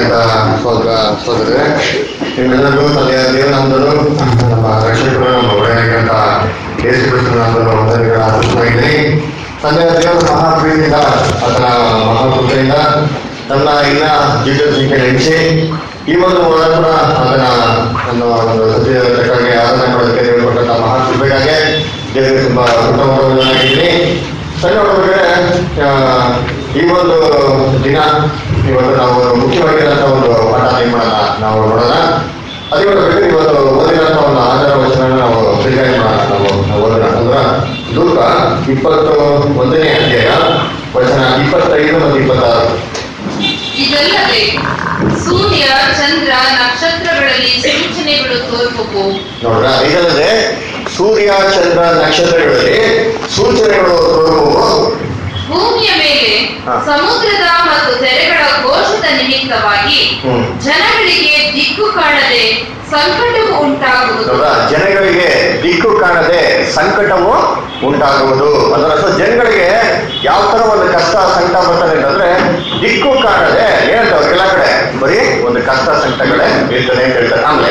ಅಂತ ಸೋದರ ಸೋದರೇ ನಿಮ್ಮೆಲ್ಲರಿಗೂ ತಂದೆಯ ದೇವನಂದರು ನಮ್ಮ ರಕ್ಷಕರು ನಮ್ಮ ಒಡೆಯನಾಗಿರಂತ ಯೇಸು ಕ್ರಿಸ್ತನಂದರು ವಂದನೆಗಳ ಅರ್ಪಿಸ್ತಾಯಿದ್ದೀನಿ ತಂದೆಯ ದೇವರ ಮಹಾಪ್ರೀತಿಯಿಂದ ಆತನ ಮಹಾಕೃಪೆಯಿಂದ ನನ್ನ ಇನ್ನ ಜೀವಿತ ಸಂಖ್ಯೆ ನಡೆಸಿ ಈ ಒಂದು ಒಳಗ ಕೂಡ ಅದನ್ನ ನನ್ನ ಒಂದು ಸತ್ಯಕ್ಕೆ ಆರಾಧನೆ ಮಾಡೋದಕ್ಕೆ ದೇವರು ಕೊಟ್ಟಂತ ಮಹಾಕೃಪೆಗಾಗಿ ದೇವರಿಗೆ ತುಂಬಾ ಕೃತಜ್ಞನಾಗಿದ್ದೀನಿ ಸಣ್ಣ ಹುಡುಗರಿಗೆ ಆ, ಈ ಒಂದು ದಿನ ಇವತ್ತು ನಾವು ಮುಖ್ಯವಾಗಿರೋಂಥ ಒಂದು ಪಾಠ ನಿರ್ಮಾಣ ನಾವು ನೋಡೋಣ ಅದೇ ಬೇಕಾದ್ರೆ ಇವತ್ತು ಓದಿರೋಂಥ ಒಂದು ಆಧಾರ ವಚನ ನಾವು ಪ್ರಿಪೇರ್ ಮಾಡೋಣ ನಾವು ನಾವು ಓದೋಣ ಅಂದ್ರೆ ಲೂಕ ಇಪ್ಪತ್ತು ಒಂದನೇ ಅಧ್ಯಾಯ ವಚನ ಇಪ್ಪತ್ತೈದು ಮತ್ತು ಇಪ್ಪತ್ತಾರು ಇದಲ್ಲದೆ ಸೂರ್ಯ ಚಂದ್ರ ನಕ್ಷತ್ರಗಳಲ್ಲಿ ಸೂಚನೆಗಳು ತೋರುವುವು ನೋಡ್ರ ಇದಲ್ಲದೆ ಸೂರ್ಯ ಚಂದ್ರ ನಕ್ಷತ್ರಗಳಲ್ಲಿ ಸೂಚನೆಗಳು ತೋರುವು ಭೂಮಿಯ ಮೇಲೆ ಹಾ. ಸಮುದ್ರದ ಮತ್ತು ತೆರೆಗಳ ಘೋಷದ ನಿಮಿತ್ತವಾಗಿ ಹ್ಮ್. ಜನಗಳಿಗೆ ದಿಕ್ಕು ಕಾಣದೆ ಸಂಕಟವು ಉಂಟಾಗುವುದು ನೋಡ್ರ ಜನಗಳಿಗೆ ದಿಕ್ಕು ಕಾಣದೆ ಸಂಕಟವು ಉಂಟಾಗುವುದು ಅದರ ಅರ್ಥ ಜನಗಳಿಗೆ ಯಾವ ತರ ಒಂದು ಕಷ್ಟ ಸಂಕಟ ಬರ್ತದೆ ಅಂತಂದ್ರೆ ದಿಕ್ಕು ಕಾಣದೆ ಏನಂತ ಕೆಲ ಕಡೆ ಬರೀ ಒಂದು ಕಷ್ಟ ಸಂಕಟಗಳೇ ಇರ್ತದೆ ಅಂತ ಹೇಳ್ತಾರೆ ಆಮೇಲೆ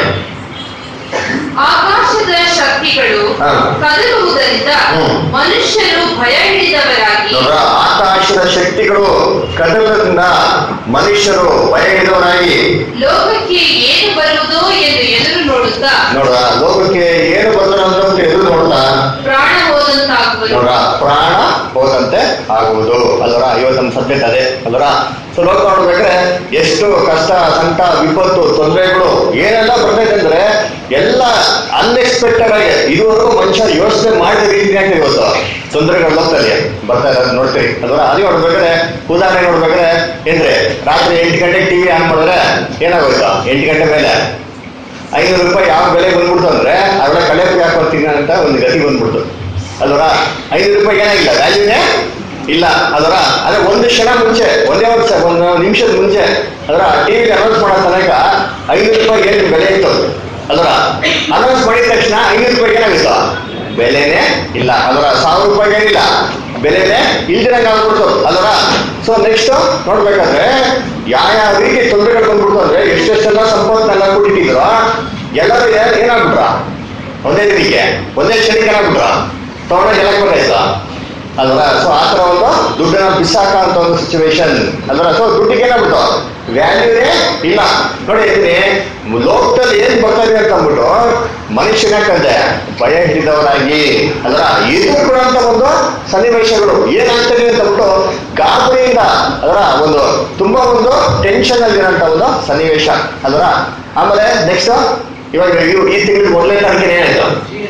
ಆಕಾಶದ ಶಕ್ತಿಗಳು ಹಾ. ಕದಲುವುದರಿಂದ ಹ್ಮ್. ಮನುಷ್ಯರು ಭಯ ಹಿಡಿದವರಾಗಿ ನೋಡ್ರ ಆಕಾಶದ ಶಕ್ತಿಗಳು ಕದಲದಿಂದ ಮನುಷ್ಯರು ಭಯಹಿಡಿದವರಾಗಿ ಲೋಕಕ್ಕೆ ಏನು ಬರುವುದೋ ಎಂದು ಎದುರು ನೋಡುತ್ತಾ ನೋಡ್ರ ಲೋಕಕ್ಕೆ ಏನು ಬರ್ತದೆ ಅಂತ ಎದುರು ನೋಡ್ತಾ ಪ್ರಾಣ ಹೋದಂತಾಗುವುದು ನೋಡ್ರ ಪ್ರಾಣ ಹೋದಂತೆ ಆಗುವುದು ಅಲ್ವರ ಇವತ್ತು ನಮ್ಮ ಸಬ್ಜೆಕ್ಟ್ ಅದೇ ಅಲ್ವರ ಸೊ ಲೋಕ ನೋಡ್ಬೇಕ್ರೆ ಎಷ್ಟು ಕಷ್ಟ ಸಂಕಟ ವಿಪತ್ತು ತೊಂದರೆಗಳು ಏನೆಲ್ಲ ಬರ್ತೈತೆ ಅಂದ್ರೆ ಎಲ್ಲ ಅನ್ಎಕ್ಸ್ಪೆಕ್ಟೆಡ್ ಆಗಿ ಇದುವರೆಗೂ ಮನುಷ್ಯ ಯೋಚನೆ ಮಾಡಿದ ರೀತಿಯಾಗಿ ಇವತ್ತು ತೊಂದರೆಗಳು ಲೋಕದಲ್ಲಿ ಬರ್ತಾ ಇರೋದು ನೋಡ್ತೀರಿ ಅಲ್ವರ ಅದೇ ನೋಡ್ಬೇಕಾದ್ರೆ ಉದಾಹರಣೆ ನೋಡ್ಬೇಕಾದ್ರೆ ಏನ್ರಿ ರಾತ್ರಿ ಎಂಟು ಗಂಟೆಗೆ ಟಿವಿ ಆನ್ ಮಾಡಿದ್ರೆ ಏನಾಗೋಯ್ತು ಎಂಟು ಗಂಟೆ ಮೇಲೆ ಐನೂರು ರೂಪಾಯಿ ಯಾವ ಬೆಲೆ ಬಂದ್ಬಿಡ್ತು ಅಂದ್ರೆ ಅವೆಲ್ಲ ಕಳೆಪು ಯಾಕೆ ಬರ್ತೀನಿ ಅಂತ ಒಂದು ಗತಿ ಬಂದ್ಬಿಡ್ತು ಅಲ್ವರ ಐನೂರು ರೂಪಾಯಿ ಏನಾಗಿಲ್ಲ ವ್ಯಾಲ್ಯೂನೇ ಇಲ್ಲ ಅದರ ಅದೇ ಒಂದು ಕ್ಷಣ ಮುಂಚೆ ಒಂದೇ ಒಂದು ಸ- ಒಂದು ನಿಮಿಷದ ಮುಂಚೆ ಅದರ ಟಿವಿ ಅನೌನ್ಸ್ ಮಾಡೋ ತನಕ ಐನೂರು ರೂಪಾಯಿ ಏನು ಬೆಲೆ ಇತ್ತು ಅದರ ಅನೌನ್ಸ್ ಮಾಡಿದ ತಕ್ಷಣ ಐನೂರು ರೂಪಾಯಿ ಏನಾಗಿತ್ತು ಬೆಲೆನೇ ಇಲ್ಲ ಅದರ ಸಾವಿರ ರೂಪಾಯಿ ಏನಿಲ್ಲ ಬೆಲೆನೇ ಇಲ್ದಿರಂಗೆ ಆಗ್ಬಿಡ್ತು ಅದರ ಸೊ ನೆಕ್ಸ್ಟ್ ನೋಡ್ಬೇಕಾದ್ರೆ ಯಾವ ಯಾವ ರೀತಿ ತೊಂದರೆಗಳು ಬಂದ್ಬಿಡ್ತು ಅಂದ್ರೆ ಎಷ್ಟೆಷ್ಟೆಲ್ಲ ಸಂಪತ್ನೆಲ್ಲ ಕೊಟ್ಟಿದ್ರು ಎಲ್ಲರೂ ಏನ್- ಏನಾಗ್ಬಿಟ್ರ ಒಂದೇ ದಿನಕ್ಕೆ ಒಂದೇ ಕ್ಷಣಕ್ಕೆ ಏನಾಗ್ಬಿಟ್ರ ತಗೊಂಡೋಗಿ ಎಲ್ಲ ಕೊಟ್ಟಾಯ್ತು ಅಲ್ವಾ ಸೊ ಆ ಥರ ಒಂದು ದುಡ್ಡನ್ನ ಬಿಸಾಕ ಅಂತ ಒಂದು ಸಿಚುವೇಶನ್ ಅಲ್ವಾ ಸೊ ದುಡ್ಡಿಗೆ ಏನಾಗ್ಬಿಟ್ಟು ವ್ಯಾಲ್ಯೂನೇ ಇಲ್ಲ ನೋಡಿ ಇದನ್ನೇ ಲೋಕದಲ್ಲಿ ಏನ್ ಬರ್ತಾ ಇದೆ ಅಂತ ಅಂದ್ಬಿಟ್ಟು ಮನುಷ್ಯನಕ್ಕಂತೆ ಭಯ ಹಿಡಿದವರಾಗಿ ಅದರ ಎದುರುಕೊಳ್ಳುವಂತ ಒಂದು ಸನ್ನಿವೇಶಗಳು ಏನಾಗ್ತದೆ ಅಂತ ಅಂದ್ಬಿಟ್ಟು ಗಾಬರಿಯಿಂದ ಅದರ ಒಂದು ತುಂಬಾ ಒಂದು ಟೆನ್ಷನ್ ಅಲ್ಲಿರೋಂಥ ಒಂದು ಸನ್ನಿವೇಶ ಅದರ ಆಮೇಲೆ ನೆಕ್ಸ್ಟ್ ಇವಾಗ ಇವ್- ಈ ತಿಂಗಳು ಮೊದಲನೇ ತಾರೀಕಿನ ಏನಾಯ್ತು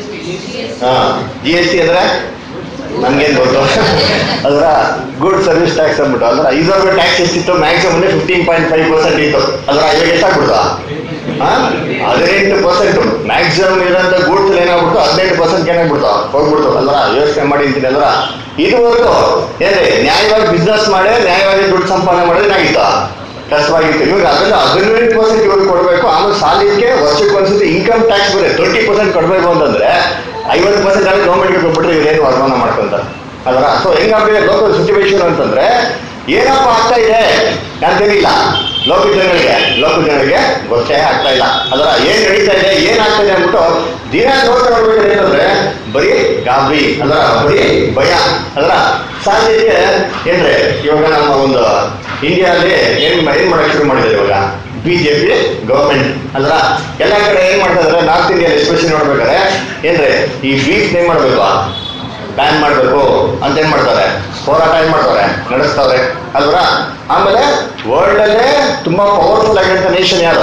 ಹಾ ಜಿ ಎಸ್ ಟಿ ಅಂದ್ರೆ ನಮ್ಗೇನ್ ಗೊತ್ತು ಅದರ ಗುಡ್ ಸರ್ವಿಸ್ ಟ್ಯಾಕ್ಸ್ ಅಂದ್ಬಿಟ್ಟು ಅದರ ಇದ್ರೊಳಗೆ ಟ್ಯಾಕ್ಸ್ ಎಷ್ಟಿತ್ತು maximum fifteen point five percent ಇತ್ತು ಅದರ ಇವಾಗ ಎಷ್ಟಾಗ್ಬಿಡ್ತು ಹಾ ಹದಿನೆಂಟು ಪರ್ಸೆಂಟ್ ಮ್ಯಾಕ್ಸಿಮಮ್ ಇರೋಂಥ ಗೂಡ್ಸ್ ಏನಾಗ್ಬಿಟ್ಟು ಹದಿನೆಂಟು ಪರ್ಸೆಂಟ್ ಏನಾಗ್ಬಿಡ್ತು ಹೋಗ್ಬಿಡ್ತು ಅಲ್ರ ಯೋಚನೆ ಮಾಡಿ ಅಂತೀನಿ ಅಲ್ರ ಇದುವರೆಗೂ ಏನ್ರಿ ನ್ಯಾಯವಾಗಿ ಬಿಸ್ನೆಸ್ ಮಾಡಿ ನ್ಯಾಯವಾಗಿ ದುಡ್ಡು ಸಂಪಾದನೆ ಮಾಡೋದು ಏನಾಗಿತ್ತು ಕಷ್ಟವಾಗಿತ್ತು ಇವಾಗ ಅದನ್ನ ಹದಿನೆಂಟು ಪರ್ಸೆಂಟ್ ಇವಾಗ ಕೊಡಬೇಕು ಆಮೇಲೆ ಸಾಲಿಗೆ ವರ್ಷಕ್ಕೆ ಒಂದ್ಸತಿ ಇನ್ಕಮ್ ಟ್ಯಾಕ್ಸ್ ಬೇರೆ ಟ್ವೆಂಟಿ ಪರ್ಸೆಂಟ್ ಕೊಡಬೇಕು ಅಂತಂದ್ರೆ ಐವತ್ತು ಪರ್ಸೆಂಟ್ ಅಲ್ಲಿ ಗೌರ್ಮೆಂಟ್ಗೆ ಕೊಟ್ಬಿಟ್ರೆ ಇವ್ರೇನು ವರಮಾನ ಮಾಡ್ಕೊಂತಾರೆ ಅದರ ಸೊ ಹೆಂಗಾಗ್ಬಿಟ್ಟಿದೆ ಲೋಕಲ್ ಸಿಚುವೇಶನ್ ಅಂತಂದ್ರೆ ಏನಪ್ಪ ಆಗ್ತಾ ಇದೆ ಅಂತೇನಿಲ್ಲ ಲೋಕ ಜನಗಳಿಗೆ ಲೋಕ ಜನಗಳಿಗೆ ಗೊತ್ತೇ ಆಗ್ತಾ ಇಲ್ಲ ಅದರ ಏನ್ ನಡೀತಾ ಇದೆ ಏನಾಗ್ತಾ ಇದೆ ಅಂದ್ಬಿಟ್ಟು ದಿನ ನೋಡ್ತಾ ನೋಡ್ಬೇಕು ಏನಂದ್ರೆ ಬರೀ ಗಾಬರಿ ಅದರ ಬರೀ ಭಯ ಅದರ ಸಾಧ್ಯತೆ ಏನ್ರಿ ಇವಾಗ ನಮ್ಮ ಒಂದು ಇಂಡಿಯಾದಲ್ಲಿ ಏನ್ ಏನ್ ಮಾಡಕ್ ಶುರು ಮಾಡಿದ್ದಾರೆ ಇವಾಗ ಬಿಜೆಪಿ ಗವರ್ಮೆಂಟ್ ಅಲ್ರ ಎಲ್ಲ ಕಡೆ ಏನ್ ಮಾಡ್ತಾ ಇದಾರೆ ನಾರ್ತ್ ಇಂಡಿಯಾ ಎಸ್ಪೆಷಲಿ ನೋಡ್ಬೇಕಾದ್ರೆ ಏನ್ರಿ ಈ ಬೀಫ್ ಏನ್ ಮಾಡ್ಬೇಕು ಬ್ಯಾನ್ ಮಾಡ್ಬೇಕು ಅಂತ ಏನ್ ಮಾಡ್ತಾರೆ ಹೋರಾಟ ಏನ್ ಮಾಡ್ತಾರೆ ನಡೆಸ್ತಾರೆ ಅಲ್ವರ ಆಮೇಲೆ ವರ್ಲ್ಡ್ ಅಲ್ಲೇ ತುಂಬಾ ಪವರ್ಫುಲ್ ಆಗಿರೋ ನೇಷನ್ ಯಾರು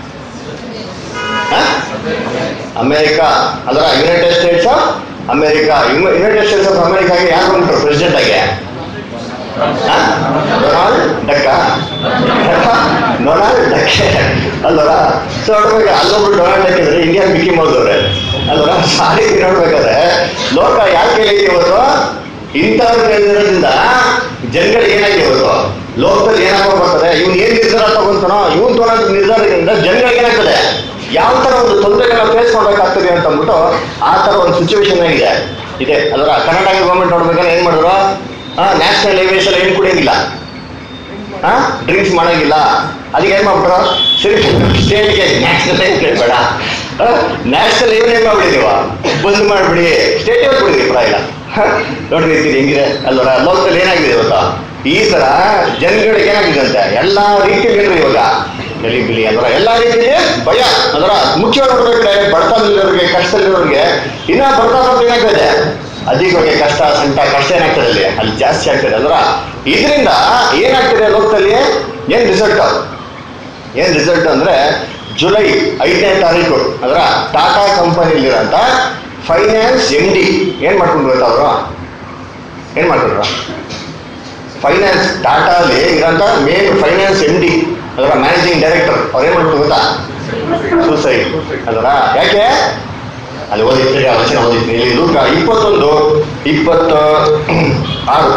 ಹ? ಅಮೆರಿಕ ಅದರ United States of America United States of ಅಮೆರಿಕಾಗೆ ಯಾರು ಬಂದ್ರು ಪ್ರೆಸಿಡೆಂಟ್ ಆಗಿ ಹ? ಡೊನಾಲ್ಡ್ ಡಕ್ಕ ಡೊನಾಲ್ಡ್ ಡಕ್ಕೆ ಅಲ್ವರ ಸೊ ನೋಡ್ಬೇಕು ಅಲ್ಲೊಬ್ರು ಡೊನಾಲ್ಡ್ ಡಕ್ ಇದ್ರೆ ಇಂಡಿಯಾ ಮಿಕ್ಕಿ ಮಾಡಿದವ್ರೆ ಅಲ್ವರ ಸಾರಿ ನೋಡ್ಬೇಕಾದ್ರೆ ಲೋಕ ಯಾಕೆ ಹೇಳಿ ಇವತ್ತು ಇಂಥವ್ರು ಕೇಳಿರೋದ್ರಿಂದ ಜನಗಳಿಗೆ ಏನಾಗಿದೆ ಇವತ್ತು ಲೋಕದಲ್ಲಿ ಏನಾಗ ಬರ್ತದೆ ಇವ್ನು ಏನ್ ನಿರ್ಧಾರ ತಗೊಂತಾನೋ ಇವ್ನು ತಗೊಳ್ಳೋ ನಿರ್ಧಾರದಿಂದ ಜನಗಳಿಗೆ ಏನಾಗ್ತದೆ ಯಾವ ತರ ಒಂದು ತೊಂದರೆಗಳನ್ನ ಫೇಸ್ ಮಾಡ್ಬೇಕಾಗ್ತದೆ ಅಂತ ಅಂದ್ಬಿಟ್ಟು ಆ ತರ ಒಂದು ಸಿಚುವೇಶನ್ ಆಗಿದೆ ಇದೆ ಅದರ ಕರ್ನಾಟಕ ಗೌರ್ಮೆಂಟ್ ನೋಡ್ಬೇಕಾದ್ರೆ ಏನ್ ಮಾಡಿದ್ರು ನ್ಯಾಷನಲ್ ಹೈವೇಸ್ ಎಲ್ಲ ಏನ್ ಕುಡಿಯೋದಿಲ್ಲ ಡ್ರಿಂಕ್ಸ್ ಮಾಡಂಗಿಲ್ಲ ಅದಕ್ಕೆ ಏನ್ ಮಾಡ್ಬಿಟ್ರು ಸರಿ ಸ್ಟೇಟ್ಗೆ ನ್ಯಾಷನಲ್ ಬೇಡ ನ್ಯಾಷನಲ್ ಏನ್ ಏನ್ ಮಾಡ್ಬಿಡಿ ನೀವು ಬಂದ್ ಮಾಡ್ಬಿಡಿ ಸ್ಟೇಟ್ ಬಿಡಿ ಪರವಾಗಿಲ್ಲ ಹ? ನೋಡ್ರಿ ಇದು ಹೆಂಗಿದೆ ಅಲ್ವರ ಲೋಕದಲ್ಲಿ ಏನಾಗಿದೆ ಇವತ್ತು ಈ ತರ ಜನಗಳಿಗೆ ಏನಾಗಿದೆ ಅಂತ ಎಲ್ಲಾ ರೀತಿಯಲ್ಲಿ ಏನ್ರಿ ಇವಾಗ ಗಲಿ ಬಿಲಿ ಅಲ್ವರ ಎಲ್ಲಾ ರೀತಿಯಲ್ಲಿ ಭಯ ಅದರ ಮುಖ್ಯವಾಗಿ ನೋಡ್ಬೇಕ್ರೆ ಬಡತನದಲ್ಲಿರೋರಿಗೆ ಕಷ್ಟದಲ್ಲಿರೋರಿಗೆ ಇನ್ನ ಬರ್ತಾ ಬರ್ತಾ ಏನಾಗ್ತದೆ ಅಧಿಕವಾಗಿ ಕಷ್ಟ ಸಂಕಟ ಕಷ್ಟ ಏನಾಗ್ತದೆ ಅಲ್ಲಿ ಅಲ್ಲಿ ಜಾಸ್ತಿ ಆಗ್ತದೆ ಅಲ್ವರ ಇದರಿಂದ ಏನಾಗ್ತದೆ ಲೋಕದಲ್ಲಿ ಏನ್ ರಿಸಲ್ಟ್ ಏನ್ ರಿಸಲ್ಟ್ ಅಂದ್ರೆ ಜುಲೈ ಐದನೇ ತಾರೀಕು ಅದರ ಟಾಟಾ ಕಂಪನಿಲಿರಂತ ಫೈನಾನ್ಸ್ ಎಂ ಡಿ ಏನ್ ಮಾಡ್ಕೊಂಡ್ರು ಗೊತ್ತಾ ಅವರು ಏನ್ ಮಾಡ್ಕೊಂಡ್ರು ಫೈನಾನ್ಸ್ ಟಾಟಾ ಅಲ್ಲಿ ಇರೋಂಥ ಮೇನ್ ಫೈನಾನ್ಸ್ ಎಂ ಡಿ ಅದರ ಮ್ಯಾನೇಜಿಂಗ್ ಡೈರೆಕ್ಟರ್ ಅವ್ರು ಏನ್ ಮಾಡ್ಕೊಂಡು ಗೊತ್ತಾ ಸೂಸೈಡ್ ಅದರ ಯಾಕೆ ಅಲ್ಲಿ ಓದಿರ್ತೀರಿ ಆ ವಚನ ಓದಿರ್ತೀನಿ ಇಲ್ಲಿ ಲೂಕ ಇಪ್ಪತ್ತೊಂದು ಇಪ್ಪತ್ತ ಆರು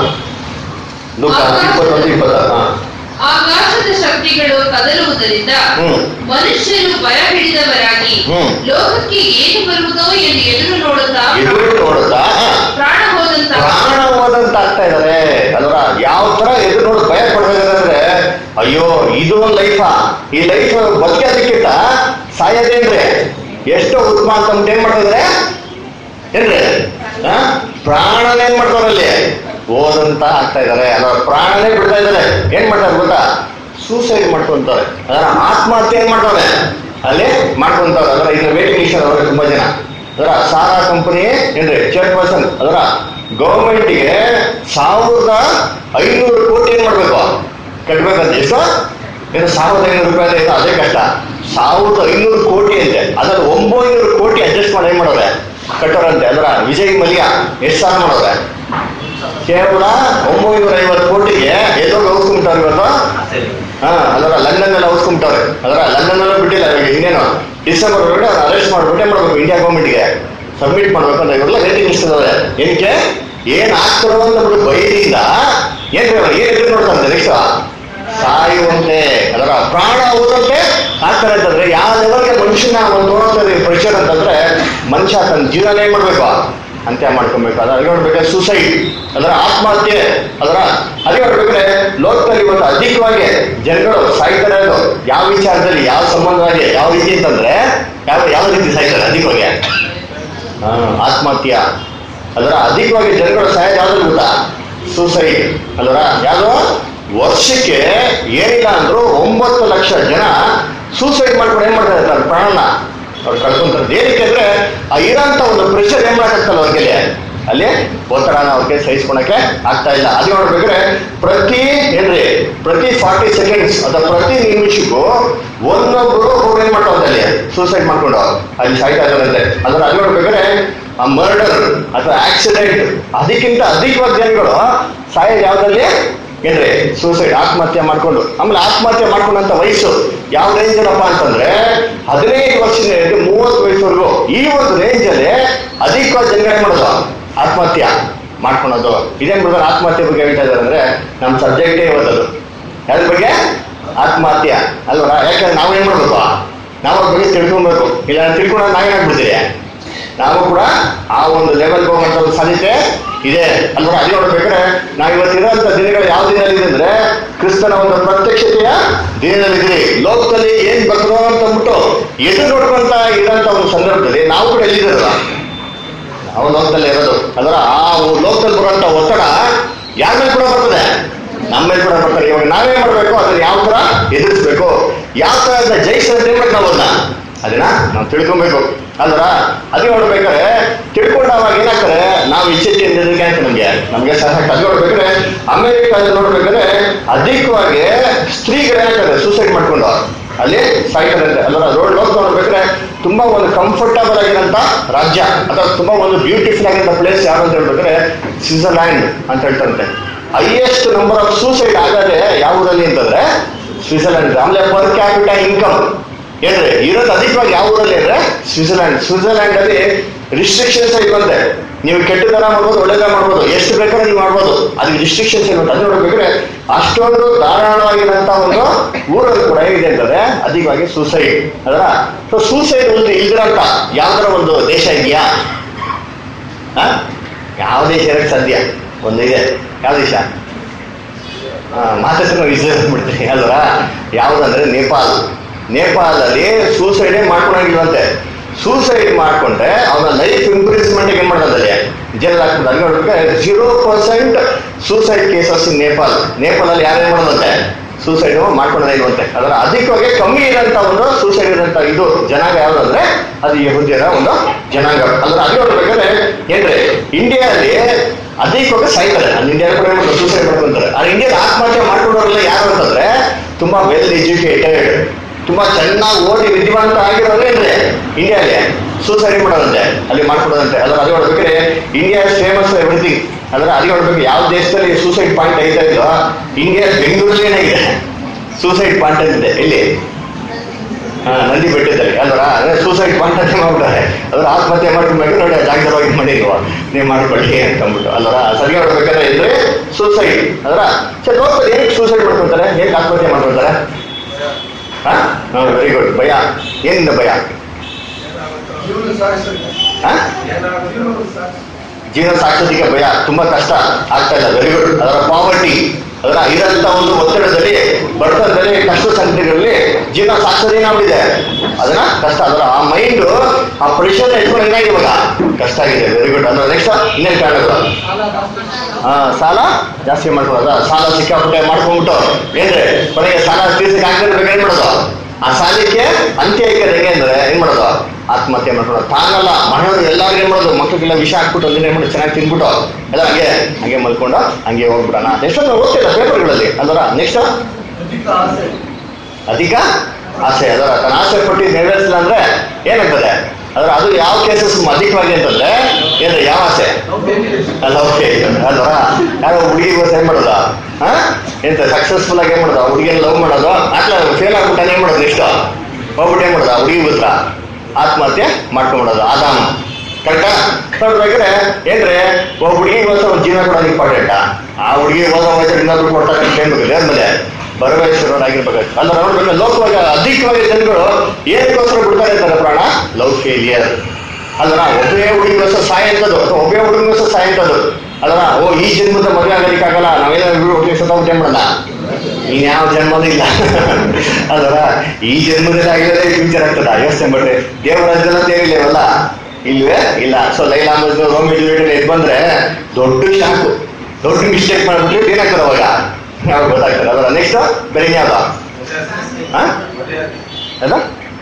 ಲೂಕ ಇಪ್ಪತ್ತೊಂದು ಇಪ್ಪತ್ತಾರು ಹಾ ಆಕಾಶದ ಶಕ್ತಿಗಳು ಕದಲುವುದರಿಂದ ಹ್ಮ್. ಮನುಷ್ಯರು ಭಯ ಹಿಡಿದವರಾಗಿ ಹ್ಮ್. ಲೋಕಕ್ಕೆ ಏನು ಬರುವುದೋ ಎಂದು ಎದುರು ನೋಡುತ್ತಾ ಎದುರು ನೋಡುತ್ತಾ ಹಾ ಪ್ರಾಣ ಹೋದಂತ ಪ್ರಾಣ ಹೋದಂತ ಆಗ್ತಾ ಇದಾರೆ ಅಲ್ವಾ ಯಾವ ತರ ಎದುರು ನೋಡಿ ಭಯ ಪಡ್ಬೇಕಾದ್ರೆ ಅಂದ್ರೆ ಅಯ್ಯೋ ಇದು ಒಂದು ಲೈಫಾ ಈ ಲೈಫ್ ಬದುಕೋದಕ್ಕಿಂತ ಸಾಯೋದೇನ್ರಿ ಎಷ್ಟೋ ಉತ್ತಮ ಅಂತ ಅಂದ್ಬಿಟ್ಟು ಏನ್ ಮಾಡ್ತಿದ್ರೆ ಏನ್ರಿ ಆ? ಪ್ರಾಣನೇ ಏನ್ ಮಾಡ್ತಾರೆ ಅಲ್ಲಿ ಓದಂತ ಆಗ್ತಾ ಇದಾರೆ ಅಲ್ವಾ ಪ್ರಾಣನೇ ಬಿಡ್ತಾ ಇದಾರೆ ಏನ್ ಮಾಡ್ತಾರೆ ಗೊತ್ತಾ ಸೂಸೈಡ್ ಮಾಡ್ಕೊಂತಾರೆ ಅದರ ಆತ್ಮಹತ್ಯೆ ಏನ್ ಮಾಡ್ತಾರೆ ಅಲ್ಲಿ ಮಾಡ್ಕೊಂತಾರೆ ಅದರ ಇನ್ನು ವೇಟಿಂಗ್ ಲಿಸ್ಟ್ ಅವರ ತುಂಬಾ ಜನ ಅದರ ಸಾರಾ ಕಂಪನಿ ಏನ್ರಿ ಚೇರ್ಪರ್ಸನ್ ಅದರ ಗೌರ್ಮೆಂಟ್ಗೆ ಸಾವಿರದ ಐನೂರು ಕೋಟಿ ಏನ್ ಮಾಡ್ಬೇಕು ಕಟ್ಬೇಕಂತ ಎಷ್ಟು ಏನು ಸಾವಿರದ ಐನೂರು ರೂಪಾಯಿ ಇದೆ ಅದೇ ಕಷ್ಟ ಸಾವಿರದ ಐನೂರು ಕೋಟಿ ಅಂತೆ ಅದ್ರಲ್ಲಿ ಒಂಬೈನೂರು ಕೋಟಿ ಅಡ್ಜಸ್ಟ್ ಮಾಡಿ ಏನ್ ಮಾಡೋರೆ ಕಟ್ಟೋರಂತೆ ಅದರ ವಿಜಯ್ ಮಲ್ಯ ಎಷ್ಟು ಸಾಲ ಮಾಡೋರೆ ಕೇವಲ ಒಂಬೈನೂರ ಐವತ್ತು ಕೋಟಿಗೆ ಎಲ್ಲೋ ಔಸ್ಕೊಂಬಿಟ್ಟವ್ರೆ ಇವತ್ತು ಹಾ ಅದರ ಲಂಡನ್ ಎಲ್ಲ ಔಸ್ಕೊಂಬಿಟ್ಟವ್ರೆ ಅದರ ಲಂಡನ್ ಎಲ್ಲ ಬಿಟ್ಟಿಲ್ಲ ಇವಾಗ ಇನ್ನೇನು ಡಿಸೆಂಬರ್ ಒಳಗಡೆ ಅವ್ರು ಅರೆಸ್ಟ್ ಮಾಡ್ಬಿಟ್ಟು ಏನ್ ಮಾಡ್ಬೇಕು ಇಂಡಿಯಾ ಗೌರ್ಮೆಂಟ್ಗೆ ಸಬ್ಮಿಟ್ ಮಾಡ್ಬೇಕು ಅಂತ ಇವರೆಲ್ಲ ರೇಟಿಂಗ್ ಇರ್ತದವ್ರೆ ಏನಕ್ಕೆ ಏನ್ ಆಗ್ತಾರೋ ಅಂತ ಬಿಟ್ಟು ಬೈದಿಂದ ಏನ್ ಏನ್ ಎದುರು ನೋಡ್ತಾರೆ ನೆಕ್ಸ್ಟ್ ಸಾಯುವಂತೆ ಅದರ ಪ್ರಾಣ ಹೋದಂತೆ ಆಗ್ತಾರೆ ಅಂತಂದ್ರೆ ಯಾವ ಲೆವೆಲ್ಗೆ ಮನುಷ್ಯನ ಒಂದು ನೋಡೋದ್ರೆ ಪ್ರೆಷರ್ ಅಂತಂದ್ರೆ ಮನುಷ್ಯ ತನ್ನ ಜೀವನ ಏನ್ ಮಾಡ್ಬೇಕು ಅಂತ್ಯ ಮಾಡ್ಕೊಬೇಕು ಅದರ ನೋಡ್ಬೇಕಾದ್ರೆ ಸುಸೈಡ್ ಅದರ ಆತ್ಮಹತ್ಯೆ ಅದರ ಅದೇ ನೋಡ್ಬೇಕಾದ್ರೆ ಲೋಕದಲ್ಲಿ ಇವತ್ತು ಅಧಿಕವಾಗಿ ಜನಗಳು ಸಾಯ್ತಾರೆ ಅದು ಯಾವ ವಿಚಾರದಲ್ಲಿ ಯಾವ ಸಂಬಂಧವಾಗಿ ಯಾವ ರೀತಿ ಅಂತಂದ್ರೆ ಯಾವ ಯಾವ ರೀತಿ ಸಾಯ್ತಾರೆ ಅಧಿಕವಾಗಿ ಹಾ, ಆತ್ಮಹತ್ಯ ಅದರ ಅಧಿಕವಾಗಿ ಜನಗಳು ಸಾಯೋದು ಯಾವ್ದು ಗೊತ್ತಾ ಸೂಸೈಡ್ ಅಲ್ವರ ಯಾವುದು ವರ್ಷಕ್ಕೆ ಏನಿಲ್ಲ ಅಂದ್ರು ಒಂಬತ್ತು ಲಕ್ಷ ಜನ ಸೂಸೈಡ್ ಮಾಡ್ಕೊಂಡು ಏನ್ ಮಾಡ್ತಾರೆ ತನ್ನ ಪ್ರಾಣನ ಅವ್ರು ಕಳ್ಕೊಂತಾರೆ ಏನಕ್ಕೆ ಅಂದ್ರೆ ಆ ಇರೋಂಥ ಒಂದು ಪ್ರೆಷರ್ ಏನ್ ಮಾಡಕ್ಕಾಗಲ್ಲ ಅವ್ರಿಗೆ ಅಲ್ಲಿ ಒತ್ತಡನ ಅವ್ರಿಗೆ ಸಹಿಸ್ಕೊಳಕ್ಕೆ ಆಗ್ತಾ ಇಲ್ಲ ಅದು ನೋಡ್ಬೇಕಾದ್ರೆ ಪ್ರತಿ ಏನ್ರಿ ಪ್ರತಿ ಫಾರ್ಟಿ ಸೆಕೆಂಡ್ಸ್ ಅಥವಾ ಪ್ರತಿ ನಿಮಿಷಕ್ಕೂ ಒಂದೊಬ್ರು ಒಬ್ರು ಏನ್ ಮಾಡ್ತಾರೆ ಅಲ್ಲಿ ಸೂಸೈಡ್ ಮಾಡ್ಕೊಂಡು ಅಲ್ಲಿ ಸಾಯ್ತಾ ಇದಾರಂತೆ ಅದನ್ನ ಅದು ನೋಡ್ಬೇಕಾದ್ರೆ ಆ ಮರ್ಡರ್ ಅಥವಾ ಆಕ್ಸಿಡೆಂಟ್ ಅದಕ್ಕಿಂತ ಅಧಿಕವಾದ ಜನಗಳು ಸಾಯೋದು ಯಾವ್ದಲ್ಲಿ ಏನ್ರಿ ಸೂಸೈಡ್ ಆತ್ಮಹತ್ಯೆ ಮಾಡ್ಕೊಂಡು ಆಮೇಲೆ ಆತ್ಮಹತ್ಯೆ ಮಾಡ್ಕೊಂಡಂತ ವಯಸ್ಸು ಯಾವ ರೇಂಜ್ ಏನಪ್ಪ ಅಂತಂದ್ರೆ ಹದಿನೈದು ವರ್ಷದಿಂದ ಹಿಡಿದು ಮೂವತ್ತು ವಯಸ್ಸುವರೆಗೂ ಈ ಒಂದು ರೇಂಜ್ ಅಲ್ಲಿ ಅಧಿಕವಾದ ಜನಗಳು ಏನ್ ಮಾಡೋದು ಆತ್ಮಹತ್ಯೆ ಮಾಡ್ಕೊಳೋದು ಇದೇನ್ ಬಿಡೋದು ಆತ್ಮಹತ್ಯೆ ಬಗ್ಗೆ ಹೇಳ್ತಾ ಇದಾರೆ ಅಂದ್ರೆ ನಮ್ಮ ಸಬ್ಜೆಕ್ಟೇ ಇವತ್ತದು ಯಾವ್ದ್ರ ಬಗ್ಗೆ ಆತ್ಮಹತ್ಯೆ ಅಲ್ವಾ ಯಾಕಂದ್ರೆ ನಾವು ಏನ್ ಮಾಡ್ಬೇಕು ನಾವು ಅದ್ರ ಬಗ್ಗೆ ತಿಳ್ಕೊಬೇಕು ಇಲ್ಲ ತಿಳ್ಕೊಂಡ್ರೆ ನಾವೇನಾಗ್ಬಿಡ್ತೀರಿ ನಾವು ಕೂಡ ಆ ಒಂದು ಲೆವೆಲ್ ಹೋಗುವಂತ ಒಂದು ಸಾಧ್ಯತೆ ಇದೆ ಅಲ್ವಾ ಅದೇ ನೋಡ್ಬೇಕಾದ್ರೆ ನಾವು ಇವತ್ತಿರೋಂಥ ದಿನಗಳು ಯಾವ ದಿನದಲ್ಲಿ ಅಂದ್ರೆ ಕ್ರಿಸ್ತನ ಒಂದು ಪ್ರತ್ಯಕ್ಷತೆಯ ದಿನದಲ್ಲಿದ್ದೀರಿ ಲೋಕದಲ್ಲಿ ಏನ್ ಬರ್ತದೋ ಅಂತ ಅಂದ್ಬಿಟ್ಟು ಎದುರು ನೋಡ್ಕೊಂತ ಇರೋಂಥ ಒಂದು ಸಂದರ್ಭದಲ್ಲಿ ನಾವು ಕೂಡ ಎಲ್ಲಿದ್ದೀರಲ್ಲ ನಾವು ಲೋಕದಲ್ಲಿ ಇರೋದು ಅದರ ಆ ಲೋಕದಲ್ಲಿ ಬರುವಂತ ಒತ್ತಡ ಯಾರ ಮೇಲೆ ಕೂಡ ಬರ್ತದೆ ನಮ್ಮ ಮೇಲೆ ಕೂಡ ಬರ್ತದೆ ಇವಾಗ ನಾವೇ ಮಾಡ್ಬೇಕು ಅದನ್ನ ಯಾವ ತರ ಎದುರಿಸ್ಬೇಕು ಯಾವ ತರ ಅದನ್ನ ಜಯಿಸೋದು ಹೇಳ್ಬೇಕು ನಾವು ಅದನ್ನ ಅದನ್ನ ನಾವು ತಿಳ್ಕೊಬೇಕು ಅಲ್ವರ ಅದು ನೋಡ್ಬೇಕಾದ್ರೆ ತಿಳ್ಕೊಂಡಾಗ ಏನಾಗ್ತದೆ ನಾವು ಇಚ್ಛೆಯಿಂದ ಅಂತ ನಮ್ಗೆ ನಮ್ಗೆ ಸಹ ಅದು ನೋಡ್ಬೇಕಾದ್ರೆ ಅಮೆರಿಕ ನೋಡ್ಬೇಕಾದ್ರೆ ಅಧಿಕವಾಗಿ ಸ್ತ್ರೀಗಳು ಏನಾಗ್ತದೆ ಸೂಸೈಡ್ ಮಾಡ್ಕೊಂಡು ಅಲ್ಲಿ ಸಾಯ್ತಾರೆ ಅಲ್ವರ ರೋಡ್ ಲೋಕ ನೋಡ್ಬೇಕಾದ್ರೆ ತುಂಬಾ ಒಂದು ಕಂಫರ್ಟಬಲ್ ಆಗಿರೋಂಥ ರಾಜ್ಯ ಅಥವಾ ತುಂಬಾ ಒಂದು ಬ್ಯೂಟಿಫುಲ್ ಆಗಿರೋ ಪ್ಲೇಸ್ ಯಾರು ಅಂತ ಹೇಳ್ಬೇಕಾದ್ರೆ ಸ್ವಿಟ್ಜರ್ಲ್ಯಾಂಡ್ ಅಂತ ಹೇಳ್ತಾರಂತೆ ಹೈಯೆಸ್ಟ್ ನಂಬರ್ ಆಫ್ ಸೂಸೈಡ್ ಆಗದೆ ಯಾವ ಊರಲ್ಲಿ ಅಂತಂದ್ರೆ ಸ್ವಿಟ್ಜರ್ಲ್ಯಾಂಡ್ ಆಮೇಲೆ ಪರ್ ಕ್ಯಾಪಿಟಲ್ ಇನ್ಕಮ್ ಏನ್ರಿ ಇರೋದು ಅಧಿಕವಾಗಿ ಯಾವ ಊರಲ್ಲಿ ಅಂದ್ರೆ ಸ್ವಿಟ್ಜರ್ಲ್ಯಾಂಡ್ ಸ್ವಿಟ್ಜರ್ಲ್ಯಾಂಡ್ ಅಲ್ಲಿ ರಿಸ್ಟ್ರಿಕ್ಷನ್ಸ್ ಇರುವಂತೆ ನೀವು ಕೆಟ್ಟದನ ಮಾಡ್ಬೋದು ಒಳ್ಳೆದನ ಮಾಡ್ಬೋದು ಎಷ್ಟು ಬೇಕಾದ್ರೆ ನೀವು ಮಾಡ್ಬೋದು ಅದಕ್ಕೆ ರಿಸ್ಟ್ರಿಕ್ಷನ್ಸ್ ಇರುತ್ತೆ ಅದು ನೋಡ್ಬೇಕಾದ್ರೆ ಅಷ್ಟೊಂದು ಧಾರಾಳವಾಗಿರೋಂಥ ಒಂದು ಊರಲ್ಲಿ ಕೂಡ ಹೇಗಿದೆ ಅಂತಂದ್ರೆ ಅಧಿಕವಾಗಿ ಸೂಸೈಡ್ ಅದರ ಸೊ ಸೂಸೈಡ್ ಒಂದು ಇಲ್ದಿರಂತ ಯಾವ್ದಾರ ಒಂದು ದೇಶ ಇದೆಯಾ ಆ? ಯಾವ ದೇಶ ಇರಕ್ಕೆ ಸಾಧ್ಯ ಒಂದು ಇದೆ ಯಾವ ದೇಶ ಮಾತಾಡ್ತಾರೆ ವಿಜಯ ಬಿಡ್ತೀನಿ ಅಲ್ವಾ ಯಾವ್ದಂದ್ರೆ ನೇಪಾಲ್ ನೇಪಾಳಲ್ಲಿ ಸೂಸೈಡೇ ಮಾಡ್ಕೊಳಂಗಿಲ್ವಂತೆ ಸೂಸೈಡ್ ಮಾಡ್ಕೊಂಡ್ರೆ ಅವನ ಲೈಫ್ ಇಂಪ್ರೂವ್ಮೆಂಟ್ ಏನ್ ಮಾಡೋದಲ್ಲಿ ಜೈಲ್ ಹಾಕ್ಬಿಟ್ಟು ಅಲ್ಲಿ ನೋಡ್ಬೇಕು zero percent suicide cases in Nepal ನೇಪಾಳಲ್ಲಿ ಯಾರೇನ್ ಮಾಡೋದಂತೆ ಸೂಸೈಡ್ ಮಾಡ್ಕೊಳ್ಳೋದೇ ಇರುವಂತೆ ಅದರ ಅಧಿಕವಾಗಿ ಕಮ್ಮಿ ಇರೋಂಥ ಒಂದು ಸೂಸೈಡ್ ಇರೋಂಥ ಇದು ಜನಾಂಗ ಯಾವ್ದಂದ್ರೆ ಅದು ಯಹೂದ್ಯರ ಒಂದು ಜನಾಂಗ ಅಂದ್ರೆ ಅಲ್ಲಿ ನೋಡ್ಬೇಕಾದ್ರೆ ಏನ್ರಿ ಇಂಡಿಯಾದಲ್ಲಿ ಅಧಿಕವಾಗಿ ಸಾಯ್ತಾರೆ ಅಲ್ಲಿ ಇಂಡಿಯಾ ಕೂಡ ಸೂಸೈಡ್ ಮಾಡ್ಕೊಂತಾರೆ ಆದ್ರೆ ಇಂಡಿಯಾದ ಆತ್ಮಹತ್ಯೆ ಮಾಡ್ಕೊಂಡವ್ರೆಲ್ಲ ಯಾರು ಅಂತಂದ್ರೆ ತುಂಬಾ ವೆಲ್ ಎಜುಕೇಟೆಡ್ ತುಂಬಾ ಚೆನ್ನಾಗಿ ಓದಿ ವಿದ್ಯಾವಂತ ಆಗಿರೋರು ಏನ್ರಿ ಇಂಡಿಯಾಗೆ ಸೂಸೈಡ್ ಮಾಡೋದಂತೆ ಅಲ್ಲಿ ಮಾಡ್ಕೊಡೋದಂತೆ ಅದ್ರ ಅದು ನೋಡ್ಬೇಕಾದ್ರೆ ಇಂಡಿಯಾ ಫೇಮಸ್ ಎವ್ರಿಥಿಂಗ್ ಅಂದ್ರೆ ಅಲ್ಲಿ ನೋಡ್ಬೇಕು ಯಾವ ದೇಶದಲ್ಲಿ ಸೂಸೈಡ್ ಪಾಯಿಂಟ್ ಐತಾ ಇಲ್ಲೋ ಇಂಡಿಯಾ ಬೆಂಗಳೂರಲ್ಲಿ ಏನಾಗಿದೆ ಸೂಸೈಡ್ ಪಾಯಿಂಟ್ ಅಂತಿದೆ ಇಲ್ಲಿ ಹಾ ನಂದಿ ಬೆಟ್ಟದಲ್ಲಿ ಅಲ್ವರ ಅದೇ ಸೂಸೈಡ್ ಪಾಯಿಂಟ್ ಅಂತ ಮಾಡ್ಬಿಟ್ಟಾರೆ ಅದ್ರ ಆತ್ಮಹತ್ಯೆ ಮಾಡ್ಕೊಬೇಕು ನೋಡಿ ಆ ಜಾಗದಲ್ಲಿ ಹೋಗಿ ಮಾಡಿಲ್ವ ನೀವು ಮಾಡ್ಕೊಳ್ಳಿ ಅಂತ ಅಂದ್ಬಿಟ್ಟು ಅಲ್ವರ ಸರಿ ನೋಡ್ಬೇಕಾದ್ರೆ ಇದ್ರೆ ಸೂಸೈಡ್ ಅದರ ಸರಿ ನೋಡ್ತಾರೆ ಏನಕ್ಕೆ ಸೂಸೈಡ್ ಮಾಡ್ಕೊತಾರೆ ಏನಕ್ಕೆ ಆತ್ಮಹತ್ಯೆ ಮಾಡ್ಕೊತಾರೆ ಹಾ ವೆರಿ ಗುಡ್ ಭಯ ಏನಿಂದ ಭಯ ಜೀವನ ಸಾಗಿಸೋದು ಹಾ ಜೀವನ ಸಾಗಿಸೋದು ಜೀವನ ಸಾಗಿಸೋದಕ್ಕೆ ಭಯ ತುಂಬಾ ಕಷ್ಟ ಆಗ್ತಾ ಇಲ್ಲ ವೆರಿ ಗುಡ್ ಅದರ ಪಾವರ್ಟಿ ಅದರ ಇರಂತ ಒಂದು ಒತ್ತಡದಲ್ಲಿ ಬಡತನದಲ್ಲಿ ಕಷ್ಟ ಸಂಕಟಗಳಲ್ಲಿ ಜೀವನ ಸಾಗಿಸೋದೇನಾಗ್ಬಿಟ್ಟಿದೆ ಅದನ್ನ ಕಷ್ಟ ಅದರ ಆ ಮೈಂಡ್ ಆ ಪ್ರೆಷರ್ ಇಟ್ಕೊಂಡು ಏನಾಗಿದೆ ಇವಾಗ ಕಷ್ಟ ಆಗಿದೆ ವೆರಿ ಗುಡ್ ಅಂದ್ರೆ ನೆಕ್ಸ್ಟ್ ಇನ್ನೇನು ಕಾರಣಗಳು ಆ, ಸಾಲ ಜಾಸ್ತಿ ಮಾಡ್ಕೊಳ್ಳೋದ ಸಾಲ ಸಿಕ್ಕಾಪಟ್ಟೆ ಮಾಡ್ಕೊಂಡ್ಬಿಟ್ಟು ಏನ್ರಿ ಕೊನೆಗೆ ಸಾಲ ತೀರ್ಸಕ್ಕೆ ಆಗ್ತಿರ್ಬೇಕು ಏನ್ ಮಾಡೋದು ಆ ಸಾಲಕ್ಕೆ ಅಂತ್ಯ ಇಕ್ಕದ ಹೆಂಗೆ ಅಂದ್ರೆ ಏನ್ ಮಾಡೋದು ಆತ್ಮಹತ್ಯೆ ಮಾಡ್ಕೊಳ್ಳೋದು ತಾನಲ್ಲ ಮನೆಯವರು ಎಲ್ಲಾರು ಏನ್ ಮಾಡೋದು ಮಕ್ಕಳಿಗೆಲ್ಲ ವಿಷ ಹಾಕ್ಬಿಟ್ಟು ಅದನ್ನ ಏನ್ ಮಾಡೋದು ಚೆನ್ನಾಗಿ ತಿನ್ಬಿಟ್ಟು ಎಲ್ಲ ಹಂಗೆ ಹಂಗೆ ಮಲ್ಕೊಂಡು ಹಂಗೆ ಹೋಗ್ಬಿಡೋಣ ಎಷ್ಟೊಂದು ಓದ್ತಿಲ್ಲ ಪೇಪರ್ಗಳಲ್ಲಿ ಅದರ ನೆಕ್ಸ್ಟ್ ಅಧಿಕ ಆಸೆ ಅಧಿಕ ಆಸೆ ಅದರ ತನ್ನ ಆಸೆ ಪಟ್ಟು ನೆರವೇರಿಸಿಲ್ಲ ಅಂದ್ರೆ ಏನಾಗ್ತದೆ ಅದರ ಅದು ಯಾವ ಕೇಸಸ್ ಅಧಿಕವಾಗಿ ಅಂತಂದ್ರೆ ಏನ್ರಿ ಯಾವ ಆಸೆ ಅಲ್ಲ ಓಕೆ ಅಲ್ವಾ ಯಾರೋ ಹುಡುಗಿಗೋಸ್ ಏನ್ ಮಾಡೋದು ಹಾ ಎಂತ ಸಕ್ಸಸ್ಫುಲ್ ಆಗಿ ಏನ್ ಮಾಡೋದು ಹುಡುಗಿನ ಲವ್ ಮಾಡೋದು ಆಟ್ಲ ಫೇಲ್ ಆಗ್ಬಿಟ್ಟಾನೆ ಏನ್ ಮಾಡೋದು ಇಷ್ಟ ಹೋಗ್ಬಿಟ್ಟು ಏನ್ ಮಾಡೋದು ಹುಡುಗಿ ಗೊತ್ತಾ ಆತ್ಮಹತ್ಯೆ ಮಾಡ್ಕೊಂಬಿಡೋದು ಆದಾಮ ಕರೆಕ್ಟಾ ನೋಡ್ಬೇಕಾದ್ರೆ ಏನ್ರಿ ಒಬ್ಬ ಹುಡುಗಿಗೋಸ್ಕರ ಒಂದು ಜೀವನ ಕೊಡೋದು ಇಂಪಾರ್ಟೆಂಟಾ ಆ ಹುಡುಗಿ ಹೋದ ವಯಸ್ಸಲ್ಲಿ ಇನ್ನೊಬ್ರು ಕೊಡ್ತಾರೆ ಅಂತ ಹೇಳ್ಬೇಕು ಏನ್ಮೇಲೆ ಬರವಯಸ್ಸಿರೋರಾಗಿರ್ಬೇಕು ಅಲ್ಲ ನೋಡ್ಬೇಕು ಲೋಕವಾಗಿ ಅಧಿಕವಾಗಿ ಜನಗಳು ಏನಕ್ಕೋಸ್ಕರ ಬಿಡ್ತಾರೆ ಅಂತಾರೆ ಪ್ರಾಣ ಲವ್ ಫೇಲಿಯರ್ ಅಲ್ವಾ ಒಬ್ಬೇ ಹುಡುಗಿಗೋಸ್ಕರ ಸಾಯ ಅಂತದ್ದು ಅಥವಾ ಒಬ್ಬೇ ಹುಡುಗಿಗೋಸ್ಕರ ಸಾಯ ಅಂತದ್ದು ಅಲ್ವಾ ಓ ಈ ಜನ್ಮದ ಮದುವೆ ಆಗೋದಕ್ಕಾಗಲ್ಲ ನಾವೇನೋ ಒಟ್ಟಿಗೆ ಸತ್ತ ಮಾಡೋಣ ಇನ್ ಯಾವ ಜನ್ಮನೂ ಇಲ್ಲ ಅಲ್ವಾ ಈ ಜನ್ಮದಲ್ಲಿ ಆಗಿರೋದೇ ಫ್ಯೂಚರ್ ಆಗ್ತದ ಯೋಚನೆ ಮಾಡ್ರಿ ದೇವರ ಜನ ತೇರಿಲ್ಲ ಇವೆಲ್ಲ ಇಲ್ವೇ ಇಲ್ಲ so Laila Majnu Romeo Juliet ಎದ್ ಬಂದ್ರೆ ದೊಡ್ಡ ಶಾಕು ದೊಡ್ಡ ಮಿಸ್ಟೇಕ್ ಮಾಡ್ಬಿಟ್ರೆ ಏನಾಗ್ತದೆ ಅವಾಗ ಯಾವಾಗ ಗೊತ್ತಾಗ್ತದೆ ಅದರ ನೆಕ್ಸ್ಟ್ ಬೇರೆ ಯಾವ್ದು ಹಾ ಅದ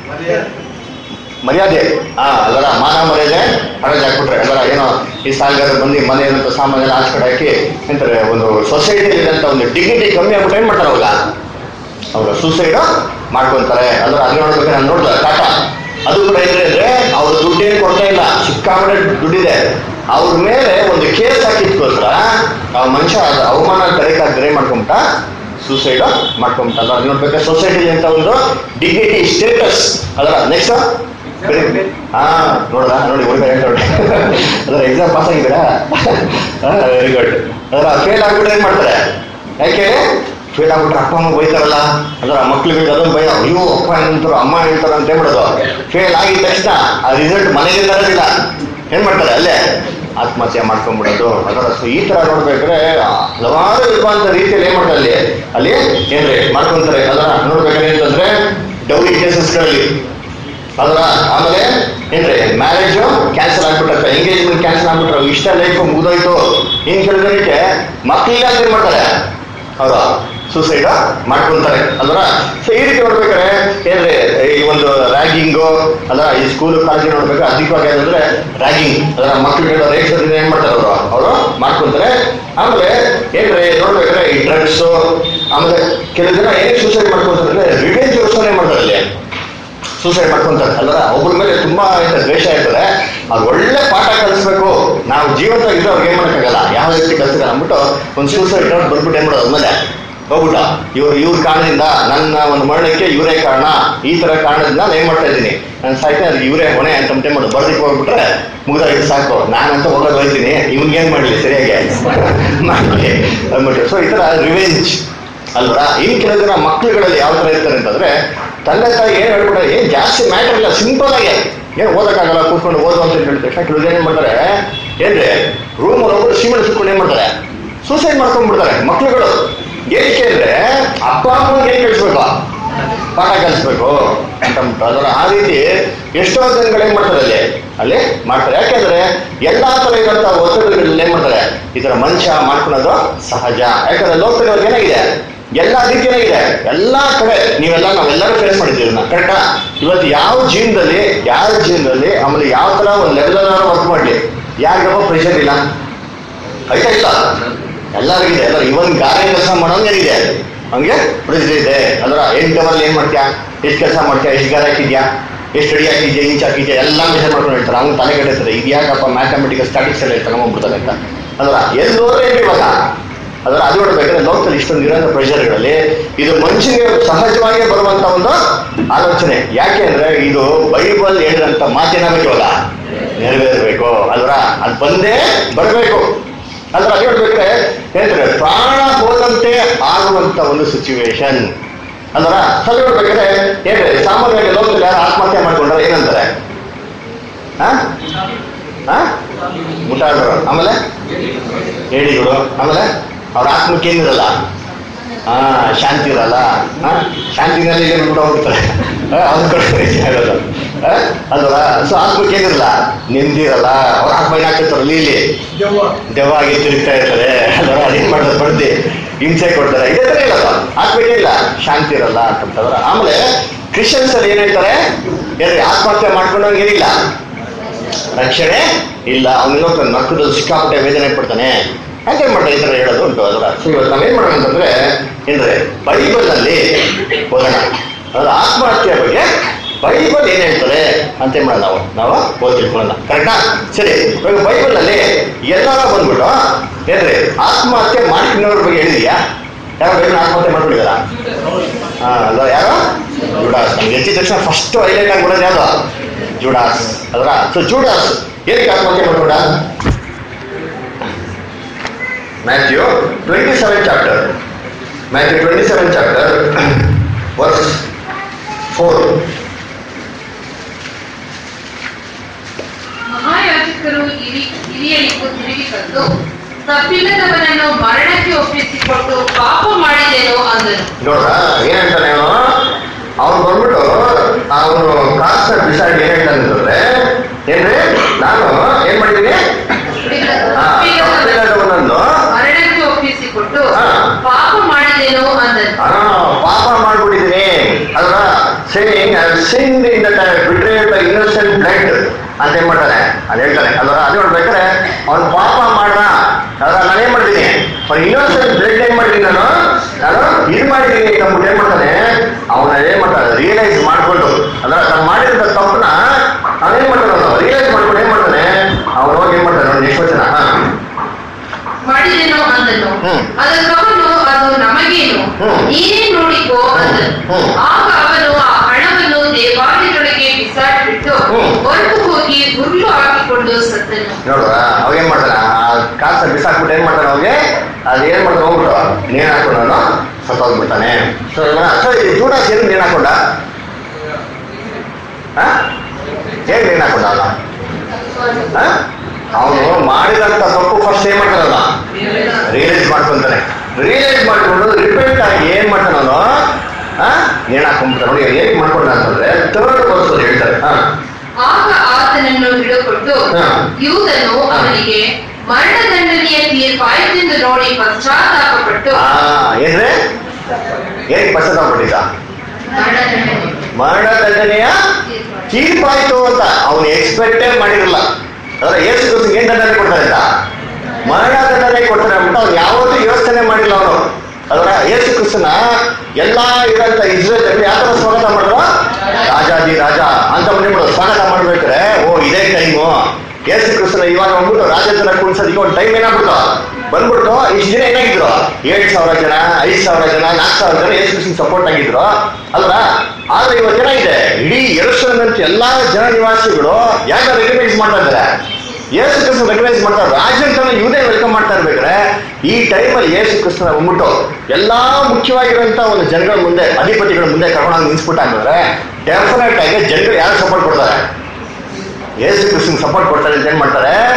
ಮರ್ಯಾದೆ ಹಾ ಅದರ ಮಾನ ಮರ್ಯಾದೆ ಹರಾಜ್ ಹಾಕ್ಬಿಟ್ರೆ ಅದರ ಏನೋ ಈ ಸಾಲಗಾರ ಬಂದು ಮನೆ ಏನಂತ ಸಾಮಾನ್ಯ ಆಚೆ ಕಡೆ ಹಾಕಿ ಎಂತಾರೆ ಒಂದು ಸೊಸೈಟಿಲಿ ಇರೋಂಥ ಒಂದು ಡಿಗ್ನಿಟಿ ಕಮ್ಮಿ ಆಗ್ಬಿಟ್ಟು ಏನ್ ಮಾಡ್ತಾರೆ ಅವಾಗ ಅವ್ರ ಸೂಸೈಡ್ ಮಾಡ್ಕೊಂತಾರೆ ಅಂದ್ರೆ ಅಲ್ಲಿ ನೋಡ್ಬೇಕು ನಾನು ನೋಡ್ದ ಟಾಟಾ ಅದು ಕೂಡ ಏನ್ರಿ ಅಂದ್ರೆ ಅವ್ರ ದುಡ್ಡೇನು ಕೊಡ್ತಾ ಇಲ್ಲ ಸಿಕ್ಕಾಪಟ್ಟೆ ದುಡ್ಡಿದೆ ಅವ್ರ ಮೇಲೆ ಒಂದು ಕೇಸ್ ಹಾಕಿದ್ಕೋಸ್ಕರ ಆ ಮನುಷ್ಯ ಅದು ಅವಮಾನ ಕರೆಕ್ಟಾಗಿ ಏನ್ ಮಾಡ್ಕೊಂಬಿಟ್ಟ ಸೂಸೈಡ್ ಮಾಡ್ಕೊಂಬಿಟ್ಟ ಅಲ್ಲ ಅಲ್ಲಿ ನೋಡ್ಬೇಕು ಸೊಸೈಟಿ ಅಂತ ಒಂದು ಡಿಗ್ನಿಟಿ ಸ್ಟೇಟಸ್ ಅದರ ನೆಕ್ಸ್ಟ್ ಹಾ ನೋಡ್ದ ನೋಡಿ ಹುಡುಗ ಹೇಳಿ ನೋಡಿ ಅದರ ಎಕ್ಸಾಮ್ ಪಾಸ್ ಆಗಿದ್ದೀರಾ ವೆರಿ ಗುಡ್ ಅದರ ಫೇಲ್ ಆಗ್ಬಿಟ್ಟು ಏನ್ ಮಾಡ್ತಾರೆ ಯಾಕೆ ಫೇಲ್ ಆಗ್ಬಿಟ್ರೆ ಅಪ್ಪ ಅಮ್ಮ ಬೈತಾರಲ್ಲ ಅದರ ಮಕ್ಳಿಗೆ ಅದೊಂದು ಭಯ ಅಯ್ಯೋ ಅಪ್ಪ ಏನಂತಾರೋ ಅಮ್ಮ ಏನಂತಾರ ಅಂತ ಹೇಳ್ಬಿಡೋದು ಫೇಲ್ ಆಗಿದ ತಕ್ಷಣ ಆ ರಿಸಲ್ಟ್ ಮನೆಗೆ ತರೋದಿಲ್ಲ ಏನ್ ಮಾಡ್ತಾರೆ ಅಲ್ಲೇ ಆತ್ಮಹತ್ಯೆ ಮಾಡ್ಕೊಂಡ್ಬಿಡೋದು ಅದರ ಸೊ ಈ ತರ ನೋಡ್ಬೇಕಾದ್ರೆ ಹಲವಾರು ವಿಧವಾದ ರೀತಿಯಲ್ಲಿ ಏನ್ ಮಾಡ್ತಾರೆ ಅಲ್ಲಿ ಅಲ್ಲಿ ಏನ್ರಿ ಮಾಡ್ಕೊಂತಾರೆ ಅದರ ನೋಡ್ಬೇಕಾದ್ರೆ ಅಂತಂದ್ರೆ ಡೌರಿ ಕೇಸಸ್ಗಳಲ್ಲಿ ಅದರ ಆಮೇಲೆ ಏನ್ರಿ ಮ್ಯಾರೇಜ್ ಕ್ಯಾನ್ಸಲ್ ಆಗ್ಬಿಟ್ಟೆ ಎಂಗೇಜ್ಮೆಂಟ್ ಕ್ಯಾನ್ಸಲ್ ಆಗ್ಬಿಟ್ರೆ ಇಷ್ಟ ಲೈಫ್ ಮುಗಿದೋಯ್ತು ಏನ್ ಕೇಳಿದ್ರೆ ಮಕ್ಕಳಿಗೆ ಏನ್ ಮಾಡ್ತಾರೆ ಅವರು ಸೂಸೈಡ್ ಮಾಡ್ಕೊಂತಾರೆ ಅಲ್ವಾ ಸೊ ಈ ರೀತಿ ನೋಡ್ಬೇಕಾದ್ರೆ ಏನ್ರಿ ಈ ಒಂದು ರ್ಯಾಗಿಂಗು ಅಲ್ಲ ಈ ಸ್ಕೂಲ್ ಕಾಲೇಜ್ ನೋಡ್ಬೇಕು ಅಧಿಕವಾಗಿ ಏನಂದ್ರೆ ರ್ಯಾಗಿಂಗ್ ಅದರ ಮಕ್ಕಳಿಗೆ ರೇಟ್ಸ್ ಏನ್ ಮಾಡ್ತಾರೆ ಅವರು ಅವರು ಮಾಡ್ಕೊಂತಾರೆ ಆಮೇಲೆ ಏನ್ರಿ ನೋಡ್ಬೇಕಾದ್ರೆ ಈ ಡ್ರಗ್ಸ್ ಆಮೇಲೆ ಕೆಲವು ಜನ ಏನ್ ಸೂಸೈಡ್ ಮಾಡ್ಕೊಂತಾರೆ ಅಂದ್ರೆ ರಿವೆಂಜ್ ಯೋಚನೆ ಮಾಡ್ತಾರೆ ಅಲ್ಲಿ ಸೂಸೈಡ್ ಮಾಡ್ಕೊಂತಾರೆ ಅಲ್ವಾ ಒಬ್ಬರ ಮೇಲೆ ತುಂಬಾ ಇಂಥ ದ್ವೇಷ ಇರ್ತದೆ ಅದು ಒಳ್ಳೆ ಪಾಠ ಕಲಿಸ್ಬೇಕು ನಾವು ಜೀವಂತ ಇದ್ರೆ ಅವ್ರಿಗೆ ಏನ್ ಮಾಡೋಕ್ಕಾಗಲ್ಲ ಯಾವ ರೀತಿ ಕಲ್ಸಿಲ್ಲ ಅಂದ್ಬಿಟ್ಟು ಒಂದು ಸೂಸೈಡ್ ನೋಟ್ ಬರ್ಬಿಟ್ಟು ಏನ್ ಮಾಡೋದು ಆದ್ಮೇಲೆ ಹೋಗ್ಬಿಟ್ಟ ಇವ್ರು ಇವ್ರ ಕಾರಣದಿಂದ ನನ್ನ ಒಂದು ಮರಣಕ್ಕೆ ಇವರೇ ಕಾರಣ ಈ ತರ ಕಾರಣದಿಂದ ನಾನು ಏನ್ ಮಾಡ್ತಾ ಇದ್ದೀನಿ ನಾನು ಸಾಯ್ತೆ ಅದಕ್ಕೆ ಇವರೇ ಹೊಣೆ ಅಂತ ಅಂತ ಮಾಡೋದು ಬರ್ದಿಕ್ಕೆ ಹೋಗ್ಬಿಟ್ರೆ ಮುಗ್ದಾಗಿದ್ದು ಸಾಕು ನಾನಂತ ಹೋಗೋದು ಹೋಯ್ತೀನಿ ಇವ್ನಿಗೇನ್ ಮಾಡ್ಲಿ ಸರಿಯಾಗಿ ಮಾಡ್ಲಿ ಅಂದ್ಬಿಟ್ಟು ಸೊ ಈ ತರ ರಿವೆಂಜ್ ಅಲ್ವಾ ಇನ್ ಕೆಲವು ಜನ ಮಕ್ಳುಗಳಲ್ಲಿ ಯಾವ ತರ ಇರ್ತಾರೆ ಅಂತಂದ್ರೆ ತಂದೆ ತಾಯಿ ಏನ್ ಹೇಳ್ಬಿಟ್ರೆ ಏನ್ ಜಾಸ್ತಿ ಮ್ಯಾಟರ್ ಇಲ್ಲ ಸಿಂಪಲ್ ಆಗಿ ಏನ್ ಓದಕ್ಕಾಗಲ್ಲ ಕೂತ್ಕೊಂಡು ಓದು ಅಂತ ಹೇಳಿದ ತಕ್ಷಣ ಕೆಲವು ಜನ ಏನ್ ಮಾಡ್ತಾರೆ ಏನ್ರಿ ರೂಮ್ ಒಳಗೆ ಸಿಮೆಂಟ್ ಸುತ್ಕೊಂಡು ಏನ್ ಮಾಡ್ತಾರೆ ಸೂಸೈಡ್ ಮಾಡ್ಕೊಂಡ್ಬಿಡ್ತಾರೆ ಮಕ್ಳುಗಳು ಏನಕ್ಕೆ ಅಂದ್ರೆ ಅಪ್ಪ ಅಮ್ಮನಿಗೆ ಏನ್ ಕಳಿಸ್ಬೇಕು ಪಾಠ ಕಲಿಸ್ಬೇಕು ಅಂತ ಅಂದ್ಬಿಟ್ಟು ಅದರ ಆ ರೀತಿ ಎಷ್ಟೋ ಜನಗಳು ಏನ್ ಮಾಡ್ತಾರೆ ಅಲ್ಲಿ ಅಲ್ಲಿ ಮಾಡ್ತಾರೆ ಯಾಕೆಂದ್ರೆ ಎಲ್ಲಾ ತರ ಇರುವಂತ ಒತ್ತಡಗಳಲ್ಲಿ ಏನ್ ಮಾಡ್ತಾರೆ ಈ ತರ ಮನುಷ್ಯ ಮಾಡ್ಕೊಳೋದು ಸಹಜ ಯಾಕಂದ್ರೆ ಲೋಕದಲ್ಲಿ ಇವಾಗ ಏನಾಗಿದೆ ಎಲ್ಲಾ ರೀತಿಯಾಗಿದೆ ಎಲ್ಲಾ ಕಡೆ ನೀವೆಲ್ಲ ನಾವೆಲ್ಲರೂ ಫೇಸ್ ಮಾಡಿದ್ದೀವಿ ನಾ ಕರೆಕ್ಟಾ ಇವತ್ತು ಯಾವ ಜೀವನದಲ್ಲಿ ಯಾವ ಜೀವನದಲ್ಲಿ ಆಮೇಲೆ ಯಾವ ತರ ಒಂದು ಲೆವೆಲ್ ವರ್ಕ್ ಮಾಡ್ಲಿ ಯಾರಿಗಪ್ಪ ಪ್ರೆಷರ್ ಇಲ್ಲ ಆಯ್ತಾ ಇಲ್ಲ ಎಲ್ಲರಿಗಿದೆ ಎಲ್ಲ ಇವನ್ ಗಾರೆ ಕೆಲಸ ಮಾಡೋಂಗೇನಿದೆ ಹಂಗೆ ಪ್ರೆಷರ್ ಇದೆ ಅದರ ಎಂಟು ಅವರಲ್ಲಿ ಏನ್ ಮಾಡ್ತೀಯಾ ಎಷ್ಟು ಕೆಲಸ ಮಾಡ್ತೀಯಾ ಎಷ್ಟು ಗಾರೆ ಹಾಕಿದ್ಯಾ ಎಷ್ಟು ಅಡಿ ಹಾಕಿದ್ಯಾ ಇಂಚ್ ಹಾಕಿದ್ಯಾ ಎಲ್ಲ ಮೆಷರ್ ಮಾಡ್ಕೊಂಡು ಹೇಳ್ತಾರೆ ಅವ್ನು ತಲೆ ಕೆಟ್ಟಿರ್ತಾರೆ ಇದು ಯಾಕಪ್ಪ ಮ್ಯಾಥಮೆಟಿಕಲ್ ಸ್ಟಾಟಿಕ್ಸ್ ಎಲ್ಲ ತಗೊಂಡ್ಬಿಡ್ತಾರೆ ಅಂತ ಅದರ ಎಲ್ಲೋದ್ರೆ ಏನು ಇವಾಗ ಅದರ ಅದು ನೋಡ್ಬೇಕಾದ್ರೆ ಲೋಕದಲ್ಲಿ ಇಷ್ಟೊಂದು ಇರೋಂಥ ಪ್ರೆಷರ್ಗಳಲ್ಲಿ ಇದು ಮನುಷ್ಯನಿಗೆ ಸಹಜವಾಗಿ ಬರುವಂತ ಒಂದು ಆಲೋಚನೆ ಯಾಕೆ ಅಂದ್ರೆ ಇದು ಬೈಬಲ್ ಹೇಳಿದಂತ ಮಾತೇನಾಗಬೇಕು ಇವಾಗ ನೆರವೇರಬೇಕು ಅಲ್ವರ ಅದು ಬಂದೇ ಬರಬೇಕು ಅಂದ್ರೆ ಅದು ಹೇಳ್ಬೇಕ್ರೆ ಹೇಳ್ತಾರೆ ಪ್ರಾಣ ಹೋದಂತೆ ಆಗುವಂತ ಒಂದು ಸಿಚುವೇಶನ್ ಅಂದ್ರ ಸಲ ಹೇಳ್ಬೇಕಾದ್ರೆ ಹೇಳ್ರಿ ಸಾಮಾನ್ಯವಾಗಿ ಲೋಕದಲ್ಲಿ ಯಾರು ಆತ್ಮಹತ್ಯೆ ಮಾಡ್ಕೊಂಡ್ರೆ ಏನಂತಾರೆ ಹಾ ಹಾ ಮುಟ್ಟಾಡ್ರು ಆಮೇಲೆ ಹೇಳಿಗಳು ಆಮೇಲೆ ಅವ್ರ ಆತ್ಮಕ್ಕೆ ಏನಿರಲ್ಲ ಹಾ ಶಾಂತಿ ಇರಲ್ಲ ಹಾ ಶಾಂತಿನಲ್ಲಿ ಏನು ಬಿಟ್ಟು ಹೋಗ್ತಾರೆ ಅವ್ರ ಕಡೆ ಆಗೋದು ಆ? ಅಲ್ವಾ ಸೊ ಆತ್ಮಕ್ಕೆ ಏನಿರಲ್ಲ ನೆಮ್ಮದಿ ಇರಲ್ಲ ಅವ್ರ ಆತ್ಮ ಏನಾಗ್ತಿರ್ತಾರಲ್ಲ ಇಲ್ಲಿ ದೆವ್ವ ದೆವ್ವ ಆಗಿ ತಿರುಗ್ತಾ ಇರ್ತಾರೆ ಅಲ್ವಾ ಅದೇನ್ ಮಾಡ್ತಾರೆ ಬಡ್ದಿ ಹಿಂಸೆ ಕೊಡ್ತಾರೆ ಇದೇ ತರ ಇಲ್ಲ ಆತ್ಮಕ್ಕೆ ಇಲ್ಲ ಶಾಂತಿ ಇರಲ್ಲ ಅಂತಂದ್ರೆ ಆಮೇಲೆ ಕ್ರಿಶ್ಚಿಯನ್ಸ್ ಅಲ್ಲಿ ಏನ್ ಹೇಳ್ತಾರೆ ಏನ್ರಿ ಆತ್ಮಹತ್ಯೆ ಮಾಡ್ಕೊಂಡವ್ರಿಗೆ ಏನಿಲ್ಲ ರಕ್ಷಣೆ ಇಲ್ಲ ಅವನಿಲ್ಲೋ ನಕ್ಕದಲ್ಲಿ ಸಿಕ್ಕಾಪಟ್ಟೆ ವೇದನೆ ಪಡ್ತಾನೆ ಅಂತ ಏನ್ ಮಾಡ್ತಾರೆ ಈ ತರ ಹೇಳೋದು ಉಂಟು ಅದರ ಸೊ ಇವತ್ತು ನಾವೇನ್ ಮಾಡೋಣ ಅಂತಂದ್ರೆ ಏನ್ರೆ ಬೈಬಲ್ ನಲ್ಲಿ ಓದೋಣ ಅದರ ಆತ್ಮಹತ್ಯೆ ಬಗ್ಗೆ ಬೈಬಲ್ ಏನ್ ಹೇಳ್ತಾರೆ ಅಂತ ಏನ್ ಮಾಡೋಣ ನಾವು ನಾವು ಓದ್ ತಿಳ್ಕೊಳ್ಳೋಣ ಕರೆಕ್ಟಾ ಸರಿ ಇವಾಗ ಬೈಬಲ್ ನಲ್ಲಿ ಎಲ್ಲಾರ ಬಂದ್ಬಿಟ್ಟು ಏನ್ರಿ ಆತ್ಮಹತ್ಯೆ ಮಾಡ್ಕೊಂಡವ್ರ ಬಗ್ಗೆ ಹೇಳಿದ್ಯಾ ಯಾರು ಬೈಬಲ್ ಆತ್ಮಹತ್ಯೆ ಮಾಡ್ಕೊಂಡಿದಾರ ಹಾ ಅಲ್ಲ ಯಾರು ಜುಡಾಸ್ ನಮ್ಗೆ ಎತ್ತಿದ ತಕ್ಷಣ ಫಸ್ಟ್ ಹೈಲೈಟ್ ಆಗ್ಬಿಡೋದು ಯಾವುದು ಜುಡಾಸ್ ಅಲ್ವಾ ಸೊ ಜುಡಾಸ್ ಏನಕ್ಕೆ ಆತ್ಮಹತ್ಯೆ ಮಾಡ್ಕೊಂಡ Matthew twenty seven chapter Matthew twenty seven chapter verse four ಮಹಾಯಾಜಕರು ಹಿರಿ- ಹಿರಿಯರಿಗೂ ತಿರುಗಿ ಬಂದು ತಪ್ಪಿಲ್ಲದವನನ್ನು ಮರಣಕ್ಕೆ ಒಪ್ಪಿಸಿಕೊಟ್ಟು ಪಾಪ ಮಾಡಿದೆನು ಅಂದನು ನೋಡ್ರ ಏನಂತಾನೆ ಅವನು ಅವ್ನು ಬಂದ್ಬಿಟ್ಟು ಅವನು ಕಾಸ್ತ ಬಿಸಾಡಿ ಏನ್ ಹೇಳ್ತಾನೆ ಅಂತಂದ್ರೆ ಏನ್ರಿ ನಾನು ಏನ್ ಮಾಡಿದೀನಿ ಹಾ, ತಪ್ಪಿಲ್ಲದವನನ್ನು ಮರಣಕ್ಕೆ ಒಪ್ಪಿಸಿಕೊಟ್ಟು ಹಾ. ಪಾಪ ಮಾಡಿದೆನು ಅಂದನು ಆ, ಪಾಪ ಮಾಡ್ಬಿಟ್ಟಿದ್ದೀನಿ ಅಲ್ವ saving sin in betrayed by innocent blood ಅಂತ ಏನ್ ಮಾಡ್ತಾನೆ ಅದು ಹೇಳ್ತಾನೆ ಅಲ್ವ ಅದು ನೋಡ್ಬೇಕಾದ್ರೆ ಅವ್ನು ಪಾಪ ಮಾಡ್ದ ಅದ್ರ ನಾನೇನ್ ಮಾಡಿದ್ದೀನಿ ಅವ್ನು ಇನ್ನೋಸೆಂಟ್ ಬ್ಲಡ್ ಏನ್ ಮಾಡಿದ್ದೀನಿ ನಾನು ನಾನು ಇದು ಮಾಡಿದ್ದೀನಿ ಅಂದ್ಬಿಟ್ಟು ಏನ್ ಮಾಡ್ತಾನೆ ಅವನ ಏನ್ ಮಾಡ್ತಾನೆ ರಿಯಲೈಸ್ ಮಾಡ್ಕೊಂಡು ಅದ್ರ ನಾನು ಮಾಡಿರೋ ತಪ್ಪನ್ನ ಅವನೇನ್ ಮಾಡ್ತಾನೆ ಅವನು ರಿಯಲೈಸ್ ಮಾಡ್ಕೊಂಡು ಏನ್ ಮಾಡ್ತಾನೆ ಅವನು ಹೋಗಿ ಏನ್ ಮಾಡ್ತಾನೆ ಅವ್ನು ನಿಶ್ವಚನ ಹಾ ಮಾಡಿದೆನು ಅಂದನು ಹ್ಮ್. ಅದಕ್ಕವನು ಅದು ನಮಗೇನು ಹ್ಮ್. ನೀನೇ ನೋಡಿಕೋ ಅಂದನು ಹ್ಮ್. ಆಗ ಅವನು ಆ ಹಣವನ್ನು ದೇವಾಲಯದೊಳಗೆ ಬಿಸಾಡಿಬಿಟ್ಟು ಹ್ಮ್. ಹೊರಟು ಹೋಗಿ ಹುಲ್ಲು ಹಾಕಿಕೊಂಡು ಸತ್ತನು ನೋಡುವ ಅವಾಗ ಏನ್ ಮಾಡ್ತಾನೆ ಆ ಕಾಸ ಬಿಸಾಕ್ಬಿಟ್ಟು ಏನ್ ಮಾಡ್ತಾನೆ ಅವಾಗ ಅದ್ ಏನ್ ಮಾಡ್ತಾನೆ ಹೋಗ್ಬಿಟ್ಟು ನೇಣ್ ಹಾಕೊಂಡು ಸತ್ತೋಗ್ಬಿಡ್ತಾನೆ ಸೊ ಸೊ ಈ ಜೂಡಾಸ್ ಏನು ನೇಣ್ ಹಾಕೊಂಡ ಆ? ಹೇಗ್ ನೇಣ್ ಹಾಕೊಂಡ ಅವನು ಅವನು ಮಾಡಿದಂತ ತಪ್ಪು ಫಸ್ಟ್ ಏನ್ ಮಾಡ್ತಾನಲ್ಲ ರಿಯಲೈಸ್ ಮಾಡ್ಕೊಂತಾನೆ ರಿಯಲೈಸ್ ಮಾಡ್ಕೊಂಡು ರಿಪೆಂಟ್ ಆಗಿ ಏನ್ ಮಾಡ್ತಾನ ಅವನು ನೇಣ್ ಹಾಕೊಂಡ್ಬಿಡ್ತಾನೆ ನೋಡಿ ಏನ್ ಮಾಡ್ಕೊಂಡ ಅಂತಂದ್ರೆ ಥರ್ಡ್ ವರ್ಸ್ ಹೇಳ್ತಾರೆ ಹಾ ಆಗ ಆತನನ್ನು ಹಿಡಿದುಕೊಂಡು ಹಾ. ಯೂದನು ಅವನಿಗೆ ಮರಣದಂಡನೆಯ ತೀರ್ಪಾಯಿತೆಂದು ನೋಡಿ ಪಶ್ಚಾತ್ತಾಪಪಟ್ಟು ಆ ಏನ್ರೆ ಏನ್ ಪಶ್ಚಾತ್ತಾಪಟ್ಟಿದ್ದ ಮರಣದಂಡನೆ ಮರಣದಂಡನೆಯ ತೀರ್ಪಾಯ್ತು ಅಂತ ಅವನು ಎಕ್ಸ್ಪೆಕ್ಟೇ ಮಾಡಿರಲ್ಲ ಅಂದ್ರೆ ಏಸು ಕ್ರಿಸ್ತನಿಗೆ ಏನ್ ದಂಡನೆ ಕೊಡ್ತಾರೆ ಅಂತ ಮರಣ ದಂಡನೆ ಕೊಡ್ತಾರೆ ಅಂದ್ಬಿಟ್ಟು ಅವ್ನು ಯಾವತ್ತೂ ಯೋಚನೆ ಮಾಡಿಲ್ಲ ಅವನು ಅದರ ಏಸು ಕ್ರಿಸ್ತನ ಎಲ್ಲಾ ಇರೋಂಥ ಇಸ್ರೇಲ್ ಯಾವ ತರ ಸ್ವಾಗತ ಮಾಡಿದ್ರು ರಾಜಾದಿ ರಾಜ ಅಂತ ಬಂದ್ಬಿಟ್ಟು ಸ್ವಾಗತ ಮಾಡ್ಬೇಕಾರೆ ಓ ಇದೇ ಟೈಮು ಏಸು ಕ್ರಿಸ್ತನ ಇವಾಗ ಬಂದ್ಬಿಟ್ಟು ರಾಜತನ ಕುಣಿಸೋದಕ್ಕೆ ಒಂದು ಟೈಮ್ ಏನಾಗ್ಬಿಟ್ಟು ಬಂದ್ಬಿಟ್ಟು ಇಷ್ಟು ದಿನ ಏನಾಗಿದ್ರು ಏಳು ಸಾವಿರ ಜನ ಐದು ಸಾವಿರ ಜನ ನಾಲ್ಕು ಸಾವಿರ ಜನ ಏಸು ಕ್ರಿಸ್ತನ್ ಸಪೋರ್ಟ್ ಆಗಿದ್ರು ಅಲ್ವಾ ಆದ್ರೆ ಇವತ್ತು ಏನಾಗಿದೆ ಇಡೀ ಎರಡ್ ಎಲ್ಲಾ ಜನ ನಿವಾಸಿಗಳು ಯಾಕೆ ರೆಕಗ್ನೈಸ್ ಮಾಡ್ತಾ ಇದ್ದಾರೆ ಯೇಸು ಕ್ರಿಸ್ತನ ರೆಕಗ್ನೈಸ್ ಮಾಡ್ತಾರೆ ರಾಜಂತನ ಇವನೇ ವೆಲ್ಕಮ್ ಮಾಡ್ತಾ ಇರ್ಬೇಕಾದ್ರೆ ಈ ಟೈಮಲ್ಲಿ ಯೇಸು ಕ್ರಿಸ್ತನ ಬಂದ್ಬಿಟ್ಟು ಎಲ್ಲಾ ಮುಖ್ಯವಾಗಿರುವಂತ ಒಂದು ಜನಗಳ ಮುಂದೆ ಅಧಿಪತಿಗಳ ಮುಂದೆ ಕರ್ಕೊಂಡು ನಿಲ್ಸ್ಬಿಟ್ಟ ಅಂದ್ರೆ ಡೆಫಿನೆಟ್ ಆಗಿ ಜನಗಳು ಯಾರು ಸಪೋರ್ಟ್ ಕೊಡ್ತಾರೆ ಯೇಸು ಕ್ರಿಸ್ತನ್ ಸಪೋರ್ಟ್ ಕೊಡ್ತಾರೆ ಅಂತ ಏನ್ ಮಾಡ್ತಾರೆ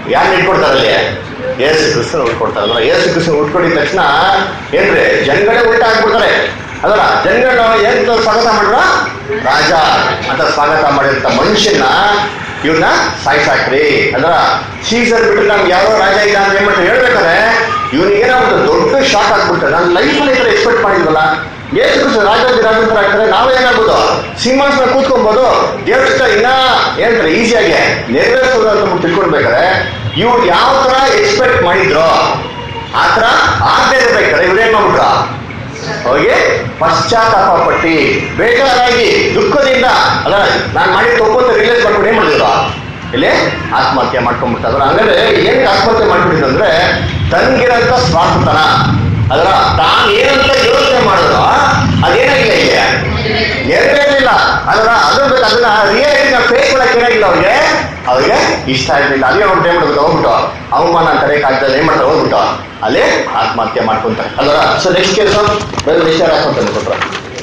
ಯಾರು ಇಟ್ಕೊಡ್ತಾರೆ ಅಲ್ಲಿ ಏಸು ಕ್ರಿಸ್ತನ ಉಟ್ಕೊಡ್ತಾರಲ್ಲ ಏಸು ಕ್ರಿಸ್ತನ ಉಟ್ಕೊಂಡಿದ ತಕ್ಷಣ ಏನ್ರಿ ಜನಗಳೇ ಉಲ್ಟ ಹಾಕ್ಬಿಡ್ತಾರೆ ಅದಲ್ಲ ಜನಗಳು ಏನ್ ಸ್ವಾಗತ ಮಾಡಿದ್ರ ರಾಜ ಅಂತ ಸ್ವಾಗತ ಮಾಡಿರ್ತ ಮನುಷ್ಯನ ಇವ್ನ ಸಾಯ್ಸಾಕ್ರಿ ಅಂದ್ರ ಸೀಸರ್ ಬಿಟ್ಟು ನಮ್ಗೆ ಯಾವ ರಾಜ ಇಲ್ಲ ಅಂತ ಏನ್ ಮಾಡ್ತಾರೆ ಹೇಳ್ಬೇಕಾದ್ರೆ ಇವ್ನಿಗೆ ಏನಾಗ್ಬಿಟ್ಟು ದೊಡ್ಡ ಶಾಕ್ ಆಗ್ಬಿಡ್ತಾರೆ ನನ್ನ ಲೈಫಲ್ಲಿ ಈ ಎಕ್ಸ್ಪೆಕ್ಟ್ ಮಾಡಿದ್ವಲ್ಲ ಏಸು ಕ್ರಿಸ್ತ ರಾಜಾದಿ ರಾಜಂತರ ಆಗ್ತಾರೆ ನಾವೇ ಏನಾಗ್ಬೋದು ಸಿಂಹಾಸನ ಕೂತ್ಕೊಬೋದು ದೇವಷ್ಟ ಇನ್ನ ಏನಂತಾರೆ ಈಸಿಯಾಗಿ ನೆರವೇರಿಸೋದು ಅಂತ ಬಿಟ್ಟು ತಿಳ್ಕೊಳ್ಬೇಕಾದ್ರೆ ಇವ್ರು ಯಾವ ತರ ಎಕ್ಸ್ಪೆಕ್ಟ್ ಮಾಡಿದ್ರು ಆ ತರ ಆಗದೆ ಇರ್ಬೇಕಾದ್ರೆ ಇವ್ರೇನ್ ಮಾಡ್ಬಿಟ್ರ ಅವ್ರಿಗೆ ಪಶ್ಚಾತ್ತಾಪ ಪಟ್ಟಿ ಬೇಜಾರಾಗಿ ದುಃಖದಿಂದ ಅಲ್ಲ ನಾನು ಮಾಡಿದ ತಪ್ಪು ಅಂತ ರಿಲೈಸ್ ಮಾಡ್ಕೊಂಡು ಏನ್ ಮಾಡಿದ್ರು ಇಲ್ಲಿ ಆತ್ಮಹತ್ಯೆ ಮಾಡ್ಕೊಂಡ್ಬಿಡ್ತಾರೆ ಹಂಗಂದ್ರೆ ಏನಕ್ಕೆ ಆತ್ಮಹತ್ಯೆ ಮಾಡ್ಬಿಟ್ಟಿದ್ರು ಅಂದ್ರೆ ತನ್ಗಿರಂತ ಸ್ವಾರ್ಥತನ ಅದರ ತಾನು ಏನಂತ ಯೋಚನೆ ಮಾಡಿದ್ರು ಅದೇನಾಗಿಲ್ಲ ಇಲ್ಲಿ ನೆರವೇರಲಿಲ್ಲ ಅದರ ಅದ್ರ ಬಗ್ಗೆ ಅದನ್ನ ರಿಯಾಲಿಟಿನ ಫೇಸ್ ಮಾಡಕ್ ಏನಾಗಿಲ್ಲ ಅವ್ರಿಗೆ ಅವ್ರಿಗೆ ಇಷ್ಟ ಆಗಲಿಲ್ಲ ಅದೇ ಅವ್ರು ಟೈಮ್ ಮಾಡ್ಬೇಕು ಹೋಗ್ಬಿಟ್ಟು ಅವಮಾನ ಅಂತ ಆಗ್ತದೆ ಏನ್ ಮಾಡ್ತಾರೆ ಹೋಗ್ಬಿಟ್ಟು ಅಲ್ಲಿ ಆತ್ಮಹತ್ಯೆ ಮಾಡ್ಕೊಂತಾರೆ ಅದರ ಸೊ ನೆಕ್ಸ್ಟ್ ಕೆಲಸ ಬೇರೆ ವಿಚಾರ ಹಾಕೊಂತಾರೆ ಕೊಟ್ರ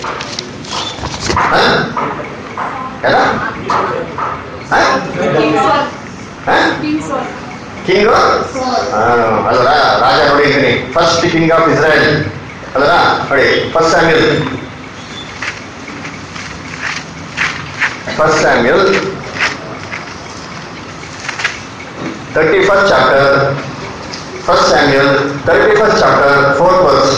ಯಾರ ಕಿಂಗ್ ಅದರ ರಾಜ ನೋಡಿದ್ದೀನಿ ಫಸ್ಟ್ ಕಿಂಗ್ ಆಫ್ ಇಸ್ರಾಯಲ್ ಅದರ ನೋಡಿ first Samuel first Samuel thirty first chapter first Samuel thirty first chapter fourth verse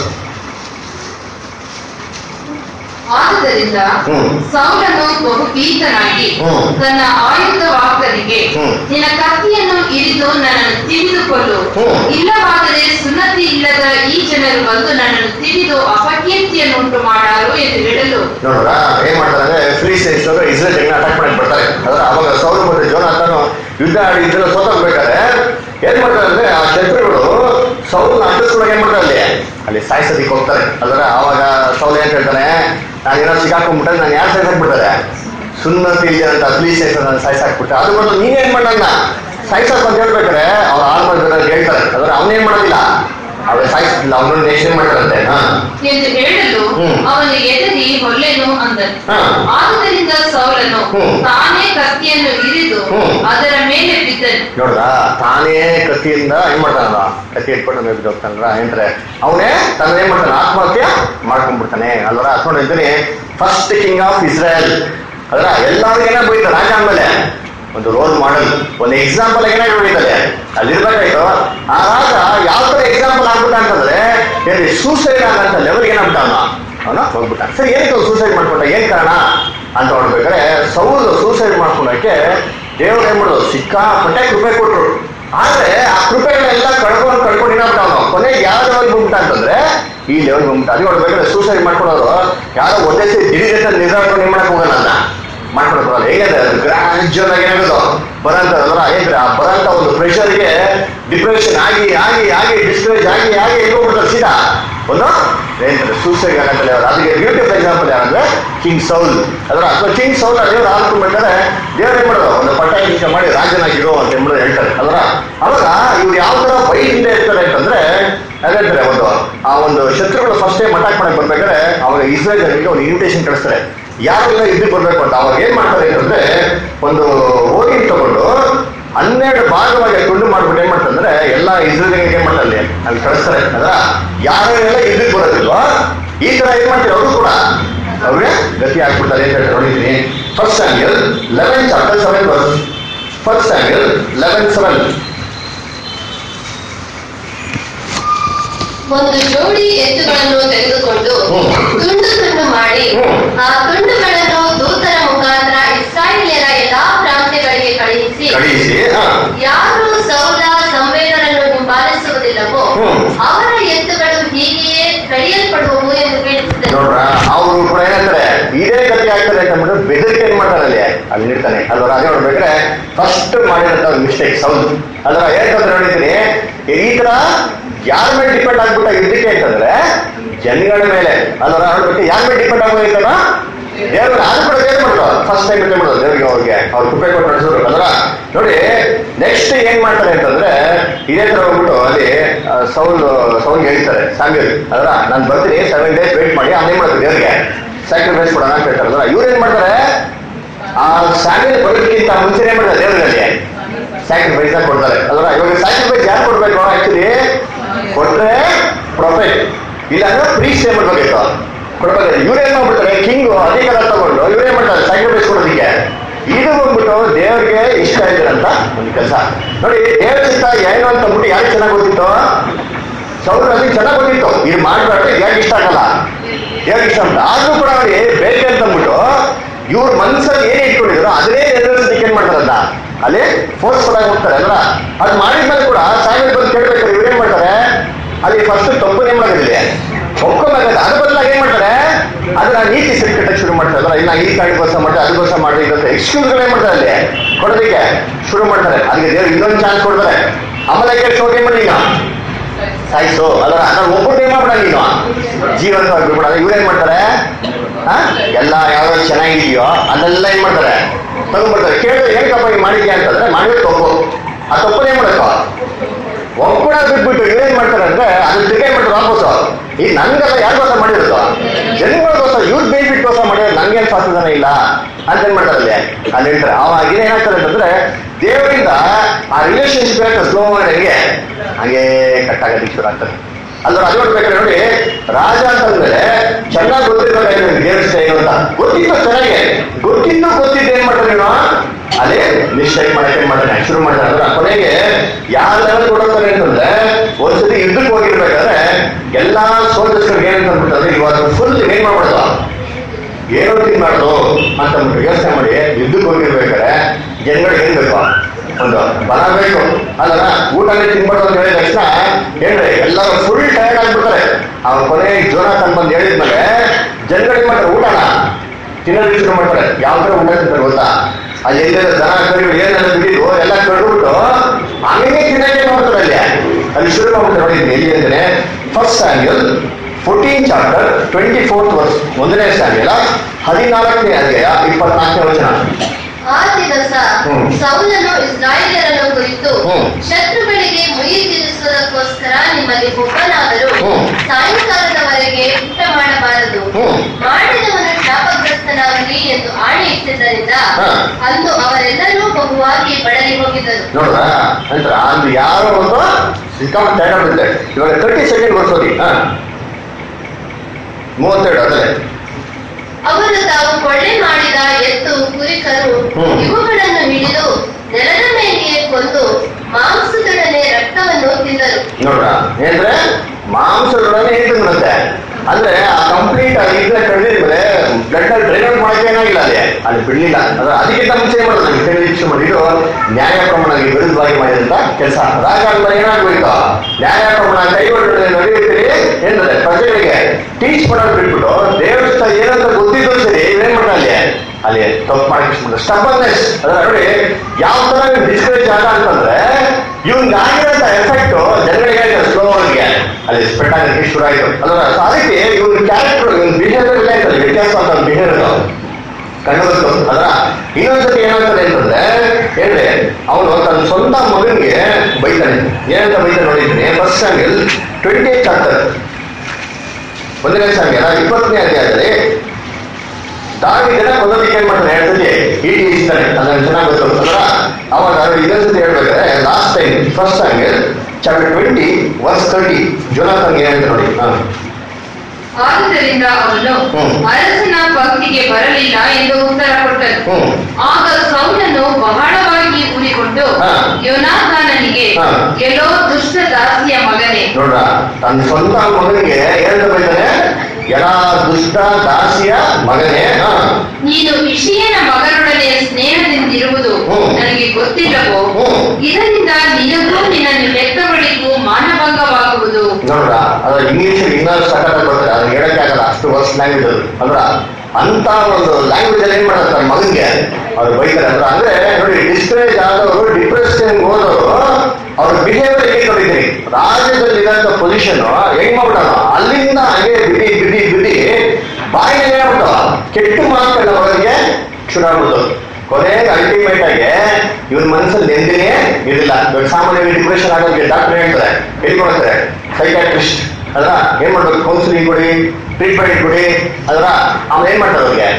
ಆದುದರಿಂದ ಹ್ಮ್. ಸೌಲನು ಬಹು ಭೀತನಾಗಿ ಹ್ಮ್. ತನ್ನ ಆಯುಧ ವಾಹಕರಿಗೆ ಹ್ಮ್. ನಿನ್ನ ಕತ್ತಿಯನ್ನು ಇರಿದು ನನ್ನನ್ನು ತಿಳಿದುಕೊಳ್ಳು ಹ್ಮ್. ಇಲ್ಲವಾದರೆ ಸುನ್ನತಿ ಇಲ್ಲದ ಈ ಜನರು ಬಂದು ನನ್ನನ್ನು ತಿಳಿದು ಅಪಕೀರ್ತಿಯನ್ನು ಉಂಟು ಮಾಡಾರು ಎಂದು ಹೇಳಲು ನೋಡ್ರ ಏನ್ ಮಾಡ್ತಾರೆ ಅಂದ್ರೆ ಫ್ರೀ ಸ್ಟೇಟ್ಸ್ ಅವರು ಇಸ್ರೇಲ್ ಜನ ಅಟ್ಯಾಕ್ ಮಾಡಕ್ ಬರ್ತಾರೆ ಅದ್ರ ಅವಾಗ ಸೌರು ಮತ್ತೆ ಜೋನಾಥನು ಯುದ್ಧ ಆಡಿ ಇದ್ರ ಸೋತೋಗ್ಬೇಕಾದ್ರೆ ಏನ್ ಮಾಡ್ತಾರೆ ಅಂದ್ರೆ ಆ ಶತ್ರುಗಳು ಸೌಲ್ನ ಅಂಟಿಸ್ಕೊಳಕ್ ಏನ್ ಮಾಡ್ತಾರೆ ಅಲ್ಲಿ ಅಲ್ಲಿ ಸಾಯಿಸೋದಿಕ್ ಹೋಗ್ತಾರೆ ಅದರ ಅವಾಗ ಸೌಲ್ ಏನ್ ಹೇಳ್ತಾನೆ ನಾನು ಏನೋ ಸಿಗಾಕೊಂಡ್ಬಿಟ್ರೆ ನಾನು ಯಾರು ಸಾಯ್ಸಾಕ್ಬಿಡ್ತಾರೆ ಸುನ್ನತಿ ಇಲ್ಲ ಅಂತ ಫ್ರೀ ಸ್ಟೇಟ್ಸ್ ನಾನು ಸಾಯ್ಸಾಕ್ಬಿಟ್ಟೆ ಅದು ಬಂದು ನೀನೇನ್ ಮಾಡಣ್ಣ ಸಾಯ್ಸಕ್ ಅಂತ ಹೇಳ್ಬೇಕಾದ್ರೆ ಅವ್ರು ಆಲ್ಮೋಸ್ಟ್ ಹೇಳ್ತಾರೆ ಅದ್ರ ಅವನೇನ್ ಮಾಡೋದಿಲ್ಲ ಅವ್ರು ಸಾಯಿಸ್ತಿಲ್ಲ ಅವನು ನೆಕ್ಸ್ಟ್ ಏನ್ ಮಾಡ್ತಾರಂತೆ ಹಾ ಎಂದು ಹೇಳಲು ಹ್ಮ್. ಅವನು ಎದರಿ ಹೊಲ್ಲೆನು ಅಂದನು ಹಾ. ಆದುದರಿಂದ ಸೌಲನು ಹ್ಮ್. ತಾನೇ ಕತ್ತಿಯನ್ನು ಇರಿದು ಹ್ಮ್. ಅದರ ಮೇಲೆ ಬಿದ್ದನು ನೋಡ್ದ ತಾನೇ ಕತ್ತಿಯಿಂದ ಏನ್ ಮಾಡ್ತಾನಲ್ಲ ಕತ್ತಿ ಇಟ್ಕೊಂಡು ಮೇಲೆ ಹೋಗ್ತಾನಲ್ಲ ಏನ್ರೆ ಅವನೇ ತನ್ನ ಏನ್ ಮಾಡ್ತಾನೆ ಆತ್ಮಹತ್ಯೆ ಮಾಡ್ಕೊಂಡ್ಬಿಡ್ತಾನೆ ಅಲ್ವರ ಹತ್ಕೊಂಡು ಇದ್ದೀನಿ ಫಸ್ಟ್ ಕಿಂಗ್ ಆಫ್ ಇಸ್ರಾಯಲ್ ಅದರ ಎಲ್ಲರಿಗೇನೆ ಬೈತಾರೆ ರಾಜ ಆದ್ಮೇಲೆ ಒಂದು ರೋಲ್ ಮಾಡೆಲ್ ಒಂದು ಎಕ್ಸಾಂಪಲ್ ಏನಾಗಿ ಬೈತಾರೆ ಅಲ್ಲಿರ್ಬೇಕಾಯ್ತು ಆ ರಾಜ ಯಾವ ತರ ಎಕ್ಸಾಂಪಲ್ ಆಗ್ಬಿಟ್ಟ ಅಂತಂದ್ರೆ ಏನ್ರಿ ಸೂಸೈಡ್ ಆಗಂತ ಲೆವೆಲ್ಗೆ ಏನಾಗ್ಬಿಟ್ಟ ಅವನು ಅವನು ಹೋಗ್ಬಿಟ್ಟ ಸರಿ ಏನಕ್ಕೆ ಸೂಸೈಡ್ ಮಾಡ್ಕೊಂಡ ಏನ್ ಕಾರಣ ಅಂತ ನೋಡ್ಬೇಕಾದ್ರೆ ಸೌಲ್ ಸೂಸೈಡ್ ಮಾಡ್ಕೊಳಕ್ಕೆ ದೇವ್ರು ಏನ್ ಮಾಡೋದು ಸಿಕ್ಕಾಪಟ್ಟೆ ಕೃಪೆ ಕೊಟ್ರು ಆದ್ರೆ ಆ ಕೃಪೆಗಳೆಲ್ಲ ಕಳ್ಕೊಂಡು ಕಳ್ಕೊಂಡು ಏನಾಗ್ಬಿಟ್ಟ ಅವನು ಕೊನೆಗೆ ಯಾವ ಲೆವೆಲ್ ಬಂದ್ಬಿಟ್ಟ ಅಂತಂದ್ರೆ ಈ ಲೆವೆಲ್ ಬಂದ್ಬಿಟ್ಟ ಅದು ನೋಡ್ಬೇಕಾದ್ರೆ ಸೂಸೈಡ್ ಮಾಡ್ಕೊಳ್ಳೋರು ಯಾರೋ ಒಂದೇ ಸರಿ ದಿಢೀರ್ ನಿರ್ಧಾರ ಏನ್ ಮಾಡಕ್ ಹೋಗಲ್ಲ ಅಂತ ಮಾಡ್ಕೊಳಕ್ ಹೋಗಲ್ಲ ಹೇಗಂದ್ರೆ ಗ್ರಾಜುವಲ್ ಆಗಿ ಏನಾಗೋದು ಬರಂತದಲ್ಲ ಏನ್ರಿ ಆ ಬರಂತ ಒಂದು ಪ್ರೆಷರ್ಗೆ ಡಿಪ್ರೆಷನ್ ಆಗಿ ಆಗಿ ಆಗಿ ಡಿಸ್ಕರೇಜ್ ಆಗಿ ಆಗಿ ಎಲ್ಗೋಗ್ಬಿಡ್ತಾರೆ ಸೀದಾ ಒಂದು ಏನಂತಾರೆ ಸೂಸೈಡ್ ಆಗಂತಲ್ಲ ಅದಕ್ಕೆ ಬ್ಯೂಟಿಫುಲ್ ಎಕ್ಸಾಂಪಲ್ ಯಾರಂದ್ರೆ ಕಿಂಗ್ ಸೌಲ್ ಅದರ ಅಥವಾ ಕಿಂಗ್ ಸೌಲ್ ದೇವ್ರು ಆಳ್ಕೊಂಡ್ಬೇಕಾದ್ರೆ ದೇವ್ರು ಏನ್ ಮಾಡೋದು ಒಂದು ಪಟ್ಟಾಭಿಷೇಕ ಮಾಡಿ ರಾಜನಾಗಿರೋ ಅಂತ ಎಂಬುದು ಹೇಳ್ತಾರೆ ಅದರ ಅವಾಗ ಇವ್ರು ಯಾವ ತರ ಬೈದಿಂದ ಇರ್ತಾರೆ ಅಂತಂದ್ರೆ ಅದೇಂತಾರೆ ಒಂದು ಆ ಒಂದು ಶತ್ರುಗಳು ಫಸ್ಟ್ ಟೈಮ್ ಅಟ್ಯಾಕ್ ಮಾಡಕ್ ಬರ್ಬೇಕಾದ್ರೆ ಅವಾಗ ಇಸ್ರೇಲ್ ಜನರಿಗೆ ಒಂದು ಇನ್ವಿಟೇಷನ್ ಕಳಿಸ್ತಾರೆ ಯಾರೆಲ್ಲ ಇದಕ್ಕೆ ಬರ್ಬೇಕು ಅಂತ ಅವಾಗ ಏನ್ ಮಾಡ್ತಾರೆ ಅಂತಂದ್ರೆ ಒಂದು ಹೋಗಿ ತಗೊಂಡು ಹನ್ನೆರಡು ಭಾಗವಾಗಿ ತುಂಡು ಮಾಡ್ಬಿಟ್ಟು ಏನ್ ಮಾಡ್ತಂದ್ರೆ ಎಲ್ಲ ಇಸ್ರೇಲಿಗೆ ಏನ್ ಮಾಡ್ತಾರೆ ಅಲ್ಲಿ ಅಲ್ಲಿ ಕಳಿಸ್ತಾರೆ ಅದ್ರ ಯಾರೆಲ್ಲ ಇದಕ್ಕೆ ಬರೋದಿಲ್ವೋ ಈ ತರ ಏನ್ ಮಾಡ್ತಾರೆ ಅವರು ಕೂಡ ಅವ್ರಿಗೆ ಗತಿ ಹಾಕ್ಬಿಡ್ತಾರೆ ಅಂತ ಹೇಳಿ ನೋಡಿದ್ದೀನಿ first Samuel eleven chapter seven verse first Samuel eleven seven ಒಂದು ಜೋಡಿ ಎತ್ತುಗಳನ್ನು ತೆಗೆದುಕೊಂಡು ಹ್ಮ್. ತುಂಡು ತುಂಡು ಮಾಡಿ ಹ್ಮ್. ಆ ತುಂಡುಗಳನ್ನು ದೂತರ ಮುಖಾಂತರ ಇಸ್ರಾಯೇಲ್ಯರ ಎಲ್ಲಾ ಪ್ರಾಂತ್ಯಗಳಿಗೆ ಕಳುಹಿಸಿ ಕಳಿಸಿ ಹಾ ಯಾರು ಸೌಲ ಸಂವೇದನನ್ನು ಹಿಂಬಾಲಿಸುವುದಿಲ್ಲವೋ ಹ್ಮ್. ಅವರ ಎತ್ತುಗಳು ಹೀಗೆಯೇ ಕಡಿಯಲ್ಪಡುವವು ಎಂದು ಹೇಳಿಸಿದರು ನೋಡ್ರ ಅವರು ಕೂಡ ಏನಂತಾರೆ ಇದೇ ಗತಿ ಆಗ್ತದೆ ಅಂತ ಅಂದ್ಬಿಟ್ಟು ಬೆದರಿಕೆ ಏನ್ ಮಾಡ್ತಾರೆ ಅಲ್ಲಿ ಅಲ್ಲಿ ನಿಲ್ತಾನೆ ಅಲ್ವರ ಅದೇ ನೋಡ್ಬೇಕ್ರೆ ಫಸ್ಟ್ ಮಾಡಿದಂತ ಒಂದು ಮಿಸ್ಟೇಕ್ ಸೌಂಡ್ ಅಲ್ವರ ಹೇಳ್ತಾರೆ ನೋಡಿದ್ದೀನಿ ಈ ತರ ಯಾರ ಮೇಲೆ ಡಿಪೆಂಡ್ ಆಗ್ಬಿಟ್ಟ ಇದಕ್ಕೆ ಅಂತಂದ್ರೆ ಜನಗಳ ಮೇಲೆ ಅಲ್ವರ ನೋಡ್ಬೇಕು ಯಾರ ಮೇಲೆ ಡಿಪೆಂಡ್ ಆಗೋಯ್ತಲ್ಲ ದೇವ್ರ ಅದು ಕೂಡ ಏನ್ ಮಾಡೋದು ಫಸ್ಟ್ ಟೈಮ್ ಇದೇ ಮಾಡೋದು ದೇವ್ರಿಗೆ ಅವ್ರಿಗೆ ಅವ್ರು ಕೃಪೆ ಕೊಟ್ಟು ನಡೆಸೋರು ಅಲ್ವರ ನೋಡಿ ನೆಕ್ಸ್ಟ್ ಏನ್ ಮಾಡ್ತಾರೆ ಅಂತಂದ್ರೆ ಇದೇ ತರ ಹೋಗ್ಬಿಟ್ಟು ಅಲ್ಲಿ ಆ, ಸೌಲ್ ಸೌಲ್ ಹೇಳ್ತಾರೆ ಸಾಂಗ್ಯರ್ ಅದರ ನಾನು ಬರ್ತೀನಿ ಸೆವೆನ್ ಡೇಸ್ ವೇಟ್ ಮಾಡಿ ಆಮೇಲೆ ಮಾಡ್ತಾರೆ ದೇವ್ರಿಗೆ ಸ್ಯಾಕ್ರಿಫೈಸ್ ಕೊಡೋಣ ಅಂತ ಹೇಳ್ತಾರೆ ಅದರ ಇವ್ರು ಏನ್ ಮಾಡ್ತಾರೆ ಆ ಸ್ಯಾಮಿಯಲ್ ಬರೋದಕ್ಕಿಂತ ಮುಂಚೆ ಏನ್ ಮಾಡ್ತಾರೆ ದೇವ್ರಲ್ಲಿ ಸ್ಯಾಕ್ರಿಫೈಸ್ ಕೊಡ್ತಾರೆ ಅಲ್ವಾ ಇವಾಗ ಸ್ಯಾಕ್ರಿಫೈಸ್ ಯಾರು ಕೊಡ್ಬೇಕು ಆಕ್ಚುಲಿ ಕೊಟ್ರೆ ಪ್ರೊಫೆಟ್ ಇಲ್ಲಾಂದ್ರೆ ಪ್ರೀಸ್ಟ್ ಏನ್ ಮಾಡ್ಬೇಕಾಯ್ತು ಕೊಡ್ಬೇಕಾದ್ರೆ ಇವ್ರೇನ್ ಮಾಡ್ಬಿಡ್ತಾರೆ ಕಿಂಗ್ ಅಧಿಕಾರ ತಗೊಂಡು ಇವ್ರೇನ್ ಮಾಡ್ತಾರೆ ಸ್ಯಾಕ್ರಿಫೈಸ್ ಕೊಡೋದಕ್ಕೆ ಇದು ಬಂದ್ಬಿಟ್ಟು ದೇವ್ರಿಗೆ ಇಷ್ಟ ಇದ್ರಂತ ಒಂದು ಕೆಲಸ ನೋಡಿ ದೇವ್ರ ಇಷ್ಟ ಏನು ಅಂತ ಅಂದ್ಬಿಟ್ಟು ಯಾರಿಗೆ ಚೆನ್ನಾಗಿ ಗೊತ್ತಿತ್ತು ಸೌರ ಅದಕ್ಕೆ ಚೆನ್ನಾಗಿ ಗೊತ್ತಿತ್ತು ಇದು ಮಾಡ್ಬಾರ್ದು ಯಾಕೆ ಇಷ್ಟ ಆಗಲ್ಲ ಯಾಕೆ ಇಷ್ಟ ಅಂತ ಆದ್ರೂ ಕೂಡ ನೋಡಿ ಬೇಕು ಅಂತ ಅಂದ್ಬಿಟ್ಟು ಇವ್ರ ಮನ್ಸಲ್ಲಿ ಏನೇ ಇಟ್ಕೊಂಡಿದ್ರು ಅದನ್ನೇ ನೆರವೇರಿಸೋದಕ್ಕೆ ಏನ್ ಮಾಡ್ತಾರಲ್ಲ ಅಲ್ಲಿ ಫೋರ್ಸ್ಫುಲ್ ಆಗಿ ಹೋಗ್ತಾರೆ ಅಲ್ವಾ ಅದು ಮಾಡಿದ್ಮೇಲೆ ಕೂಡ ಸಾಯಿಲ್ ಬಂದು ಕೇಳ್ಬೇಕಾದ್ರೆ ಇವ್ರೇನ್ ಮಾಡ್ತಾರೆ ಅಲ್ಲಿ ಫಸ್ಟ್ ತಪ್ಪು ಏನ್ ಮಾಡೋದಿಲ್ಲ ಒಪ್ಕೊಬೇಕಾದ್ರೆ ಅದ್ರ ಬದಲಾಗಿ ಏನ್ ಮಾಡ್ತಾರೆ ಅದನ್ನ ನೀತಿ ಸರಿ ಕಟ್ಟಕ್ಕೆ ಶುರು ಮಾಡ್ತಾರೆ ಅಲ್ವಾ ಇಲ್ಲ ಈ ಕಾರಣಕ್ಕೋಸ್ಕರ ಮಾಡ್ತಾರೆ ಅದಕ್ಕೋಸ್ಕರ ಮಾಡಿ ಇದಂತ ಎಕ್ಸ್ಕ್ಯೂಸ್ಗಳು ಏನ್ ಮಾಡ್ತಾರೆ ಅಲ್ಲಿ ಕೊಡೋದಕ್ಕೆ ಶುರು ಮಾಡ್ತಾರೆ ಅದಕ್ಕೆ ದೇವ್ರು ಇನ್ನೊಂದು ಚಾನ್ಸ್ ಕೊಡ್ತಾರೆ ಆಮೇಲೆ ಕೇಳಿ ಏನ್ ಮಾಡಿ ಈಗ ಸಾಯಿಸು ಅದರ ಅದ್ರ ಒಬ್ಬರು ಏನ್ ಮಾಡ್ಬೇಡ ನೀನು ಜೀವಂತವಾಗಿ ಬಿಡ್ಬೇಡ ಇವ್ರೇನ್ ಮಾಡ್ತಾರೆ ಆ? ಎಲ್ಲ ಯಾವ್ಯಾವ ಚೆನ್ನಾಗಿದೆಯೋ ಅದೆಲ್ಲ ಏನ್ ಮಾಡ್ತಾರೆ ತಗೊಂಡ್ಬರ್ತಾರೆ ಕೇಳಿದ್ರೆ ಏನಕ್ಕಪ್ಪ ಹಿಂಗ್ ಮಾಡಿದ್ಯಾ ಅಂತಂದ್ರೆ ಮಾಡಿದ್ರೆ ತಪ್ಪು ಆ ತಪ್ಪನ್ನ ಏನ್ ಮಾಡಬೇಕು ಒಬ್ಬಳ ಬಿಟ್ಬಿಟ್ಟು ಇವ್ರೇನ್ ಮಾಡ್ತಾರೆ ಅಂದ್ರೆ ಅದನ್ನ ತಿರ್ಗಾ ಏನ್ ಮಾಡ್ತಾರೆ ವಾಪಸ್ಸು ಈ ನನ್ಗೆಲ್ಲ ಯಾರಿಗೋಸ್ಕರ ಮಾಡಿರೋದು ಜನಗಳಿಗೋಸ್ಕರ ಇವ್ರ ಬೇಸಿಕ್ಗೋಸ್ಕರ ಮಾಡಿರೋದು ನಂಗೇನ್ ಸ್ವಾತಂತ್ರ್ಯ ಇಲ್ಲ ಅಂತ ಏನ್ ಮಾಡ್ತಾರೆ ಅಲ್ಲಿ ಅಲ್ಲಿ ಹೇಳ್ತಾರೆ ಅವಾಗ ಏನಾಗ್ತದೆ ಅಂತಂದ್ರೆ ದೇವರಿಂದ ಆ ರಿಲೇಶನ್ಶಿಪ್ ಸ್ಲೋ ಮಾಡಿ ಹಂಗೆ ಹಂಗೆ ಕಟ್ಟಾಗೋದಕ್ಕೆ ಶುರು ಆಗ್ತದೆ ಅಂದ್ರೆ ಅದು ನೋಡ್ಬೇಕಾದ್ರೆ ನೋಡಿ ರಾಜ ಅಂತಂದ್ರೆ ಚೆನ್ನಾಗಿ ಗೊತ್ತಿರ್ಬೇಕಾದ್ರೆ ದೇವಸ್ಥಾನ ಏನು ಅಂತ ಗೊತ್ತಿತ್ತು ಚೆನ್ನಾಗಿ ಗೊತ್ತಿದ್ದು ಗೊತ್ತಿದ್ದು ಏನ್ ಮಾಡ್ತಾರೆ ನೀನು ಅದೇ ನಿಶ್ಚಯ ಮಾಡಕ್ಕೆ ಏನ್ ಮಾಡ್ತಾನೆ ಶುರು ಮಾಡ್ತಾನೆ ಅಂದ್ರೆ ಕೊನೆಗೆ ಯಾರೆಲ್ಲ ಕೊಡುತ್ತಾರೆ ಅಂತಂದ್ರೆ ಒಂದ್ಸತಿ ಯುದ್ಧಕ್ಕೆ ಹೋಗಿರ್ಬೇಕಾದ್ರೆ ಎಲ್ಲಾ ಸೋಲ್ಜರ್ಸ್ಗಳಿಗೆ ಏನಂತ ಅಂದ್ಬಿಟ್ಟಂದ್ರೆ ಇವತ್ತು ಫುಲ್ ಏನ್ ಮಾಡ್ಬಿಡೋದು ಏನೋ ತಿನ್ಬಾರ್ದು ಅಂತ ಅಂದ್ಬಿಟ್ಟು ಯೋಚನೆ ಮಾಡಿ ಯುದ್ಧಕ್ಕೆ ಹೋಗಿರ್ಬೇಕಾದ್ರೆ ಜನಗಳಿಗೆ ಏನ್ ಬೇಕು ಒಂದು ಬಲ ಬೇಕು ಅಲ್ಲ ಊಟನೇ ತಿನ್ಬಾರ್ದು ಅಂತ ಹೇಳಿದ ತಕ್ಷಣ ಹೇಳ್ರಿ ಎಲ್ಲರೂ ಫುಲ್ ಟೈರ್ಡ್ ಆಗ್ಬಿಡ್ತಾರೆ ಅವ್ರ ಕೊನೆ ಜೋನಾಥನ್ ಬಂದು ಹೇಳಿದ್ಮೇಲೆ ಜನಗಳಿಗೆ ಮಾಡ್ತಾರೆ ಊಟನ ತಿನ್ನೋದಕ್ಕೆ ಶುರು ಮಾಡ್ತಾರೆ ಯಾವ ತರ ಊಟ ತಿಂತಾರೆ ಗೊತ್ತಾ ಅಲ್ಲಿ ಎಲ್ಲೆಲ್ಲ ದನ ಕರಿಗಳು ಏನೆಲ್ಲ ಬಿಡಿದು ಎಲ್ಲ ಕಡ್ಬಿಟ್ಟು ಆಮೇಲೆ ತಿನ್ನಕ್ಕೆ ಮಾಡ್ತಾರೆ ಅಲ್ಲಿ ಅಲ್ಲಿ ಶುರು ಮಾಡ್ಬಿಟ್ಟು ನೋಡಿದ್ದೀನಿ ಎಲ್ಲಿ ಅಂದ್ರೆ first Samuel fourteen chapter twenty fourth verse ಒಂದನೇ ಸ್ಯಾನ್ಯಲ ಹದಿನಾಲ್ಕನೇ ಅಧ್ಯಾಯ ಇಪ್ಪತ್ನಾಲ್ಕನೇ ವಚನ ಆ ದಿವಸ ಹ್ಮ್. ಸೌಲನು ಇಸ್ರಾಯೇಲರನ್ನು ಕುರಿತು ಹ್ಮ್. ಶತ್ರುಗಳಿಗೆ ಮುಯಿ ತೀರಿಸುವುದಕ್ಕೋಸ್ಕರ ನಿಮ್ಮಲ್ಲಿ ಒಬ್ಬನಾದರೂ ಹ್ಮ್. ಸಾಯಂಕಾಲದವರೆಗೆ ಊಟ ಮಾಡಬಾರದು ಹ್ಮ್. ಮಾಡಿದವನು ಶಾಪಗ್ರಸ್ತನಾಗಲಿ ಎಂದು ಆಣೆ ಇಟ್ಟಿದ್ದರಿಂದ ಹಾ. ಅಂದು ಅವರೆಲ್ಲರೂ ಬಹುವಾಗಿ ಬಳಲಿ ಹೋಗಿದ್ದರು ನೋಡ್ರ ನಂತರ ಅದು ಯಾರೋ ಒಂದು ಸಿಕ್ಕಾಪಟ್ಟೆ ಟೈರ್ಡ್ ಆಗ್ಬಿಡುತ್ತೆ ಇವಾಗ ತರ್ಟಿ ಸೆಕೆಂಡ್ ಬರ್ಸೋದಿ ಹಾ ಮೂವತ್ತೆರಡು ಅದೇ ಅವರು ತಾವು ಕೊಳ್ಳೆ ಮಾಡಿದ ಎತ್ತು ಕುರಿಕರು ಹ್ಮ್. ಇವುಗಳನ್ನು ಹಿಡಿದು ನೆಲದ ಮೇಲೆಯೇ ಕೊಂದು ಮಾಂಸದೊಡನೆ ರಕ್ತವನ್ನು ತಿಂದರು ನೋಡ್ರ ಏನಂದ್ರೆ ಮಾಂಸದೊಡನೆ ಏನ್ ತಿನ್ನುತ್ತೆ ಅಂದ್ರೆ ಆ ಕಂಪ್ಲೀಟ್ ಅದು ಇದನ್ನ ಕಡಿದ್ಮೇಲೆ ಬ್ಲಡ್ ಅಲ್ಲಿ ಡ್ರೈನ್ ಔಟ್ ಮಾಡಕ್ಕೆ ಏನಾಗಿಲ್ಲ ಅಲ್ಲಿ ಅಲ್ಲಿ ಬಿಡ್ಲಿಲ್ಲ ಅಂದ್ರೆ ಅದಕ್ಕಿಂತ ಮುಂಚೆ ಏನ್ ಮಾಡೋದು ನಮ್ಗೆ ತಿಳಿಸಿ ಮಾಡಿ ಇದು ನ್ಯಾಯ ಪ್ರಮಾಣಕ್ಕೆ ವಿರುದ್ಧವಾಗಿ ಮಾಡಿದಂತ ಕೆಲಸ ರಾಜ ಅಂದ್ರೆ ಏನಾಗ್ಬೇಕು ನ್ಯಾಯ ಪ್ರಮಾಣ ಕೈಗೊಂಡು ನಡೆಯುತ್ತೀರಿ ಏನಂದ್ರೆ ಪ್ರಜೆಗಳಿಗೆ ಟೀಚ್ ಮಾಡೋದು ಬಿಟ್ಬಿಟ್ಟು ದೇವಸ್ಥ ಏನಂತ ಗೊತ್ತಿದ್ದು ಸರಿ ಏನ್ ಮಾಡ್ತಾರೆ ಅಲ್ಲಿ ಅಲ್ಲಿ ತಪ್ಪು ಮಾಡಕ್ಕೆ ಸ್ಟಬಲ್ನೆಸ್ ಅದರ ನೋಡಿ ಯಾವ ತರ ಡಿಸ್ಕರೇಜ್ ಆಗ ಅಂತಂದ್ರೆ ಇವ್ನಿಗೆ ಆಗಿರೋಂಥ ಎಫೆಕ್ಟ್ ಜನಗಳಿಗೆ ಸ್ಲೋ ಆಗಿ ಅಲ್ಲಿ ಸ್ಪ್ರೆಡ್ ಆಗಕ್ಕೆ ಶುರು ಆಯ್ತು ಅಲ್ವಾ ಸೊ ಅದಕ್ಕೆ ಇವ್ನ ಕ್ಯಾರೆಕ್ಟರ್ ಇವ್ನ ಬಿಹೇವಿಯರ್ ಇಲ್ಲ ಐತಲ್ಲ ವ್ಯತ್ಯಾಸ ಅಂತ ಬಿಹೇವಿಯರ್ ಕಂಡು ಬಂತು ಅದರ ಇನ್ನೊಂದ್ಸತಿ ಏನಾಗ್ತದೆ ಅಂತಂದ್ರೆ ಹೇಳ್ರಿ ಅವನು ತನ್ನ ಸ್ವಂತ ಮಗನಿಗೆ ಬೈತಾನೆ ಏನಂತ ಬೈತಾನೆ ನೋಡಿದ್ದೀನಿ ಫಸ್ಟ್ ಸ್ಟ್ಯಾಂಡಲ್ ಟ್ವೆಂಟಿ ಚಾಪ್ಟರ್ ಒಂದನೇ ಸಾಂಗ್ಯನ ಇಪ್ಪತ್ತನೇ ಅಧ್ಯಾಯದಲ್ಲಿ ದಾವಿದನ ಕೊಂದೋದಕ್ಕೆ ಏನ್ ಮಾಡ್ತಾನೆ ಎರಡು ಸತಿ ಈಟಿ ಇಸ್ತಾನೆ ಅದನ್ನ ಚೆನ್ನಾಗಿ ಗೊತ್ತು ಅಲ್ವಾ ಅವಾಗ ಇನ್ನೊಂದ್ ಸತಿ ಹೇಳ್ಬೇಕಾದ್ರೆ last time first Samuel chapter twenty verse thirty Jonathan ಏನಂತ ನೋಡಿ ಹಾ ಆದುದರಿಂದ ಅವನು ಹ್ಮ್. ಅರಸನ ಪಂಕ್ತಿಗೆ ಬರಲಿಲ್ಲ ಎಂದು ಉತ್ತರ ಕೊಟ್ಟನು ಹ್ಮ್ ಆಗ ಸೌಲನು ಬಹಳವಾಗಿ ಊರಿಕೊಂಡು ಹಾ. ಯೋನಾಥಾನನಿಗೆ ಹಾ. ಎಲ್ಲೋ ದುಷ್ಟ ದಾಸಿಯ ಮಗನೇ ನೋಡ್ರ ತನ್ನ ಸ್ವಂತ ಮಗನಿಗೆ ಏನಂತ ಬೈತಾನೆ ಎಲ ದುಷ್ಟ ದಾಸಿಯ ಮಗನೇ ಹಾ ನೀನು ಇಷಿಯನ ಮಗನೊಡನೆ ಸ್ನೇಹದಿಂದಿರುವುದು ಹ್ಮ್. ನನಗೆ ಗೊತ್ತಿಲ್ಲವೋ ಹ್ಮ್. ಇದರಿಂದ ನಿನಗೂ ನಿನ್ನ ಲೆಕ್ಕಗಳಿಗೂ ಮಾನಭಂಗವಾಗುವುದು ನೋಡ್ರ ಅದ್ರ ಇಂಗ್ಲಿಷ್ ಇನ್ನೊಂದು ಸಕತ್ತ ಬರ್ತಾರೆ ಅದು ಹೇಳಕ್ಕೆ ಆಗಲ್ಲ ಅಷ್ಟು ವರ್ಷ ಲ್ಯಾಂಗ್ವೇಜ್ ಅದು ಅಲ್ರ ಅಂತ ಒಂದು ಲ್ಯಾಂಗ್ವೇಜ್ ಅಲ್ಲಿ ಏನ್ ಮಾಡ್ತಾರೆ ತನ್ನ ಮಗನ್ಗೆ ಅವ್ರು ಬೈತಾರೆ ಅಂದ್ರ ಅಂದ್ರೆ ನೋಡಿ ಡಿಸ್ಕರೇಜ್ ಆದವರು ಡಿಪ್ರೆಷನ್ ಹೋದವರು ಅವ್ರ ಬಿಹೇವಿಯರ್ ಹೇಗೆ ನೋಡಿದ್ರಿ ರಾಜ್ಯದಲ್ಲಿ ಇರೋಂಥ ಪೊಸಿಷನ್ ಹೆಂಗ್ ಮಾಡ್ಬಿಡೋಣ ಅಲ್ಲಿಂದ ಹಂಗೆ ಬಿಡಿ ಬಿಡಿ ಬಿಡಿ ಬಾಯಿಗೆ ಏನಾಗ್ಬಿಟ್ಟು ಕೆಟ್ಟ ಮಾತುಗಳನ್ನ ಬರೋದಕ್ಕೆ ಶುರು ಆಗ್ಬಿಡ್ತು ಕೊನೆಗೆ ಅಲ್ಟಿಮೇಟ್ ಆಗಿ ಇವನ್ ಮನಸ್ಸಲ್ಲಿ ನೆಮ್ಮದಿನೇ ಇರಲಿಲ್ಲ ಇವಾಗ ಸಾಮಾನ್ಯವಾಗಿ ಡಿಪ್ರೆಷನ್ ಆಗೋದಕ್ಕೆ ಡಾಕ್ಟರ್ ಹೇಳ್ತಾರೆ ಎಲ್ಲಿ ಕೊಡ್ತಾರೆ ಸೈಕಾಟ್ರಿಸ್ಟ್ ಅದ್ರ ಏನ್ ಮಾಡ್ಬೇಕು ಕೌನ್ಸಿಲಿಂಗ್ ಕೊಡಿ ಟ್ರೀಟ್ಮೆಂಟ್ ಕೊಡಿ ಅದ್ರ ಅವ್ನು ಏನ್ ಮಾಡ್ತಾರೆ ಅವ್ರಿಗೆ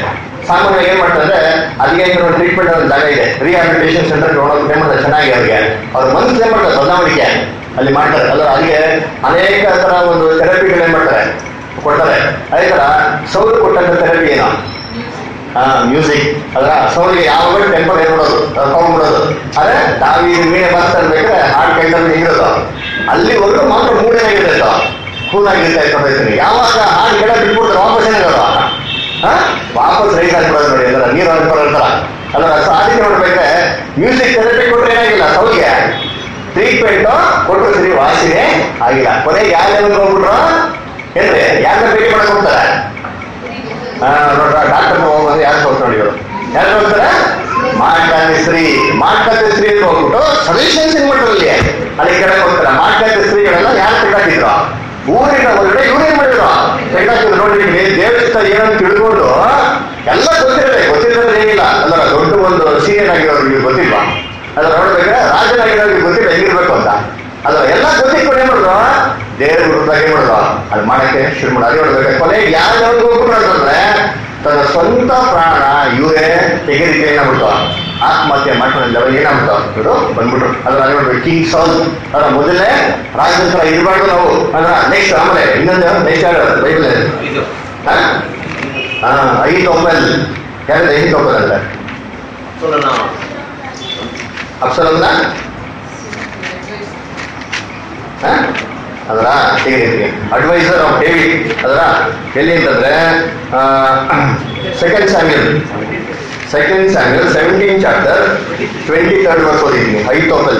ಸಾಮಾನ್ಯವಾಗಿ ಏನ್ ಮಾಡ್ತಾರೆ ಅಂದ್ರೆ ಅದಕ್ಕೆ ಒಂದು ಟ್ರೀಟ್ಮೆಂಟ್ ಒಂದು ಜಾಗ ಇದೆ ರಿಹಾಬಿಲಿಟೇಷನ್ ಸೆಂಟರ್ ಹೋಗೋದು ಏನ್ ಮಾಡ್ತಾರೆ ಚೆನ್ನಾಗಿ ಅವ್ರಿಗೆ ಅವ್ರ ಮನಸ್ಸು ಏನ್ ಮಾಡ್ತಾರೆ ಬದಲಾವಣೆಗೆ ಅಲ್ಲಿ ಮಾಡ್ತಾರೆ ಅಲ್ಲ ಅದಕ್ಕೆ ಅನೇಕ ತರ ಒಂದು ಥೆರಪಿಗಳು ಏನ್ ಮಾಡ್ತಾರೆ ಕೊಡ್ತಾರೆ ಅದೇ ತರ ಸೌರು ಕೊಟ್ಟಂತ ಥೆರಪಿ ಏನು ಮ್ಯೂಸಿಕ್ ಅದರ ಸೌಂಡ್ಗೆ ಯಾವಾಗ ಟೆಂಪರ್ ಏನ್ಬಿಡೋದು ತಗೊಂಡ್ಬಿಡೋದು ಅದೇ ತಾವಿ ಮೀನೆ ಬರ್ತಾ ಇರ್ಬೇಕಾದ್ರೆ ಹಾಡ್ ಕೈನಲ್ಲಿ ಇರೋದು ಅಲ್ಲಿವರೆಗೂ ಮಾತ್ರ ಮೂಡೇನಾಗಿರ್ತೈತ ಕೂಲಾಗಿರ್ತಾ ಇರ್ತೀನಿ ಯಾವಾಗ ಹಾಡು ಕೆಳ ಬಿಟ್ಬಿಡ್ತಾರೆ ವಾಪಸ್ ಏನಾಗಲ್ಲ ಹಾ ವಾಪಸ್ ರೈಸ್ ಆಗ್ಬಿಡೋದು ನೋಡಿ ಅದರ ನೀರು ಹಾಕ್ಬರೋದ್ರ ಅದರ ಸಾಧನೆ ನೋಡ್ಬೇಕಾದ್ರೆ ಮ್ಯೂಸಿಕ್ ಥೆರಪಿ ಕೊಟ್ರೆ ಏನಾಗಿಲ್ಲ ಸೌಗೆ ಟ್ರೀಟ್ಮೆಂಟ್ ಕೊಟ್ಟರು ಸರಿ ವಾಸಿನೇ ಆಗಿಲ್ಲ ಕೊನೆಗೆ ಯಾವ ಲೆವೆಲ್ಗೆ ಹೋಗ್ಬಿಟ್ರು ಏನ್ರಿ ಯಾರನ್ನ ಭೇಟಿ ಮಾಡಕ್ ಹೋಗ್ತಾರೆ ನೋಡ್ರ ಡಾಕ್ಟರ್ ಹೋಗೋದು ಯಾರು ಹೋಗ್ತಾರೆ ನೋಡಿ ಇವರು ಯಾರು ಹೋಗ್ತಾರೆ ಮಾರ್ಕಾಂತಿ ಸ್ತ್ರೀ ಮಾರ್ಕಾಂತಿ ಸ್ತ್ರೀ ಹೋಗ್ಬಿಟ್ಟು ಸಜೆಷನ್ಸ್ ಏನ್ ಮಾಡ್ತಾರೆ ಅಲ್ಲಿ ಅಲ್ಲಿ ಕಡೆ ಹೋಗ್ತಾರೆ ಮಾರ್ಕಾಂತಿ ಸ್ತ್ರೀಗಳೆಲ್ಲ ಯಾರು ತೆಗ್ದಾಕಿದ್ರು ಊರಿನ ಹೊರಗಡೆ ಇವ್ರು ಏನ್ ಮಾಡಿದ್ರು ತೆಗ್ದಾಕಿದ್ರು ನೋಡಿ ಇಲ್ಲಿ ದೇವಸ್ಥಾನ ಏನಂತ ತಿಳ್ಕೊಂಡು ಎಲ್ಲ ಗೊತ್ತಿರದೆ ಗೊತ್ತಿರೋದು ಏನಿಲ್ಲ ಅಲ್ಲ ದೊಡ್ಡ ಒಂದು ಸೀನಿಯರ್ ಆಗಿರೋರಿಗೆ ಗೊತ್ತಿಲ್ವಾ ಅಲ್ಲ ನೋಡ್ಬೇಕಾದ್ರೆ ರಾಜನಾಗಿರೋರಿಗೆ ಗೊತ್ತಿಲ್ಲ ಹೆಂಗಿರ್ಬೇಕು ಅಂತ ಅಲ್ಲ ಎಲ್ಲ ಗೊತ್ತಿಟ್ಕೊಂಡು ಏನ್ ಮಾಡಿದ್ರು ದೇವ್ರ ವಿರುದ್ಧ ಏನ್ ಮಾಡಿದ್ರು ಅದು ಮಾಡಕ್ಕೆ ಶುರು ಮಾಡಿ ಅದೇ ನೋಡ್ಬೇಕು ಕೊನೆಗೆ ಯಾರು ಯಾವ್ದು ಹೋಗ್ಬಿಟ್ರು ಅಂತಂದ್ರೆ ತನ್ನ ಸ್ವಂತ ಪ್ರಾಣ ಇವರೇ ತೆಗೆದಿಕ್ಕೆ ಏನಾಗ್ಬಿಟ್ಟು ಆತ್ಮಹತ್ಯೆ ಮಾಡ್ಕೊಂಡು ಲೆವೆಲ್ ಏನಾಗ್ಬಿಟ್ಟು ಇವರು ಬಂದ್ಬಿಟ್ರು ಅದ್ರ ಅದೇ ನೋಡ್ಬೇಕು ಕಿಂಗ್ ಸೌಲ್ ಅದರ ಮೊದಲೇ ರಾಜನ ಇರಬಾರ್ದು ನಾವು ಅದ್ರ ನೆಕ್ಸ್ಟ್ ಆಮೇಲೆ ಇನ್ನೊಂದು ನೆಕ್ಸ್ಟ್ ಯಾರು ಬೈಬಲ್ ಇದು ಐದು ಒಪ್ಪಲ್ ಯಾರು ಐದು ಒಪ್ಪಲ್ ಅಂತ ಸೋಲನ ಅಪ್ಸಲಂದ ಅದರ ಹೇಗೆ ಅಡ್ವೈಸರ್ ಆಫ್ ಡೇವಿಡ್ ಅದರ ಎಲ್ಲಿ ಅಂತಂದ್ರೆ second Samuel second Samuel seventeen chapter twenty third verse ಓದಿದ್ದೀನಿ ಐತೋಪಲ್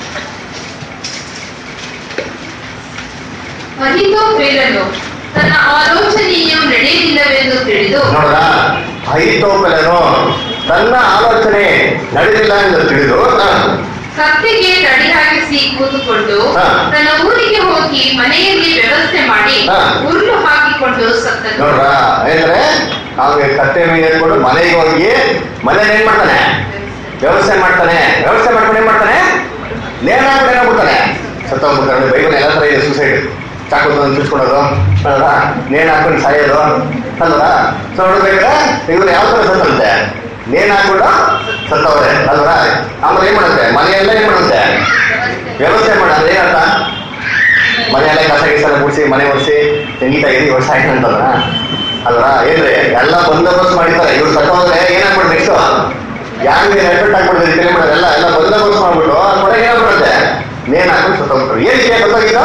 ಅಹಿತೋಫೇಲನು ತನ್ನ ಆಲೋಚನೆಯು ನಡೆಯಲಿಲ್ಲವೆಂದು ತಿಳಿದು ನೋಡ್ರ ಐತೋಪಲನು ತನ್ನ ಆಲೋಚನೆ ನಡೆದಿಲ್ಲ ಎಂದು ತಿಳಿದು ಹ, ಕತ್ತೆಗೆ ತಡಿಹಾಕಿಸಿ ಕೂತುಕೊಂಡು ಹಾ. ತನ್ನ ಊರಿಗೆ ಹೋಗಿ ಮನೆಯಲ್ಲಿ ವ್ಯವಸ್ಥೆ ಮಾಡಿ ಹಾ. ಉರುಳು ಹಾಕಿಕೊಂಡು ಸತ್ತನು ನೋಡ್ರ ಅಂದ್ರೆ ಅವ್ನಿಗೆ ಕತ್ತೆ ಮೇಲೆ ಏರ್ಕೊಂಡು ಮನೆಗೆ ಹೋಗಿ ಮನೇಲಿ ಏನ್ ಮಾಡ್ತಾನೆ ವ್ಯವಸ್ಥೆ ಮಾಡ್ತಾನೆ ವ್ಯವಸ್ಥೆ ಮಾಡ್ಕೊಂಡು ಏನ್ ಮಾಡ್ತಾನೆ ನೇಣ ಹಾಕ್ಬಿಟ್ಟು ಏನಾಗ್ಬಿಡ್ತಾನೆ ಸತ್ತೋಗ್ಬಿಡ್ತಾನೆ ಬೈಬಲ್ ಎಲ್ಲ ತರ ಇದೆ ಸೂಸೈಡ್ ಚಾಕು ತಂದು ಚುಚ್ಕೊಳೋದು ಅಲ್ವಾ ನೇಣ ಹಾಕೊಂಡು ಸಾಯೋದು ಅಲ್ವಾ ಸೊ ನೋಡ್ಬೇಕಾದ್ರೆ ಇವ್ರು ಯಾವ ತರ ಸತ್ತಂತೆ ನೇಣ್ ಹಾಕೊಂಡು ಸತ್ತವ್ರೆ ಅಲ್ವಾ ಆಮೇಲೆ ಏನ್ ಮಾಡುತ್ತೆ ಮನೆಯೆಲ್ಲ ಏನ್ ಮಾಡುತ್ತೆ ವ್ಯವಸ್ಥೆ ಮಾಡ ಅಂದ್ರೆ ಏನರ್ಥ ಮನೆಯಲ್ಲೇ ಕಸ ಗಿಸ ಗುಡಿಸಿ ಮನೆ ಒರೆಸಿ ನೀಟಾಗಿ ವರ್ಷ ಆಯ್ತು ಅಂತಂದ್ರ ಅಲ್ವಾ ಏನ್ರಿ ಎಲ್ಲ ಬಂದೋಬಸ್ತ್ ಮಾಡಿದ್ದಾರೆ ಇವ್ರು ಸತ್ತೋದ್ರೆ ಏನಾಗ್ಬಿಡುತ್ತೆ ನೆಕ್ಸ್ಟ್ ಯಾರಿಗೆ ಎಫೆಕ್ಟ್ ಆಗ್ಬಿಡುತ್ತೆ ತಲೆ ಮಾಡೋದು ಎಲ್ಲ ಎಲ್ಲ ಬಂದೋಬಸ್ತ್ ಮಾಡ್ಬಿಟ್ಟು ಕೊನೆಗೆ ಏನಾಗ್ಬಿಡುತ್ತೆ ನೇಣ್ ಹಾಕೊಂಡು ಸತ್ತೋಗ್ಬಿಟ್ರು ಏನಕ್ಕೆ ಗೊತ್ತಾಗಿದ್ದು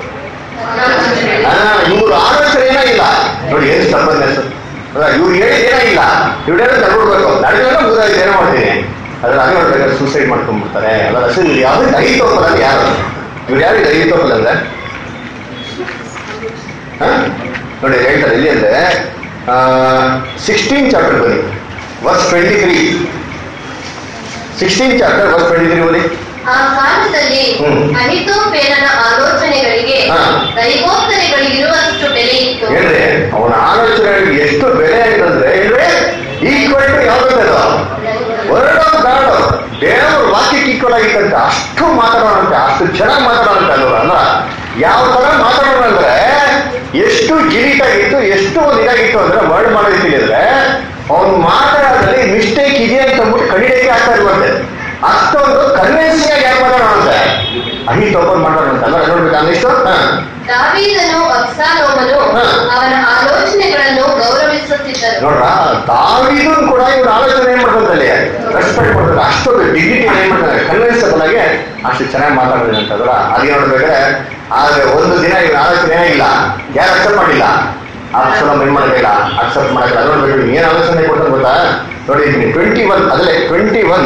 ಇವ್ರು ಆಲೋಚನೆ ಏನಾಗಿಲ್ಲ ನೋಡಿ ಏನು ಸಂಬಂಧ ಇವ್ರು ಹೇಳಿದ ಏನಾಗಿಲ್ಲ ಇವ್ರು ಹೇಳೋದು ತಗೊಳ್ಬೇಕು ನಡೆದ್ರೆ ಮುಗಿದಾಗಿ ಏನೋ ಮಾಡ್ತೀನಿ ಅದ್ರ ಅದೇ ನೋಡ್ಬೇಕಾದ್ರೆ ಸೂಸೈಡ್ ಮಾಡ್ಕೊಂಡ್ಬಿಡ್ತಾರೆ ಅಲ್ಲ ಅಸಲು ಇವ್ರು ಯಾವ್ದು ದೈಹಿತೋಪಲ್ಲ ಅಂದ್ರೆ ಯಾರು ಇವ್ರು ಯಾರು ದೈಹಿತೋಪಲ್ಲ ಅಂದ್ರೆ ಹ? ನೋಡಿ ಹೇಳ್ತಾರೆ ಎಲ್ಲಿ ಅಂದ್ರೆ ಸಿಕ್ಸ್ಟೀನ್ ಚಾಪ್ಟರ್ ಬನ್ನಿ verse twenty three sixteen chapter verse twenty three ಬನ್ನಿ ಆ ಕಾಲದಲ್ಲಿ ಹ್ಮ್. ಅಹಿತೋಫೇಲನ ಆಲೋಚನೆಗಳಿಗೆ ಹಾ. ದೈವೋಕ್ತರಿಗಳಿರುವಷ್ಟು ಬೆಲೆ ಇತ್ತು ಹೇಳ್ರಿ ಅವನ ಆಲೋಚನೆಗಳಿಗೆ ಎಷ್ಟು ಬೆಲೆ ಆಯ್ತಂದ್ರೆ ಹೇಳ್ರಿ ಈಕ್ವಲ್ ಟು ಯಾವ್ದು ವರ್ಡ್ ಆಫ್ ಗಾಡ್ ದೇವರ ವಾಕ್ಯಕ್ಕೆ ಈಕ್ವಲ್ ಆಗಿತ್ತಂತೆ ಅಷ್ಟು ಮಾತಾಡೋಣಂತೆ ಅಷ್ಟು ಚೆನ್ನಾಗಿ ಮಾತಾಡೋಣಂತೆ ಅಲ್ವ ಅಲ್ಲ ಯಾವ ತರ ಮಾತಾಡೋಣ ಅಂದ್ರೆ ಎಷ್ಟು ಗಿರಿಟಾಗಿತ್ತು ಎಷ್ಟು ಒಂದು ಇದಾಗಿತ್ತು ಅಂದ್ರೆ ವರ್ಡ್ ಮಾಡೋದಿಲ್ಲ ಅಂದ್ರೆ ಅವ್ನು ಮಾತಾಡೋದ್ರಲ್ಲಿ ಮಿಸ್ಟೇಕ್ ಇದೆ ಅಂತ ಅಂದ್ಬಿಟ್ಟು ಕಡಿಡಕ್ಕೆ ಆಗ್ತಾ ಇರುವಂತೆ ಅಷ್ಟೊಂದು ಕನ್ವಿನ್ಸಿಂಗ್ ಆಗಿ ಯಾಕೆ ಮಾತಾಡೋಣಂತೆ ಅಹಿತ್ ಓಪನ್ ಮಾಡೋಣಂತೆ ಅಲ್ಲ ನೋಡ್ಬೇಕು ಅನ್ನಿಷ್ಟು ಹಾ ದಾವೀದನು ಅಬ್ಸಾಲೋಮನು ಹಾ. ಅವನ ಆಲೋಚನೆಗಳನ್ನು ಗೌರವಿಸುತ್ತಿದ್ದರು ನೋಡ್ರ ತಾವಿದನ್ ಕೂಡ ಇವ್ರ ಆಲೋಚನೆ ಏನ್ ಮಾಡ್ಕೊಂತಲ್ಲಿ ರೆಸ್ಪೆಕ್ಟ್ ಮಾಡ್ತಾರೆ ಅಷ್ಟೊಂದು ಡಿಗ್ನಿಟಿ ಏನ್ ಮಾಡ್ತಾರೆ ಕನ್ವಿನ್ಸಬಲ್ ಆಗಿ ಅಷ್ಟು ಚೆನ್ನಾಗಿ ಮಾತಾಡಿದ್ರೆ ಅಂತಂದ್ರ ಅದೇ ನೋಡ್ಬೇಕಾದ್ರೆ ಆದ್ರೆ ಒಂದು ದಿನ ಇವ್ರ ಆಲೋಚನೆ ಏನಾಗಿಲ್ಲ ಯಾರು ಅಕ್ಸೆಪ್ಟ್ ಮಾಡಿಲ್ಲ ಅಕ್ಷರ ಏನ್ ಮಾಡಲಿಲ್ಲ ಅಕ್ಸೆಪ್ಟ್ ಮಾಡಲ್ಲ ಅದ್ ನೋಡ್ಬೇಕು ಇವ್ನು ಏನ್ ಆಲೋಚನೆ ಕೊಡ್ತಾನೆ ಗೊತ್ತಾ ನೋಡಿ ಟ್ವೆಂಟಿ ಒನ್ ಅದಲ್ಲೇ ಟ್ವೆಂಟಿ ಒನ್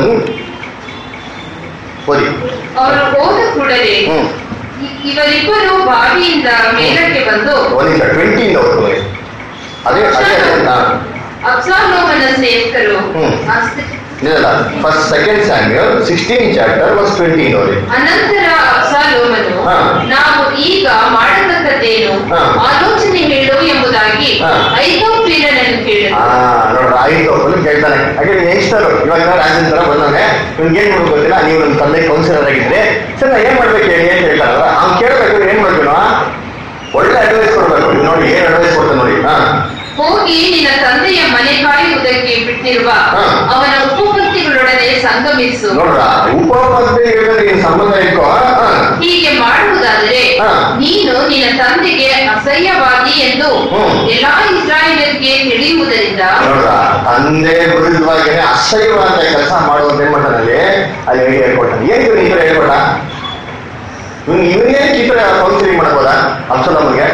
ಓದಿ ಅವರು ಹೋದ ಕೂಡಲೇ ಹ್ಮ್ ಇ- ಇವರಿಬ್ಬರು ಬಾವಿಯಿಂದ ಮೇಲಕ್ಕೆ ಬಂದು ಒಂದ್ ನಿಮಿಷ ಟ್ವೆಂಟಿಯಿಂದ ಓದ್ಕೊಳ್ಳಿ ಅದೇ ಅದೇ ಹಾ. ಅಬ್ಸಾಲೋಮನ ಸೇವಕರು ಹ್ಮ್. ಅಸ್ತ- ಇಲ್ಲ first second Samuel sixteen chapter verse twenty ನೋಡಿ ಅನಂತರ ಅಬ್ಸಾಲೋಮನು ಹಾ. ನಾವು ಈಗ ಮಾಡತಕ್ಕದ್ದೇನು ಹಾ. ಆಲೋಚನೆ ಹೇಳು ಎಂಬುದಾಗಿ ಹಾ. ಐತೋಫೇಲನನ್ನು ಕೇಳಿದರು ಆ ನೋಡ್ರ ಐದು ಒಬ್ಬನು ಕೇಳ್ತಾನೆ ಹಾಗೆ ಯಂಗ್ಸ್ಟರ್ ಇವಾಗ ರಾಜನ್ ತರ ಬಂದವನೆ ನಿಮ್ಗೆ ಏನ್ ಮಾಡ್ಬೇಕು ಗೊತ್ತಿಲ್ಲ ನೀವು ನನ್ನ ತಂದೆ ಕೌನ್ಸಿಲರ್ ಆಗಿದ್ರೆ ಸರ್ ನಾ ಏನ್ ಮಾಡ್ಬೇಕು ಹೇಳಿ ಅಂತ ಹೇಳ್ತಾರಲ್ಲ ಅವ್ನು ಕೇಳ್ಬೇಕು ಏನ್ ಮಾಡ್ಬೇಕು ನಾವು? ಒಳ್ಳೆ ಅಡ್ವೈಸ್ ಕೊಡ್ಬೇಕು ಇವ್ನು ನೋಡಿ ಏನ್ ಅಡ್ವೈಸ್ ಕೊಡ್ತಾನೆ ನೋಡಿ ಹಾ ಹೋಗಿ ನಿನ್ನ ತಂದೆಯ ಮನೆ ಕಾಯುವುದಕ್ಕೆ ಬಿಟ್ಟು ಹುಟ್ಟಿರುವ ಹಾ. ಅವನ ಉಪಪತ್ತಿಗಳೊಡನೆ ಸಂಗಮಿಸು ನೋಡ್ರ ಉಪಪತ್ತಿಗೆ ನೀನ್ ಸಂಬಂಧ ಇಟ್ಕೋ ಹಾ. ಹೀಗೆ ಮಾಡುವುದಾದರೆ ಹಾ. ನೀನು ನಿನ್ನ ತಂದೆಗೆ ಅಸಹ್ಯವಾದಿ ಎಂದು ಹ್ಮ್. ಎಲ್ಲಾ ಇಸ್ರಾಯೇಲರಿಗೆ ತಿಳಿಯುವುದರಿಂದ ನೋಡ್ರ ತಂದೆ ವಿರುದ್ಧವಾಗಿನೇ ಅಸಹ್ಯವಾದ ಕೆಲಸ ಮಾಡುವಂತ ಏನ್ ಮಾಡ್ತಾನಲ್ಲಿ ಅಲ್ಲಿ ಹೇಗೆ ಹೇಳ್ಕೊಟ್ಟಾನೆ ಏನ್ ಇವ್ನು ಈ ತರ ಹೇಳ್ಕೊಟ್ಟ ಇವ್ನು ಇವನೇ ಈ ತರ ಕೌನ್ಸಿಲಿಂಗ್ ಮಾಡ್ಬೋದಾ ಅಬ್ಸಲಮ್ಗೆ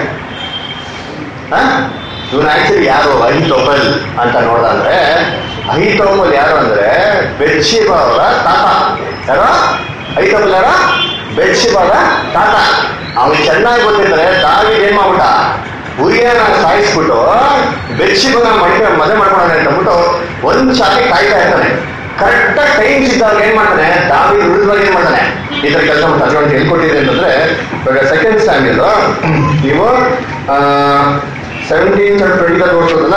ಇವನ್ ಆಕ್ಚುಲಿ ಯಾರು ಅಹಿತೋಪಲ್ ಅಂತ ನೋಡ್ದಂದ್ರೆ ಅಹಿತೋಪಲ್ ಯಾರು ಅಂದ್ರೆ ಬೆಡ್ಶಿಬ ಅವರ ತಾತ ಯಾರೋ ಅಹಿತೋಪಲ್ ಯಾರೋ ಬೆಡ್ಶಿಬ ಅವರ ತಾತ ಅವ್ನಿಗೆ ಚೆನ್ನಾಗಿ ಗೊತ್ತಿದ್ರೆ ದಾವಿದ್ ಏನ್ ಮಾಡ್ಬಿಟ್ಟ ಉರಿಯನ ಸಾಯಿಸ್ಬಿಟ್ಟು ಬೆಡ್ಶಿಬನ ಮಡಿಕೆ ಮದುವೆ ಮಾಡ್ಕೊಳೋಣ ಅಂತ ಅಂದ್ಬಿಟ್ಟು ಒಂದ್ ಶಾಲೆ ಕಾಯ್ತಾ ಇರ್ತಾನೆ ಕರೆಕ್ಟ್ ಟೈಮ್ ಸಿದ್ದಾಗ ಏನ್ ಮಾಡ್ತಾನೆ ದಾವಿ ವಿರುದ್ಧವಾಗಿ ಏನ್ ಮಾಡ್ತಾನೆ ಈ ತರ ಕೆಲಸ ಮಾಡ್ತಾನೆ ಅದರೊಳಗೆ ಎಲ್ಲಿ ಕೊಟ್ಟಿದೆ ಅಂತಂದ್ರೆ ಇವಾಗ ಸೆಕೆಂಡ್ ಸ್ಟ್ಯಾಂಡರ್ಡ್ ನೀವು ಸೆವೆಂಟೀನ್ ಟ್ವೆಂಟಿ ತರ್ಡ್ ಓದ್ಸೋದಲ್ಲ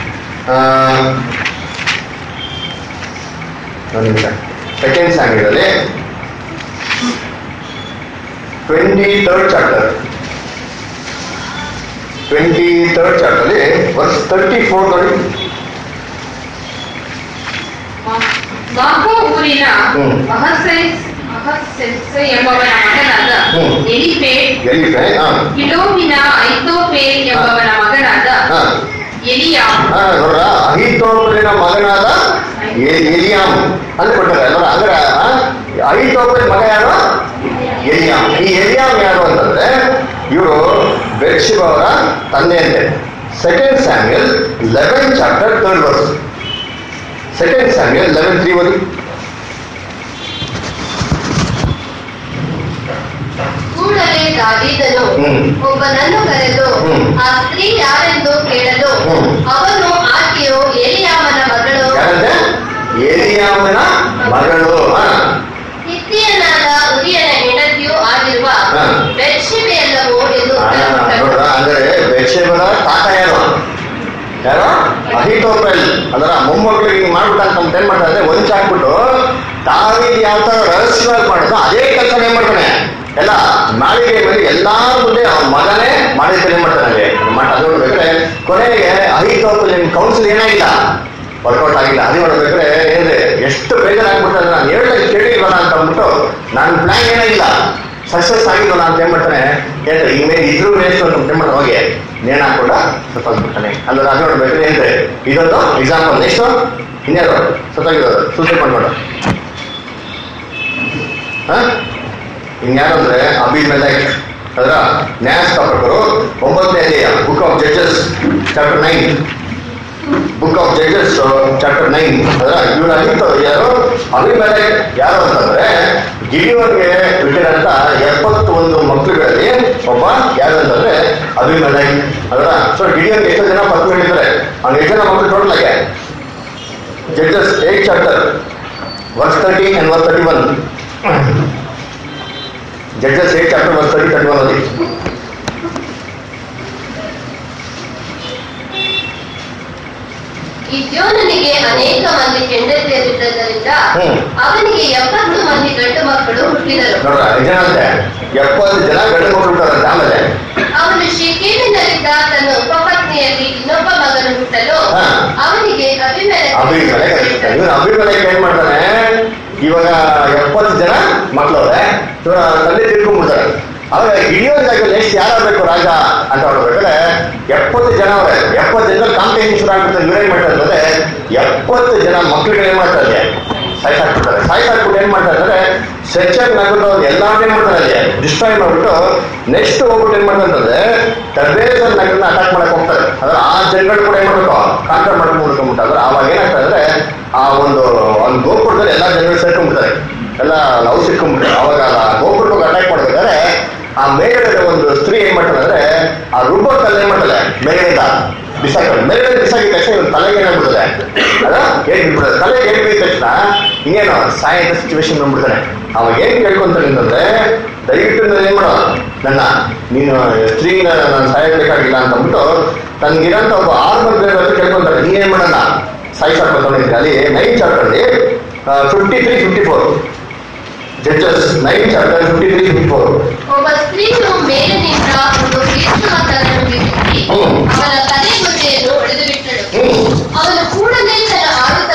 ಒಂದು ನಿಮಿಷ ಸೆಕೆಂಡ್ ಸ್ಟ್ಯಾಂಡರ್ಡ್ ಅಲ್ಲಿ twenty third chapter twenty third chapter ಅಲ್ಲಿ ವರ್ಸ್ ತರ್ಟಿ ಫೋರ್ ನೋಡಿ ಮಾಕೋ ಊರಿನ ಹ್ಮ್. ಅಹಸೆಸ್ ಅಹಸೆಸ್ ಎಂಬವನ ಮಗನಾದ ಹ್ಮ್. ಎಲಿಫೇಟ್ ಎಲ್ಲಿದೆ ಹಾ ಕಿಲೋವಿನ ಐತೋಪೇ ಎಂಬವನ ಮಗನಾದ ಹಾ ಎಲಿಯಾಮ್ ಹಾ ನೋಡ್ರ ಅಹಿತೋಪಲಿನ ಮಗನಾದ ಎ- ಎಲಿಯಾಮ್ ಅಂತ ಕೊಟ್ಟಾರೆ ಅಲ್ವಾ ಅಂದ್ರೆ ಅಹಿತೋಪಲಿನ ಮಗ ಯಾರು ಎಲಿಯಾಮ್ ಈ ಎಲಿಯಾಮ್ ಯಾರು ಅಂತಂದ್ರೆ ಇವರು ಬೆರ್ಶಿಬ ಅವರ ತಂದೆ ಅಂತೆ second Samuel eleven chapter third verse second Samuel eleven three ಓದಿ ಕೂಡಲೇ ದಾವೀದನು ಹ್ಮ್. ಒಬ್ಬನನ್ನು ಕರೆದು ಹ್ಮ್. ಆ ಸ್ತ್ರೀ ಯಾರೆಂದು ಕೇಳಲು ಹ್ಮ್. ಅವನು ಆಕೆಯು ಎಲಿಯಾಮನ ಮಗಳು ಯಾರಂತೆ ಎಲಿಯಾಮನ ಮಗಳು ಹಾ ಹಿತ್ತಿಯನಾದ ಉರಿಯನ ಹೆಂಡತಿಯೂ ಆಗಿರುವ ಹಾ. ಬೆರ್ಷೆಬೆಯಲ್ಲವೋ ಎಂದು ಆ, ಉತ್ತರಕೊಟ್ಟನು. ನೋಡ್ರ ಅಂದ್ರೆ ಬೆರ್ಷೆಬದ ತಾತ ಯಾರು ಯಾರು ಅಹಿತೋಪೆಲ್ ಅದರ ಮೊಮ್ಮಕ್ಳಿಗೆ ಹಿಂಗ್ ಮಾಡ್ಬಿಟ್ಟ ಅಂತ ಏನ್ ಮಾಡ್ತಾರೆ ಅಂದ್ರೆ ಒಂಚ್ ಹಾಕ್ಬಿಟ್ಟು ತಾವೀದ್ ಯಾವ ತರ ರಹಸ್ಯವಾಗಿ ಮಾಡಿದ್ರು ಅದೇ ಕೆಲಸ ಏನ್ ಮಾಡ್ತಾನೆ ಎಲ್ಲ ಮಾಳಿಗೆ ಮೇಲೆ ಎಲ್ಲಾರ ಮುಂದೆ ಅವ್ನ ಮಗನೇ ಮಾಡಿದ್ರೆ ಏನ್ ಮಾಡ್ತಾನೆ ಅಲ್ಲಿ ಮಾಟ ಅದು ನೋಡ್ಬೇಕಾದ್ರೆ ಕೊನೆಗೆ ಅಹಿತೋಪೆಲ್ ಕೌನ್ಸಿಲ್ ಏನಾಗಿಲ್ಲ ವರ್ಕೌಟ್ ಆಗಿಲ್ಲ ಅದೇ ನೋಡ್ಬೇಕಾದ್ರೆ ಏನಿದೆ ಎಷ್ಟು ಬೇಜಾರಾಗ್ಬಿಡ್ತಾರೆ ನಾನು ಹೇಳಿದ್ರೆ ಕೇಳಿಲ್ವಲ್ಲ ಅಂತ ಅಂದ್ಬಿಟ್ಟು ನನ್ನ ಪ್ಲಾನ್ ಏನಾಗಿಲ್ಲ ಸಕ್ಸಸ್ ಆಗಿಲ್ವಲ್ಲ ಅಂತ ಏನ್ ಮಾಡ್ತಾನೆ ಹೇಳ್ತಾರೆ ಈ ಮೇಲೆ ಇದ್ರು ವೇಸ್ಟ್ ಅಂತ ಏನ್ ಮಾಡ್ತಾನೆ ಹೋಗಿ ನೇಣ್ ಹಾಕೊಂಡ ಸತ್ತಾಗ್ಬಿಡ್ತಾನೆ ಅಂದ್ರೆ ಅದು ನೋಡ್ಬೇಕಾದ್ರೆ ಏನ್ರಿ ಇದೊಂದು ಎಕ್ಸಾಂಪಲ್ ನೆಕ್ಸ್ಟ್ ಇನ್ಯಾರು ಸತ್ತಾಗಿರೋದು ಸೂಸೈಡ್ ಮಾಡ್ಬೇಡ ಹಾ ಇನ್ಯಾರು ಅಂದ್ರೆ ಅಭಿಮೆಲೆಕ್ ಅದರ ನ್ಯಾಯಸ್ಥಾಪಕರು ಒಂಬತ್ತನೇ ಅಧ್ಯಾಯ book of Judges chapter nine book of Judges chapter nine ಅದರ ಇವ್ರ ಅಹಿತ ಯಾರು ಅಭಿಮೆಲೆಕ್ ಯಾರು ಅಂತಂದ್ರೆ ಗಿಡಿಯೋನ್ಗೆ ಬಿಟ್ಟಿರಂತ ಎಪ್ಪತ್ತೊಂದು ಮಕ್ಕಳುಗಳಲ್ಲಿ ಒಬ್ಬ ಯಾರು ಅಂತಂದ್ರೆ ಅಭಿಮೆಲೆಕ್ ಅದರ ಸೊ ಗಿಡಿಯೋನ್ಗೆ ಎಷ್ಟು ಜನ ಪತ್ನಿಗಳಿದ್ದಾರೆ ಅವ್ನು ಎಷ್ಟು ಜನ ಮಕ್ಕಳು ಟೋಟಲ್ ಆಗಿ Judges eight chapter verse thirty and verse thirty one Judges eight chapter verse thirty thirty one ಓದಿ ಗಿದ್ಯೋನನಿಗೆ ಅನೇಕ ಮಂದಿ ಹೆಂಡತಿಯರಿದ್ದರಿಂದ ಹ್ಮ್. ಅವನಿಗೆ ಎಪ್ಪತ್ತು ಮಂದಿ ಗಂಡು ಮಕ್ಕಳು ಹುಟ್ಟಿದರು ನೋಡ್ರ ಎಷ್ಟು ಜನ ಅಂತೆ ಎಪ್ಪತ್ತು ಜನ ಗಂಡು ಮಕ್ಕಳು ಹುಟ್ಟಾರಂತೆ ಆಮೇಲೆ ಅವನು ಶೆಕೇಮಿನಲ್ಲಿದ್ದ ತನ್ನ ಉಪಪತ್ನಿಯಲ್ಲಿ ಇನ್ನೊಬ್ಬ ಮಗನು ಹುಟ್ಟಲು ಹಾ. ಅವನಿಗೆ ಅಭಿಮೆಲೆಕ್ ಅಭಿಮಲೆ ಇವನು ಅಭಿಮಲೆ ಏನ್ ಮಾಡ್ತಾನೆ ಇವಾಗ ಎಪ್ಪತ್ತು ಜನ ಮಕ್ಕಳವ್ರೆ ಇವರ ತಂದೆ ತಿಳ್ಕೊಂಡ್ಬಿಡ್ತಾರೆ ಆದ್ರೆ ಗಿಡಿಯೋನ್ ಜಾಗದಲ್ಲಿ ಎಷ್ಟು ಯಾರಾಗಬೇಕು ರಾಜ ಅಂತ ನೋಡ್ಬೇಕಾದ್ರೆ ಎಪ್ಪತ್ತು ಜನ ಅವ್ರೆ ಎಪ್ಪತ್ತು ಜನ ಕಾಂಪಿಟೇಷನ್ ಶುರು ಆಗ್ಬಿಡ್ತಾರೆ ಇವ್ರೇನ್ ಮಾಡ್ತಾರೆ ಅಂದ್ರೆ ಎಪ್ಪತ್ತು ಜನ ಮಕ್ಳುಗಳು ಏನ್ ಮಾಡ್ತಾರೆ ಸಾಯ್ಸಾಕ್ಬಿಡ್ತಾರೆ ಸಾಯ್ಸಾಕ್ಬಿಟ್ಟು ಏನ್ ಮಾಡ್ತಾರೆ ಅಂದ್ರೆ ಸೆಚ್ಚರ್ ನಗರದ ಎಲ್ಲಾರು ಏನ್ ಮಾಡ್ತಾರೆ ಅಲ್ಲಿ ಡಿಸ್ಟ್ರಾಯ್ ಮಾಡ್ಬಿಟ್ಟು ನೆಕ್ಸ್ಟ್ ಹೋಗ್ಬಿಟ್ಟು ಏನ್ ಮಾಡ್ತಾರೆ ಅಂದ್ರೆ ಟರ್ಬೇಸರ್ ನಗರನ ಅಟ್ಯಾಕ್ ಮಾಡಕ್ ಹೋಗ್ತಾರೆ ಅಂದ್ರೆ ಆ ಜನಗಳು ಕೂಡ ಏನ್ ಮಾಡ್ಬೇಕು ಕಾಂಟ್ರೋಲ್ ಮಾಡಕ್ ಮುಡ್ಕೊಂಡ್ಬಿಟ್ಟು ಅಂದ್ರೆ ಅವಾಗ ಏನಾಗ್ತದೆ ಅಂದ್ರೆ ಆ ಒಂದು ಒಂದು ಗೋಪುರದಲ್ಲಿ ಎಲ್ಲಾ ಜನಗಳು ಸೇರ್ಕೊಂಡ್ಬಿಡ್ತಾರೆ ಎಲ್ಲ ಲವ್ ಸಿಕ್ಕೊಂಡ್ಬಿಟ್ರೆ ಅವಾಗ ಆ ಗೋಪುರಕ್ಕೆ ಅಟ್ಯಾಕ್ ಮಾಡ್ಬೇಕಾದ್ರೆ ಆ ಮೇಲ್ಗಡೆ ಒಂದು ಸ್ತ್ರೀ ಏನ್ ಮಾಡ್ತಾಳೆ ಅಂದ್ರೆ ಆ ರುಬ್ಬಕ್ಕಲ್ಲಿ ಏನ್ ಮಾಡ್ತಾಳೆ ಮೇಲ್ಗಡೆಯಿಂದ ಬಿಸಾಕ್ತಾಳೆ ಮೇಲ್ಗಡೆ ಬಿಸಾಕಿದ ತಕ್ಷಣ ಇವ್ನ ತಲೆಗೆ ಏನಾಗ್ಬಿಡ್ತದೆ ಅದ ಏನ್ ಬಿಡ್ತದೆ ತಲೆಗೆ ಏನ್ ಬಿದ್ದ ತಕ್ಷಣ ಇನ್ನೇನು ಸಾಯಂತ ಸಿಚುವೇಶನ್ ಬಂದ್ಬಿಡ್ತಾನೆ ಅವಾಗ ಏನ್ ಕೇಳ್ಕೊಂತಾನೆ ಅಂತಂದ್ರೆ ದಯವಿಟ್ಟು ನಾನು ಏನ್ ಮಾಡೋ ನನ್ನ ನೀನು ಸ್ತ್ರೀನ ನಾನು ಸಾಯಬೇಕಾಗಿಲ್ಲ ಅಂತ ಅಂದ್ಬಿಟ್ಟು ತನ್ಗಿರಂತ ಒಬ್ಬ ಆರ್ಮರ್ ಬೇರೆ ಹತ್ರ ಕೇಳ್ಕೊಂತಾರೆ ನೀ ಏನ್ ಮಾಡೋಣ ಸಾಯಿಸಾಕ್ ಬರ್ತಾನೆ ಅಲ್ಲಿ ನೈನ್ ಚಾಪ್ಟರ್ ಅಲ್ಲಿ fifty three fifty four Judges nine chapter fifty three fifty four ಒಬ್ಬ ಸ್ತ್ರೀಯು ಮೇಲಿನಿಂದ ಒಂದು ಬೀಸುಮದ್ದನ್ನು ಬೀಸಿ ಹ್ಮ್. ಅವನ ತಲೆಗುದ್ದೆಯನ್ನು ಹೊಡೆದು ಬಿಟ್ಟಳು ಹ್ಮ್ ಅವನು ಕೂಡಲೇ ತನ್ನ ಆಯುಧ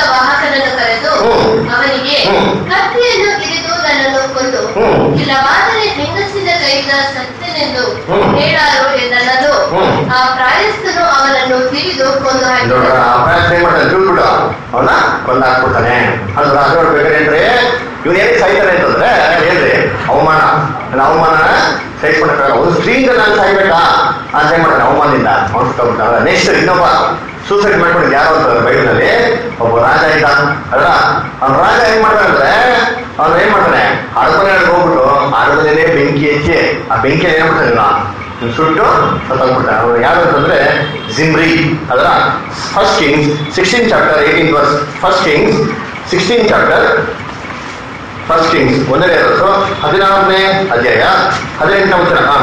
ನೋಡ್ರ ಆ ಪ್ರಯತ್ನ ಏನ್ ಮಾಡ್ತಾನೆ ತಿಳ್ಬಿಟ್ಟು ಅವನ ಕೊಂದ ಹಾಕ್ಬಿಡ್ತಾನೆ ಅಂದ್ರೆ ಅದು ನೋಡ್ಬೇಕಾದ್ರೆ ಇವ್ನು ಏನ್ ಸಾಯ್ತಾನೆ ಅಂತಂದ್ರೆ ಏನ್ರಿ ಅವಮಾನ ನನ್ನ ಅವಮಾನ ಸಹಿಸ್ಕೊಳಕ್ಕಾಗಲ್ಲ ಒಂದು ಸ್ತ್ರೀಯಿಂದ ನಾನು ಸಾಯ್ಬೇಕಾ ಅಂತ ಏನ್ ಮಾಡ್ತಾನೆ ಅವಮಾನದಿಂದ ಅವ್ನು ಸುತ್ತಬಿಟ್ಟಾಗ ನೆಕ್ಸ್ಟ್ ಇನ್ನೊಬ್ಬ ಸೂಸೈಡ್ ಮಾಡ್ಕೊಂಡಿದ್ದು ಯಾರು ಅಂತ ಬೈಬಲ್ನಲ್ಲಿ ಒಬ್ಬ ರಾಜ ಇದ್ದ ಅಲ್ಲ ಅವ್ನ ರಾಜ ಏನ್ ಮಾಡ್ತಾನೆ ಅಂದ್ರೆ ಅವ್ನು ಏನ್ ಮಾಡ್ತಾನೆ ಅಡಪನೆ ಹೋಗ್ಬಿಟ್ಟು ಅಡಪನೆ ಬೆಂಕಿ ಹಚ್ಚಿ ಆ ಬೆಂಕಿ ಏನ್ ಮಾಡ್ತಾನೆ ಇವ್ನ? ಇವ್ನು ಸುಟ್ಟು ಸತ್ತೋಗ್ಬಿಡ್ತಾನೆ ಅವ್ನು ಯಾರು ಅಂತಂದ್ರೆ ಜಿಮ್ರಿ ಅದರ first Kings sixteen chapter eighteen verse first Kings sixteen chapter first Kings ಒಂದನೇ ವರ್ಷ ಹದಿನಾರನೇ ಅಧ್ಯಾಯ ಹದಿನೆಂಟನೇ ವಚನ ಹಾ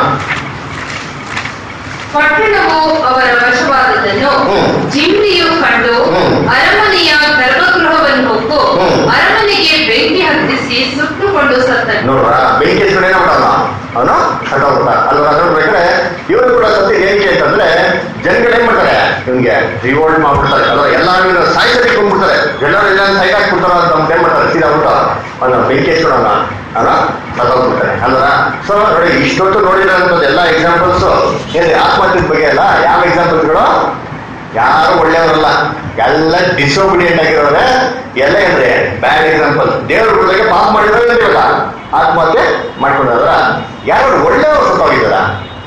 ಪಟ್ಟಣವು ಅವರ ವಶವಾದದ್ದನ್ನು ಹ್ಮ್. ಜಿಮ್ರಿಯು ಕಂಡು ಹ್ಮ್. ಅರಮನೆಯ ಗರ್ಭಗೃಹವನ್ನು ಹೊಕ್ಕು ಹ್ಮ್. ಅರಮನೆಗೆ ಬೆಂಕಿ ಹತ್ತಿಸಿ ಸುಟ್ಟುಕೊಂಡು ಸತ್ತನು ನೋಡ್ರ ಬೆಂಕಿ ಹಚ್ಕೊಂಡು ಏನಾಗ್ಬಿಟ್ಟಲ್ಲ ಅವನು ಸತ್ತೋಗ್ಬಿಟ್ಟ ಅಲ್ವಾ ನೋಡ್ಬೇಕಾದ್ರೆ ಇವರು ಕೂಡ ಸತ್ಯ ಏನಕ್ಕೆ ಅಂತಂದ್ರೆ ಜನಗಳು ಏನ್ ಮಾಡ್ತಾರೆ ಇವ್ನಿಗೆ ರಿವೋಲ್ಟ್ ಮಾಡ್ಬಿಡ್ತಾರೆ ಅಲ್ವಾ ಎಲ್ಲಾರು ಸಾಯ್ಸಲಿಕ್ಕೆ ಬಂದ್ಬಿಡ್ತಾರೆ ಎಲ್ಲರೂ ಎಲ್ಲ ಸೈಡ್ ಹಾಕ್ಬಿಡ್ತಾರ ಅಂತ ಅವ್ನು ಏನ್ ಮಾಡ್ತಾರೆ ಸೀದಾ ಬಿಟ್ಟು ಅವನು ಬೆಂಕಿ ಹಚ್ಕೊಳಲ್ಲ ಅವನ ಸತ್ತೋಗ್ಬಿಡ್ತಾನೆ ಅಲ್ವಾ ಸೊ ನೋಡಿ ಇಷ್ಟೊತ್ತು ನೋಡಿರೋಂಥದ್ದು ಎಲ್ಲ ಎಕ್ಸಾಂಪಲ್ಸ್ ಏನ್ರಿ ಆತ್ಮಹತ್ಯೆ ಬಗ್ಗೆ ಅಲ್ಲ ಯಾವ ಎಕ್ಸಾಂಪಲ್ಸ್ಗಳು ಯಾರು ಒಳ್ಳೆಯವರಲ್ಲ ಎಲ್ಲ ಡಿಸೋಬಿಡಿಯಂಟ್ ಆಗಿರೋರೆ ಎಲ್ಲ ಏನ್ರಿ ಬ್ಯಾಡ್ ಎಕ್ಸಾಂಪಲ್ ದೇವ್ರ ಬಿಡೋದಕ್ಕೆ ಪಾಪ ಮಾಡಿದ್ರೆ ಇವಾಗ ಆತ್ಮಹತ್ಯೆ ಮಾಡ್ಕೊಂಡವ್ರ ಯಾರು ಒಳ್ಳೆಯವರು ಸತ್ತೋಗಿದ್ದಾರ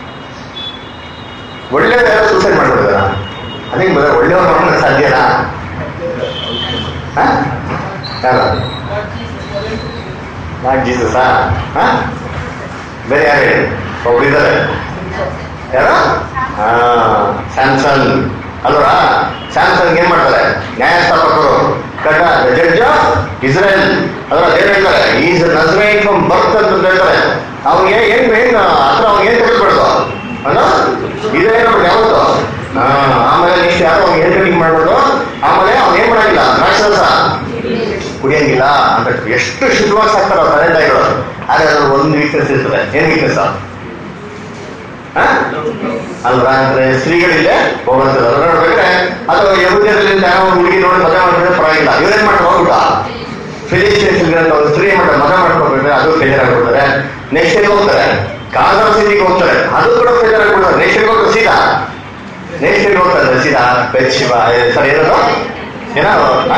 ಒಳ್ಳೆಯವ್ರು ಯಾರು ಸೂಸೈಡ್ ಮಾಡ್ಕೊಂಡಿದಾರ ಅದೇ ಬರ ಒಳ್ಳೆಯವ್ರು ಮಾಡ್ಕೊಳಕ್ ಸಾಧ್ಯನಾ ಹ? ಯಾರು ನಾಟ್ ಜೀಸಸ್ ಹಾ ಬೇರೆ ಯಾರು ಹೇಳಿ ಒಬ್ರಿದ್ದಾರೆ ಯಾರು ಹಾ ಸ್ಯಾಮ್ಸಂಗ್ ಅಲ್ವಾ ಸ್ಯಾಮ್ಸಂಗ್ ಏನ್ ಮಾಡ್ತಾರೆ ನ್ಯಾಯಸ್ಥಾಪಕರು ಕಟ ಜಡ್ಜ್ ಇಸ್ರೇಲ್ ಅದರ ಏನ್ ಹೇಳ್ತಾರೆ ಈಸ್ ನಸ್ರೈನ್ ಫ್ರಮ್ ಬರ್ತ್ ಅಂತ ಹೇಳ್ತಾರೆ ಅವ್ನಿಗೆ ಏನ್ ಏನ್ ಹತ್ರ ಅವ್ನಿಗೆ ಏನ್ ತೆಗೆದ್ಬಿಡ್ದು ಅಲ್ಲ ಇದೇ ನಮ್ಗೆ ಯಾವತ್ತು ಹಾ ಆಮೇಲೆ ನೆಕ್ಸ್ಟ್ ಯಾರು ಅವ್ನಿಗೆ ಏನ್ ಕಟಿಂಗ್ ಮಾಡ್ಬಿಡ್ದು ಆಮೇಲೆ ಅವ್ನು ಏನ್ ಮಾಡಂಗಿಲ್ಲ ರಾಕ್ಷಸ ಕುಡಿಯಂಗಿಲ್ಲ ಅಂತ ಎಷ್ಟು ಶುದ್ಧವಾಗಿ ಸಾಕ್ತಾರ ತಂದೆ ತಾಯಿಗಳು ಆದ್ರೆ ಅದ್ರ ಒಂದು ವೀಕ್ನೆಸ್ ಇರ್ತದೆ ಏನ್ ವೀಕ್ನೆಸ್ ಅಲ್ವಾ ಅಂದ್ರೆ ಸ್ತ್ರೀಗಳಿಲ್ಲೇ ಹೋಗುವಂಥದ್ದು ಅದನ್ನ ನೋಡ್ಬೇಕಾದ್ರೆ ಅದು ಯಹೂದ್ಯರಲ್ಲಿ ಯಾವ ಹುಡುಗಿ ನೋಡಿ ಮದುವೆ ಮಾಡಿದ್ರೆ ಪರವಾಗಿಲ್ಲ ಇವ್ರೇನ್ ಮಾಡ್ತಾರೆ ಹೋಗ್ಬಿಟ್ಟ ಫಿಲಿಸ್ಟೀನ್ಸ್ ಅಂತ ಒಂದು ಸ್ತ್ರೀ ಮಾಡ್ತಾರೆ ಮದುವೆ ಮಾಡ್ಕೋಬೇಕಾದ್ರೆ ಅದು ಫೇಜರ್ ಆಗ್ಬಿಡ್ತಾರೆ ನೆಕ್ಸ್ಟ್ ಎಲ್ಲಿ ಹೋಗ್ತಾರೆ ಕಾದರ್ ಸಿಟಿಗೆ ಹೋಗ್ತಾರೆ ಅದು ಕೂಡ ಫೇಜರ್ ಆಗ್ಬಿಡ್ತಾರೆ ನೆಕ್ಸ್ಟ್ ಎಲ್ಲಿ ಹೋಗ್ತಾರೆ ಸೀದಾ ನೆಕ್ಸ್ಟ್ ಎಲ್ಲಿ ಹೋಗ್ತಾರೆ ಸೀದಾ ಬೆಚ್ಚಿವ ಸರ್ ಏನದು ಏನೋ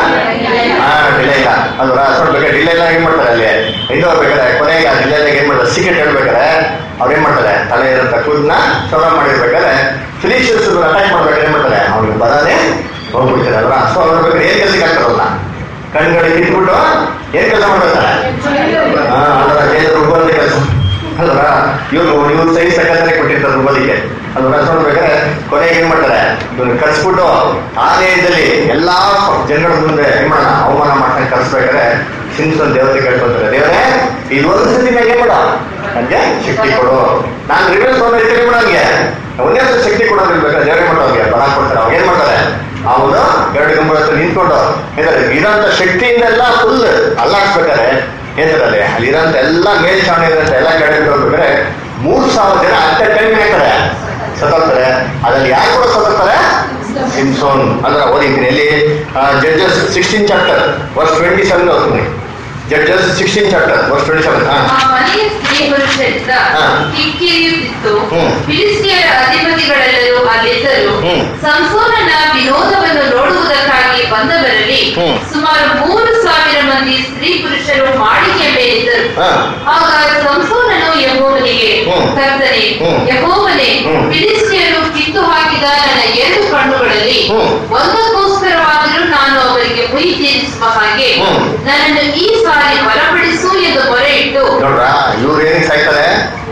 ಹಾ ಡಿಲೇ ಇಲ್ಲ ಅಲ್ವಾ ಸ್ವಲ್ಪ ಬೇಕಾದ್ರೆ ಡಿಲೇ ಇಲ್ಲ ಏನ್ ಮಾಡ್ತಾರೆ ಅಲ್ಲಿ ಇದು ಬೇಕಾದ್ರೆ ಕೊನೆಗೆ ಆ ಡಿಲೇ ಏನ್ ಮಾಡ್ತಾರೆ ಸೀಕ್ರೆಟ್ ಹೇಳ್ಬೇಕಾದ್ರೆ ಅವ್ರು ಏನ್ ಮಾಡ್ತಾರೆ ತಲೆ ಇರೋಂಥ ಕೂದನ್ನ ಸೌರ ಮಾಡಿರ್ಬೇಕಾದ್ರೆ ಫಿಲಿಷಿಯನ್ಸ್ ಅಟ್ಯಾಕ್ ಮಾಡ್ಬೇಕಾದ್ರೆ ಏನ್ ಮಾಡ್ತಾರೆ ಅವ್ರಿಗೆ ಬರದೇ ಹೋಗ್ಬಿಡ್ತಾರೆ ಅಲ್ವಾ ಸೊ ಅವ್ರ ಬೇಕಾದ್ರೆ ಏನ್ ಕೆಲಸಕ್ಕೆ ಹಾಕ್ತಾರಲ್ಲ ಕಣ್ಗಳಿಗೆ ಕಿತ್ಬಿಟ್ಟು ಏನ್ ಕೆಲಸ ಮಾಡ್ಬೇಕಾರೆ ಹಾ ಅಲ್ವಾ ಏನು ರುಬ್ಬಲ್ಲಿ ಕೆಲಸ ಅಲ್ವಾ ಇವ್ರು ಇವ್ರು ಸೈಜ್ ತಕ್ಕಂತಾನೆ ಕೊಟ್ಟಿರ್ತಾರೆ ರುಬ್ಬಲಿಕ್ಕೆ ಅಲ್ವಾ ನೋಡ್ಬೇಕಾದ್ರೆ ಕೊನೆಗೆ ಏನ್ ಮಾಡ್ತಾರೆ ಇವ್ರು ಕರ್ಸ್ಬಿಟ್ಟು ಆ ನೇರದಲ್ಲಿ ಎಲ್ಲಾ ಜನಗಳ ಮುಂದೆ ಏನ್ ಮಾಡೋಣ ಅವಮಾನ ಮಾಡ್ಕೊಂಡು ಕರ್ಸ್ಬೇಕಾದ್ರೆ ಸಿಂಸನ್ ದೇವತೆ ಕೇಳ್ಕೊತಾರೆ ದೇವರೇ ಇದೊಂದು ಸತಿ ನಂಗೆ ಏನ್ ಮಾಡ ನನಗೆ ಶಕ್ತಿ ಕೊಡು ನಾನು ರಿವರ್ಸ್ ಬಂದ ರೀತಿ ಕೂಡ ನನಗೆ ಒಂದೇ ಒಂದು ಶಕ್ತಿ ಕೊಡೋದು ಇರ್ಬೇಕಾದ್ರೆ ದೇವರೇ ಮಾಡೋರಿಗೆ ಬಲ ಕೊಡ್ತಾರೆ ಅವ್ರು ಏನ್ ಮಾಡ್ತಾರೆ ಅವನು ಎರಡು ಗಂಬಳ ಹತ್ರ ನಿಂತ್ಕೊಂಡು ಹೇಳ್ತಾರೆ ಇರೋಂಥ ಶಕ್ತಿಯಿಂದ ಎಲ್ಲ ಫುಲ್ ಅಲ್ಲಾಡ್ಸ್ಬೇಕಾದ್ರೆ ಹೇಳ್ತಾರೆ ಅಲ್ಲಿ ಇರೋಂಥ ಎಲ್ಲ ಮೇಲ್ಚಾವಣಿ ಇರೋಂಥ ಎಲ್ಲ ಕೆಳಗೆ ಹೋಗ್ಬೇಕಾದ್ರೆ ಮೂರ್ ಸಾವಿರ ಜನ ಅಷ್ಟೇ ಟೈಮ್ ಹೇಳ್ತಾರೆ ಸತ್ತೋಗ್ತಾರೆ ಅದ್ರಲ್ಲಿ ಯಾರು ಕೂಡ ಸತ್ತೋಗ್ತಾರೆ ಸಿಮ್ಸೋನ್ ಅಂದ್ರೆ ಓದಿದ್ದೀನಿ ಎಲ್ಲಿ Judges sixteen chapter verse twenty seven ಓದ್ತೀನಿ Judges sixteen chapter verse twenty seven ಹಾ ಆ ಮನೆಯ ಸ್ತ್ರೀ ಪುರುಷರಿಂದ ಹಾ. ಕಿಕ್ಕಿರಿಯುತ್ತಿತ್ತು ಹ್ಮ್. ಫಿಲಿಸ್ತಿಯರ ಅಧಿಪತಿಗಳೆಲ್ಲರೂ ಅಲ್ಲಿದ್ದರು ಹ್ಮ್. ಸಂಸೋನನ ವಿನೋದವನ್ನು ನೋಡುವುದಕ್ಕಾಗಿ ಬಂದವರಲ್ಲಿ ಹ್ಮ್. ಸುಮಾರು ಮೂರು ಸಾವಿರ ಮಂದಿ ಸ್ತ್ರೀ ಪುರುಷರು ಮಾಳಿಗೆಯ ಮೇಲಿದ್ದರು ಹಾ ಆಗ ಸಂಸೋನನು ಯಹೋವನಿಗೆ ಹ್ಮ್. ಕರ್ತನೆ ಹ್ಮ್. ಯಹೋವನೇ ಹ್ಮ್. ಫಿಲಿಸ್ತಿಯರು ಕಿತ್ತು ಹಾಕಿದ ನನ್ನ ಎರಡು ಕಣ್ಣುಗಳಲ್ಲಿ ಹ್ಮ್. ಒಂದಕ್ಕೋಸ್ಕರವಾದರೂ ನಾನು ಅವರಿಗೆ ಹುಯಿ ತೀರಿಸುವ ಹಾಗೆ ಹ್ಮ್. ನನ್ನನ್ನು ಈ ಸಾರಿ ಬಲಪಡಿಸು ಎಂದು ಮೊರೆ ಇಟ್ಟು ನೋಡ್ರ ಇವ್ರು ಏನಕ್ಕೆ ಸಾಯ್ತಾರೆ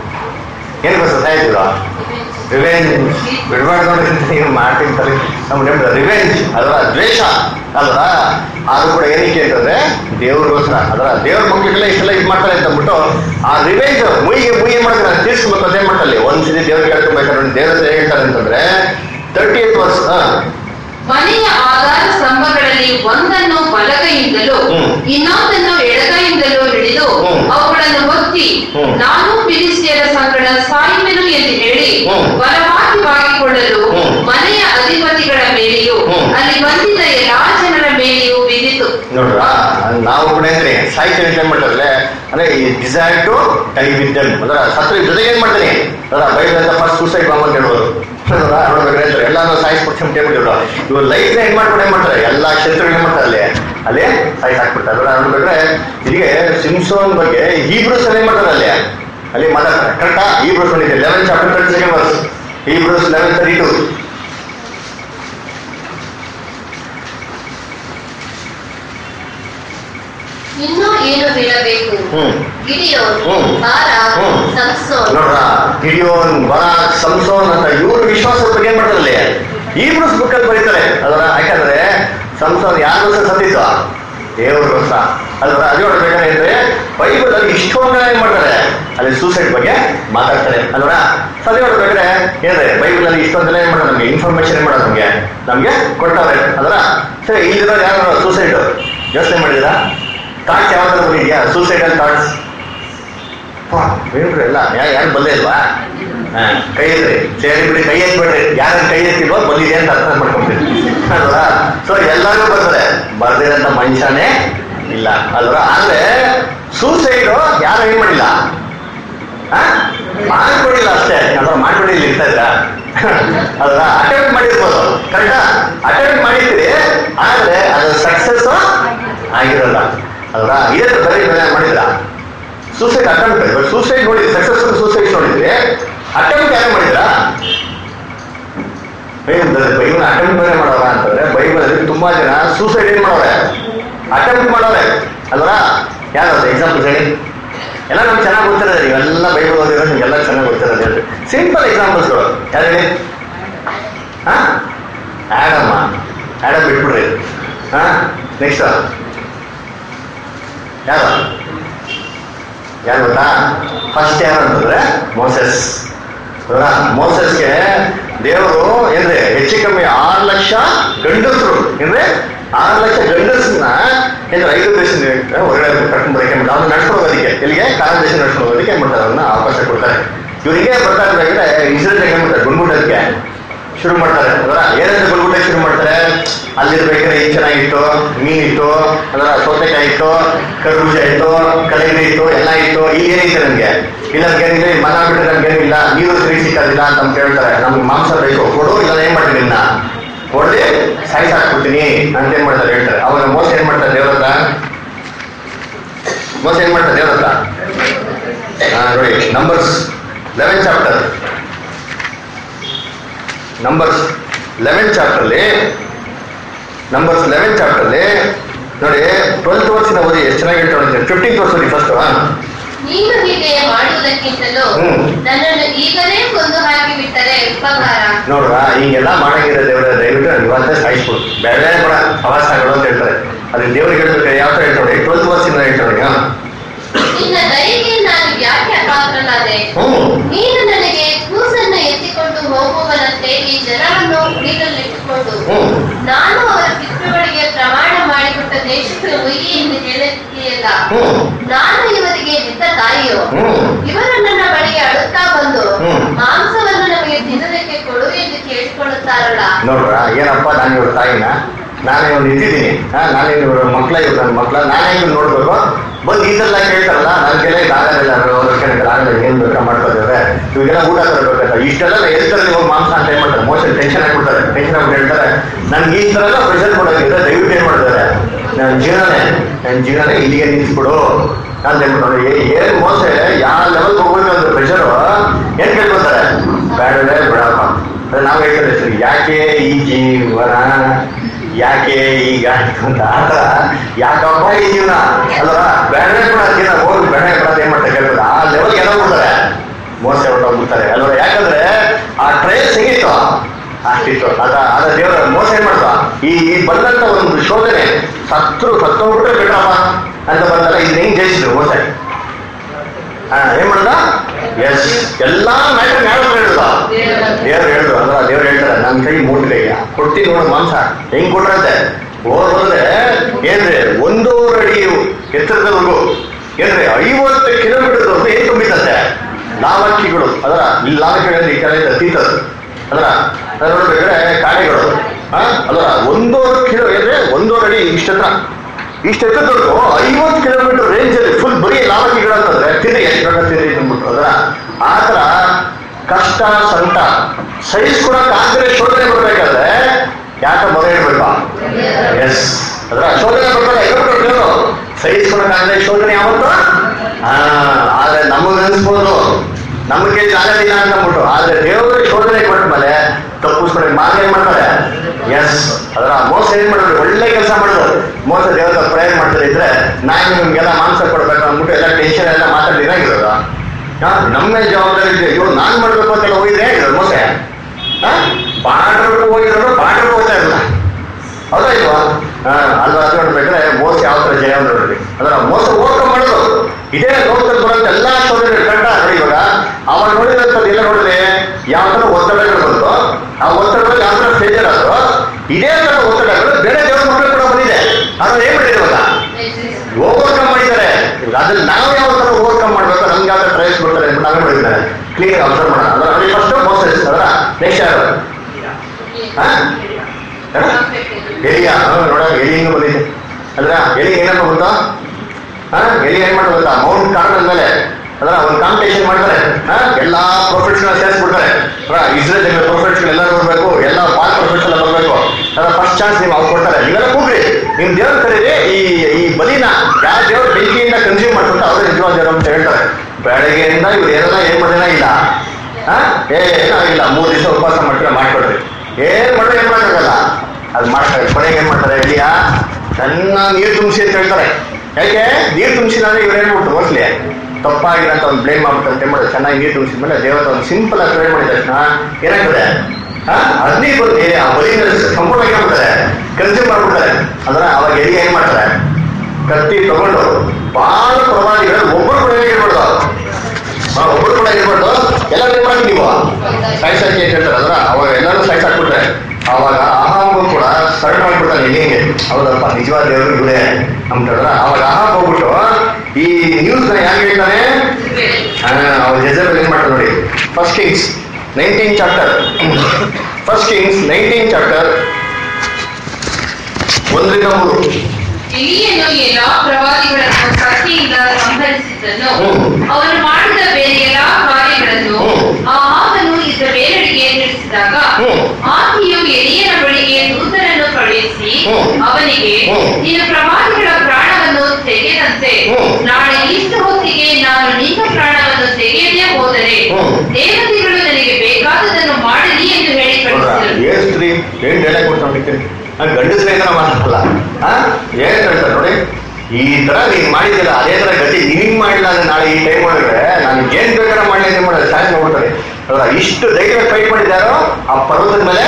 ಏನ್ ಗೊತ್ತಾ ಸಾಯ್ತಿದ್ರು ರಿವೆಂಜ್ ಬಿಡ್ಬಾರ್ದು ಅಂತ ನೀವು ಮಾಡ್ತಿರ್ತಾರೆ ನಮ್ಮ ನೆಮ್ಮದಿ ರಿವೆಂಜ್ ಅದರ ದ್ವೇಷ ಅಲ್ವಾ ಅದು ಕೂಡ ಏನಕ್ಕೆ ಅಂತಂದ್ರೆ ದೇವ್ರಿಗೋಸ್ಕರ ಅದರ ದೇವ್ರ ಮಕ್ಕಳಿಗೆಲ್ಲ ಇಷ್ಟೆಲ್ಲ ಇದು ಮಾಡ್ತಾರೆ ಅಂತ ಅಂದ್ಬಿಟ್ಟು ಆ ರಿವೆಂಜ್ ಮುಯಿಗೆ ಮುಯಿ ಮಾಡಿದ್ರೆ ತೀರ್ಸ್ಬೇಕು ಅಂತ ಏನ್ ಮಾಡ್ತಾರೆ ಒಂದ್ಸತಿ ದೇವ್ರಿಗೆ ಹೇಳ್ಕೊಬೇಕಾದ್ರೆ ನೋಡಿ ದೇವ್ರ ಹತ್ರ ಹೇಳ್ತಾರೆ ಅಂತಂದ್ರೆ ತರ್ಟಿ ಏಟ್ ವರ್ಷ ಮನೆಯ ಆಧಾರ ಸ್ತಂಭಗಳಲ್ಲಿ ಒಂದನ್ನು ಬಲಗೈಯಿಂದಲೂ ಹ್ಮ್. ಇನ್ನೊಂದನ್ನು ಎಡಗೈಯಿಂದಲೂ ಹಿಡಿದು ಹ್ಮ್. ಅವುಗಳನ್ನು ಒತ್ತಿ ಹ್ಮ್. ನಾನು ಫಿಲಿಸ್ತಿಯರ ಸಂಗಡ ಸಾಯುವೆನು ಎಂದು ಹೇಳಿ ಹ್ಮ್. ಬಲವಾಗಿ ಬಾಗಿಕೊಳ್ಳಲು ಹ್ಮ್. ಮನೆಯ ಅಧಿಪತಿಗಳ ಮೇಲೆಯೂ ಹ್ಮ್. ಅಲ್ಲಿ ಬಂದಿದ್ದ ಎಲ್ಲಾ ಜನರ ಮೇಲೆಯೂ ಬಿದ್ದಿತು ನೋಡ್ರ ನಾವು ಕೂಡ ಏನ್ರಿ ಸಾಹಿತ್ಯ ಏನ್ ಮಾಡ್ತಾರೆ ಅಂದ್ರೆ ಈ desire to die with them ಅಂದ್ರೆ ಸತ್ರ ಜೊತೆಗೆ ಏನ್ ಮಾಡ್ತೀನಿ ಅದ್ರ ಬೈಬಲ್ ಅಂತ ಫಸ್ಟ್ ಸೂಸೈಡ್ ಬಾಂಬ್ ಅಂತ ಹೇಳ್ಬೋದು ನೋಡ್ಬೇಕಾದ್ರೆ ಹೇಳ್ತಾರೆ ಎಲ್ಲಾನು ಸಾಯಿಸ್ಬಿಟ್ಟು ಟೇಬಲ್ ಇವರು ಇವ್ರು ಲೈಫ್ ಏನ್ ಮಾಡ್ಕೊಂಡು ಏನ್ ಮಾಡ್ತಾರೆ ಎಲ್ಲಾ ಕ್ಷೇತ್ರಗಳು ಏನ್ ಮಾಡ್ತಾರೆ ಅಲ್ಲಿ ಅಲ್ಲೇ ಸೈಟ್ ಹಾಕ್ಬಿಡ್ತಾರೆ ಅದರ ನೋಡ್ಬೇಕ್ರೆ ಇಲ್ಲಿಗೆ ಸಿಮ್ಸೋನ್ ಬಗ್ಗೆ ಹೀಬ್ರೂಸ್ ಏನ್ ಮಾಡ್ತಾರೆ ಅಲ್ಲಿ ಅಲ್ಲಿ ಮಾತಾಡ್ತಾರೆ ಕರೆಕ್ಟಾ ಹೀಬ್ರೂಸ್ ಬಂದಿದೆ eleven chapter thirty second verse Hebrews eleven thirty two ಇನ್ನೂ ಏನು ಹೇಳಬೇಕು ಹ್ಮ್ ಗಿಡಿಯೋನ್ ಹ್ಮ್. ಬಾರ ಹ್ಮ್. ಸಂಸೋನ್ ನೋಡ್ರ ಗಿಡಿಯೋನ್ ಬರಾಕ್ ಸಂಸೋನ್ ಅಂತ ಇವ್ರ ವಿಶ್ವಾಸದ ಬಗ್ಗೆ ಏನ್ ಮಾಡ್ತಾರೆ ಅಲ್ಲಿ ಹೀಬ್ರೂಸ್ ಬುಕ್ ಅಲ್ಲಿ ಬರೀತಾರೆ ಅದರ ಯಾಕಂದ್ರೆ ಸಂಸೋನ್ ಯಾರಿಗೋಸ್ಕರ ಸತ್ತಿತ್ತು ದೇವ್ರಿಗೋಸ್ಕರ ಅಲ್ವಾ ಅದು ನೋಡ್ಬೇಕಾದ್ರೆ ಬೈಬಲ್ ಅಲ್ಲಿ ಇಷ್ಟೊಂದು ಏನ್ ಮಾಡ್ತಾರೆ ಅಲ್ಲಿ ಸೂಸೈಡ್ ಬಗ್ಗೆ ಮಾತಾಡ್ತಾರೆ ಅಲ್ವಾ ಸೊ ಅದೇ ನೋಡ್ಬೇಕಾದ್ರೆ ಏನ್ರೆ ಬೈಬಲ್ ಅಲ್ಲಿ ಇಷ್ಟೊಂದೆಲ್ಲ ಏನ್ ಮಾಡೋದು ನಮ್ಗೆ ಇನ್ಫಾರ್ಮೇಶನ್ ಏನ್ ಮಾಡೋದು ನಮ್ಗೆ ನಮ್ಗೆ ಕೊಟ್ಟವ್ರೆ ಅದರ ಸರಿ ಇಲ್ಲಿರೋ ಯಾರು ಸೂಸೈಡ್ ಯೋಚನೆ ಮಾಡಿದಿರಾ ಥಾಟ್ಸ್ ಯಾವ್ದಾದ್ರು ಬಂದಿದ್ಯಾ ಸೂಸೈಡಲ್ ಥಾಟ್ಸ್ ಬೇಡ್ರಿ ಎಲ್ಲ ಯಾ ಯಾರು ಬಂದೇ ಇಲ್ವಾ ಹಾ, ಕೈ ಎತ್ರಿ ಸೇರಿ ಬಿಡಿ ಕೈ ಎತ್ಬಿಡ್ರಿ ಯಾರ ಕೈ ಎತ್ತಿಲ್ವೋ ಬಂದಿದೆ ಅಂತ ಅರ್ಥ ಮಾಡ್ಕೊಂತೀರಿ ಅಲ್ವಾ ಸೊ ಎಲ್ಲರಿಗೂ ಬರ್ತದೆ ಬರ್ದಿರಂತ ಮನುಷ್ಯನೇ ಇಲ್ಲ ಅಲ್ವಾ ಆದ್ರೆ ಸೂಸೈಡ್ ಯಾರು ಏನ್ ಮಾಡಿಲ್ಲ ಹಾ? ಮಾಡ್ಕೊಡಿಲ್ಲ ಅಷ್ಟೇ ಅಥವಾ ಮಾಡ್ಕೊಡಿ ಇಲ್ಲಿ ಇರ್ತಾ ಇದ್ರ ಅಲ್ವಾ ಅಟೆಂಪ್ಟ್ ಮಾಡಿರ್ಬೋದು ಕರೆಕ್ಟಾ ಅಟೆಂಪ್ಟ್ ಮಾಡಿರ್ತೀರಿ ಆದ್ರೆ ಅದು ಸಕ್ಸಸ್ ಆಗಿರಲ್ಲ ಅಲ್ವಾ ಇದೇ ಬರೀ ಮಾಡಿದ್ರ ಸೂಸೈಡ್ ಅಟೆಂಪ್ಟ್ ಬಟ್ ಸೂಸೈಡ್ ನೋಡಿ ಸಕ್ಸಸ್ಫುಲ್ ಸೂಸೈಡ್ ನೋಡಿದ್ರಿ ಅಟೆಂಪ್ಟ್ ಯಾರು ಮಾಡಿದ್ರಾ ಬೈಬಲ್ ಅಟೆಂಪ್ಟ್ ಬೇರೆ ಮಾಡೋರ ಅಂತಂದ್ರೆ ಬೈಬಲ್ ಅಲ್ಲಿ ತುಂಬಾ ಜನ ಸೂಸೈಡ್ ಏನ್ ಮಾಡೋರೆ ಅಟೆಂಪ್ಟ್ ಮಾಡೋರೆ ಅಲ್ವಾ ಯಾರು ಎಕ್ಸಾಂಪಲ್ಸ್ ಹೇಳಿ ಎಲ್ಲ ನಮ್ಗೆ ಚೆನ್ನಾಗಿ ಗೊತ್ತಿರೋದು ಇವೆಲ್ಲ ಬೈಬಲ್ ಓದಿರೋ ನಿಮ್ಗೆಲ್ಲ ಚೆನ್ನಾಗಿ ಗೊತ್ತಿರೋದು ಹೇಳ್ರಿ ಸಿಂಪಲ್ ಎಕ್ಸಾಂಪಲ್ಸ್ಗಳು ಯಾರು ಹೇಳಿ ಹಾ ಆಡಮ್ಮ ಆಡಮ್ ಬಿಟ್ಬಿಡ್ರಿ ಹಾ ನೆಕ್ಸ್ಟ್ ಯಾರು ಯಾರು ಗೊತ್ತಾ ಫಸ್ಟ್ ಯಾರು ಅಂತಂದ್ರೆ ಮೋಸೆಸ್ ಹೌದಾ ಮೋಸಸ್ಗೆ ದೇವರು ಏನ್ರಿ ಹೆಚ್ಚು ಕಮ್ಮಿ ಆರು ಲಕ್ಷ ಗಂಡಸರು ಏನ್ರಿ ಆರು ಲಕ್ಷ ಗಂಡಸನ್ನ ಏನ್ರಿ ಐದು ದೇಶದಿಂದ ಹೊರಗಡೆ ಕರ್ಕೊಂಡು ಬರಕ್ಕೆ ಅವ್ನು ನಡ್ಸ್ಕೊಂಡು ಹೋಗೋದಕ್ಕೆ ಎಲ್ಲಿಗೆ ಕಾಲ ದೇಶ ನಡ್ಸ್ಕೊಂಡು ಹೋಗೋದಕ್ಕೆ ಏನ್ ಮಾಡ್ತಾರೆ ಅವ್ರನ್ನ ಅವಕಾಶ ಕೊಡ್ತಾರೆ ಇವರಿಗೆ ಬರ್ತಾ ಇದ್ರೆ ಇಸ್ರೇಲ್ ಏನ್ ಮಾಡ್ತಾರೆ ಗುಂಡ್ಗುಂಡೋದಕ್ಕೆ ಶುರು ಮಾಡ್ತಾರೆ ಅದರ ಏನಂತ ಗುಂಡ್ಗುಂಡಕ್ಕೆ ಶುರು ಮಾಡ್ತಾರೆ ಅಲ್ಲಿರ್ಬೇಕಾದ್ರೆ ಇದು ಚೆನ್ನಾಗಿತ್ತು ಮೀನಿತ್ತು ಅದರ ಸೌತೆಕಾಯಿ ಇತ್ತು ಕರ್ಬೂಜ ಇತ್ತು ಕಲಗರಿ ಇತ್ತು ಎಲ್ಲ ಇತ್ತು ಈಗ ಏನಿದೆ ನಮ್ಗೆ ಇಲ್ಲ ನಮ್ಗೇನಿದೆ ಮನ ಬಿಟ್ಟರೆ ನಮ್ಗೇನಿಲ್ಲ ನೀರು ಸರಿ ಸಿಕ್ಕೋದಿಲ್ಲ ಅಂತ ನಮ್ಗೆ ಹೇಳ್ತಾರೆ ನಮ್ಗೆ ಮಾಂಸ ಬೇಕು ಕೊಡು ಇಲ್ಲ ಏನ್ ಮಾಡ್ತೀನಿ ನಿನ್ನ ಹೊಡೆದು ಸಾಯ್ಸ್ ಹಾಕ್ಬಿಡ್ತೀನಿ ಅಂತ ಏನ್ ಮಾಡ್ತಾರೆ ಹೇಳ್ತಾರೆ ಅವಾಗ ಮೋಸ ಏನ್ ಮಾಡ್ತಾರೆ ದೇವ್ರ ಹತ್ರ ಮೋಸ ಏನ್ ಮಾಡ್ತಾರೆ ದೇವ್ರ ಹತ್ರ ಹಾ, ನೋಡಿ Numbers eleven chapter Numbers eleven ಚಾಪ್ಟರ್ಲಿ ನಂಬರ್ಸ್ ಲೆವೆನ್ ಚಾಪ್ಟರ್ಲಿ ನೋಡಿ ಟ್ವೆಲ್ತ್ ವರ್ಷದ ಓದಿ ಎಷ್ಟು ಚೆನ್ನಾಗಿ ಹೇಳ್ತಾರೆ ಫಿಫ್ಟೀನ್ತ್ ವರ್ಷ ಓದಿ ಫಸ್ಟ್ ನೀನು ಹೀಗೆ ಮಾಡುವುದಕ್ಕಿಂತಲೂ ಹ್ಮ್. ನನ್ನನ್ನು ಈಗಲೇ ಕೊಂದು ಹಾಕಿ ಬಿಟ್ಟರೆ ಉಪಕಾರ ನೋಡ್ರ ಈಗೆಲ್ಲ ಮಾಡಂಗಿರೋ ದೇವರ ದಯವಿಟ್ಟು ನಾನು ಇವತ್ತೇ ಸಾಯಿಸ್ಬಿಡು ಬೇಡ ಕೂಡ ಅವಾಸಾಗಳು ಅಂತ ಹೇಳ್ತಾರೆ ಅದಕ್ಕೆ ದೇವ್ರಿಗೆ ಹೇಳ್ಬೇಕು ಯಾವ ತರ ಹೇಳ್ತಾರೆ ಟ್ವೆಲ್ತ್ ವರ್ಷದಿಂದ ಹೇಳ್ತಾರೆ ಹಾ. ನಿನ್ನ ದಯೆಗೆ ನಾನು ಯಾಕೆ ಅಪಾತ್ರನಾದೆ ಹ್ಮ್ ನೀನು ನನಗೆ ಕೂಸನ್ನು ಎತ್ತಿಕೊಂಡು ಹೋಗುವನಂತೆ ಈ ಜನರನ್ನು ಉಳಿದಲ್ಲಿಟ್ಟುಕೊಂಡು ಹ್ಮ್ ನಾನು ಅವರ ಪಿತೃಗಳಿಗೆ ಪ್ರಮಾಣ ಮಾಡಿಕೊಟ್ಟ ದೇಶಕ್ಕೆ ಒಯ್ಯಿ ಎಂದು ಹೇಳುತ್ತೀಯಲ್ಲ ಹ್ಮ್ ನಾನು ಇವರಿಗೆ ಬಿದ್ದ ತಾಯಿಯೋ ಹ್ಮ್ ಇವರು ನನ್ನ ಬಳಿಗೆ ಅಳುತ್ತಾ ಬಂದು ಹ್ಮ್. ಮಾಂಸವನ್ನು ನಮಗೆ ತಿನ್ನಲಿಕ್ಕೆ ಕೊಡು ಎಂದು ಕೇಳಿಕೊಳ್ಳುತ್ತಾರಲ್ಲ ನೋಡ್ರ ಏನಪ್ಪ ನಾನು ಇವ್ರ ತಾಯಿನ ನಾನೇ ಒಂದು ಇದ್ದಿದ್ದೀನಿ ಹಾ ನಾನೇ ಇವ್ರ ಮಕ್ಳ ಇವ್ರು ನನ್ನ ಮಕ್ಳ ನಾನೇ ಇವ್ರು ನೋಡ್ಬೇಕು ಬಂದು ಇದೆಲ್ಲ ಕೇಳ್ತಾರಲ್ಲ ನನ್ನ ಕೆಲ ಆಗಲ್ಲ ಆಗಲ್ಲ ಏನ್ ಬೇಕಾ ಮಾಡ್ಕೋದೇವ್ರೆ ಇವಾಗೆಲ್ಲ ಊಟ ತರಬೇಕಂತ ಇಷ್ಟೆಲ್ಲ ಎಲ್ತಾರೆ ಇವಾಗ ಮಾಂಸ ಅಂತ ಏನ್ ಮಾಡ್ತಾರೆ ಮೋಸ್ಟ್ಲಿ ಟೆನ್ಷನ್ ಆಗ್ಬಿಡ್ತಾರೆ ಟೆನ್ಷನ್ ಆಗ್ಬಿಟ್ಟು ಹೇಳ್ತಾರೆ ನನ್ಗೆ ಈ ತರ ಎಲ್ಲ ಪ್ರೆಷರ್ ಕೊಡೋದಿದ್ರೆ ದಯವಿಟ್ಟು ಏನ್ ಮಾಡ್ತಾರೆ ನನ್ನ ಜೀವನನೇ ನನ್ನ ಜೀವನನೇ ಇಲ್ಲಿಗೆ ನಿಂತ್ಬಿಡು ಅಂತ ಹೇಳ್ಬಿಟ್ಟು ಏನ್ ಮೋಸ ಯಾವ ಲೆವೆಲ್ ಹೋಗ್ಬೇಕು ಅಂತ ಪ್ರೆಷರ್ ಏನ್ ಕೇಳ್ಕೊತಾರೆ ಬೇಡವೇ ಬಿಡಪ್ಪ ಅದೇ ನಾವು ಹೇಳ್ತಾರೆ ಸರ್ ಯಾಕೆ ಈ ಜೀವನ ಯಾಕೆ ಈಗ ಅಂತ ಆತರ ಯಾಕಪ್ಪ ಈ ಜೀವನ ಅಲ್ವಾ ಬೇಡವೇ ಕೂಡ ಜೀವನ ಹೋಗಿ ಬೇಡ ಕೂಡ ಏನ್ ಮಾಡ್ತಾರೆ ಕೇಳ್ತಾರೆ ಆ ಲೆವೆಲ್ ಎಲ್ಲ ಬಿಡ್ತಾರೆ ಮೋಸ ಹೊರಟೋಗ್ಬಿಡ್ತಾರೆ ಅಲ್ವಾ ಯಾಕಂದ್ರೆ ಆ ಟ್ರೈನ್ ಸಿಗಿತ್ತು ಅಷ್ಟಿತ್ತು ಅದ ಅದ ದೇವರ ಮೋಸ ಏನ್ ಮಾಡ್ದ ಈ ಈ ಬಂದಂತ ಒಂದು ಶೋಧನೆ ಸತ್ರು ಸತ್ತೋಗ್ಬಿಟ್ರೆ ಬಿಟ್ರಪ್ಪ ಅಂತ ಬಂದಾಗ ಇದನ್ನ ಹೆಂಗ್ ಜಯಿಸಿದ್ರು ಮೋಸ ಹಾ ಏನ್ ಮಾಡ್ದ ಎಸ್ ಎಲ್ಲಾ ಮ್ಯಾಟರ್ ಯಾರು ಹೇಳಿದ ದೇವ್ರು ಹೇಳಿದ್ರು ಅದ್ರ ದೇವ್ರು ಹೇಳ್ತಾರೆ ನನ್ನ ಕೈ ಮೂರು ಕೈಯ ಕೊಡ್ತೀನಿ ನೋಡು ಮಾಂಸ ಹೆಂಗ್ ಕೊಟ್ರಂತೆ ಓರ್ ಹೋದ್ರೆ ಏನ್ರಿ ಒಂದೂವರೆ ಅಡಿ ಎತ್ತರದವರೆಗೂ ಏನ್ರಿ ಐವತ್ತು ಕಿಲೋಮೀಟರ್ ಏನ್ ತುಂಬಿತಂತೆ ಲಾವಕ್ಕಿಗಳು ಅದರ ಈ ಲಾವಕ್ಕಿಗಳಲ್ಲಿ ಈ ಕಡೆ ತೀತರು ಅದರ ಅದರ ನೋಡ್ಬೇಕಾದ್ರೆ ಕಾಡೆಗಳು ಹಾ ಅದರ ಒಂದೂವರೆ ಕಿಲೋ ಏನ್ರಿ ಒಂದೂವರೆ ಅಡಿ ಇಷ್ಟತ್ರ ಇಷ್ಟು ಎತ್ತರದವರೆಗೂ ಐವತ್ತು ಕಿಲೋಮೀಟರ್ ರೇಂಜ್ ಅಲ್ಲಿ ಫುಲ್ ಬರೀ ಲಾವಕ್ಕಿಗಳು ಅಂತಂದ್ರೆ ತಿನ್ನಿ ಎಷ್ಟು ಬೇಕಾದ್ರೆ ತಿನ್ನಿ ಅಂದ್ಬಿಟ್ಟು ಅದರ ಆ ತರ ಕಷ್ಟ ಸಂಕಟ ಸಹಿಸ್ಕೊಡಕ್ ಆಗದೆ ಶೋಧನೆ ಬರ್ಬೇಕಾದ್ರೆ ಯಾಕೆ ಮೊರೆ ಇಡ್ಬೇಕು ಎಸ್ ಅದ್ರ ಶೋಧನೆ ಬರ್ತಾರೆ ಹೇಳ್ಬಿಟ್ರು ದೇವರು ಸಹಿಸ್ಕೊಳಕ್ಕಾಗದೆ ಶೋಧನೆ ಯಾವತ್ತು ಹಾ ಆದ್ರೆ ನಮಗ್ ಅನ್ಸ್ಬೋದು ನಮಗೆ ಆಗೋದಿಲ್ಲ ಅಂತ ಅಂದ್ಬಿಟ್ಟು ಆದ್ರೆ ದೇವರು ಶೋಧನೆ ಕೊಟ್ಟ ಮೇಲೆ ತಪ್ಪಿಸ್ಕೊಂಡು ಮಾರ್ಗ ಏನ್ ಮಾಡ್ತಾರೆ ಎಸ್ ಅದರ ಮೋಸ ಏನ್ ಮಾಡಿದ್ರು ಒಳ್ಳೆ ಕೆಲಸ ಮಾಡಿದ್ರು ಮೋಸ ದೇವರ ಪ್ರೇಯರ್ ಮಾಡ್ತಾರೆ ಇದ್ರೆ ನಾನು ನಿಮ್ಗೆಲ್ಲ ಮಾಂಸ ಕೊಡ್ಬೇಕು ಅಂದ್ಬಿಟ್ಟು ಎಲ್ಲ ಟೆನ್ಷನ್ ಎಲ್ಲ ಮಾತಾಡಿರಾಗಿರೋದು ನಮ್ಮ ಜವಾಬ್ದಾರಿ ಇದೆ ಇವ್ರು ನಾನ್ ಮಾಡ್ಬೇಕು ಅಂತ ಹೋಗಿದ್ರೆ ಹೇಗಿರೋದು ಮೋಸ ಬಾರ್ಡರ್ ಹೋಗಿರೋರು ಬಾರ್ಡರ್ ಹೋಗ್ತಾ ಇರಲ್ಲ ಹೌದಾ ಇಲ್ವಾ ಹಾ ಅಲ್ವಾ ಅದು ನೋಡ್ಬೇಕಾದ್ರೆ ಮೋಸ ಯಾವ ತರ ಜಯ ನೋಡ್ರಿ ಅದರ ಮೋಸ ಓವರ್ಕಮ್ ಮಾಡೋದು ಇದೇ ಲೋಕದಲ್ಲಿ ಬರೋಂಥ ಎಲ್ಲಾ ಶೋಧನೆ ಕಂಡ ನೋಡಿ ಇವಾಗ ಅವಾಗ ನೋಡಿದಂಥದ್ದು ಎಲ್ಲ ನೋಡಿದ್ರೆ ಯಾವ ತರ ಒತ್ತಡಗಳು ಬಂತು ಆ ಒತ್ತಡಗಳು ಯಾವ ತರ ಫೇಜರ್ ಆದ್ರು ಇದೇ ತರ ಒತ್ತಡಗಳು ಬೇರೆ ದೇವರ ಮಕ್ಕಳು ಕೂಡ ಬಂದಿದೆ ಅದು ಏನ್ ಮಾಡಿದೆ ಇವಾಗ ಓವರ್ಕಮ್ ಮಾಡಿದ್ದಾರೆ ಇವಾಗ ಅದ್ರಲ್ಲಿ ನಾವು ಯಾವ ತರ ಓವರ್ಕಮ್ ಮಾಡ್ಬೇಕು ನಮ್ಗೆ ಯಾವ ತರ ಟ್ರೈಸ್ ಕೊಡ್ತಾರೆ ಅಂತ ನಾವೇ ಮಾಡಿದ್ದಾರೆ ಕ್ಲೀನ್ ಅಬ್ಸರ್ವ್ ಮಾಡೋಣ ಅದರ ನೋಡಿ ಫಸ್ಟ್ ಮೋಸಸ್ ಅದರ ನೆಕ್ಸ್ಟ್ ಯಾರು ಹಾ ಎಲಿಯ ನೋಡ ಎಲಿ ಹೆಂಗ ಬಂದಿದೆ ಅದ್ರ ಎಲಿ ಏನಪ್ಪ ಗೊತ್ತಾ ಹಾ ಎಲಿ ಏನ್ ಮಾಡ್ತಾರೆ ಗೊತ್ತಾ ಮೌಂಟ್ ಕಾರ್ಡಲ್ ಮೇಲೆ ಅದರ ಒಂದು ಕಾಂಪಿಟೇಷನ್ ಮಾಡ್ತಾರೆ ಹಾ ಎಲ್ಲಾ ಪ್ರೊಫೆಟ್ಸ್ ಸೇರಿಸ್ಬಿಡ್ತಾರೆ ಇಸ್ರೇಲ್ ಪ್ರೊಫೆಟ್ಸ್ ಎಲ್ಲರೂ ಬರ್ಬೇಕು ಎಲ್ಲ ಪಾಲ್ ಪ್ರೊಫೆಟ್ಸ್ ಎಲ್ಲ ಬರ್ಬೇಕು ಅದರ ಫಸ್ಟ್ ಚಾನ್ಸ್ ನೀವು ಅವ್ರು ಕೊಡ್ತಾರೆ ನೀವೆಲ್ಲ ಕೂಗ್ರಿ ನಿಮ್ ದೇವ್ರ ಕರೀರಿ ಈ ಈ ಬಲಿನ ಯಾವ ದೇವ್ರ ಬೆಂಕಿಯಿಂದ ಕನ್ಸ್ಯೂಮ್ ಮಾಡ್ಕೊಂತ ಅವ್ರು ನಿಜವಾದ ದೇವ್ರು ಅಂತ ಹೇಳ್ತಾರೆ ಬೆಳಗ್ಗೆಯಿಂದ ಇವ್ರು ಏನೆಲ್ಲ ಏನ್ ಮಾಡಿಲ್ಲ ಇಲ್ಲ ಹಾ ಏನೋ ಇಲ್ಲ ಮೂರ್ ದಿವಸ ಉಪವಾಸ ಮಾಡ್ತಾರೆ ಮಾಡ್ಕೊಡ್ರಿ ಏನ್ ಮಾಡ್ರೆ ಏನ್ ಮಾಡಕ್ಕಾಗಲ್ಲ ಅದು ಮಾಡ್ತಾರೆ ಕೊನೆಗೆ ಏನ್ ಮಾಡ್ತಾರೆ ಇಲ್ಲಿಯ ಚೆನ್ನಾಗಿ ನೀರು ತುಂಬಿಸಿ ಅಂತ ಹೇಳ್ತಾರೆ ಯಾಕೆ ನೀರು ತುಂಬಿಸಿಲ್ಲ ಅಂದ್ರೆ ಇವ್ರು ಹೇಳ್ಬಿಟ್ಟು ಮೋಸ್ಟ್ಲಿ ತಪ್ಪಾಗಿರೋಂಥ ಒಂದು ಬ್ಲೇಮ್ ಮಾಡ್ಬಿಟ್ಟು ಅಂತ ಮಾಡೋದು ಚೆನ್ನಾಗಿ ನೀರು ತುಂಬಿಸಿದ ಮೇಲೆ ದೇವರ ಒಂದು ಸಿಂಪಲ್ ಆಗಿ ಟ್ರೈ ಮಾಡಿದ ತಕ್ಷಣ ಏನಾಗ್ತದೆ ಹಾ ಅಗ್ನಿ ಬಂದು ಆ ಬಲಿನ ಸಂಪೂರ್ಣವಾಗಿ ಮಾಡ್ತಾರೆ ಕನ್ಸ್ಯೂಮ್ ಮಾಡ್ಬಿಡ್ತಾರೆ ಅಂದ್ರೆ ಅವಾಗ ಎಲ್ಲಿ ಏನ್ ಮಾಡ್ತಾರೆ ಕತ್ತಿ ತಗೊಂಡು ಬಹಳ ಪ್ರಮಾದಿಗಳು ಒಬ್ಬರು ಕೂಡ ಹೇಳ್ಬಾರ್ದು ಹಾ ಒಬ್ಬರು ಕೂಡ ಇರ್ಬಾರ್ದು ಎಲ್ಲ ಏನ್ ಮಾಡಿ ನೀವು ಸಾಯ್ಸಾಕಿ ಅಂತ ಹೇಳ್ತಾರೆ ಅದ್ರ ಅವಾಗ ಎಲ್ಲರೂ ಸಾಯ್ಸಾಕ್ಬಿಟ್ರೆ ಅವಾಗ ಅಹಾಂಬು ಕೂಡ ಸರ್ಟ್ ಮಾಡ್ಬಿಡ್ತಾನೆ ಹಿಂಗೆ ಹೌದಪ್ಪ ನಿಜವಾದ ದೇವರು ಇವರೇ ಅಂತ ಹೇಳಿದ್ರೆ ಅವಾಗ ಅಹಾಬ್ ಹೋಗ್ಬಿಟ್ಟು ಈ ನ್ಯೂಸ್ ನ ಯಾಕೆ ಹೇಳ್ತಾನೆ ಅವ್ರ ಜಜಬಲ್ ಏನ್ ಮಾಡ್ತಾರೆ ನೋಡಿ first Kings nineteen chapter first Kings nineteen chapter ಒಂದರಿಂದ ಮೂರು ಎಲಿಯನು ಎಲ್ಲಾ ಪ್ರವಾದಿಗಳನ್ನು ಕತ್ತಿಯಿಂದ ಸಂಹರಿಸಿದ್ದನ್ನು ಹ್ಮ್. ಅವನು ಮಾಡಿದ ಬೇರೆ ಎಲ್ಲಾ ಕಾರ್ಯಗಳನ್ನು ಹ್ಮ್. ಆ ಆತನು ಇಸ್ರಾಯೇಲರಿಗೆ ತಿಳಿಸಿದಾಗ ಹ್ಮ್. ಆಕೆಯು ಎಲಿಯನ ಬಳಿಗೆ ದೂತರನ್ನು ಕಳುಹಿಸಿ ಹ್ಮ್. ಅವನಿಗೆ ಹ್ಮ್. ನಿನ್ನ ಪ್ರವಾದಿಗಳ ಪ್ರಾಣವನ್ನು ತೆಗೆದಂತೆ ಹ್ಮ್. ನಾಳೆ ಇಷ್ಟು ಹೊತ್ತಿಗೆ ನಾನು ನಿನ್ನ ಪ್ರಾಣವನ್ನು ತೆಗೆಯದೇ ಹೋದರೆ ಹ್ಮ್. ದೇವತೆಗಳು ನನಗೆ ಬೇಕಾದದನ್ನು ಮಾಡಲಿ ಎಂದು ಹೇಳಿ ಕಳಿಸಿದರು ಏನ್ ಸ್ತ್ರೀ ಏನ್ ಡೈಲಾಗ್ ಕೊಡ್ಕೊಂಡಿರ್ತೀನಿ ಗಂಡಸ್ರ ಏನಾರ ಮಾತಾಡಲ್ಲ ಆ ಏನ್ ಹೇಳ್ತಾರೆ ನೋಡಿ ಈ ತರ ನೀನ್ ಮಾಡಿದಿಲ್ಲ ಅದೇ ತರ ಗತಿ ನಿನಗ್ ಮಾಡಿಲ್ಲ ಅಂದ್ರೆ ನಾಳೆ ಈ ಟೈಮ್ ಒಳಗಡೆ ನಾನು ಏನ್ ಬೇಕಾದ್ರೆ ಮಾಡಲಿ ಅಂತ ಮಾಡೋದು ಶಾಸನ ಹೋಗ್ತಾರೆ ಅದ್ರ ಇಷ್ಟು ಧೈರ್ಯ ಫೈಟ್ ಮಾಡಿದಾರೋ ಆ ಪರ್ವತದ ಮೇಲೆ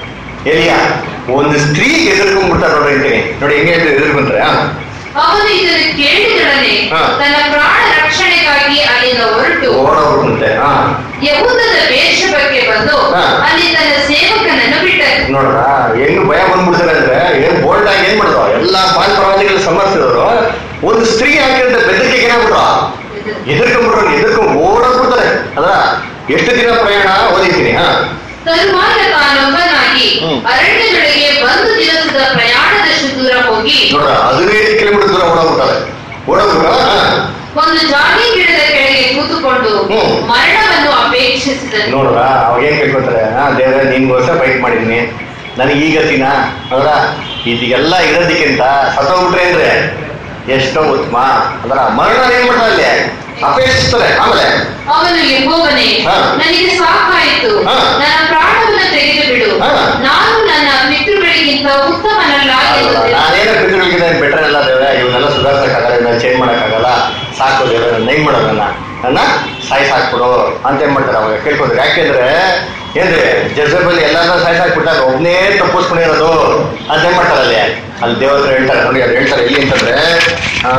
ಎಲಿಯ ಒಂದು ಸ್ತ್ರೀ ಎದುರ್ಕೊಂಡ್ಬಿಡ್ತಾರೆ ನೋಡ್ರಿ ಅಂತೀನಿ ನೋಡಿ ಹೆಂಗೆ ಎದುರ್ಕೊಂತಾರೆ ಆ ಅವನು ಇದನ್ನು ಕೇಳಿದೊಡನೆ ಹಾ. ತನ್ನ ಪ್ರಾಣ ರಕ್ಷಣೆಗಾಗಿ ಅಲ್ಲಿಂದ ಹೊರಟು ಓಡೋಗ್ಬಿಡುತ್ತೆ ಹಾ ಯಹೂದದ ಬೇರ್ಷೆಬಕ್ಕೆ ಬಂದು ಹಾ. ಅಲ್ಲಿ ತನ್ನ ಸೇವಕನನ್ನು ಬಿಟ್ಟನು ನೋಡ್ರ ಹೆಂಗ್ ಭಯ ಬಂದ್ಬಿಡ್ತಾರೆ ಅಂದ್ರೆ ಏನ್ ಬೋಲ್ಡ್ ಆಗಿ ಏನ್ ಮಾಡಿದ್ರು ಎಲ್ಲಾ ಪಾಲ್ ಪ್ರವಾದಿಗಳು ಸಮರ್ಥಿದವರು ಒಂದು ಸ್ತ್ರೀ ಹಾಕಿರಂತ ಬೆದರಿಕೆಗೆ ಏನಾಗ್ಬಿಟ್ರು ಎದುರ್ಕೊಂಡ್ಬಿಟ್ರು ಎದುರ್ಕೊಂಡ್ ಓಡೋಗ್ಬಿಡ್ತಾರೆ ಅದ್ರ ಎಷ್ಟು ದಿನ ಪ್ರಯಾಣ ಓದಿದ್ದೀನಿ ಹಾ ತರುವಾಯ ತಾನೊಬ್ಬನಾಗಿ ಹ್ಮ್. ಅರಣ್ಯದೊಳಗೆ ಒಂದು ದಿವಸದ ಪ್ರಯಾಣದಷ್ಟು ದೂರ ಹೋಗಿ ನೋಡ್ರ ಹದಿನೈದು ಕಿಲೋಮೀಟರ್ ದೂರ ಓಡೋಗ್ಬಿಡ್ತಾರೆ ಓಡೋಗ್ಬಿಟ್ಟ ಒಂದು ಜಾಲಿ ಗಿಡದ ಕೆಳಗೆ ಕೂತುಕೊಂಡು ಹ್ಮ್. ಮರಣವನ್ನು ಅಪೇಕ್ಷಿಸಿದನು ನೋಡ್ರ ಅವಾಗ ಏನ್ ಕೇಳ್ಕೊತಾರೆ ಹಾ ದೇವ್ರೆ ನಿನ್ಗೋಸ್ಕರ ಫೈಟ್ ಮಾಡಿದ್ನಿ ನನಗೆ ಈಗ ದಿನ ಅದರ ಇದೆಲ್ಲ ಇರೋದಕ್ಕಿಂತ ಸತ್ತೋಗ್ಬಿಟ್ರೆ ಅಂದ್ರೆ ಎಷ್ಟೋ ಉತ್ತಮ ಅದರ ಮರಣ ಏನ್ ಮಾಡ್ತಾರೆ ಅಲ್ಲಿ ಅಪೇಕ್ಷಿಸ್ತಾರೆ ಆಮೇಲೆ ಅವನು ಯೆಹೋವನೇ ಹಾ. ನನಗೆ ಸಾಕಾಯಿತು ಹಾ. ನನ್ನ ಪ್ರಾಣವನ್ನು ತೆಗೆದು ಬಿಡು ಹಾ. ನಾನು ನನ್ನ ಪಿತೃಗಳಿಗಿಂತ ಉತ್ತಮನಲ್ಲ ಎಂದು ತಿಳಿಸಿದನು. ನಾನೇನೋ ಪಿತೃಗಳಿಗೆ ಬೆಟರ್ ಎಲ್ಲ ದೇವ್ರೆ ಇವನ್ನೆಲ್ಲ ಸುಧಾರಿಸಕ್ಕಾಗಲ್ಲ ಇವನ್ನ ಚೇಂಜ್ ಮಾಡಕ್ಕಾಗಲ್ಲ ಸಾಕು ದೇವ್ರೆ ನನ್ನ ನೈ ಮಾಡೋದನ್ನ ನನ್ನ ಸಾಯಿ ಸಾಕ್ಬಿಡು ಅಂತ ಏನ್ ಮಾಡ್ತಾರೆ ಅವಾಗ ಕೇಳ್ಕೊತಾರೆ ಯಾಕೆಂದ್ರೆ ಏನ್ರಿ ಜಜಬಲ್ಲಿ ಎಲ್ಲಾದ್ರೂ ಸಾಯಿ ಸಾಕ್ಬಿಟ್ಟಾಗ ಒಬ್ನೇ ತಪ್ಪಿಸ್ಕೊಂಡಿರೋದು ಅಂತ ಏನ್ ಮಾಡ್ತಾರೆ ಅಲ್ಲಿ ಅಲ್ಲಿ ದೇವ್ರ ಹತ್ರ ಹೇಳ್ತಾರೆ ನೋಡಿ ಅದು ಹೇಳ್ತಾರೆ ಎಲ್ಲಿ ಅಂತಂದ್ರೆ ಆ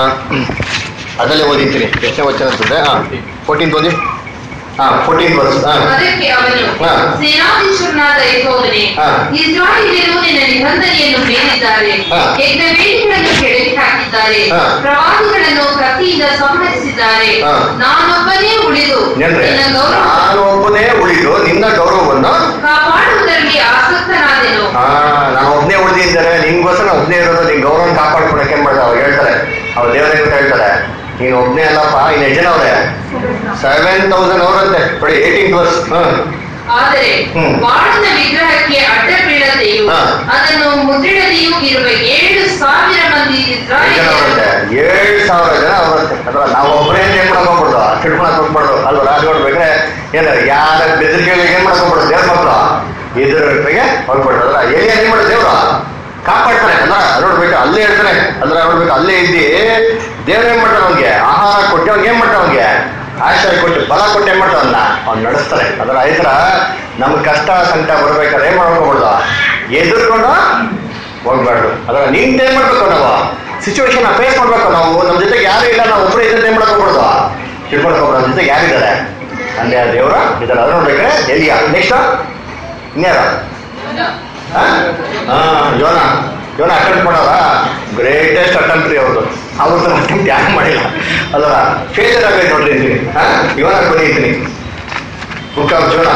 ಅದಲ್ಲೇ ಓದಿರ್ತೀನಿ ಎಷ್ಟನೇ ವಚನ ಅಂತಂದ್ರೆ ಹಾ ಫೋರ್ಟೀನ್ ಓದಿ ಹಾ ಫೋರ್ಟೀನ್ ವರ್ಸ್ ಹಾ ಅದಕ್ಕೆ ಅವನು ಹಾ. ಸೇನಾಧೀಶ್ವರನಾದ ಯೆಹೋವನೇ ಹಾ. ಇಸ್ರಾಯೇಲರು ನಿನ್ನ ನಿಬಂಧನೆಯನ್ನು ಮೀರಿದ್ದಾರೆ ಹಾ. ಯಜ್ಞವೇದಿಗಳನ್ನು ಕೆಳಗೆ ಹಾಕಿದ್ದಾರೆ ಹಾ. ಪ್ರವಾದಿಗಳನ್ನು ಕತ್ತಿಯಿಂದ ಸಂಹರಿಸಿದ್ದಾರೆ ಹಾ. ನಾನೊಬ್ಬನೇ ಉಳಿದು ಏನ್ರಿ ನಿನ್ನ ಗೌರವ ನಾನು ಒಬ್ಬನೇ ಉಳಿದು ನಿನ್ನ ಗೌರವವನ್ನು ಕಾಪಾಡುವುದರಲ್ಲಿ ಆಸಕ್ತನಾದೆನು ಹಾ ನಾನು ಒಬ್ನೇ ಉಳಿದಿದ್ದಾರೆ ನಿನ್ಗೋಸ್ಕರ ನಾನು ಒಬ್ನೇ ಇರೋದು ನಿನ್ ಗೌರವ ಕಾಪಾಡ್ಕೊಳಕ್ಕೆ ಏನ್ ಮಾಡಿದ ಅವಾಗ ಹೇಳ್ತಾರೆ ಅವ್ರ ದೇವರೇ ಅಂತ ಹೇಳ್ತಾರೆ ನೀನ್ ಒಬ್ನೇ ಅಲ್ಲಪ್ಪ ಇನ್ನು ಎಷ್ಟು ಜನ ಅವ್ರೆ ಸೆವೆನ್ ತೌಸಂಡ್ ಅವರಂತೆ ನೋಡಿ ಏಯ್ಟೀನ್ ವರ್ಷ ಹ್ಮ್ ಆದರೆ ಹ್ಮ್. ಬಾಳನ ವಿಗ್ರಹಕ್ಕೆ ಅಡ್ಡ ಬೀಳದೆಯೂ ಹಾ. ಅದನ್ನು ಮುದ್ರಿಡದೆಯೂ ಇರುವ ಏಳು ಸಾವಿರ ಮಂದಿ ಎಷ್ಟು ಜನ ಬರುತ್ತೆ ಇಸ್ರಾಯೇಲರು ಏಳು ಸಾವಿರ ಜನ ಬರುತ್ತೆ ಅಥವಾ ನಾವು ಒಬ್ಬರೇ ಏನ್ ಮಾಡಕ್ ಹೋಗ್ಬಾರ್ದು ತಿಳ್ಕೊಳಕ್ ಹೋಗ್ಬಾರ್ದು ಅಲ್ವಾ ರಾಜ ನೋಡ್ಬೇಕ್ರೆ ಏನ ಯಾರ ಬೆದರಿಕೆಗಳಿಗೆ ಏನ್ ಮಾಡಕ್ ಹೋಗ್ಬಾರ್ದು ದೇವ್ರ ಮಕ್ಕಳು ಎದುರಿಗೆ ಹೋಗ್ಬಾರ್ದು ಅದ್ರ ಎಲ್ಲಿ ಏನ್ ಮಾಡೋದು ದೇವ್ರು ಕಾಪಾಡ್ತಾನೆ ಅಲ್ಲ ನೋಡ್ಬೇಕು ಅಲ್ಲೇ ಹೇಳ್ತಾನೆ ಅದ್ರ ನೋಡ್ಬೇಕು ಅಲ್ಲೇ ಇದ್ದಿ ದೇವ್ರ ಏನ್ ಮಾಡ್ತಾನೆ ಅವ್ನಿಗೆ ಆಹಾರ ಕೊಟ್ಟು ಅವ್ನಿಗೆ ಏನ್ ಮಾಡ್ತಾನೆ ಅವ್ನಿಗೆ ಆಶ್ರಯ ಕೊಟ್ಟು ಬಲ ಕೊಟ್ಟು ಏನ್ ಮಾಡ್ತಾವನ್ನ ಅವ್ನು ನಡೆಸ್ತಾರೆ ಅದರ ಐತರ ನಮ್ಗೆ ಕಷ್ಟ ಸಂಕಟ ಬರ್ಬೇಕಾದ್ರೆ ಏನ್ ಮಾಡಕ್ ಹೋಗ್ಬಾರ್ದು ಎದುರ್ಕೊಂಡು ಹೋಗ್ಬಾರ್ದು ಅದರ ನಿಂತ ಏನ್ ಮಾಡ್ಬೇಕು ನಾವು ಸಿಚುವೇಶನ್ ಫೇಸ್ ಮಾಡ್ಬೇಕು ನಾವು ನಮ್ ಜೊತೆಗೆ ಯಾರು ಇಲ್ಲ ನಾವು ಒಬ್ಬರೇ ಇದ್ದಂತೆ ಏನ್ ಮಾಡಕ್ ಹೋಗ್ಬಾರ್ದು ತಿಳ್ಕೊಳಕ್ ಹೋಗ್ಬಾರ್ದು ನಮ್ಮ ಜೊತೆಗೆ ಯಾರಿದ್ದಾರೆ ಅಲ್ಲಿ ಆ ದೇವರ ಇದ್ದಾರೆ ಅದು ನೋಡ್ಬೇಕಾದ್ರೆ ಎಲಿಯ ನೆಕ್ಸ್ಟ್ ಇನ್ಯಾರ ಹಾ ಯೋನ ಯೋನ ಅಟೆಂಪ್ಟ್ ಮಾಡೋರ ಗ್ರೇಟೆಸ್ಟ್ ಅಟೆಂಪ್ಟ್ ರೀ ಅವ್ರದ್ದು ಅವ್ರದ್ದು ಅಟೆಂಪ್ಟ್ ಯಾಕೆ ಮಾಡಿಲ್ಲ ಅಲ್ಲ ಫೇಲಿಯರ್ ಆಗಬೇಕು ನೋಡ್ರಿ ಅಂತೀನಿ ಹಾ ಯೋನ ಕೊನೆ ಇದ್ದೀನಿ ಬುಕ್ ಆಫ್ ಜೋನ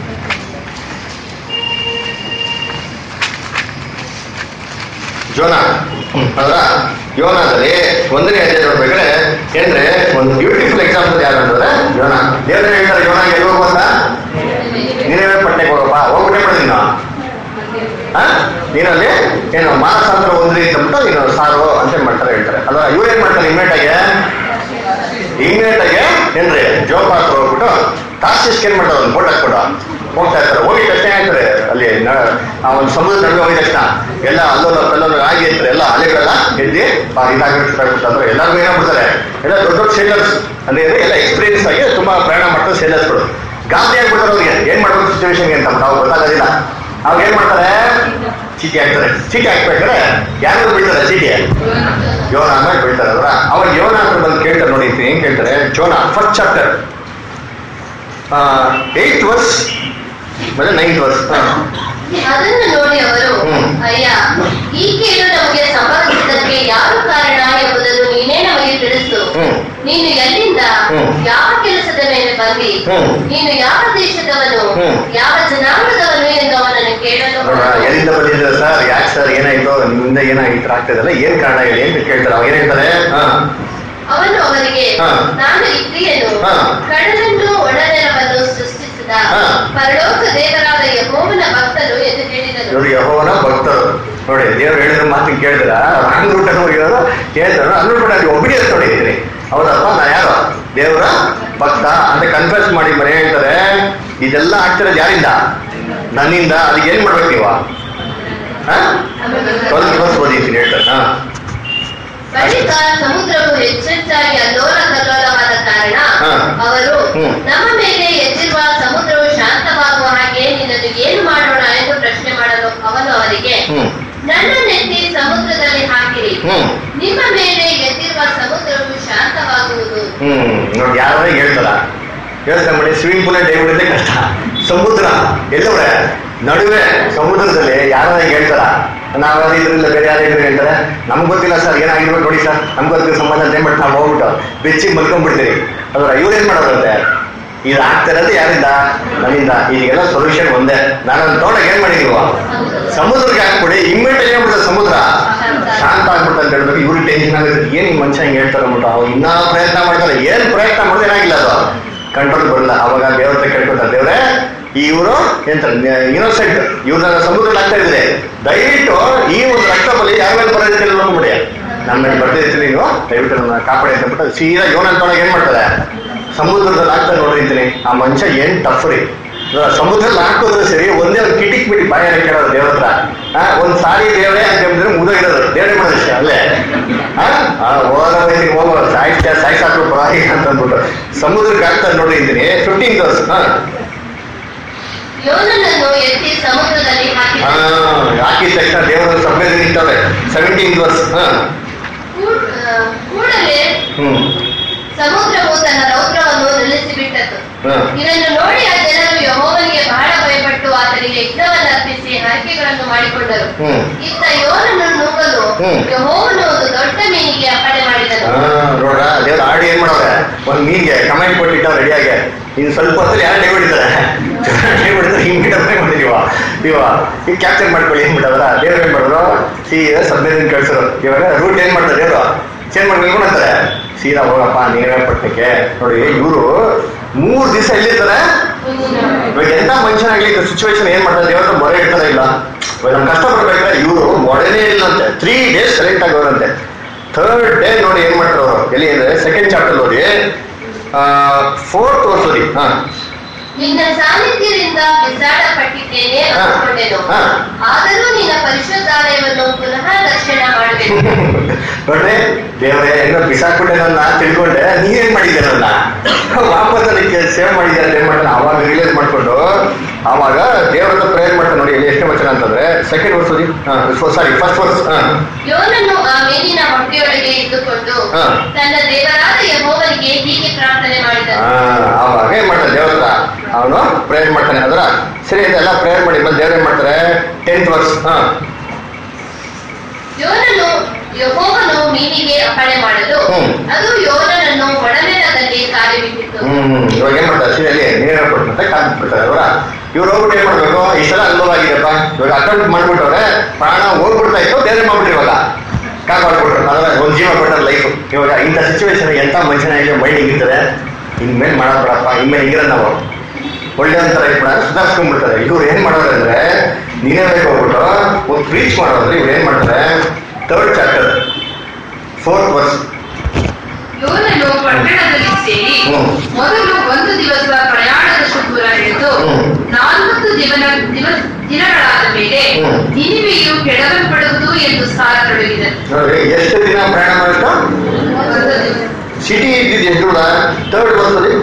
ಜೋನ ಅದರ ಯೋನದಲ್ಲಿ ಒಂದನೇ ಅಧ್ಯಾಯ ನೋಡ್ಬೇಕಾದ್ರೆ ಏನ್ರೆ ಒಂದು ಬ್ಯೂಟಿಫುಲ್ ಎಕ್ಸಾಂಪಲ್ ಯಾರು ಅಂತಂದ್ರೆ ಯೋನ ದೇವ್ರ ಹೇಳ್ತಾರೆ ಯೋನ ಎಲ್ಲಿ ಹೋಗುವಂತ ನೀನೇ ಪಟ್ಟೆಗೆ ಹೋಗಪ್ಪ ಹೋಗ್ಬಿಟ್ಟೆ ಮಾಡಿ ನೀನು ಆ? ನೀನಲ್ಲಿ ಏನು ಮಾನಸಾಂತರ ಒಂದ್ರಿ ಅಂತ ನೀನು ಸಾರು ಅಂತ ಏನ್ ಮಾಡ್ತಾರೆ ಹೇಳ್ತಾರೆ ಅಲ್ಲ ಇವ್ರು ಏನ್ ಮಾಡ್ತಾರೆ ಇಮ್ಮಿಡಿಯೇಟ್ ಆಗಿ ಇಮ್ಮಿಡಿಯೇಟ್ ಆಗಿ ಏನ್ರಿ ಜೋಪಾನ ಹತ್ರ ಹೋಗ್ಬಿಟ್ಟು ತಾಸಿಸ್ಗೆ ಏನ್ ಮಾಡ್ತಾರೆ ಒಂದು ಬೋಟ್ ಹಾಕ್ಬಿಟ್ಟು ಹೋಗ್ತಾ ಇರ್ತಾರೆ ಹೋಗಿ ತಕ್ಷಣ ಹೇಳ್ತಾರೆ ಅಲ್ಲಿ ನ- ಆ ಒಂದು ಸಮುದ್ರ ನಡುವೆ ಹೋಗಿದ ತಕ್ಷಣ ಎಲ್ಲ ಅಲ್ಲೋಲ ಕಲ್ಲೋಲ ಆಗಿ ಇರ್ತಾರೆ ಎಲ್ಲ ಅಲೆಗಳೆಲ್ಲ ಎದ್ದಿ ಇದಾಗಿರ್ತಾರೆ ಅಂದ್ರೆ ಎಲ್ಲರಿಗೂ ಏನಾಗ್ಬಿಡ್ತಾರೆ ಎಲ್ಲ ದೊಡ್ಡ ದೊಡ್ಡ ಸೇಲರ್ಸ್ ಅಂದ್ರೆ ಏನು ಎಲ್ಲ ಎಕ್ಸ್ಪೀರಿಯನ್ಸ್ ಆಗಿ ತುಂಬಾ ಪ್ರಯಾಣ ಮಾಡ್ತಾರೆ ಸೇಲರ್ಸ್ಗಳು ಗಾಬರಿ ಆಗ್ಬಿಡ್ತಾರೆ ಅವ್ರಿಗೆ ಏನ್ ಮಾಡ್ಬೇಕು ಸಿಚುವೇಶನ್ಗೆ ಅಂತ ನಾವು ಗೊತ್ತಾಗೋದಿಲ್ಲ ಅವ್ರು ಏನ್ ಮಾಡ್ತಾರೆ ಚೀಟಿ ಹಾಕ್ತಾರೆ ಚೀಟಿ ಹಾಕ್ಬೇಕಾದ್ರೆ ಯಾರು ಬೀಳ್ತಾರೆ ಚೀಟಿ ಯೋನ ಆಮೇಲೆ ಬೀಳ್ತಾರೆ ಅದ್ರ ಅವಾಗ ಯೋನ ಅಂತ ಬಂದು ಕೇಳ್ತಾರೆ ನೋಡಿ ಏನ್ ಕೇಳ್ತಾರೆ Jonah first chapter eight verse ಮತ್ತೆ ನೈನ್ತ್ ವರ್ಸ್ ಅದನ್ನು ನೋಡಿ ಅವರು ಹ್ಮ್. ಅಯ್ಯ ಈ ಕೇಳು ನಮಗೆ ಸಂಭವಿಸಿದ್ದಕ್ಕೆ ಯಾರು ಕಾರಣ ಎಂಬುದನ್ನು ನೀನೇ ನಮಗೆ ತಿಳಿಸು ಹ್ಮ್. ನೀನು ಎಲ್ಲಿಂದ ಹ್ಮ್. ಯಾವ ಕೆಲಸದ ಮೇಲೆ ಬಂದಿ ಹ್ಮ್. ನೀನು ಯಾವ ದೇಶದವನು ಹ್ಮ್. ಯಾವ ಜನಾಂಗದವನು ಎಂದು ಅವನನ್ನು ಕೇಳಲು ನೋಡ್ರ ಎಲ್ಲಿಂದ ಬಂದಿದ್ದಾರೆ ಸರ್ ಯಾಕೆ ಸರ್ ಏನಾಯ್ತು ನಿಮ್ಮಿಂದ ಏನಾಗಿತ್ತು ಆಗ್ತದಲ್ಲ ಏನ್ ಕಾರಣ ಹೇಳಿ ಅಂತ ಕೇಳ್ತಾರೆ ಅವ ಏನ್ ಹೇಳ್ತಾರೆ ಹಾ ಅವನು ಅವರಿಗೆ ಹಾ. ನಾನು ಇದ್ರಿಯನು ಹಾ. ಕಡಲನ್ನು ಒಣನೆಲವನ್ನು ಸೃಷ್ಟಿಸಿದ ಹಾ. ಪರಲೋಕ ದೇವರಾದ ಯಹೋವನ ಭಕ್ತನು ಎಂದು ಹೇಳಿದನು ಇವರು ಯಹೋವನ ಭಕ್ತರು ನೋಡಿ ದೇವ್ರು ಹೇಳಿದ ಮಾತಿನ ಕೇಳಿದ್ರ ರಾಂಗ್ ರೂಟ್ ಹೋಗಿರೋರು ಕೇಳ್ತಾರೆ ಅಂದ್ರೆ ಬಿಟ್ಟು ಅಲ್ಲಿ ಒಬ್ಬಡಿ ಅಂತ ನೋಡಿದ್ದೀನಿ ಹೌದಪ್ಪ ನಾ ಯಾರು ದೇವರ ಭಕ್ತ ಅಂತ ಕನ್ಫ್ಯೂಸ್ ಮಾಡಿ ಮನೆ ಹೇಳ್ತಾರೆ ಇದೆಲ್ಲ ಆಗ್ತಿರೋದು ಯಾರಿಂದ ನನ್ನಿಂದ ಅದಕ್ಕೆ ಏನ್ ಮಾಡ್ಬೇಕು ನೀವು ಟ್ವೆಲ್ತ್ ಕ್ಲಾಸ್ ಓದಿದ್ದೀನಿ ಹೇಳ್ತಾರೆ ಹಾ ಬಳಿಕ ಸಮುದ್ರವು ಹೆಚ್ಚೆಚ್ಚಾಗಿ ಅಲ್ಲೋಲ ಕಲ್ಲೋಲವಾದ ಕಾರಣ ಹಾ. ಅವರು ಹ್ಮ್. ನಮ್ಮ ಮೇಲೆ ಎದ್ದಿರುವ ಸಮುದ್ರವು ಶಾಂತವಾಗುವ ಹಾಗೆ ನಿನ್ನನ್ನು ಏನು ಮಾಡೋಣ ಎಂದು ಪ್ರಶ್ನೆ ಮಾಡಲು ಅವನು ಅವರಿಗೆ ಹ್ಮ್ ನನ್ನನ್ನೆತ್ತಿ ಸಮುದ್ರದಲ್ಲಿ ಹಾಕಿರಿ ಹ್ಮ್ ನಿಮ್ಮ ಮೇಲೆ ಎದ್ದಿರುವ ಸಮುದ್ರವು ಶಾಂತವಾಗುವುದು ಹ್ಮ್ ನೋಡಿ ಯಾರು ಹೇಳ್ತಾರ ಯೋಚನೆ ಮಾಡಿ ಸ್ವಿಮ್ಮಿಂಗ್ ಪೂಲ್ ಡೈ ಹೊಡಿದ್ರೆ ಕಷ್ಟ ಸಮುದ್ರ ಎಲ್ಲವ್ರೆ ನಡುವೆ ಸಮುದ್ರದಲ್ಲಿ ಯಾರು ಹೇಳ್ತಾರ ನಾವ್ ಇದ್ರಿಂದ ಬೇರೆ ಯಾರು ಇದ್ರೆ ಹೇಳ್ತಾರೆ ನಮ್ಗೆ ಗೊತ್ತಿಲ್ಲ ಸರ್ ಏನಾಗಿರ್ಬೇಕು ನೋಡಿ ಸರ್ ನಮ್ಗೆ ಗೊತ್ತಿಲ್ಲ ಸಂಬಂಧ ಏನ್ ಮಾಡ್ತಾ ನಾವು ಹೋಗ್ಬಿಟ್ಟು ಬೆಚ್ಚಿಗೆ ಮಲ್ಕೊಂಡ್ಬಿಡ್ತೀರಿ ಅದ್ರ ಇವ್ರು ಏನ್ ಮಾಡೋದಂತೆ ಇದು ಆಗ್ತಿರೋದು ಯಾರಿಂದ ನನ್ನಿಂದ ಈಗೆಲ್ಲ ಸೊಲ್ಯೂಷನ್ ಒಂದೇ ನಾನು ತಗೊಂಡಾಗ ಏನ್ ಮಾಡಿದೀವ ಸಮುದ್ರಕ್ಕೆ ಹಾಕ್ಬಿಡಿ ಇಮ್ಮಿಡಿಯೇಟ್ ಏನಾಗ್ಬಿಡ್ತದೆ ಸಮುದ್ರ ಶಾಂತ ಆಗ್ಬಿಟ್ಟು ಅಂತ ಹೇಳ್ಬೇಕು ಇವ್ರಿಗೆ ಟೆನ್ಷನ್ ಆಗುತ್ತೆ ಏನ್ ಈ ಮನುಷ್ಯ ಹಿಂಗ್ ಹೇಳ್ತಾರೆ ಅಂದ್ಬಿಟ್ಟು ಅವ್ರು ಇನ್ನೂ ಪ್ರಯತ್ನ ಮಾಡ್ತಾರೆ ಏನ್ ಪ್ರಯತ್ನ ಮಾಡಿದ್ರೆ ಏನಾಗಿಲ್ಲ ಅದು ಕಂಟ್ರೋಲ್ ಬರಲ್ಲ ಅವಾಗ ದೇವ್ರ ಹತ್ರ ಕೇಳ್ಕೊತಾರೆ ದೇವ್ರೆ ಇವರು ಎಂತಾರೆ ಇನ್ನೋಸೆಂಟ್ ಇವ್ರನ್ನ ಸಮುದ್ರದಲ್ಲಿ ಆಗ್ತಾ ಇದ್ರೆ ದಯವಿಟ್ಟು ಈ ಒಂದು ರಕ್ತ ಬಲಿ ಯಾರ ಮೇಲೆ ಬರೋದಕ್ಕೆ ನೋಡ್ಬಿಡಿ ನಮ್ಮ ಮೇಲೆ ಬರ್ದಿರ್ತೀನಿ ನೀವು ದಯವಿಟ್ಟು ನನ್ನ ಕಾಪಾಡಿ ಅಂತ ಬಿಟ್ಟು ಸೀದಾ ಯೋನ ಅಂತೊಳಗೆ ಏನ್ ಮಾಡ್ತಾರೆ ಸಮುದ್ರದಲ್ಲಿ ಹಾಕ್ತಾ ನೋಡಿರ್ತೀನಿ ಆ ಮನುಷ್ಯ ಏನ್ ಟಫ್ ರೀ ಇವಾಗ ಸಮುದ್ರದಲ್ಲಿ ಹಾಕೋದ್ರು ಸರಿ ಒಂದೇ ಒಂದು ಕಿಟಿಕ್ ಬಿಡಿ ಬಾಯಲ್ಲಿ ಕೇಳೋದು ದೇವ್ರ ಹತ್ರ ಆ, ಒಂದ್ ಸಾರಿ ದೇವ್ರೆ ಅಂತ ಹೇಳಿದ್ರೆ ಮುಗಿದೋಗಿರೋದು ದೇವ್ರೆ ಮಾಡೋದು ಅಷ್ಟೇ ಅಲ್ಲೇ ಆ, ಆ, ಹೋದ ವಯಸ್ಸಿಗೆ ಹೋಗೋ ಸಾಯಿಸ್ತಾ ಸಾಯಿಸಾಕು ಪರವಾಗಿ ಅಂತ ಅಂದ್ಬಿಟ್ಟು ಸಮುದ್ರಕ್ಕೆ ಹಾಕ್ತಾ ನೋಡಿರ್ತೀನಿ ಫಿಫ್ಟೀನ್ ಡೋಸ್ ಹಾ ಯೋನನನ್ನು ಎತ್ತಿ ಸಮುದ್ರದಲ್ಲಿ ಆ, ಹಾಕಿದನು ಹಾಕಿದ ತಕ್ಷಣ ದೇವರ ಸಭೆ ನಿಂತವೆ ಸೆವೆಂಟೀನ್ ವರ್ಷ ಹಾ ಕೂ- ಆ, ಕೂಡಲೇ ಹ್ಮ್ ಸಮುದ್ರವು ತನ್ನ ರೌದ್ರವನ್ನು ನಿಲ್ಲಿಸಿಬಿಟ್ಟತು ಹಾ ಇದನ್ನು ನೋಡಿ ಆ ಜನರು ಯಹೋವನಿಗೆ ಬಹಳ ಭಯಪಟ್ಟು ಆತನಿಗೆ ಯಜ್ಞವನ್ನು ಅರ್ಪಿಸಿ ಹರಕೆಗಳನ್ನು ಮಾಡಿಕೊಂಡರು ಹ್ಮ್ ಇತ್ತ ಯೋನನ್ನು ನುಗ್ಗಲು ಹ್ಮ್. ಯಹೋವನು ಒಂದು ದೊಡ್ಡ ಮೀನಿಗೆ ಅಪ್ಪಣೆ ಮಾಡಿದನು ಹಾ ನೋಡ್ರ ದೇವ್ರ ಆಡಿ ಏನ್ ಮಾಡವ್ರೆ ಒಂದ್ ಮೀನ್ಗೆ ಕಮೆಂಟ್ ಕೊಟ್ಟಿಟ್ಟ ರೆಡಿಯಾಗಿ ಇನ್ ಸ್ವಲ್ಪ ಹೊತ್ತಲ್ಲಿ ಯಾರು ಡೇ ಹೊಡಿತಾರೆ ಡೇ ಹೊಡಿತಾರೆ ಹಿಂಗ್ ಬಿಡೋದೇ ಮಾಡಿದೀವ ಇವ ಈಗ ಕ್ಯಾಪ್ಚರ್ ಮಾಡ್ಕೊಳ್ಳಿ ಏನ್ ಬಿಟ್ಟದ್ರ ದೇವ್ರ ಏನ್ ಮಾಡಿದ್ರು ಸೀದಾ ಸಬ್ಮೇರಿನ್ ಕಳ್ಸಿದ್ರು ಇವಾಗ ರೂಟ್ ಏನ್ ಮಾಡ್ತಾರೆ ದೇವ್ರು ಚೇಂಜ್ ಮಾಡ್ಕೊಂಡು ಮಾಡ್ತಾರೆ ಸೀದಾ ಹೋಗಪ್ಪ ನೀವೇ ಪಟ್ಟಕ್ಕೆ ನೋಡಿ ಇವರು ಮೂರ್ ದಿವಸ ಎಲ್ಲಿರ್ತಾರೆ ಇವಾಗ ಎಂತ ಮನುಷ್ಯನಾಗ್ಲಿ ಸಿಚುವೇಶನ್ ಏನ್ ಮಾಡ್ತಾರೆ ದೇವ್ರ ಹತ್ರ ಮೊರೆ ಇಡ್ತಾರ ಇಲ್ಲ ಇವಾಗ ನಮ್ ಕಷ್ಟ ತ್ರೀ ಡೇಸ್ ಸೈಲೆಂಟ್ ಆಗಿ ಹೋರಂತೆ ಥರ್ಡ್ ಡೇ ನೋಡಿ ಏನ್ ಮಾಡ್ತಾರೆ ಅವರು ಎಲ್ಲಿ ಅಂದ್ರೆ ಸೆಕೆಂಡ್ ಚಾಪ್ಟರ್ ಓದಿ ಫೋರ್ತ್ ಓದಿ ಹಾ ನಿನ್ನ ಸಾನ್ನಿಧ್ಯದಿಂದ ಬಿಸಾಡಪಟ್ಟಿದ್ದೇನೆ ಹಾ. ಅಂದುಕೊಂಡೆನು ಹಾ. ಆದರೂ ನಿನ್ನ ಪರಿಶುದ್ಧಾಲಯವನ್ನು ಪುನಃ ದರ್ಶನ ಮಾಡಬೇಕು ನೋಡ್ರಿ ದೇವರೇ ಏನೋ ಬಿಸಾಕ್ಬಿಟ್ಟೆ ನನ್ನ ತಿಳ್ಕೊಂಡೆ ನೀವೇನ್ ಮಾಡಿದ್ದೆ ನನ್ನ ವಾಪಸ್ ಅದಕ್ಕೆ ಸೇವ್ ಮಾಡಿದ್ದೆ ಅಂತ ಏನ್ ಮಾಡ್ತಾನೆ ಅವಾಗ ರಿಲೀಸ್ ಮಾಡ್ಕೊಂಡು ಅವಾಗ ದೇವರ ಹತ್ರ ಪ್ರೇಯರ್ ಮಾಡ್ತಾನೆ ನೋಡಿ ಇಲ್ಲಿ ಎಷ್ಟನೇ ವಚನ ಅಂತಂದ್ರೆ ಸೆಕೆಂಡ್ ವರ್ಸ್ ಓದಿ ಸಾರಿ ಫಸ್ಟ್ ವರ್ಸ್ ಹಾ ಯೋನನು ಆ ಮೇಲಿನ ಹೊಟ್ಟೆಯೊಳಗೆ ಇದ್ದುಕೊಂಡು ಹಾ. ತನ್ನ ದೇವರಾದ ಯಹೋವನಿಗೆ ಹೀಗೆ ಪ್ರಾರ್ಥನೆ ಮಾಡಿದನು ಆ, ಅವಾಗ ಏನ್ ಮಾಡ್ತಾನೆ ದೇವ್ರ ಹತ್ರ ಅವನು ಪ್ರೇಯರ್ ಮಾಡ್ತಾನೆ ಅದರ ಸರಿ ಇದೆಲ್ಲ ಪ್ರೇಯರ್ ಮಾಡಿ ಮೇಲೆ ದೇವ್ರ ಏನ್ ಮಾಡ್ತಾರೆ ಟೆಂತ್ ವರ್ಸ್ ಹಾ ಯೋನನು ಯಹೋವನು ಮೀನಿಗೆ ಅಪ್ಪಣೆ ಮಾಡಲು ಹ್ಮ್. ಅದು ಯೋನನನ್ನು ಒಡನೆಲದಲ್ಲಿ ಕಾಲಿಬಿಟ್ಟಿತು ಹ್ಮ್ ಇವಾಗ ಏನ್ ಮಾಡ್ತಾರೆ ಸೀರಿಯಲ್ಲಿ ನೀರು ಕೊಟ್ಬಿಟ್ಟು ಕಾದ್ಬಿಡ್ತಾರೆ ಅವರ ಇವ್ರು ಹೋಗ್ಬಿಟ್ಟು ಏನ್ ಮಾಡ್ಬೇಕು ಇಷ್ಟೆಲ್ಲ ಅನುಭವ ಆಗಿದೆಪ್ಪ ಇವಾಗ ಅಕೌಂಟ್ ಮಾಡ್ಬಿಟ್ಟವ್ರೆ ಪ್ರಾಣ ಹೋಗ್ಬಿಡ್ತಾ ಇತ್ತು ಬೇರೆ ಮಾಡ್ಬಿಟ್ರಿ ಇವಾಗ ಕಾಪಾಡ್ಬಿಟ್ರು ಅದ್ರ ಒಂದ್ ಜೀವ ಕೊಟ್ಟಾರ ಲೈಫ್ ಇವಾಗ ಇಂಥ ಸಿಚುವೇಶನ್ ಎಂತ ಮನುಷ್ಯನಾಗಿ ಮೈಂಡ್ ಇರ್ತದೆ ಇನ್ಮೇಲೆ ಮಾಡಬೇಡಪ್ಪ ಇನ್ಮೇಲೆ ಹಿಂಗಿರ ನಾವು ಒಳ್ಳೆ ಅಂತರ ಕೂಡ ಸುಧಾರಿಸ್ಕೊಂಡ್ಬಿಡ್ತಾರೆ ಇವ್ರು ಏನ್ ಮಾಡೋರು ಅಂದ್ರೆ ನೀನೇ ಹೋಗ್ಬಿಟ್ಟು ಒಂದು ರೀಚ್ ಮಾಡೋದ್ರೆ ಇವ್ರು ಏನ್ ಮಾಡ್ತಾರೆ ಥರ್ಡ್ ಚಾಪ್ಟರ್ ಫೋರ್ತ್ ವರ್ಸ್ ಯೋನನು ಪಟ್ಟಣದಲ್ಲಿ ಸೇರಿ ಹ್ಮ್. ಮೊದಲು ಒಂದು ದಿವಸ ಪ್ರಯಾಣದಷ್ಟು ದೂರ ಹಿಡಿದು ಹ್ಮ್. ನಾಲ್ಕು ದಿವನ ದಿವಸ ದಿನಗಳಾದ ಮೇಲೆ ಹ್ಮ್. ನಿನಿವೆಯು ಕೆಡವಲ್ಪಡುವುದು ಎಂದು ಸಾರತೊಡಗಿದನು ನೋಡ್ರಿ ಎಷ್ಟು ದಿನ ಪ್ರಯಾಣ ಮಾಡಿತ್ತು ಒಂದು ದಿವಸ. ಸಿಟಿ ಇದ್ದಿದ್ದು ಎಷ್ಟು ದೂರ ಥರ್ಡ್ ವರ್ಷದಲ್ಲಿ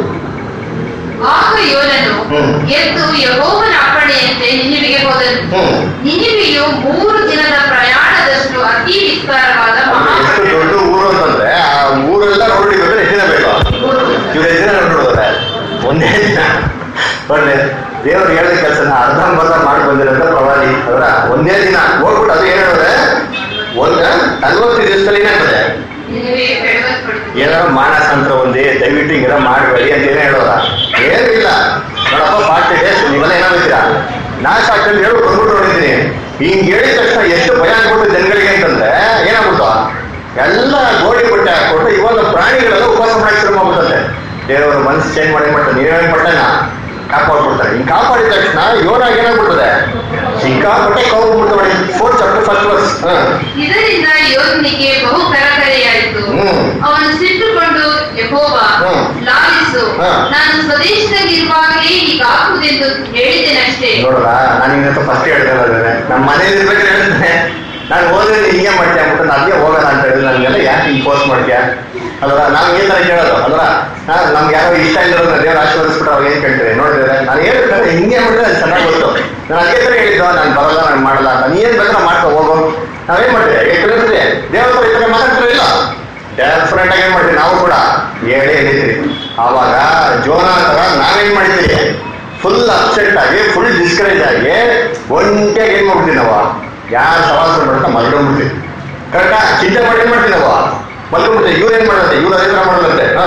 ಆಗ ಯೋನನು ಹ್ಮ್. ಎದ್ದು ಯಹೋವನ ಅಪ್ಪಣೆಯಂತೆ ನಿನಿವೆಗೆ ಹೋದನು ಹ್ಮ್ ನಿನಿವೆಯು ಮೂರು ದಿನದ ಪ್ರಯಾಣದಷ್ಟು ಅತಿ ವಿಸ್ತಾರವಾದ ಎಷ್ಟು ಮಹಾಪಟ್ಟಣ ದೊಡ್ಡ ಊರು ಅಂತಂದ್ರೆ ಆ ಊರೆಲ್ಲ ರೋಡ್ ಹಿಡಿಬೇಕಾದ್ರೆ ಎಷ್ಟು ದಿನ ಬೇಕು ಇವ್ರು ಎಷ್ಟು ದಿನ ನೋಡಿದ್ರೆ ಒಂದೇ ದಿನ ನೋಡ್ರಿ ದೇವ್ರು ಹೇಳಿದ ಕೆಲಸನ ಅರ್ಧಂಬರ್ಧ ಮಾಡಿ ಬಂದಿರೋದ ಪ್ರವಾದಿ ಅವರ ಒಂದೇ ದಿನ ಹೋಗ್ಬಿಟ್ಟು ಅದು ಏನ್ ಹೇಳಿದ್ರೆ ಒಂದ್ ನಲ್ವತ್ತು ದಿವಸದಲ್ಲಿ ಏನಾಗ್ತದೆ ನಿನಿವೆಯು ಕೆಡವಲ್ಪಡುವುದು ಏನಾರ ಮಾನಸಾಂತರ ಒಂದೇ ದಯವಿಟ್ಟು ಹಿಂಗೆಲ್ಲ ಮಾಡಬೇಡಿ ಅಂತ ಏನೇ ಹೇಳೋರ ಏನೂ ಇಲ್ಲ ನೋಡಪ್ಪ ಫಾರ್ಟಿ ಡೇಸ್ ನೀವೆಲ್ಲ ಏನಾಗ್ತೀರಾ ನಾಶ ಆಗ್ತದೆ ಹೇಳಿ ಬಂದ್ಬಿಟ್ಟು ನೋಡಿದ್ದೀನಿ ಹಿಂಗ್ ಹೇಳಿದ ತಕ್ಷಣ ಎಷ್ಟು ಭಯ ಆಗ್ಬಿಟ್ಟು ಜನಗಳಿಗೆ ಅಂತಂದ್ರೆ ಏನಾಗ್ಬಿಟ್ಟು ಎಲ್ಲ ಗೋಡಿ ಬಟ್ಟೆ ಹಾಕ್ಬಿಟ್ಟು ಇವಾಗ ಪ್ರಾಣಿಗಳೆಲ್ಲ ಉಪವಾಸ ಮಾಡಕ್ಕೆ ಶುರು ಮಾಡ್ಬಿಟ್ಟಂತೆ ದೇವರು ಮನಸ್ಸು ಚೇಂಜ್ ಮಾಡಿ ಮಾಡ್ತಾರೆ ನೀವೇನ್ ಪಟ್ಟಣ ಕಾಪಾಡ್ಬಿಡ್ತಾರೆ ಹಿಂಗ್ ಕಾಪಾಡಿದ ತಕ್ಷಣ ಯೋನಾಗ ಏನಾಗ್ಬಿಡ್ತದೆ ಸಿಕ್ಕಾಪಟ್ಟೆ ಕೌಬಿಡ್ತಾರೆ ಫೋರ್ ಚಾಪ್ಟರ್ ಫಸ್ಟ್ ವರ್ಸ್ ಇದರಿಂದ ಯೋಧನಿಗೆ ಬಹು ಕರಕರೆಯಾಯಿತು ಹ್ಮ್. ಅವನು ಸಿಟ್ಟುಕೊಂಡು ಯಹೋವ ಹ್ಮ್. ಲಾಲಿಸು ಹಾ. ನಾನು ಸ್ವದೇಶದಲ್ಲಿರುವಾಗಲೇ ಹೀಗಾಗುವುದೆಂದು ಹೇಳಿದ್ದೇನಷ್ಟೇ ನೋಡಲ್ಲ ನಾನು ಇನ್ನೊಂದು ಫಸ್ಟ್ ಹೇಳ್ತೇನೆ ನಮ್ಮ ಮನೇಲಿ ಇರ್ಬೇಕಾದ್ರೆ ಹೇಳ್ತೇನೆ ನಾನು ಓದಿದ್ರೆ ಹಿಂಗೆ ಮಾಡ್ತೀಯ ಅಂದ್ಬಿಟ್ಟು ನಾನು ಅದೇ ಹೋಗೋಣ ಅಂತ ಹೇಳಿದ್ರೆ ನನಗೆಲ್ಲ ಯಾಕೆ ಹಿಂಗೆ ಫೋರ್ಸ್ ಮಾಡ್ತೀಯ ಅಲ್ವಾ ನಾವು ಏನ್ ತರ ಕೇಳೋದು ಅಲ್ವಾ ನಮ್ಗೆ ಯಾರೋ ಇಷ್ಟ ಇಲ್ಲರೋ ದೇವ್ರ ಆಶೀರ್ವದಿಸ್ಬಿಟ್ಟು ಅವ್ರು ಏನ್ ಕೇಳ್ತಾರೆ ನೋಡಿದ್ರೆ ನಾನು ಹೇಳ್ಬೇಕಾದ್ರೆ ಹಿಂಗೆ ಮಾಡಿದ್ರೆ ಅದು ಚೆನ್ನಾಗಿ ಗೊತ್ತು ನಾನು ಅದೇ ತರ ಹೇಳಿದ್ದು ನಾನು ಬರಲ್ಲ ನಾನು ಮಾಡಲ್ಲ ಅಂತ ನೀ ಏನ್ ಬೇಕಾದ್ರೆ ಮಾಡ್ಕೊ ಹೋಗು ನಾವೇನ್ ಮಾಡ್ತೀವಿ ಎಷ್ಟು ಹೇಳ್ತೀವಿ ದೇವ್ರ ಹತ್ರ ಈ ತರ ಮಾತಾಡ್ತೀರ ಇಲ್ಲ ಡೆಫಿನೆಟ್ ಆಗಿ ಏನ್ ಮಾಡ್ತೀವಿ ನಾವು ಕೂಡ ಹೇಳಿ ಹೇಳಿದ್ರಿ ಆವಾಗ ಜೋನ ತರ ನಾವೇನ್ ಮಾಡಿದ್ದೀರಿ ಫುಲ್ ಅಪ್ಸೆಟ್ ಆಗಿ ಫುಲ್ ಡಿಸ್ಕರೇಜ್ ಆಗಿ ಒಂಟಿಯಾಗಿ ಏನ್ ಮಾಡ್ಬಿಡ್ತೀವಿ ನಾವು ಯಾರು ಸವಾಸ ಮಾಡ್ತಾ ಮಲ್ಕೊಂಡ್ಬಿಡ್ತೀವಿ ಕರೆಕ್ಟಾ ಚಿಂತೆ ಮಾಡಿ ಏನ್ ಮಾಡ್ತೀವಿ ನಾವು ಮಲ್ಕೊಂಡ್ಬಿಡ್ತೀವಿ ಇವ್ರು ಏನ್ ಮಾಡೋದು ಇವ್ರು ಅದೇ ತರ ಮಾಡೋದಂತೆ ಹಾ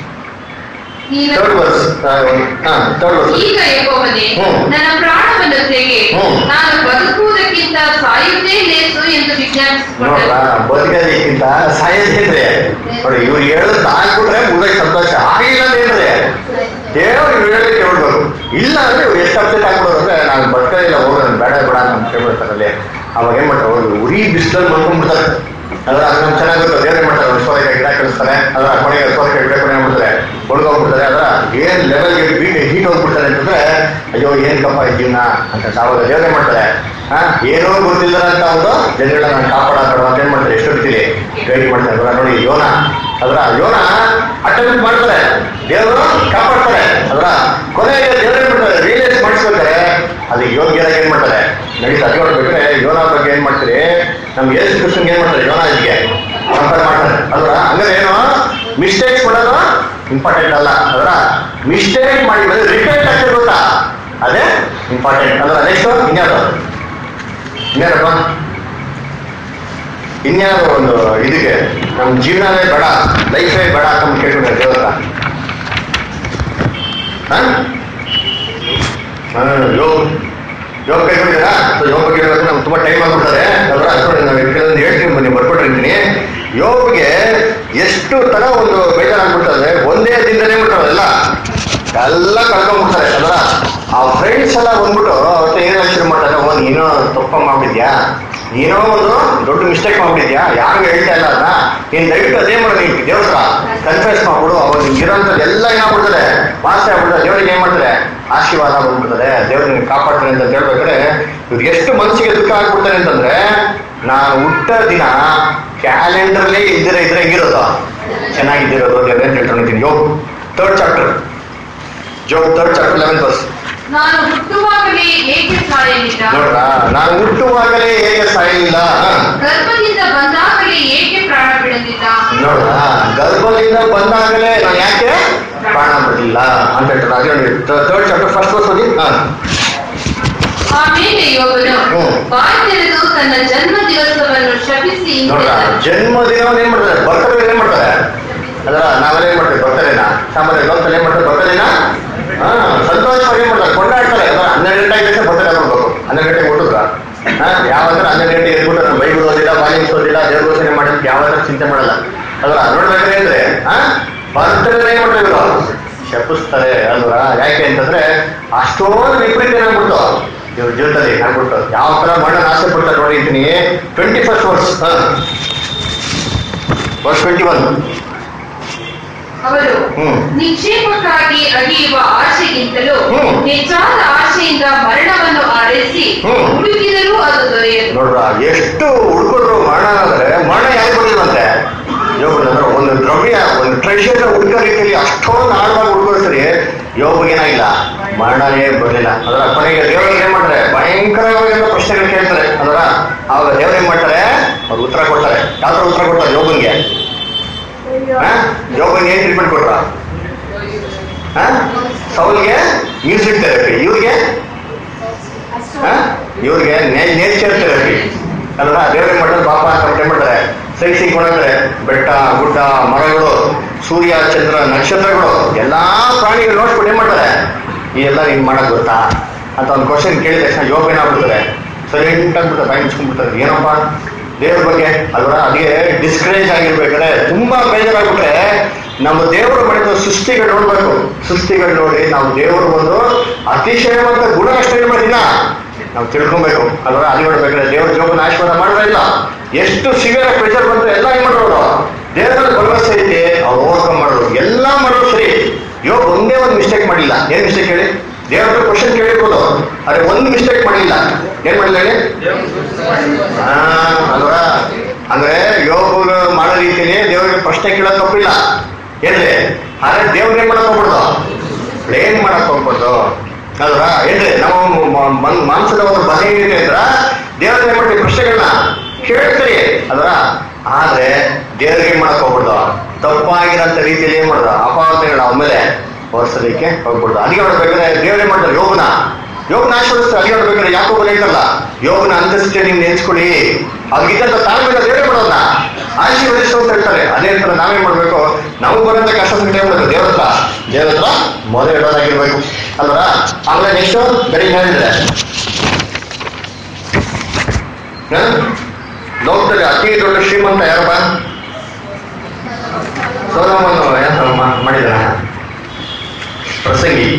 ನೀನು ಥರ್ಡ್ ವರ್ಸ್ ಹಾ ಥರ್ಡ್ ವರ್ಸ್ ಈಗ ಯೆಹೋವನೇ ಹ್ಮ್. ನನ್ನ ಪ್ರಾಣವನ್ನು ತೆಗೆ ಹ್ಮ್. ನಾನು ಬದುಕುವುದಕ್ಕಿಂತ ಸಾಯುವುದೇ ಲೇಸು ಎಂದು ವಿಜ್ಞಾಪಿಸಿಕೊಂಡನು ನೋಡ್ರಾ ಬದುಕೋದಕ್ಕಿಂತ ಸಾಯೋದೇನ್ರಿ ನೋಡಿ ಇವ್ರು ಹೇಳೋದು ಹಾಕ್ಬಿಟ್ರೆ ಮುಗಿದ ಸಂತೋಷ ಆಗಿಲ್ಲ ಅಂದ್ರೆ ದೇವ್ರು ಇವ್ರು ಹೇಳೋದಕ್ಕೆ ಕೇಳ್ಬೇಕು ಇಲ್ಲ ಅಂದ್ರೆ ಇವ್ರು ಎಷ್ಟು ಅಪ್ಸೆಟ್ ಆಗ್ಬಿಡೋದು ಅಂದ್ರೆ ನಾನು ಬದುಕೋದಿಲ್ಲ ಹೋಗೋದು ಬೇಡ ಬೇಡ ಅಂತ ಕೇಳ್ಬಿಡ್ತಾರೆ ಅಲ್ಲಿ ಅವಾಗ ಏನ್ ಮಾಡ್ತಾರೆ ಅವ್ರು ಉರಿ ಬಿಸಿಲಲ್ಲಿ ಮಲ್ಕೊಂಡ್ಬಿಡ್ತಾರೆ ಅದ್ರ ಅದು ನಮ್ಗೆ ಚೆನ್ನಾಗಿ ಗೊತ್ತು ದೇವ್ರು ಏನ್ ಮಾಡ್ತಾರೆ ಸೋದಕ ಗಿಡ ಕಳಿಸ್ತಾರೆ ಅದ್ರ ಮನೆಗೆ ಸೋದಕ ಗಿಡ ಕೊನೆ ಮಾಡ್ತಾರೆ ಒಣಗೋಗ್ಬಿಡ್ತಾರೆ ಅದ್ರ ಏನ್ ಲೆವೆಲ್ಗೆ ಬೀಟ್ ಹೀಟ್ ಹೋಗ್ಬಿಡ್ತಾರೆ ಅಂತಂದ್ರೆ ಅಯ್ಯೋ ಏನ್ ಕಪ್ಪ ಈ ಜೀವನ ಅಂತ ಅವಾಗ ದೇವ್ರೆ ಮಾಡ್ತಾರೆ ಹಾ ಏನೋ ಗೊತ್ತಿಲ್ಲ ಅಂತ ಒಂದು ಜನಗಳನ್ನ ನಾನು ಕಾಪಾಡೋದು ಅಂತ ಏನ್ ಮಾಡ್ತಾರೆ ಎಷ್ಟು ಇರ್ತೀರಿ ಗೈಡ್ ಮಾಡ್ತಾರೆ ಅದ್ರ ನೋಡಿ ಯೋನ ಅದ್ರ ಯೋನ ಅಟೆಂಡ್ ಮಾಡ್ತಾರೆ ದೇವರು ಕಾಪಾಡ್ತಾರೆ ಅದ್ರ ಕೊನೆಗೆ ದೇವ್ರು ಏನ್ ಮಾಡ್ತಾರೆ ರಿಯಲೈಸ್ ಮಾಡಿಸ್ಬೇಕಾರೆ ಅದಕ್ಕೆ ಯೋಗ್ಯರಾಗಿ ಏನ್ ಮಾಡ್ತಾರೆ ನಡೀತಾ ಅದು ನೋಡ್ಬೇಕಾದ್ರೆ ಯೋನ ಬಗ್ಗೆ ಏನ್ ಮಾಡ್ತೀರಿ ನಮ್ಗೆ ಯೇಸು ಕೃಷ್ಣನ್ ಏನ್ ಮಾಡ್ತಾರೆ ಯೋನ ಇದಕ್ಕೆ ಕಂಪೇರ್ ಮಾಡ್ತಾರೆ ಅಲ್ವಾ ಹಂಗಾರೆ ಏನು ಮಿಸ್ಟೇಕ್ಸ್ ಮಾಡೋದು ಇಂಪಾರ್ಟೆಂಟ್ ಅಲ್ಲ ಅದರ ಮಿಸ್ಟೇಕ್ ಮಾಡಿ ಬಂದ್ರೆ ರಿಪೇಟ್ ಆಗ್ತದೆ ಗೊತ್ತಾ ಅದೇ ಇಂಪಾರ್ಟೆಂಟ್ ಅದರ ನೆಕ್ಸ್ಟ್ ಇನ್ಯಾವುದು ಇನ್ಯಾರಪ್ಪ ಇನ್ಯಾರು ಒಂದು ಇದಕ್ಕೆ ನಮ್ಮ ಜೀವನವೇ ಬೇಡ ಲೈಫೇ ಬೇಡ ಅಂತ ಕೇಳ್ಕೊಂಡ್ರೆ ದೇವರ ಯೋಗ ಯೋಗ ಕೈಗೊಂಡಿದ್ದೀರಾ ಸೊ ಯೋಗ ಬಗ್ಗೆ ಹೇಳ್ಬೇಕು ನಮ್ಗೆ ತುಂಬಾ ಟೈಮ್ ಆಗ್ಬಿಡ್ತಾರೆ ಅದರ ನೋಡಿ ನಾವು ಕೆಲವೊಂದು ಹೇಳ್ತೀನಿ ಬನ್ನಿ ಬರ್ಕೊಟ್ಟಿರ್ತೀನಿ ಯೋಗಗೆ ಎಷ್ಟು ತರ ಒಂದು ಬೇಜಾರಾಗ್ಬಿಡ್ತದೆ ಒಂದೇ ದಿನದಲ್ಲೇ ಬಿಡ್ತಾರೆ ಎಲ್ಲ ಎಲ್ಲ ಕಳ್ಕೊಂಡ್ಬಿಡ್ತಾರೆ ಅದರ ಆ ಫ್ರೆಂಡ್ಸ್ ಎಲ್ಲ ಬಂದ್ಬಿಟ್ಟು ಅವತ್ತು ಏನ್ ಶುರು ಮಾಡ್ತಾರೆ ಓ ನೀನು ತಪ್ಪ ಮಾಡ್ಬಿದ್ಯಾ ಏನೋ ಒಂದು ದೊಡ್ಡ ಮಿಸ್ಟೇಕ್ ಮಾಡ್ಬಿದ್ಯಾ ಯಾರಿಗೂ ಹೇಳ್ತಾ ಇಲ್ಲ ಅದನ್ನ ನೀನ್ ದಯವಿಟ್ಟು ಅದೇ ಮಾಡು ನೀನ್ ದೇವ್ರ ಕನ್ಫ್ಯೂಸ್ ಮಾಡ್ಬಿಡು ಅವಾಗ ಇರೋಂಥದ್ದು ಎಲ್ಲ ಏನಾಗ್ಬಿಡ್ತಾರೆ ವಾಸಿ ಆಗ್ಬಿಡ್ತಾರೆ ದೇವರಿಗೆ ಏನ್ ಮಾಡ್ತಾರೆ ಆಶೀರ್ವಾದ ಬಂದ್ಬಿಡ್ತಾರೆ ದೇವ್ರು ನಿಮ್ಗೆ ಕಾಪಾಡ್ತಾರೆ ಅಂತ ಹೇಳ್ಬೇಕಾದ್ರೆ ಇವ್ರು ಎಷ್ಟು ಮನಸ್ಸಿಗೆ ದುಃಖ ಆಗ್ಬಿಡ್ತಾರೆ ಅಂತಂದ್ರೆ ನಾನು ಹುಟ್ಟ ದಿನ ಕ್ಯಾಲೆಂಡರ್ಲೇ ಇದ್ದಿರ ಇದ್ರೆ ಹೆಂಗಿರೋದು ಚೆನ್ನಾಗಿದ್ದಿರೋದು ದೇವ್ರೆ ಅಂತ ಹೇಳ್ಕೊಂಡಿದ್ದೀನಿ ಯೋಗ್ third chapter Job third chapter eleventh verse ನಾನು ಹುಟ್ಟುವಾಗಲೇ ಏಕೆ ಸಾಯಲಿಲ್ಲ ನೋಡ್ರ ನಾನು ಹುಟ್ಟುವಾಗಲೇ ಹೇಗೆ ಸಾಯಲಿಲ್ಲ ಗರ್ಭದಿಂದ ಬಂದಾಗಲೇ ಏಕೆ ಪ್ರಾಣ ಬಿಡಲಿಲ್ಲ ನೋಡ್ರ ಗರ್ಭದಿಂದ ಬಂದಾಗಲೇ ನಾನು ಯಾಕೆ ಪ್ರಾಣ ಬಿಡಲಿಲ್ಲ ಅಂತ ಹೇಳ್ತಾರೆ ಅದೇ ನೋಡಿ ಥರ್ಡ್ ಚಾಪ್ಟರ್ ಫಸ್ಟ್ ವರ್ಸ್ ಓದಿ ಹಾ ಆಮೇಲೆ ಯೋಗನು ಹ್ಮ್. ಬಾಯಿ ತೆರೆದು ತನ್ನ ಜನ್ಮ ದಿವಸವನ್ನು ಶಪಿಸಿ ನೋಡ್ರ ಇಂತೆಂದನು. ಜನ್ಮದಿನ ಏನ್ ಮಾಡ್ತಾರೆ ಬರ್ತಡೇ ಏನ್ ಮಾಡ್ತಾರೆ ಅದರ ನಾವೆಲ್ಲ ಏನ್ ಮಾಡ್ತೀವಿ ಬರ್ತಡೇನ ಸಾಮಾನ್ಯ ಲೋಕದಲ್ಲಿ ಏನ್ ಮಾಡ್ತಾರೆ ಬರ್ತಡೇನ ಹಾ ಸಂತೋಷವಾಗಿ ಏನ್ ಮಾಡ್ತಾರೆ ಕೊಂಡಾಡ್ತಾರೆ ಅದರ ಹನ್ನೆರಡು ಗಂಟೆ ಆಗಿದ್ರೆ ಬರ್ತಡೇ ಮಾಡ್ಬೇಕು ಹನ್ನೆರಡು ಗಂಟೆಗೆ ಹುಟ್ಟಿದ್ರ ಹಾ ಯಾವಂದ್ರೆ ಹನ್ನೆರಡು ಗಂಟೆ ಎದ್ಬಿಟ್ಟು ನಾನು ಬೈಬಲ್ ಓದಿಲ್ಲ ಬಾಲಿಂಗ್ಸ್ ಓದಿಲ್ಲ ದೇವ್ರ ಘೋಷಣೆ ಮಾಡಿ ಯಾವಾಗ ಚಿಂತೆ ಮಾಡಲ್ಲ ಅದರ ನೋಡ್ಬೇಕ್ರೆ ಅಂದ್ರೆ ಹಾ ಬರ್ತಡೇ ಏನ್ ಮಾಡ್ತಾರೆ ಇವರು ಶಪಿಸ್ತಾರೆ ಅಲ್ವಾ ಯಾಕೆ ಅಂತಂದ್ರೆ ಅಷ್ಟೊಂದು ವಿಪರೀತ ಏನಾಗ್ಬಿಡ್ತು ಇವ್ರ ಜೀವಿತದಲ್ಲಿ ಆಗ್ಬಿಟ್ಟು ಯಾವ ತರ ಮಣ್ಣ ಆಸೆ ಪಡ್ತಾರೆ ನೋಡಿ ಅಂತೀನಿ ಟ್ವೆಂಟಿ ಫಸ್ಟ್ ವರ್ಷ ವರ್ಷ ಟ್ವೆಂಟಿ ಒನ್ ಅವರು ಹ್ಮ್. ನಿಕ್ಷೇಪಕ್ಕಾಗಿ ಅಗಿಯುವ ಆಶೆಗಿಂತಲೂ ಹ್ಮ್. ಹೆಚ್ಚಾದ ಆಶೆಯಿಂದ ಮರಣವನ್ನು ಆರೈಸಿ ಹ್ಮ್. ಹುಡುಕಿದರೂ ಅದು ದೊರೆಯದು ನೋಡ್ರ ಎಷ್ಟು ಹುಡುಗರು ಮರಣ ಅಂದ್ರೆ ಮರಣ ಯಾರು ಬಂದಿಲ್ವಂತೆ ಯೋಗನ ಅಂದ್ರೆ ಒಂದು ದ್ರವ್ಯ ಒಂದು ಟ್ರೆಷರ್ ಹುಡುಕ ರೀತಿಯಲ್ಲಿ ಅಷ್ಟೊಂದು ಆಳವಾಗಿ ಹುಡುಗರು ಸರಿ ಯೋಗೇನಾಗಿಲ್ಲ ಮರಣನೇ ಬರಲಿಲ್ಲ ಅದರ ಕೊನೆಗೆ ದೇವರಿಗೆ ಏನ್ ಮಾಡ್ತಾರೆ ಭಯಂಕರವಾಗಿ ಪ್ರಶ್ನೆಗಳು ಕೇಳ್ತಾರೆ ಅದರ ಆವಾಗ ದೇವ್ರು ಏನ್ ಮಾಡ್ತಾರೆ ಅವ್ರು ಉತ್ತರ ಕೊಡ್ತಾರೆ ಯಾವ ತರ ಉತ್ತರ ಕೊಡ್ತಾರೆ ಯೋಗನ್ಗೆ ಯೋಗನ್ಗೆ ಏನ್ ಟ್ರೀಟ್ಮೆಂಟ್ ಕೊಟ್ರ ಸೌಲ್ಗೆ ಮ್ಯೂಸಿಕ್ ಥೆರಪಿ ಇವ್ರಿಗೆ ಇವ್ರಿಗೆ ನೇಚರ್ ಥೆರಪಿ ಅಲ್ವಾ ದೇವ್ರಿಗೆ ಮಾಡ್ತಾರೆ ಪಾಪ ಅಂತ ಏನ್ ಮಾಡ್ತಾರೆ ಸೈಟ್ ಸಿಕ್ಕೊಂಡ್ರೆ ಬೆಟ್ಟ ಗುಡ್ಡ ಮರಗಳು ಸೂರ್ಯ ಚಂದ್ರ ನಕ್ಷತ್ರಗಳು ಎಲ್ಲಾ ಪ್ರಾಣಿಗಳು ನೋಡ್ಬಿಟ್ಟು ಏನ್ ಮಾಡ್ತಾರೆ ಈ ಎಲ್ಲ ನೀನ್ ಮಾಡಕ್ ಗೊತ್ತಾ ಅಂತ ಒಂದು ಕ್ವಶನ್ ಕೇಳಿದ ತಕ್ಷಣ ಯೋಗ ಏನಾಗ್ಬಿಡ್ತಾರೆ ಸೈಲೆಂಟ್ ಆಗ್ಬಿಡ್ತಾರೆ ಬಾಯಿ ಮುಚ್ಕೊಂಡ್ಬಿಡ್ತಾರೆ ಏನಪ್ಪ ದೇವ್ರ ಬಗ್ಗೆ ಅಲ್ವಾ ಅದಕ್ಕೆ ಡಿಸ್ಕರೇಜ್ ಆಗಿರ್ಬೇಕಾದ್ರೆ ತುಂಬಾ ಬೇಜಾರಾಗ್ಬಿಟ್ರೆ ನಮ್ಮ ದೇವರು ಮಾಡಿದ ಸೃಷ್ಟಿಗಳು ನೋಡ್ಬೇಕು ಸೃಷ್ಟಿಗಳು ನೋಡಿ ನಾವು ದೇವರು ಒಂದು ಅತಿಶಯವಂತ ಗುಣ ಅಷ್ಟೇ ಮಾಡಿಲ್ಲ ನಾವು ತಿಳ್ಕೊಬೇಕು ಅಲ್ವಾ ಅಲ್ಲಿ ನೋಡ್ಬೇಕಾದ್ರೆ ದೇವ್ರ ಜೋಗನ ಆಶೀರ್ವಾದ ಮಾಡ್ತಾ ಇಲ್ಲ ಎಷ್ಟು ಸಿವಿಯರ್ ಪ್ರೆಷರ್ ಬಂದ್ರೆ ಎಲ್ಲ ಏನ್ ಮಾಡೋರು ದೇವರಲ್ಲಿ ಭರವಸೆ ಐತಿ ಅವ್ರು ಓವರ್ಕಮ್ ಮಾಡೋರು ಎಲ್ಲ ಮಾಡೋರು ಸರಿ ಯೋಗ ಒಂದೇ ಒಂದು ಮಿಸ್ಟೇಕ್ ಮಾಡಿಲ್ಲ ಏನ್ ಮಿಸ್ಟೇಕ್ ಹೇಳಿ ದೇವ್ರ ಕ್ವಶನ್ ಕೇಳಿರ್ಬೋದು ಆದ್ರೆ ಒಂದು ಮಿಸ್ಟೇಕ್ ಮಾಡಿಲ್ಲ ಏನ್ ಮಾಡಿಲ್ಲ ಹೇಳಿ ಹಾ ಅಲ್ವಾ ಅಂದ್ರೆ ಯೋಗ ಮಾಡೋ ರೀತಿಯಲ್ಲಿ ದೇವರಿಗೆ ಪ್ರಶ್ನೆ ಕೇಳಕ್ ತಪ್ಪಿಲ್ಲ ಏನ್ರಿ ಆದ್ರೆ ದೇವ್ರಿಗೆ ಮಾಡಕ್ ಹೋಗ್ಬಿಡ್ದು ಪ್ಲೇನ್ ಮಾಡಕ್ ಹೋಗ್ಬಾರ್ದು ಅಲ್ವಾ ಏನ್ರಿ ನಾವು ಮ- ಮನ್- ಮಾಂಸದ ಒಂದು ಬಗೆ ಇದೆ ಅಂದ್ರ ದೇವ್ರಿಗೆ ಏನ್ ಮಾಡ್ತೀವಿ ಪ್ರಶ್ನೆಗಳನ್ನ ಕೇಳ್ತೀರಿ ಅಲ್ವಾ ಆದ್ರೆ ದೇವ್ರಿಗೆ ಮಾಡಕ್ ಹೋಗ್ಬಿಡ್ದು ತಪ್ಪಾಗಿರೋಂಥ ರೀತಿಯಲ್ಲಿ ಏನ್ ಮಾಡ್ದ ಅಪಾವತೆಗಳನ್ನ ಆಮೇಲೆ ಹೊರ್ಸೋದಕ್ಕೆ ಹೋಗ್ಬಿಡ್ದು ಅದಕ್ಕೆ ನೋಡ್ಬೇಕಾದ್ರೆ ದೇವ್ರೇನ್ ಮಾಡ್ತಾರೆ ಯೋಗನ ಯೋಗನ ಆಶೀರ್ವದಿಸ್ತಾರೆ ಅಲ್ಲಿ ನೋಡ್ಬೇಕಾದ್ರೆ ಯಾಕೋಬ್ ಹೇಳ್ತಾರಲ್ಲ ಯೋಗನ ಅಂತಸ್ತೆ ನೀವು ನೆನ್ಸ್ಕೊಳ್ಳಿ ಅವ್ರಿಗಿದ್ದಂತ ತಾಳ್ಮೆನ ದೇವರೇ ಮಾಡೋದನ್ನ ಆಶೀರ್ವದಿಸು ಅಂತ ಹೇಳ್ತಾರೆ ಅದೇ ತರ ನಾವೇನ್ ಮಾಡ್ಬೇಕು ನಮ್ಗೆ ಬರೋಂಥ ಕಷ್ಟ ಸಂಕಟ ಏನ್ ಮಾಡ್ಬೇಕು ದೇವ್ರ ಹತ್ರ ದೇವ್ರ ಹತ್ರ ಮೊದಲು ಇಡೋದಾಗಿರ್ಬೇಕು ಅಲ್ವಾ ಆಮೇಲೆ ನೆಕ್ಸ್ಟ್ ಬೆಳಿಗ್ಗೆ ಹೇಳಿದ್ರೆ ಹ? ಲೋಕದಲ್ಲಿ ಅತಿ ದೊಡ್ಡ ಶ್ರೀಮಂತ ಯಾರಪ್ಪ ಸೋಲಮನ್ನು ಯಾರು ಮಾಡಿದ ಪ್ರಸಂಗಿ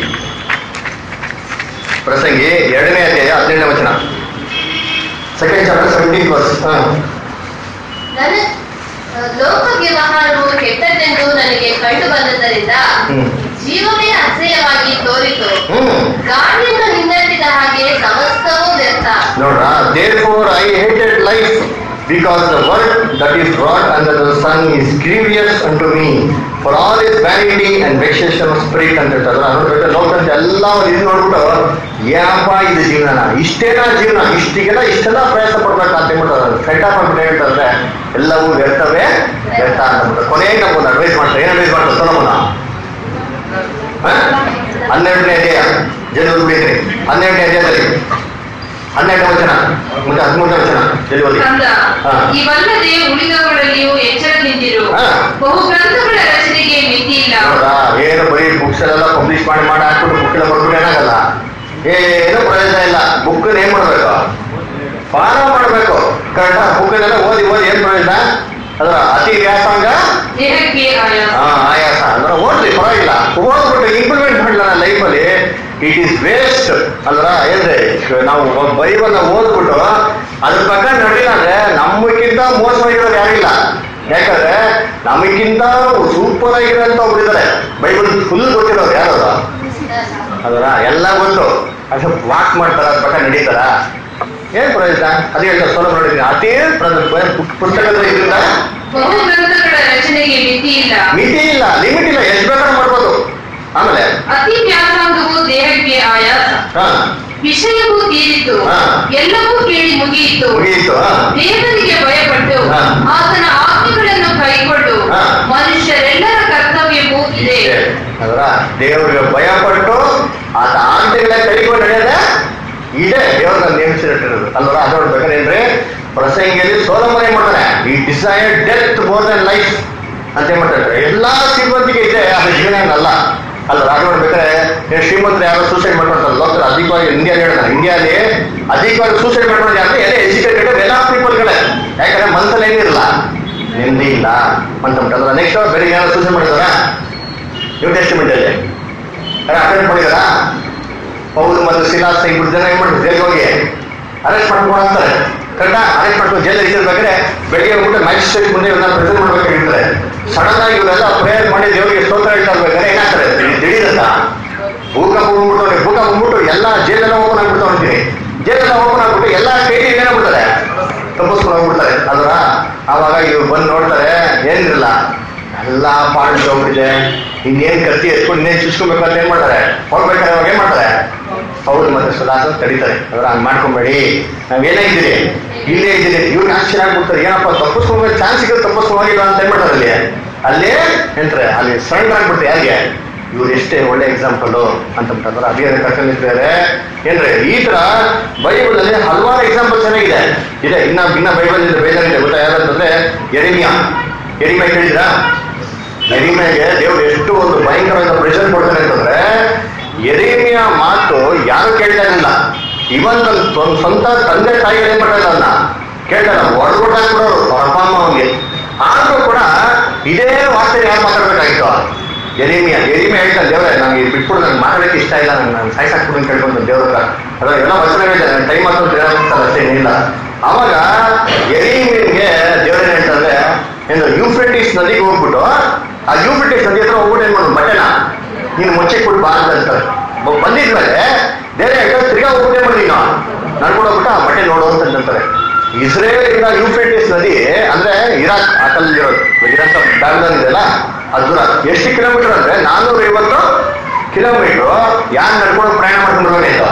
ಪ್ರಸಂಗಿ ಎರಡನೇ ಅಧ್ಯಾಯ ಹದಿನೇಳನೇ ವಚನ ಸೆಕೆಂಡ್ ಚಾಪ್ಟರ್ ಸೆವೆಂಟೀನ್ ವರ್ಸ್ ನನ್ನ ಆ, ಲೋಕ ವ್ಯವಹಾರವು ಕೆಟ್ಟದ್ದೆಂದು ನನಗೆ ಕಂಡು ಬಂದದ್ದರಿಂದ ಹ್ಮ್ ಜೀವವೇ ಅಸಹ್ಯವಾಗಿ ತೋರಿತು ಹ್ಮ್ ಗಾಳಿಯನ್ನು ಹಿನ್ನಟ್ಟಿದ ಹಾಗೆ ಸಮಸ್ತವೂ ವ್ಯರ್ಥ ನೋಡ್ರ therefore I hated life because the word that is wrought under the sun is grievous unto me for all is vanity and vexation of spirit ಅಂತ ಹೇಳ್ತಾರೆ ನೋಡ್ಬಿಟ್ಟು ಲೋಕದ ಎಲ್ಲ ಇದು ನೋಡ್ಬಿಟ್ಟು ಏನಪ್ಪ ಇದು ಜೀವನ ಇಷ್ಟೇನಾ ಜೀವನ ಇಷ್ಟಿಗೆಲ್ಲ ಇಷ್ಟೆಲ್ಲ ಪ್ರಯತ್ನ ಪಡ್ಬೇಕು ಅಂತ ಹೇಳ್ಬಿಟ್ಟು ಸೆಟ್ ಆಫ್ ಅಂದ್ಬಿಟ್ಟು ಹೇಳ್ತಾರೆ ಎಲ್ಲವೂ ವ್ಯರ್ಥವೇ ವ್ಯರ್ಥ ಅಂತ ಅಂದ್ಬಿಟ್ಟು ಕೊನೆಗೆ ನಮ್ಗೊಂದು ಅಡ್ವೈಸ್ ಮಾಡ್ತಾರೆ ಏನ್ ಅಡ್ವೈಸ್ ಮಾಡ್ತಾರೆ ಸೊಲಮನ ಹನ್ನೆರಡನೇ ಅಧ್ಯಾಯ ಜನರು ಬಿಡಿದ್ರಿ ಹನ್ನೆರಡನೇ ಅಧ್ಯಾಯದಲ್ಲಿ ಹನ್ನೆರಡನೇ ವಚನ ಮತ್ತೆ ಹದಿಮೂರನೇ ವಚನ ಜಲ್ದಿ ಓದಿ ಕಂದ ಹಾ. ಇವಲ್ಲದೆ ಉಳಿದವುಗಳಲ್ಲಿಯೂ ಎಚ್ಚರದಿಂದಿರು ಹಾ. ಬಹು ಗ್ರಂಥಗಳ ರಚನೆಗೆ ಮಿತಿ ಇಲ್ಲ ನೋಡ್ರಾ ಏನು ಬರೀ ಬುಕ್ಸ್ ಎಲ್ಲ ಪಬ್ಲಿಷ್ ಮಾಡಿ ಮಾಡಿ ಹಾಕ್ಬಿಟ್ಟು ಬುಕ್ ಎಲ್ಲ ಬರ್ಬಿಟ್ಟು ಏನಾಗಲ್ಲ ಏನು ಪ್ರಯೋಜನ ಇಲ್ಲ ಬುಕ್ ಏನ್ ಮಾಡ್ಬೇಕು ಪಾಠ ಮಾಡ್ಬೇಕು ಕರೆಕ್ಟಾ ಬುಕ್ ಎಲ್ಲ ಓದಿ ಓದಿ ಏನ್ ಪ್ರಯೋಜನ ಅದರ ಅತಿ ವ್ಯಾಸಂಗ ದೇಹಕ್ಕೆ ಆಯಾಸ ಹಾ ಆಯಾಸ ಅಂದ್ರೆ ಓದ್ಲಿ ಪರವಾಗಿಲ್ಲ ಓದ್ಬಿಟ್ಟು ಇಂಪ್ಲಿಮೆಂಟ್ ಮಾಡಲ್ಲ ಲೈಫಲ್ಲಿ ಇಟ್ ಈಸ್ ವೇಸ್ಟ್ ಅಲ್ರ ಏನ್ರಿ ನಾವು ಬೈಬಲ್ ಓದ್ಬಿಟ್ಟು ಮೋಸವಾಗಿರೋರು ಯಾರಿಲ್ಲ ಯಾಕಂದ್ರೆ ನಮಗಿಂತ ಸೂಪರ್ ಆಗಿರೋಂತ ಒಬ್ರು ಇದಾರೆ ಬೈಬಲ್ ಫುಲ್ ಗೊತ್ತಿರೋರು ಯಾರು ಅದರ ಎಲ್ಲ ಗೊತ್ತು ಅದು ವಾಕ್ ಮಾಡ್ತಾರ ಅದ್ ಪಕ್ಕ ನಡೀತಾರ ಏನ್ ಪ್ರಯೋಜನ ಅದೇ ಹೇಳ್ತಾರೆ ಸೋಲ ನೋಡಿದ್ದೀನಿ ಅದೇ ಪ್ರ- ಪುಸ್ತಕದ ಇದರಿಂದ ಬಹು ಗ್ರಂಥಗಳ ರಚನೆಗೆ ಮಿತಿ ಇಲ್ಲ ಮಿತಿ ಇಲ್ಲ ಲಿಮಿಟ್ ಇಲ್ಲ ಎಷ್ಟು ಬೇಕಾದ್ರೂ ಮಾಡ್ಬೋದು ಆಮೇಲೆ ಅತಿ ವ್ಯಾಸಂಗವು ದೇಹಕ್ಕೆ ಆಯಾಸ ಹಾ ವಿಷಯವೂ ತೀರಿತು ಹಾ. ಎಲ್ಲವೂ ಕೇಳಿ ಮುಗಿಯಿತು ಮುಗಿಯಿತು ಹಾ ದೇವರಿಗೆ ಭಯಪಟ್ಟು ಹಾ. ಆತನ ಆಜ್ಞೆಗಳನ್ನು ಕೈಕೊಂಡು ಹಾ. ಮನುಷ್ಯರೆಲ್ಲರ ಕರ್ತವ್ಯವೂ ಇದೆ ಅದರ ದೇವರಿಗೆ ಭಯ ಪಟ್ಟು ಆತ ಆಂಟೆಗಳ ಕೈಕೊಂಡು ನಡೆಯದೆ ಇದೇ ದೇವ್ರನ್ನ ನೇಮಿಸಿಟ್ಟಿರೋದು ಅಲ್ವರ ಅದು ನೋಡ್ಬೇಕಾದ್ರೆ ಏನ್ರಿ ಪ್ರಸಂಗಿಯಲ್ಲಿ ಸೋಲಮನೆ ಮಾಡ್ತಾರೆ ಈ desire death more than life ಅಂತ ಏನ್ ಮಾಡ್ತಾರೆ ಎಲ್ಲಾ ಶ್ರೀಮಂತಿಗೆ ಇದೆ ಅದು ಜೀವನ ಏನಲ್ಲ ಅಲ್ವರ ಅದು ನೋಡ್ಬೇಕಾದ್ರೆ ಏ ಶ್ರೀಮಂತರು ಯಾರು ಸೂಸೈಡ್ ಮಾಡ್ಕೊಳ್ತಾರೆ ಲೋಕಲ್ ಅಧಿಕವಾಗಿ ಇಂಡಿಯಾ ಹೇಳ್ತಾರೆ ಇಂಡಿಯಾಲಿ ಅಧಿಕವಾಗಿ ಸೂಸೈಡ್ ಮಾಡ್ಕೊಂಡು ಯಾರು ಎಲ್ಲ ಎಜುಕೇಟೆಡ್ ಎಲ್ಲ ಪೀಪಲ್ಗಳೇ ಯಾಕಂದ್ರೆ ಮನಸ್ಸಲ್ಲಿ ಏನಿರಲ್ಲ ನೆಮ್ಮದಿ ಇಲ್ಲ ಅಂತ ಬಿಟ್ಟಲ್ಲ ನೆಕ್ಸ್ಟ್ ಬೆಳಿಗ್ಗೆ ಯಾರು ಸೂಸೈಡ್ ಮಾಡಿದಾರಾ ನ್ಯೂ ಟೆಸ್ಟಿಮೆಂಟ್ ಅಲ್ಲಿ ಅಟೆಂಡ್ ಮಾಡಿದಾರ ಪೌಲ್ ಮತ್ತು ಸಿಲಾಸ್ ಇಬ್ಬರು ಜನ ಏನ್ ಮಾಡಿದ್ರು ಜೈಲ್ಗೆ ಹೋಗಿ ಅರೆಸ್ಟ್ ಮಾಡ್ಕೊಂಡು ಅಂತಾರೆ ಕರೆಕ್ಟಾ ಅರೆಸ್ಟ್ ಮಾಡ್ಕೊಂಡು ಜೈಲ್ ಇರ್ಬೇಕಾದ್ರೆ ಬೆಳಿಗ್ಗೆ ಹೋಗ್ಬಿಟ್ಟು ಮ್ಯಾಜಿಸ್ಟ್ರೇಟ್ ಮುಂದೆ ಇವ್ರನ್ನ ಪ್ರೆಸೆಂಟ್ ಮಾಡ್ಬೇಕಾಗಿರ್ತಾರೆ ಸಡನ್ ಆಗಿ ಇವರೆಲ್ಲ ಪ್ರೇಯರ್ ಮಾಡಿ ದೇವರಿಗೆ ಸ್ತೋತ್ರ ಹೇಳ್ತಾ ಇರ್ಬೇಕಾದ್ರೆ ಏನಾಗ್ತಾರೆ ದಿಢೀರಂತ ಭೂಕಂಪ ಬಂದ್ಬಿಟ್ಟು ಭೂಕಂಪ ಬಂದ್ಬಿಟ್ಟು ಎಲ್ಲ ಜೈಲೆಲ್ಲ ಓಪನ್ ಆಗ್ಬಿಡ್ತಾ ಅಂತೀನಿ ಜೈಲೆಲ್ಲ ಓಪನ್ ಆಗ್ಬಿಟ್ಟು ಎಲ್ಲ ಕೈಲಿ ಏನಾಗ್ಬಿಡ್ತಾರೆ ತಪ್ಪಿಸ್ಕೊಂಡು ಹೋಗ್ಬಿಡ್ತಾರೆ ಅದರ ಆವಾಗ ಇವ್ರು ಬಂದು ನೋಡ್ತಾರೆ ಏನಿರಲ್ಲ ಎಲ್ಲ ಪಾಂಡ್ ಹೋಗ್ಬಿಟ್ಟಿದೆ ಇನ್ನೇನ್ ಕತ್ತಿ ಎತ್ಕೊಂಡು ಇನ್ನೇನ್ ಚುಚ್ಕೊಬೇಕು ಅಂತ ಏನ್ ಮಾಡ್ತಾರೆ ಹೋಗ್ಬೇಕಾದ್ರೆ ಅವಾಗ ಏನ್ ಮಾಡ್ತಾರೆ ಹೌದು ಮತ್ತೆ ಸುಲಾಸ ತಡೀತಾರೆ ಅವ್ರ ಹಂಗ್ ಮಾಡ್ಕೊಂಬೇಡಿ ನಾವೇನೇ ಇದ್ದೀರಿ ಇಲ್ಲೇ ಇದ್ದೀರಿ ಇವ್ರು ಆಶ್ಚರ್ಯ ಆಗ್ಬಿಡ್ತಾರೆ ಏನಪ್ಪ ತಪ್ಪಿಸ್ಕೊಂಡ್ಬೇಕು ಚಾನ್ಸ್ ಸಿಗೋದು ತಪ್ಪಿಸ್ಕೊಂಡು ಹೋಗಿಲ್ಲ ಅಂತ ಏನ್ ಮಾಡ್ತಾರೆ ಅಲ್ಲಿ ಅಲ್ಲೇ ಎಂತಾರೆ ಅಲ್ಲಿ ಸರೆಂಡರ್ ಆಗ್ಬಿಡ್ತಾರೆ ಯಾರಿಗೆ ಇವ್ರು ಎಷ್ಟೇ ಒಳ್ಳೆ ಎಕ್ಸಾಂಪಲ್ ಅಂತ ಬಿಟ್ಟಂದ್ರೆ ಅದೇ ಕರ್ಕೊಂಡಿದ್ದಾರೆ ಏನ್ರಿ ಈ ತರ ಬೈಬಲ್ ಅಲ್ಲಿ ಹಲವಾರು ಎಕ್ಸಾಂಪಲ್ ಚೆನ್ನಾಗಿದೆ ಇದೆ ಇನ್ನ ಇನ್ನ ಬೈಬಲ್ ಇದೆ ಬೇಜಾರಿದೆ ಗೊತ್ತಾ ಯಾರಂತಂದ್ರೆ ಎರಿಮಿಯಾ ಎರಿಮಿಯಾ ಕೇಳಿದ್ರಾ ಎರಿಮಿಯಾಗೆ ದೇವ್ರು ಎಷ್ಟು ಒಂದು ಭಯಂಕರವಾದ ಪ್ರೆಷರ್ ಕೊಡ್ತಾರೆ ಅಂತಂದ್ರೆ ಎರಿಮಿಯ ಮಾತು ಯಾರು ಕೇಳ್ತಾ ಇರಲಿಲ್ಲ ಇವನ್ ತನ್ನ ಸ್ವ- ಸ್ವಂತ ತಂದೆ ತಾಯಿಗಳು ಏನ್ ಮಾಡ್ತಾ ಅದನ್ನ ಕೇಳ್ತಾರ ಹೊರಗುಟ್ಟ ಹಾಕ್ಬಿಡೋರು ಅವ್ರ ಅಪ್ಪ ಅಮ್ಮ ಅವ್ನಿಗೆ ಆದ್ರೂ ಕೂಡ ಇದೇ ವಾರ್ತೆ ಯಾರು ಮಾತಾಡ್ಬೇಕಾಗಿತ್ತು ಎರಿಮಿಯ ಎರಿಮಿಯ ಹೇಳ್ತಾನೆ ದೇವ್ರೆ ನನಗೆ ಬಿಟ್ಬಿಡು ನಂಗೆ ಮಾತಾಡಕ್ಕೆ ಇಷ್ಟ ಇಲ್ಲ ನಂಗೆ ನಾನು ಸಾಯ್ಸಾಕ್ಬಿಡು ಅಂತ ಕೇಳ್ಕೊಂಡು ದೇವ್ರ ಹತ್ರ ಅದ್ರ ಎಲ್ಲ ವಚನಗಳಿದೆ ನನ್ನ ಟೈಮ್ ಅಂತ ಹೇಳೋದು ಅಷ್ಟೇ ಏನಿಲ್ಲ ಅವಾಗ ಎರಿಮಿಯನ್ಗೆ ದೇವ್ರೇನ್ ಹೇಳ್ತಾರೆ ಏನು ಯೂಫ್ರೆಟಿಸ್ ನದಿಗೆ ಹೋಗ್ಬಿಟ್ಟು ಆ ಯೂಫ್ರೆಟಿಸ್ ನದಿ ಹತ್ರ ಹೋಗ್ಬಿಟ್ಟು ಏನ್ ಮಾಡೋದು ಬಟ್ಟೆನ ನೀನು ಮುಚ್ಚಿಕ್ಬಿಟ್ಟು ಬಾ ಅಂತ ಅಂತಾರೆ ಬ- ಬಂದಿದ್ಮೇಲೆ ಬೇರೆ ಹೇಳ್ತಾರೆ ತಿರ್ಗಾ ಹೋಗ್ಬಿಟ್ಟು ಏನ್ ಮಾಡಿ ನಾವು ನಡ್ಕೊಂಡು ಹೋಗ್ಬಿಟ್ಟು ಆ ಬಟ್ಟೆ ನೋಡು ಅಂತ ಅಂತಾರೆ ಇಸ್ರೇಲ್ ಇಂದ ಯೂಫ್ರೆಟಿಸ್ ನದಿ ಅಂದ್ರೆ ಇರಾಕ್ ಆ ಕಲ್ಲಲ್ಲಿ ಇರೋದು ಇರಾಕ್ ಬ್ಯಾಬ್ಲನ್ ಇದೆಯಲ್ಲ ಅದು ದೂರ ಎಷ್ಟು ಕಿಲೋಮೀಟರ್ ಅಂದ್ರೆ ನಾನ್ನೂರ ಐವತ್ತು ಕಿಲೋಮೀಟರ್ ಯಾರು ನಡ್ಕೊಂಡು ಪ್ರಯಾಣ ಮಾಡ್ಕೊಂಡು ಬರಬೇಕಾಯ್ತು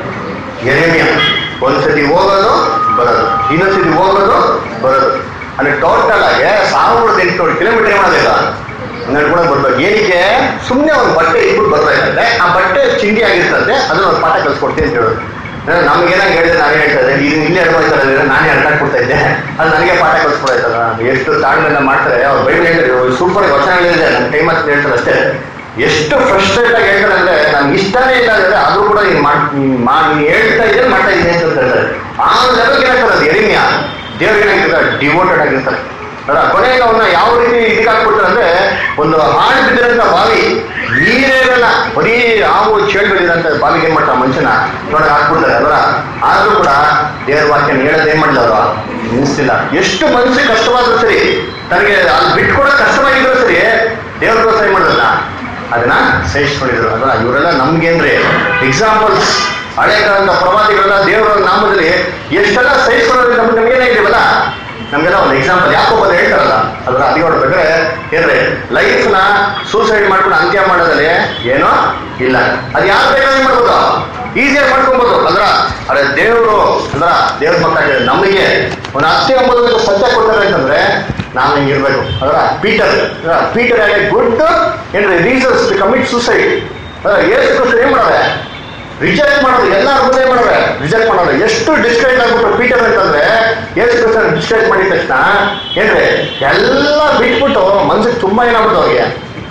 ಎರೆಮಿಯ ಒಂದ್ಸತಿ ಹೋಗೋದು ಬರೋದು ಇನ್ನೊಂದ್ಸತಿ ಹೋಗೋದು ಬರೋದು ಅಂದ್ರೆ ಟೋಟಲ್ ಆಗಿ ಸಾವಿರದ ಎಂಟುನೂರು ಕಿಲೋಮೀಟರ್ ಮಾಡೋದಿಲ್ಲ ನಡ್ಕೊಂಡು ಬರ್ಬೇಕು ಏನಕ್ಕೆ ಸುಮ್ಮನೆ ಒಂದು ಬಟ್ಟೆ ಇಟ್ಬಿಟ್ಟು ಬರ್ಬೇಕಂದ್ರೆ ಆ ಬಟ್ಟೆ ಚಿಂಡಿ ಆಗಿರ್ತದೆ ಅದನ್ನ ಒಂದು ಪಾಠ ಕಲ್ಸ್ಕೊಡ್ತೀನಿ ಅಂತ ಹೇಳೋದು ನಮ್ಗೇನ ಹೇಳಿದ್ರೆ ನಾನು ಹೇಳ್ತಾ ಇದ್ದೆ ಇದು ಇಲ್ಲೇ ಅಡ್ವಾಯ್ತಾರೆ ನಾನೇ ಅಡ್ಡಾಡ್ ಕೊಡ್ತಾ ಇದ್ದೆ ಅದು ನನಗೆ ಪಾಠ ಕಲ್ಸ್ಕೊಡ್ತಾರ ಎಷ್ಟು ತಾಳ್ಮೆಯಿಂದ ಮಾಡ್ತಾರೆ ಅವ್ರು ಬೈಬಲ್ ಹೇಳ್ತಾರೆ ಸೂಪರ್ ವಚನಗಳಿದೆ ನನ್ನ ಟೈಮ್ ಅಂತ ಹೇಳ್ತಾರೆ ಅಷ್ಟೇ ಎಷ್ಟು ಫ್ರಸ್ಟ್ರೇಟ್ ಆಗಿ ಹೇಳ್ತಾರೆ ಅಂದ್ರೆ ನನ್ಗೆ ಇಷ್ಟನೇ ಇಲ್ಲ ಅಂದ್ರೆ ಆದ್ರೂ ಕೂಡ ನೀನ್ ಮಾಡ್ ನೀನ್ ಮಾ- ನೀನ್ ಹೇಳ್ತಾ ಇದ್ದೆ ಮಾಡ್ತಾ ಇದ್ದೆ ಅಂತ ಹೇಳ್ತಾರೆ ಆ ಲೆವೆಲ್ಗೆ ಏನಾಗ್ತಾರೆ ಅದು ಎರಿಮಿಯ ದೇವ್ರಿಗೆ ಏನಾಗಿರ್ತಾರೆ ಡಿವೋಟೆಡ್ ಆಗಿರ್ತಾರೆ ಅಲ್ಲ ಕೊನೆಗೆ ಅವನ್ನ ಯಾವ ರೀತಿ ಇದಕ್ಕೆ ಹಾಕ್ಬಿಡ್ತಾರೆ ಅಂದ್ರೆ ಒಂದು ಹಾಳು ಬಿದ್ದಿರಂತ ಬಾವಿ ನೀರೇ ಇರಲ್ಲ ಬರೀ ಹಾವು ಚೇಳ್ಗಳಿರಂತ ಬಾವಿಗೆ ಏನ್ ಮಾಡ್ತಾರೆ ಮನುಷ್ಯನ ನೋಡಿ ಹಾಕ್ಬಿಡ್ತಾರೆ ಅದರ ಆದ್ರೂ ಕೂಡ ದೇವ್ರ ವಾಕ್ಯನ ಹೇಳೋದು ಏನ್ ಮಾಡಿಲ್ಲ ಅವರು ನಿಲ್ಲಿಸ್ತಿಲ್ಲ ಎಷ್ಟು ಮನಸ್ಸಿಗೆ ಕಷ್ಟವಾದ್ರೂ ಸರಿ ತನಗೆ ಅಲ್ಲಿ ಬಿಟ್ಕೊಡೋ ಕಷ್ಟವಾಗಿದ್ರು ಸರಿ ದೇವ್ರಿಗೋಸ್ಕರ ಏನ್ ಮಾಡೋದನ್ನ ಅದನ್ನ ಸಹಿಸ್ಕೊಂಡಿದ್ರು ಅದರ ಇವರೆಲ್ಲ ನಮ್ಗೇನ್ರಿ ಎಕ್ಸಾಂಪಲ್ಸ್ ಹಳೆ ಕಾಲದ ಪ್ರವಾದಿಗಳೆಲ್ಲ ದೇವರ ನಾಮದಲ್ಲಿ ಎಷ್ಟೆಲ್ಲ ಸಹಿಸ್ಕೊಳ್ಳೋದು ನಮ್ಗೆ ನಮ್ಗೇನಾಗಿದೀವಲ್ಲ ನಮ್ಗೆಲ್ಲ ಒಂದು ಎಕ್ಸಾಂಪಲ್ ಯಾಕೋ ಬಂದು ಹೇಳ್ತಾರಲ್ಲ ಅದರ ಅದಿ ನೋಡ್ಬೇಕಾದ್ರೆ ಏನ್ರಿ ಲೈಫ್ ನ ಸೂಸೈಡ್ ಮಾಡ್ಕೊಂಡು ಅಂತ್ಯ ಮಾಡೋದಲ್ಲಿ ಏನೋ ಇಲ್ಲ ಅದು ಯಾರು ಬೇಕಾದ್ರೆ ಮಾಡ್ಬೋದು ಈಸಿಯಾಗಿ ಮಾಡ್ಕೊಬೋದು ಅಂದ್ರ ಅದೇ ದೇವರು ಅಂದ್ರ ದೇವ್ರ ಮಕ್ಕಳಿಗೆ ನಮಗೆ ಒಂದು ಅಸ್ಥಿ ಎಂಬುದಕ್ಕೆ ಸತ್ಯ ಕೊಡ್ತಾರೆ ಅಂತಂದ್ರೆ ನಾವು ಹಿಂಗೆ ಇರ್ಬೇಕು ಅದರ ಪೀಟರ್ ಪೀಟರ್ ಆಗಿ ಗುಡ್ ಏನ್ರಿ ರೀಸನ್ಸ್ ಟು ಕಮಿಟ್ ಸೂಸೈಡ್ ಅದರ ಏಸು ಕ್ರಿಸ್ತ ಏನ್ ಮಾಡವೆ ರಿಜೆಕ್ಟ್ ಮಾಡೋದು ಎಲ್ಲಾರ ಮುಂದೆ ಮಾಡವೆ ರಿಜೆಕ್ಟ್ ಮಾಡೋದು ಎಷ್ಟು ಡಿಸ್ಕ್ರೈಟ್ ಆಗ್ಬಿಟ್ಟು ಪೀಟರ್ ಅಂತಂದ್ರೆ ಏಸು ಕ್ರಿಸ್ತ ಡಿಸ್ಕ್ರೈಟ್ ಮಾಡಿದ ತಕ್ಷಣ ಏನ್ರಿ ಎಲ್ಲ ಬಿಟ್ಬಿಟ್ಟು ಮನ್ಸಿಗೆ ತುಂಬಾ ಏನಾಗ್ಬಿಟ್ಟು ಅವ್ರಿಗೆ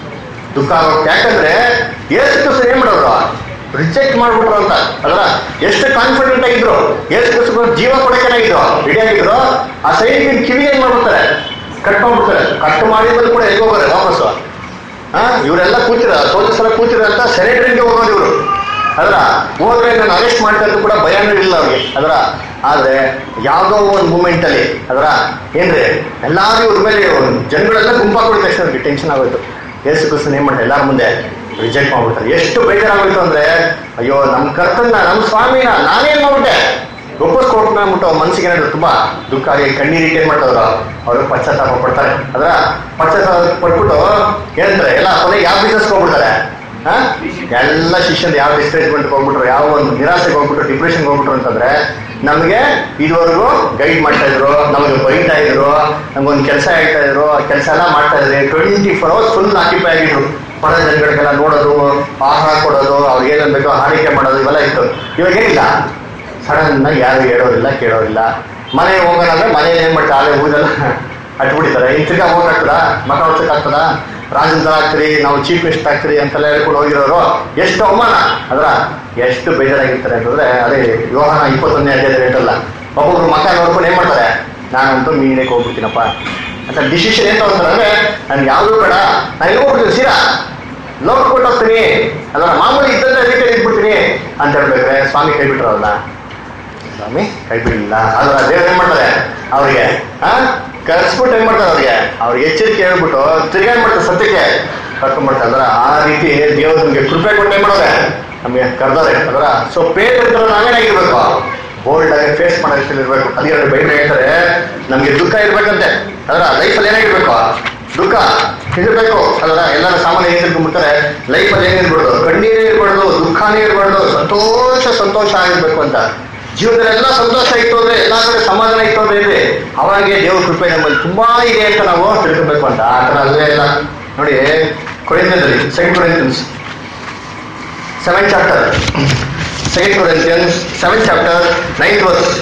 ದುಃಖ ಆಗುತ್ತೆ ಯಾಕಂದ್ರೆ ಏಸು ಕ್ರಿಸ್ತ ಏನ್ ಮಾಡೋರು ರಿಜೆಕ್ಟ್ ಮಾಡ್ಬಿಟ್ರು ಅಂತ ಅದ್ರ ಎಷ್ಟು ಕಾನ್ಫಿಡೆಂಟ್ ಆಗಿದ್ರು ಏಸು ಕ್ರಿಸ್ತ ಜೀವ ಕೊಡಕ್ಕೇನಾಗಿದ್ರು ರೆಡಿ ಆಗಿದ್ರು ಆ ಸೈನಿಕ ಕಿವಿ ಏನ್ ಮಾಡ್ಬಿಡ್ತಾರೆ ಕಟ್ ಮಾಡ್ಬಿಡ್ತಾರೆ ಕಟ್ ಮಾಡಿದ್ರು ಕೂಡ ಎಲ್ಲಿ ಹೋಗೋರೆ ವಾಪಸ್ಸು ಹಾ ಇವರೆಲ್ಲ ಕೂತಿರ ಸೋಲ್ಜರ್ಸ್ ಎಲ್ಲ ಕೂತಿರ ಅಂತ ಸೆನೆಟರಿಗೆ ಹೋಗೋದು ಇವರು ಅದರ ಹೋದ್ರೆ ನಾನು ಅರೆಸ್ಟ್ ಮಾಡ್ತಾ ಇದ್ದು ಕೂಡ ಭಯನೂ ಇಲ್ಲ ಅವ್ರಿಗೆ ಅದರ ಆದ್ರೆ ಯಾವ್ದೋ ಒಂದು ಮೂಮೆಂಟ್ ಅಲ್ಲಿ ಅದರ ಏನ್ರಿ ಎಲ್ಲಾರು ಇವ್ರ ಮೇಲೆ ಜನಗಳೆಲ್ಲ ಗುಂಪಾಗ್ಬಿಟ್ಟು ತಕ್ಷಣ ಅವ್ರಿಗೆ ಟೆನ್ಷನ್ ಆಗೋಯ್ತು ಯೇಸು ಕ್ರಿಸ್ತನ್ ಏನ್ ಮಾಡ್ತಾರೆ ಎಲ್ಲಾರ ಮುಂದೆ ರಿಜೆಕ್ಟ್ ಮಾಡ್ಬಿಡ್ತಾರೆ ಎಷ್ಟು ಬೇಜಾರಾಗೋಯ್ತು ಅಂದ್ರೆ ಅಯ್ಯೋ ನಮ್ ಕರ್ತನ್ನ ನಮ್ ಸ್ವಾಮಿನ ನಾನೇನ್ ಮಾಡ್ಬಿಟ್ಟೆ ಒಪ್ಪಿಸ್ಕೊಟ್ಟು ಅಂದ್ಬಿಟ್ಟು ಮನ್ಸಿಗೆ ಏನಾದ್ರು ತುಂಬಾ ದುಃಖ ಆಗಿ ಕಣ್ಣೀರಿಗೆ ಏನ್ ಮಾಡ್ತಾವ್ರು ಅವರು ಪಶ್ಚಾತ್ತಾಪ ಪಡ್ತಾರೆ ಅದ್ರ ಪಶ್ಚಾತ್ತಾಪ ಪಟ್ಬಿಟ್ಟು ಏನಂತಾರೆ ಎಲ್ಲ ಕೊನೆಗೆ ಯಾವ ಬಿಸ್ನೆಸ್ ಹೋಗ್ಬಿಡ್ತಾರೆ ಆ? ಎಲ್ಲ ಶಿಷ್ಯರು ಯಾವ ಡಿಸ್ಕರೇಜ್ಮೆಂಟ್ ಹೋಗ್ಬಿಟ್ರು ಯಾವ ಒಂದು ನಿರಾಸೆಗೆ ಹೋಗ್ಬಿಟ್ರು ಡಿಪ್ರೆಷನ್ಗೆ ಹೋಗ್ಬಿಟ್ರು ಅಂತಂದ್ರೆ ನಮಗೆ ಇದುವರೆಗೂ ಗೈಡ್ ಮಾಡ್ತಾ ಇದ್ರು ನಮಗೆ ಬೈತಾ ಇದ್ರು ನಮ್ಗೊಂದು ಕೆಲಸ ಹೇಳ್ತಾ ಇದ್ರು ಕೆಲಸ ಎಲ್ಲ ಮಾಡ್ತಾ ಇದ್ರಿ twenty four hours full occupy ಆಗಿದ್ರು ಬಡ ಜನಗಳಿಗೆಲ್ಲ ನೋಡೋದು ಆಹಾರ ಕೊಡೋದು ಅವ್ರಿಗೆ ಏನೇನ್ ಬೇಕೋ ಆರೈಕೆ ಮಾಡೋದು ಇವೆಲ್ಲ ಇತ್ತು ಇವಾಗ ಏನಿಲ್ಲ ಸಡನ್ ಆಗಿ ಯಾರು ಹೇಳೋದಿಲ್ಲ ಕೇಳೋದಿಲ್ಲ ಮನೆ ಹೋಗೋಣ ಅಂದ್ರೆ ಮನೇಲಿ ಏನ್ ಮಾಡ್ತಾರೆ ಆಲೆ ಊರೆಲ್ಲ ಅಟ್ಬಿಡ್ತಾರೆ ಇನ್ ತಿರ್ಗಾ ಹೋಗಕ್ಕಾಗ್ತದ ಮಕ ಆಗ್ತದ ರಾಜನ್ ತರ ಆಗ್ತೀರಿ ನಾವು ಚೀಫ್ ಗೆಸ್ಟ್ ಆಗ್ತೀರಿ ಅಂತೆಲ್ಲ ಹೇಳ್ಕೊಂಡು ಹೋಗಿರೋರು ಎಷ್ಟು ಅವಮಾನ ಅದ್ರ ಎಷ್ಟು ಬೇಜಾರಾಗಿರ್ತಾರೆ ಅಂತಂದ್ರೆ ಅದೇ ಯೋಹಾನ ಇಪ್ಪತ್ತೊಂದನೇ ಅಧ್ಯಾಯ ಹೇಳ್ತಲ್ಲ ಒಬ್ಬೊಬ್ರು ಮಕ ನೋಡ್ಕೊಂಡು ಏನ್ ಮಾಡ್ತಾರೆ ನಾನಂತೂ ಮೀನಿಗೆ ಹೋಗ್ಬಿಡ್ತೀನಪ್ಪ ಅಂತ ಡಿಸಿಷನ್ ಏನ್ ತಗೋತಾರೆ ಅಂದ್ರೆ ನನ್ಗೆ ಯಾವ್ದು ಬೇಡ ನಾನು ಎಲ್ಲಿ ಹೋಗ್ಬಿಡ್ತೀನಿ ಸೀರಾ ಲೋಕ ಕೊಟ್ಟು ಹೋಗ್ತೀನಿ ಅಲ್ಲ ಮಾಮೂಲಿ ಇದ್ದಂತೆ ಅದಕ್ಕೆ ಇದ್ಬಿಡ್ತೀನಿ ಅಂತ ಹೇಳ್ಬೇಕ್ರೆ ಸ್ವಾಮಿ ಕೈ ಬಿಟ್ರಲ್ಲ ಸ್ವಾಮಿ ಕೈ ಬಿಡಲಿಲ್ಲ ಅದ್ರ ದೇವ್ರು ಏನ್ ಮಾಡ್ತಾರೆ ಅವ್ರಿಗೆ ಆ ಕರ್ಸ್ಬಿಟ್ಟು ಏನ್ ಮಾಡ್ತಾರೆ ಅವ್ರಿಗೆ ಅವ್ರಿಗೆ ಎಚ್ಚರಿಕೆ ಹೇಳ್ಬಿಟ್ಟು ತಿರ್ಗಾ ಏನ್ ಮಾಡ್ತಾರೆ ಸತ್ಯಕ್ಕೆ ಕರ್ಕೊಂಡ್ಬಿಡ್ತಾರೆ ಅಂದ್ರೆ ಆ ರೀತಿ ದೇವ್ರು ನಮ್ಗೆ ಕೃಪೆ ಕೊಟ್ಟು ಏನ್ ಮಾಡೋರೆ ನಮ್ಗೆ ಕರ್ದಾರೆ ಅದರ ಸೊ ಪೇರ್ ಇರ್ತಾರೆ ನಾವೇನಾಗಿರ್ಬೇಕು ಬೋಲ್ಡ್ ಆಗಿ ಫೇಸ್ ಮಾಡೋಕೆ ಇರ್ಬೇಕು ಅದೇ ಬೈಬಲ್ ಹೇಳ್ತಾರೆ ನಮ್ಗೆ ದುಃಖ ಇರ್ಬೇಕಂತೆ ಅದರ ಲೈಫಲ್ಲಿ ಏನಾಗಿರ್ಬೇಕು ದುಃಖ ಇರಬೇಕು ಅದರ ಎಲ್ಲರ ಸಾಮಾನ್ಯ ಏನ್ ತಿಳ್ಕೊಂಡ್ಬಿಡ್ತಾರೆ ಲೈಫಲ್ಲಿ ಏನಿರ್ಬಾರ್ದು ಕಣ್ಣೀರೇ ಇರಬಾರ್ದು ದುಃಖನೇ ಇರಬಾರ್ದು ಸಂತೋಷ ಸಂತೋಷ ಆಗಿರ್ಬೇಕು ಅಂತ ಜೀವನದಲ್ಲಿ ಎಲ್ಲ ಸಂತೋಷ ಇತ್ತು ಅಂದ್ರೆ ಎಲ್ಲಾ ಕಡೆ ಸಮಾಧಾನ ಇತ್ತು ಅಂದ್ರೆ ಇದೆ ಅವಾಗೆ ದೇವ್ರ ಕೃಪೆ ನಮ್ಮಲ್ಲಿ ತುಂಬಾ ಇದೆ ಅಂತ ನಾವು ತಿಳ್ಕೊಬೇಕು ಅಂತ ಆ ಥರ ಅಲ್ಲೇ ಇಲ್ಲ ನೋಡಿ ಕೊರಿಂಥದಲ್ಲಿ second Corinthians seven chapter second Corinthians seven chapter ninth verse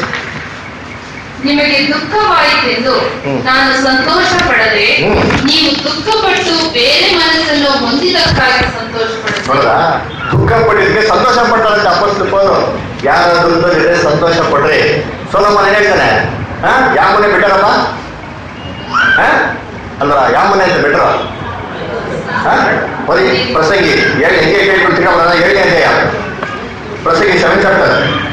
ನಿಮಗೆ ದುಃಖವಾಯಿತೆಂದು ಹ್ಮ್. ನಾನು ಸಂತೋಷ ಪಡದೆ ಹ್ಮ್. ನೀವು ದುಃಖಪಟ್ಟು ಬೇರೆ ಮನಸ್ಸನ್ನು ಹೊಂದಿದಕ್ಕಾಗಿ ಸಂತೋಷ ಪಡುತ್ತೀರಿ ನೋಡ್ರಾ ದುಃಖ ಪಟ್ಟಿದ್ರೆ ಸಂತೋಷ ಪಡ್ತಾರಂತೆ ಅಪ್ಪಸ್ಲು ಪೌರು ಯಾರ ದುಃಖದಲ್ಲಿದೆ ಸಂತೋಷ ಪಡ್ರಿ ಸೋಲಮ್ಮನ ಏನ್ ಹೇಳ್ತಾನೆ ಹಾ ಯಾವ ಮನೆ ಬೆಟರಪ್ಪ ಹಾ ಅಲ್ವಾ ಯಾವ ಮನೆ ಅಂತ ಬೆಟರ್ ಹಾ ಬರೀ ಪ್ರಸಂಗಿ ಹೇಳಿ ಹೆಂಗೆ ಕೇಳ್ಕೊಳ್ತೀರ ಬರೋಣ ಹೇಳಿ ಅಂತೆಯ ಪ್ರಸಂಗಿ ಸೆವೆನ್ ಚಾಪ್ಟರ್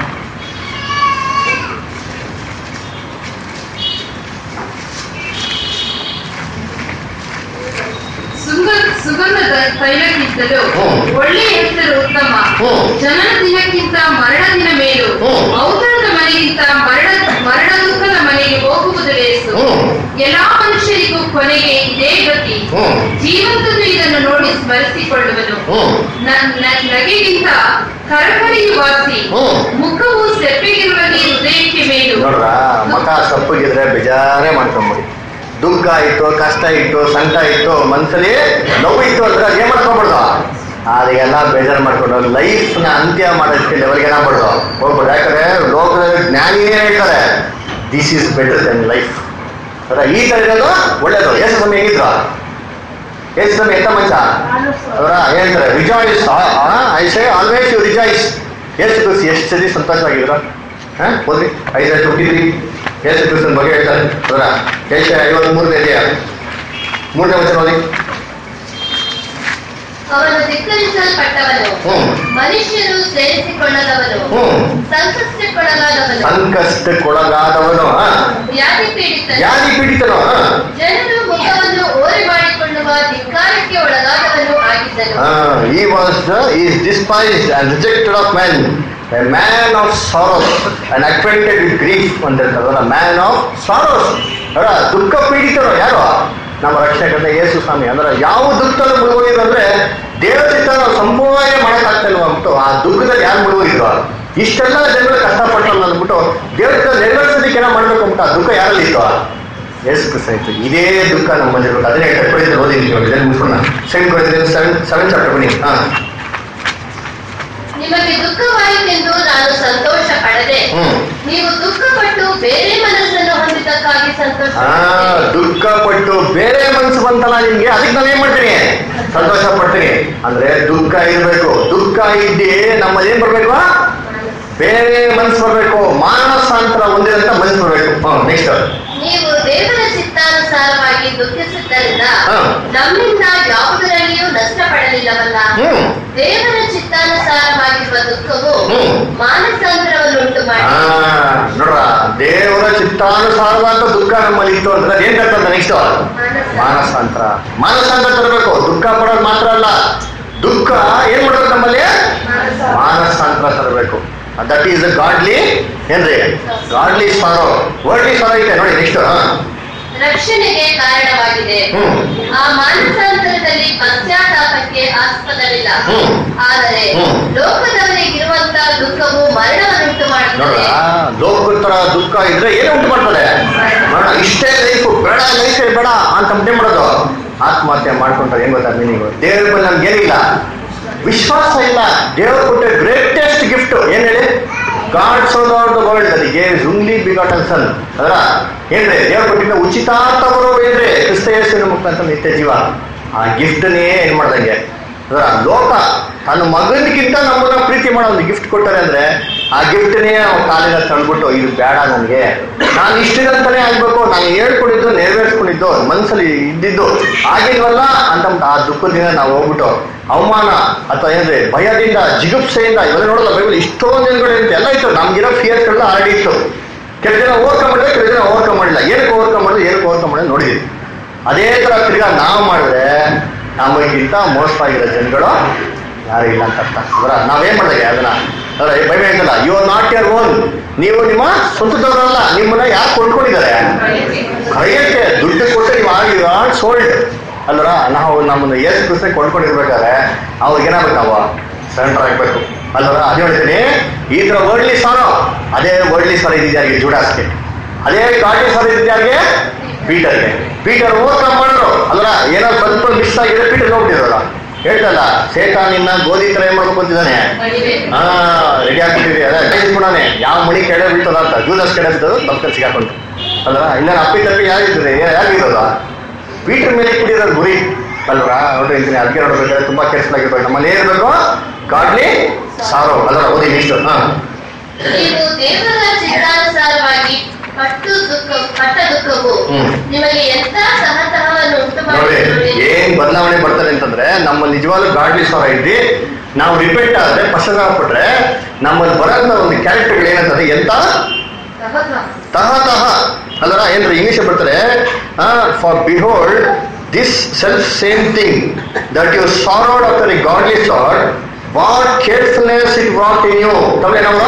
ಸುಂಗ ಸುಗಂಧ ತೈಲಕ್ಕಿಂತಲೂ ಹ್ಮ್. ಒಳ್ಳೆಯ ಹೆಸರು ಉತ್ತಮ ಹ್ಮ್. ಜನನ ದಿನಕ್ಕಿಂತ ಮರಣ ದಿನ ಮೇಲು ಹ್ಮ್. ಔತಣದ ಮನೆಗಿಂತ ಮರಣ ಮರಣ ದುಃಖದ ಮನೆಗೆ ಹೋಗುವುದು ಲೇಸು ಹ್ಮ್. ಎಲ್ಲಾ ಮನುಷ್ಯರಿಗೂ ಕೊನೆಗೆ ಇದೇ ಗತಿ ಹ್ಮ್ ಜೀವಂತನು ಇದನ್ನು ನೋಡಿ ಸ್ಮರಿಸಿಕೊಳ್ಳುವನು ಹ್ಮ್ ನ- ನ- ನಗೆಗಿಂತ ಕರಕರಿಯು ವಾಸಿ ಹ್ಮ್. ಮುಖವು ಸೆಪ್ಪೆಗಿರುವಲ್ಲಿ ಹೃದಯಕ್ಕೆ ಮೇಲು ನೋಡ್ರ ಮಕ ಸಪ್ಪಗಿದ್ರೆ ಬೇಜಾರೇ ಮಾಡ್ಕೊಂಬಿಡಿ ದುಃಖ ಇತ್ತು ಕಷ್ಟ ಇತ್ತು ಸಂಕಟ ಇತ್ತು ಮನ್ಸಲ್ಲಿ ನೋವು ಇತ್ತು ಅಂದ್ರೆ ಏನ್ ಮಾಡ್ಕೊಬಿಡ್ದು ಅದೆಲ್ಲ ಬೇಜಾರು ಮಾಡ್ಕೊಂಡು ಲೈಫ್ ನ ಅಂತ್ಯ ಮಾಡೋದಕ್ಕೆ ಲೆವೆಲ್ಗೆ ಏನಾಗ್ಬಿಡ್ದು ಹೋಗ್ಬಿಡು ಯಾಕಂದ್ರೆ ಲೋಕದಲ್ಲಿ ಜ್ಞಾನಿಯೇ ಹೇಳ್ತಾರೆ this is better than life ಈ ತರ ಇರೋದು ಒಳ್ಳೇದು ಏಸು ಸಮಯ ಹೇಗಿದ್ರು ಏಸು ಸಮಯ ಎಂತ ಮನುಷ್ಯ ಅವರ ಹೇಳ್ತಾರೆ rejoice I say always you rejoice ಎಷ್ಟು ದಿವಸ ಎಷ್ಟು ಸರಿ ಸಂತೋಷವಾಗಿದ್ರು ಹಾ ಓದಿ ಐದು ಟ್ವೆಂಟಿ ತ್ರೀ ಎಷ್ಟು ದಿವಸದ ಬಗ್ಗೆ ಹೇಳ್ತಾರೆ ಅವರ ಏಷ ಐವತ್ತ್ ಮೂರನೇ ಇದೆಯಾ ಮೂರನೇ ವಚನ ಓದಿ ಅವನು ಧಿಕ್ಕರಿಸಲ್ಪಟ್ಟವನು ಹ್ಮ್ ಮನುಷ್ಯರು ಸೇರಿಸಿಕೊಳ್ಳದವನು ಹ್ಮ್ ಸಂಕಷ್ಟಕ್ಕೊಳಗಾದವನು ಸಂಕಷ್ಟಕ್ಕೊಳಗಾದವನು ಹಾ. ವ್ಯಾಧಿ ಪೀಡಿತನು ಯಾರಿ ಪೀಡಿತನು ಹಾ. ಜನರು ಮುಖವನ್ನು ಓರೆ ಮಾಡಿಕೊಳ್ಳುವ ಧಿಕ್ಕಾರಕ್ಕೆ ಒಳಗಾದವನು ಆಗಿದ್ದನು Ah, he was the, he is despised and rejected of men, a man of sorrows and acquainted with grief ಅಂತ ಹೇಳ್ತಾರಲ್ಲ ಮ್ಯಾನ್ ಆಫ್ ಸಾರೋಸ್ ಅವರ ದುಃಖ ಪೀಡಿತರು ಯಾರು ನಮ್ಮ ರಕ್ಷಕನ ಯೇಸು ಸ್ವಾಮಿ ಅಂದ್ರೆ ಯಾವ ದುಃಖದಲ್ಲಿ ಮುಳುಗೋಗಿದ್ರು ಅಂದ್ರೆ ದೇವಚಿತ್ತ ನಾವು ಸಂಪೂರ್ಣವಾಗಿ ಮಾಡಕ್ಕಾಗ್ತಾ ಇಲ್ವ ಅಂದ್ಬಿಟ್ಟು ಆ ದುಃಖದಲ್ಲಿ ಯಾರು ಮುಳುಗೋಗಿದ್ರು ಇಷ್ಟೆಲ್ಲ ಜನಗಳು ಕಷ್ಟಪಟ್ಟಲ್ಲ ಅಂದ್ಬಿಟ್ಟು ದೇವರ ನೆರವೇರಿಸೋದಕ್ಕೆ ಏನೋ ಮಾಡ್ಬೇಕು ಅಂದ್ಬಿಟ್ಟು ಆ ದುಃಖ ಯಾರಲ್ಲಿ ಇತ್ತು ಯೇಸು ಕ್ರಿಸ್ತ ಇತ್ತು ಇದೇ ದುಃಖ ನಮ್ಮ ಬಂದಿರ್ಬೇಕು ಅದನ್ನೇ ಕಟ್ಕೊಂಡಿದ್ದು ಓದಿ ಇದನ್ನು ಮುಗಿಸೋಣ ಸೆವೆನ್ ಕೊಡಿದ್ರೆ ಸೆವೆನ್ ಸೆವೆನ್ ಚಾಪ್ಟರ್ ಬನ್ನಿ ಹಾ ನಿಮಗೆ ದುಃಖವಾಯಿತೆಂದು ನಾನು ಸಂತೋಷ ಪಡದೆ ಹ್ಮ್ ನೀವು ದುಃಖಪಟ್ಟು ಬೇರೆ ಮನಸ್ಸನ್ನು ಹೊಂದಿದ್ದಕ್ಕಾಗಿ ಸಂತೋಷ ಆ ದುಃಖ ಪಟ್ಟು ಬೇರೆ ಮನ್ಸು ಬಂತಲ್ಲ ನಿಮ್ಗೆ ಅದಕ್ಕೆ ನಾನು ಏನ್ ಮಾಡ್ತೀನಿ ಸಂತೋಷ ಪಡ್ತೀನಿ ಅಂದ್ರೆ ದುಃಖ ಇರ್ಬೇಕು ದುಃಖ ಇದ್ದಿ ನಮ್ಮಲ್ಲಿ ಏನ್ ಬರ್ಬೇಕು ಬೇರೆ ಮನ್ಸು ಬರ್ಬೇಕು ಮಾನಸಾಂತರ ಹೊಂದಿರಂತ ಮನ್ಸು ಬರ್ಬೇಕು ಹ್ಮ್ ನೆಕ್ಸ್ಟ್ ನೀವು ದೇವರ ಚಿತ್ತ ಚಿತ್ತಾನುಸಾರವಾಗಿ ದುಃಖಿಸಿದ್ದರಿಂದ ಹಾ. ನಮ್ಮಿಂದ ಯಾವುದರಲ್ಲಿಯೂ ನಷ್ಟಪಡಲಿಲ್ಲವಲ್ಲ ಹ್ಮ್ ದೇವರ ಚಿತ್ತಾನುಸಾರವಾಗಿರುವ ದುಃಖವು ಹ್ಮ್. ಮಾನಸಾಂತರವನ್ನುಂಟು ಆ, ಮಾಡಿ ನೋಡ್ರ ದೇವರ ಚಿತ್ತಾನುಸಾರವಾದ ದುಃಖ ನಮ್ಮಲ್ಲಿ ಇತ್ತು ಅಂದ್ರೆ ಅದೇನ್ ಕರ್ತಂತ ನೆಕ್ಸ್ಟ್ ಮಾನಸಾಂತರ ಮಾನಸಾಂತರ ತರಬೇಕು ದುಃಖ ಪಡೋದು ಮಾತ್ರ ಅಲ್ಲ ದುಃಖ ಏನ್ ಮಾಡ್ಬೇಕು ನಮ್ಮಲ್ಲಿ ಮಾನಸಾಂತರ ತರಬೇಕು ದಟ್ ಈಸ್ ಗಾಡ್ಲಿ ಏನ್ರಿ ಗಾಡ್ಲಿ ಸಾರೋ ವರ್ಡ್ಲಿ ಸಾರೋ ಇದೆ ನೋಡಿ ನೆಕ್ಸ್ಟ್ ರಕ್ಷಣೆಗೆ ಕಾರಣವಾಗಿದೆ ಹ್ಮ್ ಆ ಮಾನಸಾಂತರದಲ್ಲಿ ಪಶ್ಚಾತ್ತಾಪಕ್ಕೆ ಆಸ್ಪದವಿಲ್ಲ ಹ್ಮ್. ಆದರೆ ಹ್ಮ್. ಲೋಕದವರಿಗಿರುವಂತಹ ದುಃಖವು ಮರಣವನ್ನುಂಟು ನೋಡ್ರ ಮಾಡುತ್ತದೆ ಲೋಕೋತ್ತರ ದುಃಖ ಇದ್ರೆ ಏನು ಉಂಟು ಮಾಡ್ತದೆ ನೋಡ ಇಷ್ಟೇ ಲೈಫ್ ಬೇಡ ಲೈಫ್ ಬೇಡ ಅಂತ ಏನ್ ಮಾಡೋದು ಆತ್ಮಹತ್ಯೆ ಮಾಡ್ಕೊಂಡ್ರೆ ಏನ್ ಗೊತ್ತಾ ಮೀನಿಂಗ್ ದೇವ್ರ ಮೇಲೆ ನಮ್ಗೆ ಏನಿಲ್ಲ ವಿಶ್ವಾಸ ಇಲ್ಲ ದೇವ್ರು ಕೊಟ್ಟ ಗ್ರೇಟೆಸ್ಟ್ ಗಿಫ್ಟ್ ಏನ್ ಹೇಳಿ God so loved the world ಅದು ಗೇವ್ ಹುಂಗ್ಲಿ ಬಿಗಾಟನ್ ಸನ್ ಅದರ ಏನ್ರಿ ದೇವ್ರು ಕೊಟ್ಟಿದ್ದ ಉಚಿತಾರ್ಥವರು ಏನ್ರಿ ಕ್ರಿಸ್ತ ಯೇಸುವಿನ ಮುಖಾಂತರ ನಿತ್ಯ ಜೀವ ಆ ಗಿಫ್ಟ್ನೇ ಏನ್ ಮಾಡ್ದಂಗೆ ಅದರ ಲೋಕ ತನ್ನ ಮಗನಿಗಿಂತ ನಮ್ಮನ್ನ ಪ್ರೀತಿ ಮಾಡೋ ಒಂದು ಗಿಫ್ಟ್ ಕೊಟ್ಟಾರೆ ಅಂದ್ರೆ ಆ ಗಿಫ್ಟ್ನೇ ಕಾಲಿನ ತಳ್ಬಿಟ್ಟು ಇದು ಬೇಡ ನನಗೆ ನಾನು ಇಷ್ಟಿದಂತಾನೆ ಆಗ್ಬೇಕು ನಾನು ಹೇಳ್ಕೊಂಡಿದ್ದು ನೆರವೇರಿಸ್ಕೊಂಡಿದ್ದು ಮನಸ್ಸಲ್ಲಿ ಇದ್ದಿದ್ದು ಆಗಿಲ್ವಲ್ಲ ಅಂತ ಆ ದುಃಖದಿಂದ ನಾವು ಹೋಗ್ಬಿಟ್ಟು ಅವಮಾನ ಅಥವಾ ಏನ್ರಿ ಭಯದಿಂದ ಜಿಗುಪ್ಸೆಯಿಂದ ಇವೆಲ್ಲ ನೋಡಲ್ಲ ಬೈಬಲ್ ಇಷ್ಟೊಂದು ಜನಗಳು ಅಂತ ಎಲ್ಲ ಇತ್ತು ನಮ್ಗಿರೋ ಫಿಯರ್ಸ್ಗಳೆಲ್ಲ ಆಲ್ರೆಡಿ ಇತ್ತು ಕೆಲವು ಜನ ಓವರ್ಕಮ್ ಮಾಡಿದ್ರೆ ಕೆಲವು ಜನ ಓವರ್ಕಮ್ ಮಾಡಿಲ್ಲ ಏನಕ್ಕೆ ಓವರ್ಕಮ್ ಮಾಡಿದ್ರೆ ಏನಕ್ಕೆ ಓವರ್ಕಮ್ ಮಾಡಿದ್ರೆ ನೋಡಿದ್ವಿ ಅದೇ ತರ ತಿರ್ಗಾ ನಾವು ಮಾಡಿದ್ರೆ ನಮಗಿಂತ ಮೋಸವಾಗಿರೋ ಜನಗಳು ಯಾರು ಇಲ್ಲ ಅಂತ ಅರ್ಥ ಅವರ ನಾವೇನ್ ಮಾಡಿದಾಗ ಅದನ್ನ ಅವರ ಬೈಬಲ್ ಹೇಳ್ತಲ್ಲ you are not your own ನೀವು ನಿಮ್ಮ ಸ್ವಂತದವರಲ್ಲ ನಿಮ್ಮನ್ನ ಯಾರು ಕೊಂಡ್ಕೊಂಡಿದ್ದಾರೆ ಕೈಯಕ್ಕೆ ದುಡ್ಡು ಕೊಟ್ಟು ನೀವು ಆಗಿ ಆರ್ ಸೋಲ್ಡ್ ಅಲ್ವರ ನಾವು ನಮ್ಮನ್ನ ಏಸು ಕ್ರಿಸ್ತ ಕೊಂಡ್ಕೊಂಡಿರ್ಬೇಕಾದ್ರೆ ಅವ್ರಿಗೆ ಏನಾಗ್ಬೇಕು ನಾವು ಸರೆಂಡರ್ ಆಗ್ಬೇಕು ಅಲ್ವರ ಅದೇ ಹೇಳ್ತೀನಿ ಈ ತರ ವರ್ಡ್ಲಿ ಸಾರೋ ಅದೇ ವರ್ಡ್ಲಿ ಸಾರ ಇದ್ದಿದ್ಯಾರಿಗೆ ಜೂಡಾಸ್ಗೆ ಅದೇ ಗಾಡಿ ಸಾರ ಇದ್ದಿದ್ಯಾರಿಗೆ ಪೀಟರ್ಗೆ ಪೀಟರ್ ಓವರ್ಕಮ್ ಮಾಡೋರು ಅಲ್ವರ ಏನೋ ಸ್ವಲ್ಪ ಮಿಸ್ ಆಗಿದೆ ಪೀಟರ್ ಹೋಗ್ಬಿಟ್ಟಿರೋಲ್ಲ ಹೇಳ್ತಲ್ಲ ಸೇತ ನಿನ್ನ ಗೋಧಿ ತರ ಏನ್ ಮಾಡ್ಬೇಕು ಅಂತಿದ್ದಾನೆ ಹಾ ರೆಡಿ ಆಗ್ಬಿಟ್ಟಿದೆ ಅದೇ ಬಿಡಾನೆ ಯಾವ ಮಣಿ ಕೆಡೆ ಬೀಳ್ತದ ಅಂತ ಜೂದಸ್ ಕೆಡೆ ಬಿದ್ದದು ತಪ್ಪು ಸಿಗಾಕೊಂಡು ಅಲ್ವಾ ಇಲ್ಲ ಅಪ್ಪಿ ತಪ್ಪಿ ಯಾರಿದ್ರೆ ಯಾರಿರೋದ ಪೀಟರ್ ಮೇಲೆ ಕುಡಿಯೋದು ಗುರಿ ಅಲ್ವಾ ನೋಡ್ರಿ ಹೇಳ್ತೀನಿ ಅದಕ್ಕೆ ನೋಡ್ಬೇಕಾದ್ರೆ ತುಂಬಾ ಕೇರ್ಫುಲ್ ಆಗಿರ್ಬೇಕು ನಮ್ಮಲ್ಲಿ ಏನಿರ್ಬೇಕು ಗಾಡ್ಲಿ ಸಾರೋ ಅಲ್ವಾ ಓದಿ ಇಷ್ಟು ಹಾ ನೀವು ದೇವರ ಚಿತ್ತಾನುಸಾರವಾಗಿ ಪಟ್ಟು ದುಃಖ ಪಟ್ಟ ದುಃಖವು ಹ್ಮ್. ನಿಮಗೆ ಎಂತ ಸಹತಹವನ್ನು ಉಂಟು ನೋಡಿ ಮಾಡುತ್ತದೆ ಏನ್ ಬದಲಾವಣೆ ಬರ್ತದೆ ಅಂತಂದ್ರೆ ನಮ್ಮ ನಿಜವಾಗ್ಲೂ ಗಾಡ್ಲಿ ಸಾರ ಇದ್ರಿ ನಾವು ರಿಪೀಟ್ ಆದ್ರೆ ಪಶ್ಚಾತ್ತಾಪ ಪಟ್ರೆ ನಮ್ಮಲ್ಲಿ ಬರೋಂಥ ಒಂದು ಕ್ಯಾರೆಕ್ಟರ್ಗಳು ಏನಂತಂದ್ರೆ ಎಂತ ತಹ ತಹ ಅಲ್ಲರ ಏನ್ರಿ ಇಂಗ್ಲಿಷ್ ಬರ್ತಾರೆ for behold this selfsame thing that you sorrowed after a godly sort what carefulness it what in you ತಮ್ಮ ಏನವ್ರು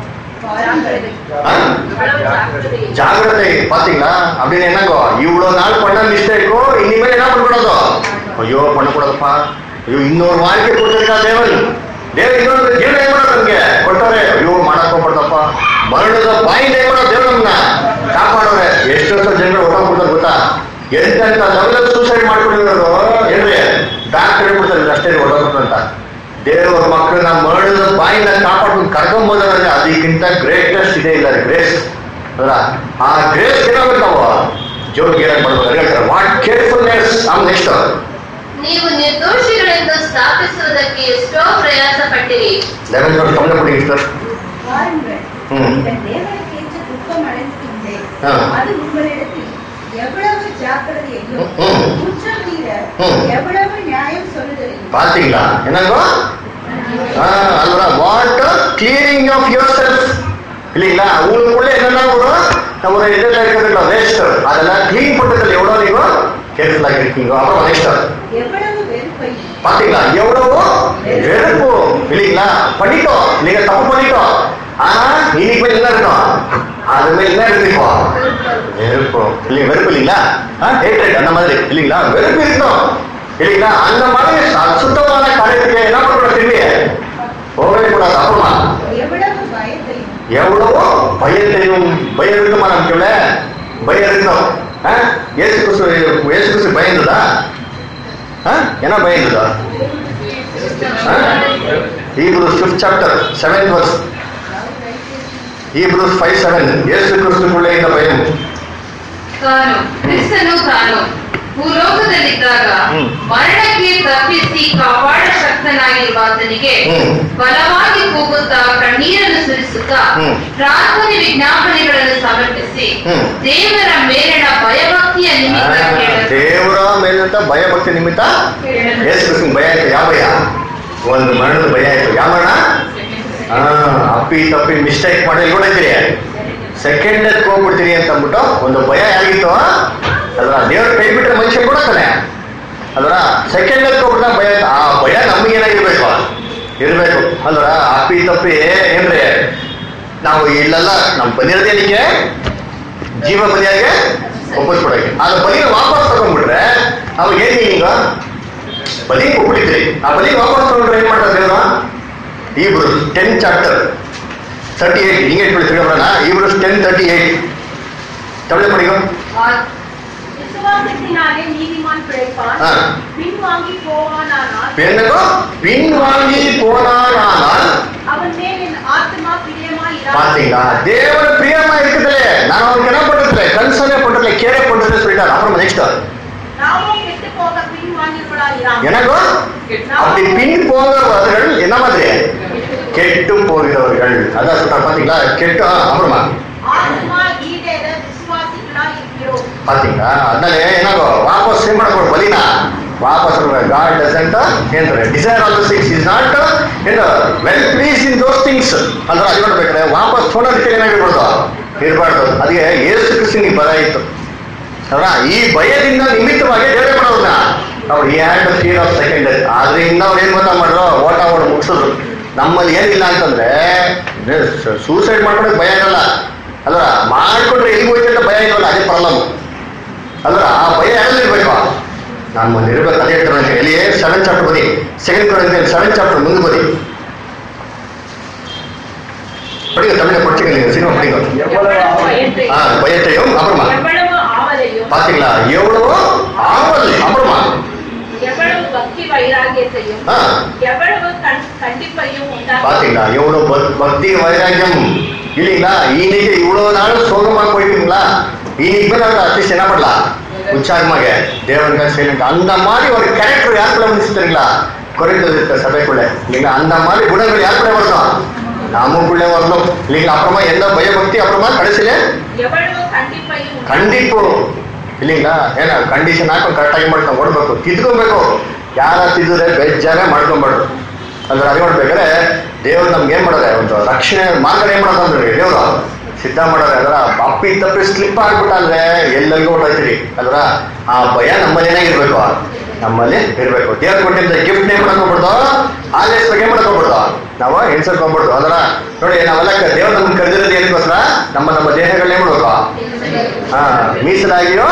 ಜಾಗ್ರತೆ ಪಾತಿங்களா அப்படின்னு என்னங்கோ இவ்வளவு நாள் பண்ண மிஸ்டேக்கோ இனிமேல் என்ன பண்ணக்கூடாதோ ஐயோ பண்ணக்கூடாதப்பா ஐயೋ ಇನ್ನೂರು வாழ்க்கை ಕೊಟ್ಟಿರ್ತಾ ದೇವನ್ ದೇವ ಇನ್ನೊಂದು ಜೀವನ ಏನ್ ಮಾಡೋದು ನಮ್ಗೆ ಕೊಟ್ಟವ್ರೆ ಅಯ್ಯೋ ಮಾಡಕ್ ಹೋಗ್ಬಾರ್ದಪ್ಪ ಮರಣದ ಬಾಯಿಂದ ಏನ್ ಮಾಡೋದು ದೇವ್ರ ನಮ್ನ ಕಾಪಾಡೋರೆ ಎಷ್ಟೆಷ್ಟೋ ಜನಗಳು ಹೊಟ್ಟೋಗ್ಬಿಡ್ತಾರೆ ಗೊತ್ತಾ ಎಂತೆಂತ ಲೆವೆಲ್ ಸೂಸೈಡ್ ಮಾಡ್ಕೊಂಡಿರೋರು ಏನ್ರಿ ಡಾಕ್ಟರ್ ಹೇಳ್ಬಿಡ್ತಾರೆ ಅಷ್ಟೇ ಹೊಟ್ಟೋಗ್ಬಿಟ್ರು ಅಂತ ದೇವರ ಮಕ್ಕಳನ್ನ ಮರಣದ ಬಾಯಿಂದ ಕಾಪಾಡ್ಕೊಂಡು ಕರ್ಕೊಂಬೋದ್ರೆ ಅದಕ್ಕಿಂತ ಗ್ರೇಟೆಸ್ಟ್ ಇದೆ ಇಲ್ಲ ಗ್ರೇಸ್ ಅಲ್ಲ ಆ ಗ್ರೇಸ್ ಏನಾಗುತ್ತೆ ನಾವು ಜೋರ್ಗೆ ಏನಾಗಿ ಮಾಡ್ಬೇಕು ಹೇಳ್ತಾರೆ ವಾಟ್ ಕೇರ್ಫುಲ್ನೆಸ್ ಆಮ್ ನೆಕ್ಸ್ಟ್ ನೀವು ನಿರ್ದೋಷಿಗಳೆಂದು ಸ್ಥಾಪಿಸುವುದಕ್ಕೆ ಎಷ್ಟೋ ಪ್ರಯಾಸ ಪಟ್ಟಿರಿ ಲೆವೆನ್ ನೋಡಿ ಕಮ್ಮಿ ಕೊಡಿ ಸರ್ வாருங்கள் ம். இந்த தேவனுக்கேற்ற துக்கம் அடைந்திருந்தேன் ஆ. அது உங்களிடத்தில் எவ்வளவு ஜாக்கிரதையையும் ம். குற்றம் மீற ம். எவ்வளவு நியாயம் சொல்லுதலையும் பாத்தீங்களா என்னங்கோ அல்வா what cleaning of yourself இல்லைங்களா உங்களுக்குள்ள என்னென்ன ஒரு நம்ம இதெல்லாம் இருக்கிறதுல வேஸ்ட் அதெல்லாம் கிளீன் பண்றதுல எவ்வளவு நீங்க கேர்ஃபுல்லா இருக்கீங்க அப்புறம் நெக்ஸ்ட் எவ்வளவு வெறுப்பையும் பாத்தீங்களா எவ்வளவோ வெறுப்பு இல்லைங்களா பண்ணிட்டோம் நீங்க தப்பு பண்ணிட்டோம் ஆனா இனிமே என்ன இருக்கும் அதுமே என்ன இருந்துப்போ வெறுப்பு இல்லைங்க வெறுப்பு இல்லைங்களா ஹேட்ரேட் அந்த மாதிரி இல்லைங்களா வெறுப்பு இருக்கணும் இல்லைங்களா அந்த மாதிரி சுத்தமான காரியத்துக்கு என்ன பண்ணக்கூடாது திரும்பி போகவே கூடாது அப்புறமா எவ்வளவு பயத்தையும் எவ்வளவோ பயத்தையும் பயம் இருக்குமா நமக்குள்ள பயம் இருக்கணும் ஆ? ஏசு கிறிஸ்து ஏசு கிறிஸ்து பயந்துதா ஆ? என்ன பயந்துதா Hebrews fifth chapter seventh verse Hebrews five seven ಯೇಸು ಕ್ರಿಸ್ತುಕೊಳ್ಳೆಯಿಂದ ಭಯಂ ತಾನು ಕ್ರಿಸ್ತನು ತಾನು ಭೂಲೋಕದಲ್ಲಿದ್ದಾಗ ಹ್ಮ್. ಮರಣಕ್ಕೆ ತಪ್ಪಿಸಿ ಕಾಪಾಡ ಶಕ್ತನಾಗಿರುವ ಆತನಿಗೆ ಹ್ಮ್. ಬಲವಾಗಿ ಕೂಗುತ್ತಾ ಕಣ್ಣೀರನ್ನು ಸುರಿಸುತ್ತಾ ಹ್ಮ್. ಪ್ರಾರ್ಥನೆ ವಿಜ್ಞಾಪನೆಗಳನ್ನು ಸಮರ್ಪಿಸಿ ಹ್ಮ್. ದೇವರ ಮೇಲಿನ ಭಯಭಕ್ತಿಯ ಭಕ್ತಿಯ ನಿಮಿತ್ತ ಕೇಳಲು. ದೇವರ ಮೇಲಿನಂತ ಭಯ ಭಕ್ತಿ ನಿಮಿತ್ತ ಯೇಸು ಕ್ರಿಸ್ತನ ಭಯ ಆಯ್ತು ಯಾವ ಭಯ ಒಂದು ಮರಣದ ಭಯ ಆಯ್ತು ಯಾವ ಮರಣ ಆ, ಅಪ್ಪಿ ತಪ್ಪಿ ಮಿಸ್ಟೇಕ್ ಮಾಡಿ ನೋಡಿದ್ರಿ ಸೆಕೆಂಡ್ ಹೋಗ್ಬಿಡ್ತೀರಿ ಅಂತ ಅಂದ್ಬಿಟ್ಟು ಒಂದು ಭಯ ಆಗಿತ್ತು ಅದರ ದೇವ್ರ ಕೈ ಬಿಟ್ರೆ ಮನುಷ್ಯ ಕೊಡತ್ತಾನೆ ಅದರ ಸೆಕೆಂಡ್ ಹೋಗ್ಬಿಟ್ಟ ಭಯ ಆಯ್ತು. ಆ ಭಯ ನಮಗೇನಾಗಿರ್ಬೇಕು ಇರ್ಬೇಕು ಅಲ್ರ ಅಪ್ಪಿ ತಪ್ಪಿ ಏನ್ರಿ ನಾವು ಇಲ್ಲೆಲ್ಲ ನಾವು ಬಂದಿರೋದೇನಿಗೆ ಜೀವ ಬಲಿಯಾಗೆ ಒಪ್ಪಿಸ್ಬಿಡಕ್ಕೆ ಆ ಬಲಿನ ವಾಪಸ್ ತಗೊಂಡ್ಬಿಟ್ರೆ ಅವಾಗ ಏನ್ ಈಗ ಬಲಿ ಕೊಟ್ಬಿಟ್ಟಿದ್ರಿ ಆ ಬಲಿ ವಾಪಸ್ ತಗೊಂಡ್ರೆ ಏನ್ ಮಾಡ್ತಾರೆ ದೇವ್ರ ಇಬ್ರು ಟೆನ್ ಚಾಪ್ಟರ್ ತರ್ಟಿ ಏಟ್ ಹಿಂಗೆ ಇಟ್ಬಿಡಿ ತಿಳ್ಕೊಳ್ಳೋಣ ಇಬ್ರು ಟೆನ್ ತರ್ಟಿ ಏಟ್ ತಗೊಳ್ಳಿ ಪಡಿಗೋ விசுவாசத்தினாலே நீதிமான் பிழைப்பான் ஆ. பின்வாங்கி போவானானால் என்னக்கோ பின்வாங்கி போனானால் அவன் மேல் என் ஆத்மா பிரியமாய் பாத்தீங்களா தேவன் பிரியமா இருக்குதுலே நான் அவனுக்கு என்ன பண்றதுல கன்சர்னே பண்றதுல கேரே பண்றதுல சொல்லிட்டாரு அப்புறம் நெக்ஸ்ட் நாமும் கெட்டு போக பின்வாங்கியவர்களாயிராம் எனக்கோ அப்படி பின் போகிறவர்கள் என்ன மாதிரி கெட்டு போகிறவர்கள் அதான் சொல்றாரு பாத்தீங்களா கெட்டு ஆ, அப்புறமா ஆத்மா ஈடேற விசுவாசிகளாய் இருக்கிறோம் பாத்தீங்களா அதனால ಏನಾಗೋ ವಾಪಸ್ ಏನ್ ಮಾಡ್ಕೊಂಡು ಬಲಿನ ವಾಪಸ್ ಗಾಡ್ ಡಸಂಟ್ ಏನ್ರೆ desire all things is not ಏನು well pleased in those things ಅಂದ್ರೆ ಅದು ನೋಡ್ಬೇಕಾದ್ರೆ ವಾಪಸ್ ತೊಗೊಳೋದಕ್ಕೆ ಏನಾಗಿರ್ಬಾರ್ದು ಇರಬಾರ್ದು ಅದಕ್ಕೆ ಏಸು ಕ್ರಿಸ್ತಿನಿಗೆ ಬರ ಇತ್ತು ಅಲ್ವಾ ಈ ಭಯದಿಂದ ನಿಮಿತ್ತವಾಗಿ ದೇವರೇ ಮಾಡೋದನ್ನ ಅವ್ರು ಈ ಹ್ಯಾಂಡ್ ಫಿಯರ್ ಆಫ್ ಸೆಕೆಂಡ್ ಆದ್ರಿಂದ ಅವ್ರು ಏನ್ ಗೊತ್ತಾ ಮಾಡ್ರು ಓಟ ಓಡ್ ಮುಗಿಸಿದ್ರು ನಮ್ಮಲ್ಲಿ ಏನಿಲ್ಲ ಅಂತಂದ್ರೆ ಸೂಸೈಡ್ ಮಾಡ್ಕೊಳಕ್ ಭಯ ಇರಲ್ಲ ಅಲ್ವಾ ಮಾಡ್ಕೊಂಡ್ರೆ ಎಲ್ಲಿ ಹೋಯ್ತು ಅಂತ ಭಯ ಇರಲ್ಲ ಅದೇ ಪ್ರಾಬ್ಲಮ್ ಅಲ್ವಾ ಆ ಭಯ ಯಾರಲ್ಲಿರ್ಬೇಕು ನಮ್ಮಲ್ಲಿ ಇರ್ಬೇಕು ಅದೇ ಹೇಳ್ತಾರೆ ಎಲ್ಲಿ ಸೆವೆನ್ ಚಾಪ್ಟರ್ ಬದಿ ಸೆಕೆಂಡ್ ಕೊಡಂತೆ ಸೆವೆನ್ ಚಾಪ್ಟರ್ ಮುಂದೆ ಬದಿ படிங்க தமிழை படிச்சுங்க சினிமா படிங்க ஆ பயத்தையும் அப்புறமா எவ்வளவு ஆவலையும் பாத்தீங்களா எவ்வளவோ ஆவல் அப்புறமா எவ்வளவு பக்தி வைராகியத்தையும் ஆ எவ்வளவு கண்- கண்டிப்பையும் உண்டாக்கி பாத்தீங்களா எவ்வளவு பக்- பக்தி வைராக்கியம் இல்லைங்களா இன்னைக்கு இவ்வளவு நாள் சோகமா போயிட்டீங்களா இன்னைக்கு போய் நாங்க அட்லீஸ்ட் என்ன பண்ணலாம் உற்சாகமாக தேவனுக்கு செய்யணும் அந்த மாதிரி ஒரு கேரக்டர் யாருக்குள்ள வந்துச்சு தெரியுங்களா குறைந்தது இருக்க சபைக்குள்ள இல்லைங்களா அந்த மாதிரி குணங்கள் யாருக்குள்ள வரணும் நமக்குள்ளே வரணும் இல்லைங்களா அப்புறமா எந்த பயபக்தி அப்புறமா கடைசியில எவ்வளவு கண்டிப்பையும் உண்டாக்கி ಖಂಡಿತು ಇಲ್ಲಿಂಗ ಏನ ಕಂಡೀಷನ್ ಹಾಕೊಂಡು ಕರೆಕ್ಟಾಗಿ ಮಾಡ್ಕೊಂಡು ಓಡ್ಬೇಕು ತಿದ್ಕೊಬೇಕು ಯಾರ ತಿದ್ದರೆ ಬೇಜಾರೇ ಮಾಡ್ಕೊಬಾರ್ದು ಅಂದ್ರೆ ಅದೇ ಮಾಡ್ಬೇಕಾದ್ರೆ ದೇವ್ರು ನಮ್ಗೆ ಏನ್ ಮಾಡೋದೆ ಒಂದು ರಕ್ಷಣೆ ಮಾರ್ಗ ಏನ್ ಮಾಡೋದು ಅಂದ್ರೆ ದೇವ್ರು ಸಿದ್ಧ ಮಾಡೋರೆ ಅದರ ಅಪ್ಪಿ ತಪ್ಪಿ ಸ್ಲಿಪ್ ಆಗ್ಬಿಟ್ಟ ಅಂದ್ರೆ ಎಲ್ಲರಿಗೂ ಹೊರಡ್ತೀರಿ ಅದ್ರ ಆ ಭಯ ನಮ್ಮನೇನೆ ಇರ್ಬೇಕು ನಮ್ಮಲ್ಲಿ ಇರ್ಬೇಕು ದೇವ್ರು ಕೊಟ್ಟಿದ್ದ ಗಿಫ್ಟ್ ಏನ್ ಮಾಡ್ಕೊಬಿಡ್ದು ಆಲೇಸ್ ಬಗ್ಗೆ ಏನ್ ಮಾಡ್ಕೊಬಿಡ್ದು ನಾವು ಎಣ್ಸರ್ಕೊಂಡ್ಬಿಡ್ದು ಅದರ ನೋಡಿ ನಾವೆಲ್ಲ ಕ- ದೇವ್ರು ನಮ್ಗೆ ಕರೆದಿರೋದು ಏನಕ್ಕೋಸ್ಕರ ನಮ್ಮ ನಮ್ಮ ದೇಹಗಳನ್ನ ಏನ್ ಮಾಡ್ಬೇಕು ಹಾ ಮೀಸಲಾಗಿಯೋ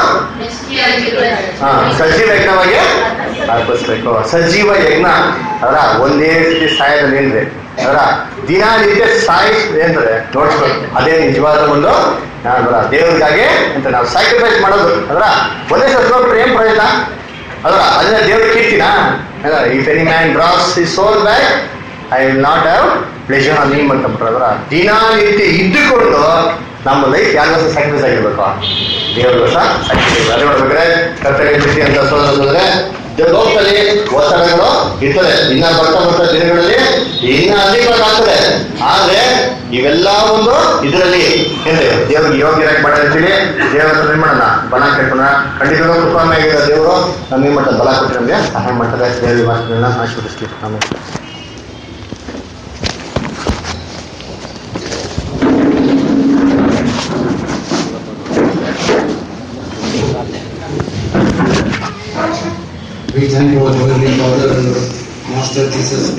ಹಾ ಸಜೀವ ಯಜ್ಞವಾಗಿ ಅರ್ಪಿಸ್ಬೇಕು ಸಜೀವ ಯಜ್ಞ ಅದರ ಒಂದೇ ರೀತಿ ಸಾಯೋದಲ್ಲಿ ಏನ್ರಿ ಅದರ ದಿನನಿತ್ಯ ಸಾಯಿ ಏನ್ರೆ ನೋಡ್ಸ್ಬೇಕು ಅದೇ ನಿಜವಾದ ಒಂದು ಅದರ ದೇವರಿಗಾಗಿ ಅಂತ ನಾವು ಸ್ಯಾಕ್ರಿಫೈಸ್ ಮಾಡೋದು ಅದರ ಒಂದೇ ಸಲ ನೋಡ್ಬಿಟ್ರೆ ಏನ್ ಪ್ರಯೋಜನ ಅದರ ಅದನ್ನ ದೇವ್ರ ಕೀರ್ತಿನ ಇಫ್ ಎನಿ ಮ್ಯಾನ್ ಡ್ರಾಸ್ ಈ soul back I will not have pleasure on ನಿಮ್ ಅಂತ ಬಿಟ್ರೆ ಅದರ ದಿನನಿತ್ಯ ಇದ್ದುಕೊಂಡು ನಮ್ಮ ಲೈಫ್ ಯಾರಿಗೋಸ್ಕರ ಸ್ಯಾಕ್ರಿಫೈಸ್ ಆಗಿರ್ಬೇಕು ದೇವರಿಗೋಸ್ಕರ ಸ್ಯಾಕ್ರಿಫೈಸ್ ಅದೇ ಮಾಡ್ಬೇಕಾದ್ರೆ ಕರ್ತವ್ಯ ಕೃಷಿ ಅಂತ ಸೋದೋದ್ರೆ ಲೋಕದಲ್ಲಿ ಒತ್ತಡಗಳು ಇರ್ತದೆ ಇನ್ನ ಬರ್ತಾ ಬರ್ತಾ ದಿನಗಳಲ್ಲಿ ಇನ್ನ ಅಧಿಕವಾಗಿ ಆಗ್ತದೆ ಆದ್ರೆ ಇವೆಲ್ಲ ಒಂದು ಇದರಲ್ಲಿ ಏನ್ರಿ ದೇವ್ರಿಗೆ ಯೋಗ್ಯರಾಗಿ ಮಾಡಿರ್ತೀವಿ ದೇವರ ಹತ್ರ ಏನ್ ಮಾಡೋಣ ಬಲ ಕೇಳ್ಕೊಣ ಖಂಡಿತವಾಗೂ ಕೃಪಾಮಯಾಗಿರೋ ದೇವರು ನಮ್ಗೆ ಏನ್ ಮಾಡ್ತಾರೆ ಬಲ ಕೊಟ್ಟು ನಮಗೆ ಸಹಾಯ ಮಾಡ್ತಾರೆ ದೇವರ ವಾಕ್ಯಗಳನ್ನ ಆಶೀರ್ವದಿಸ್ಲಿ ಆಮೇಲೆ We thank you, Heavenly Father, and Master Jesus.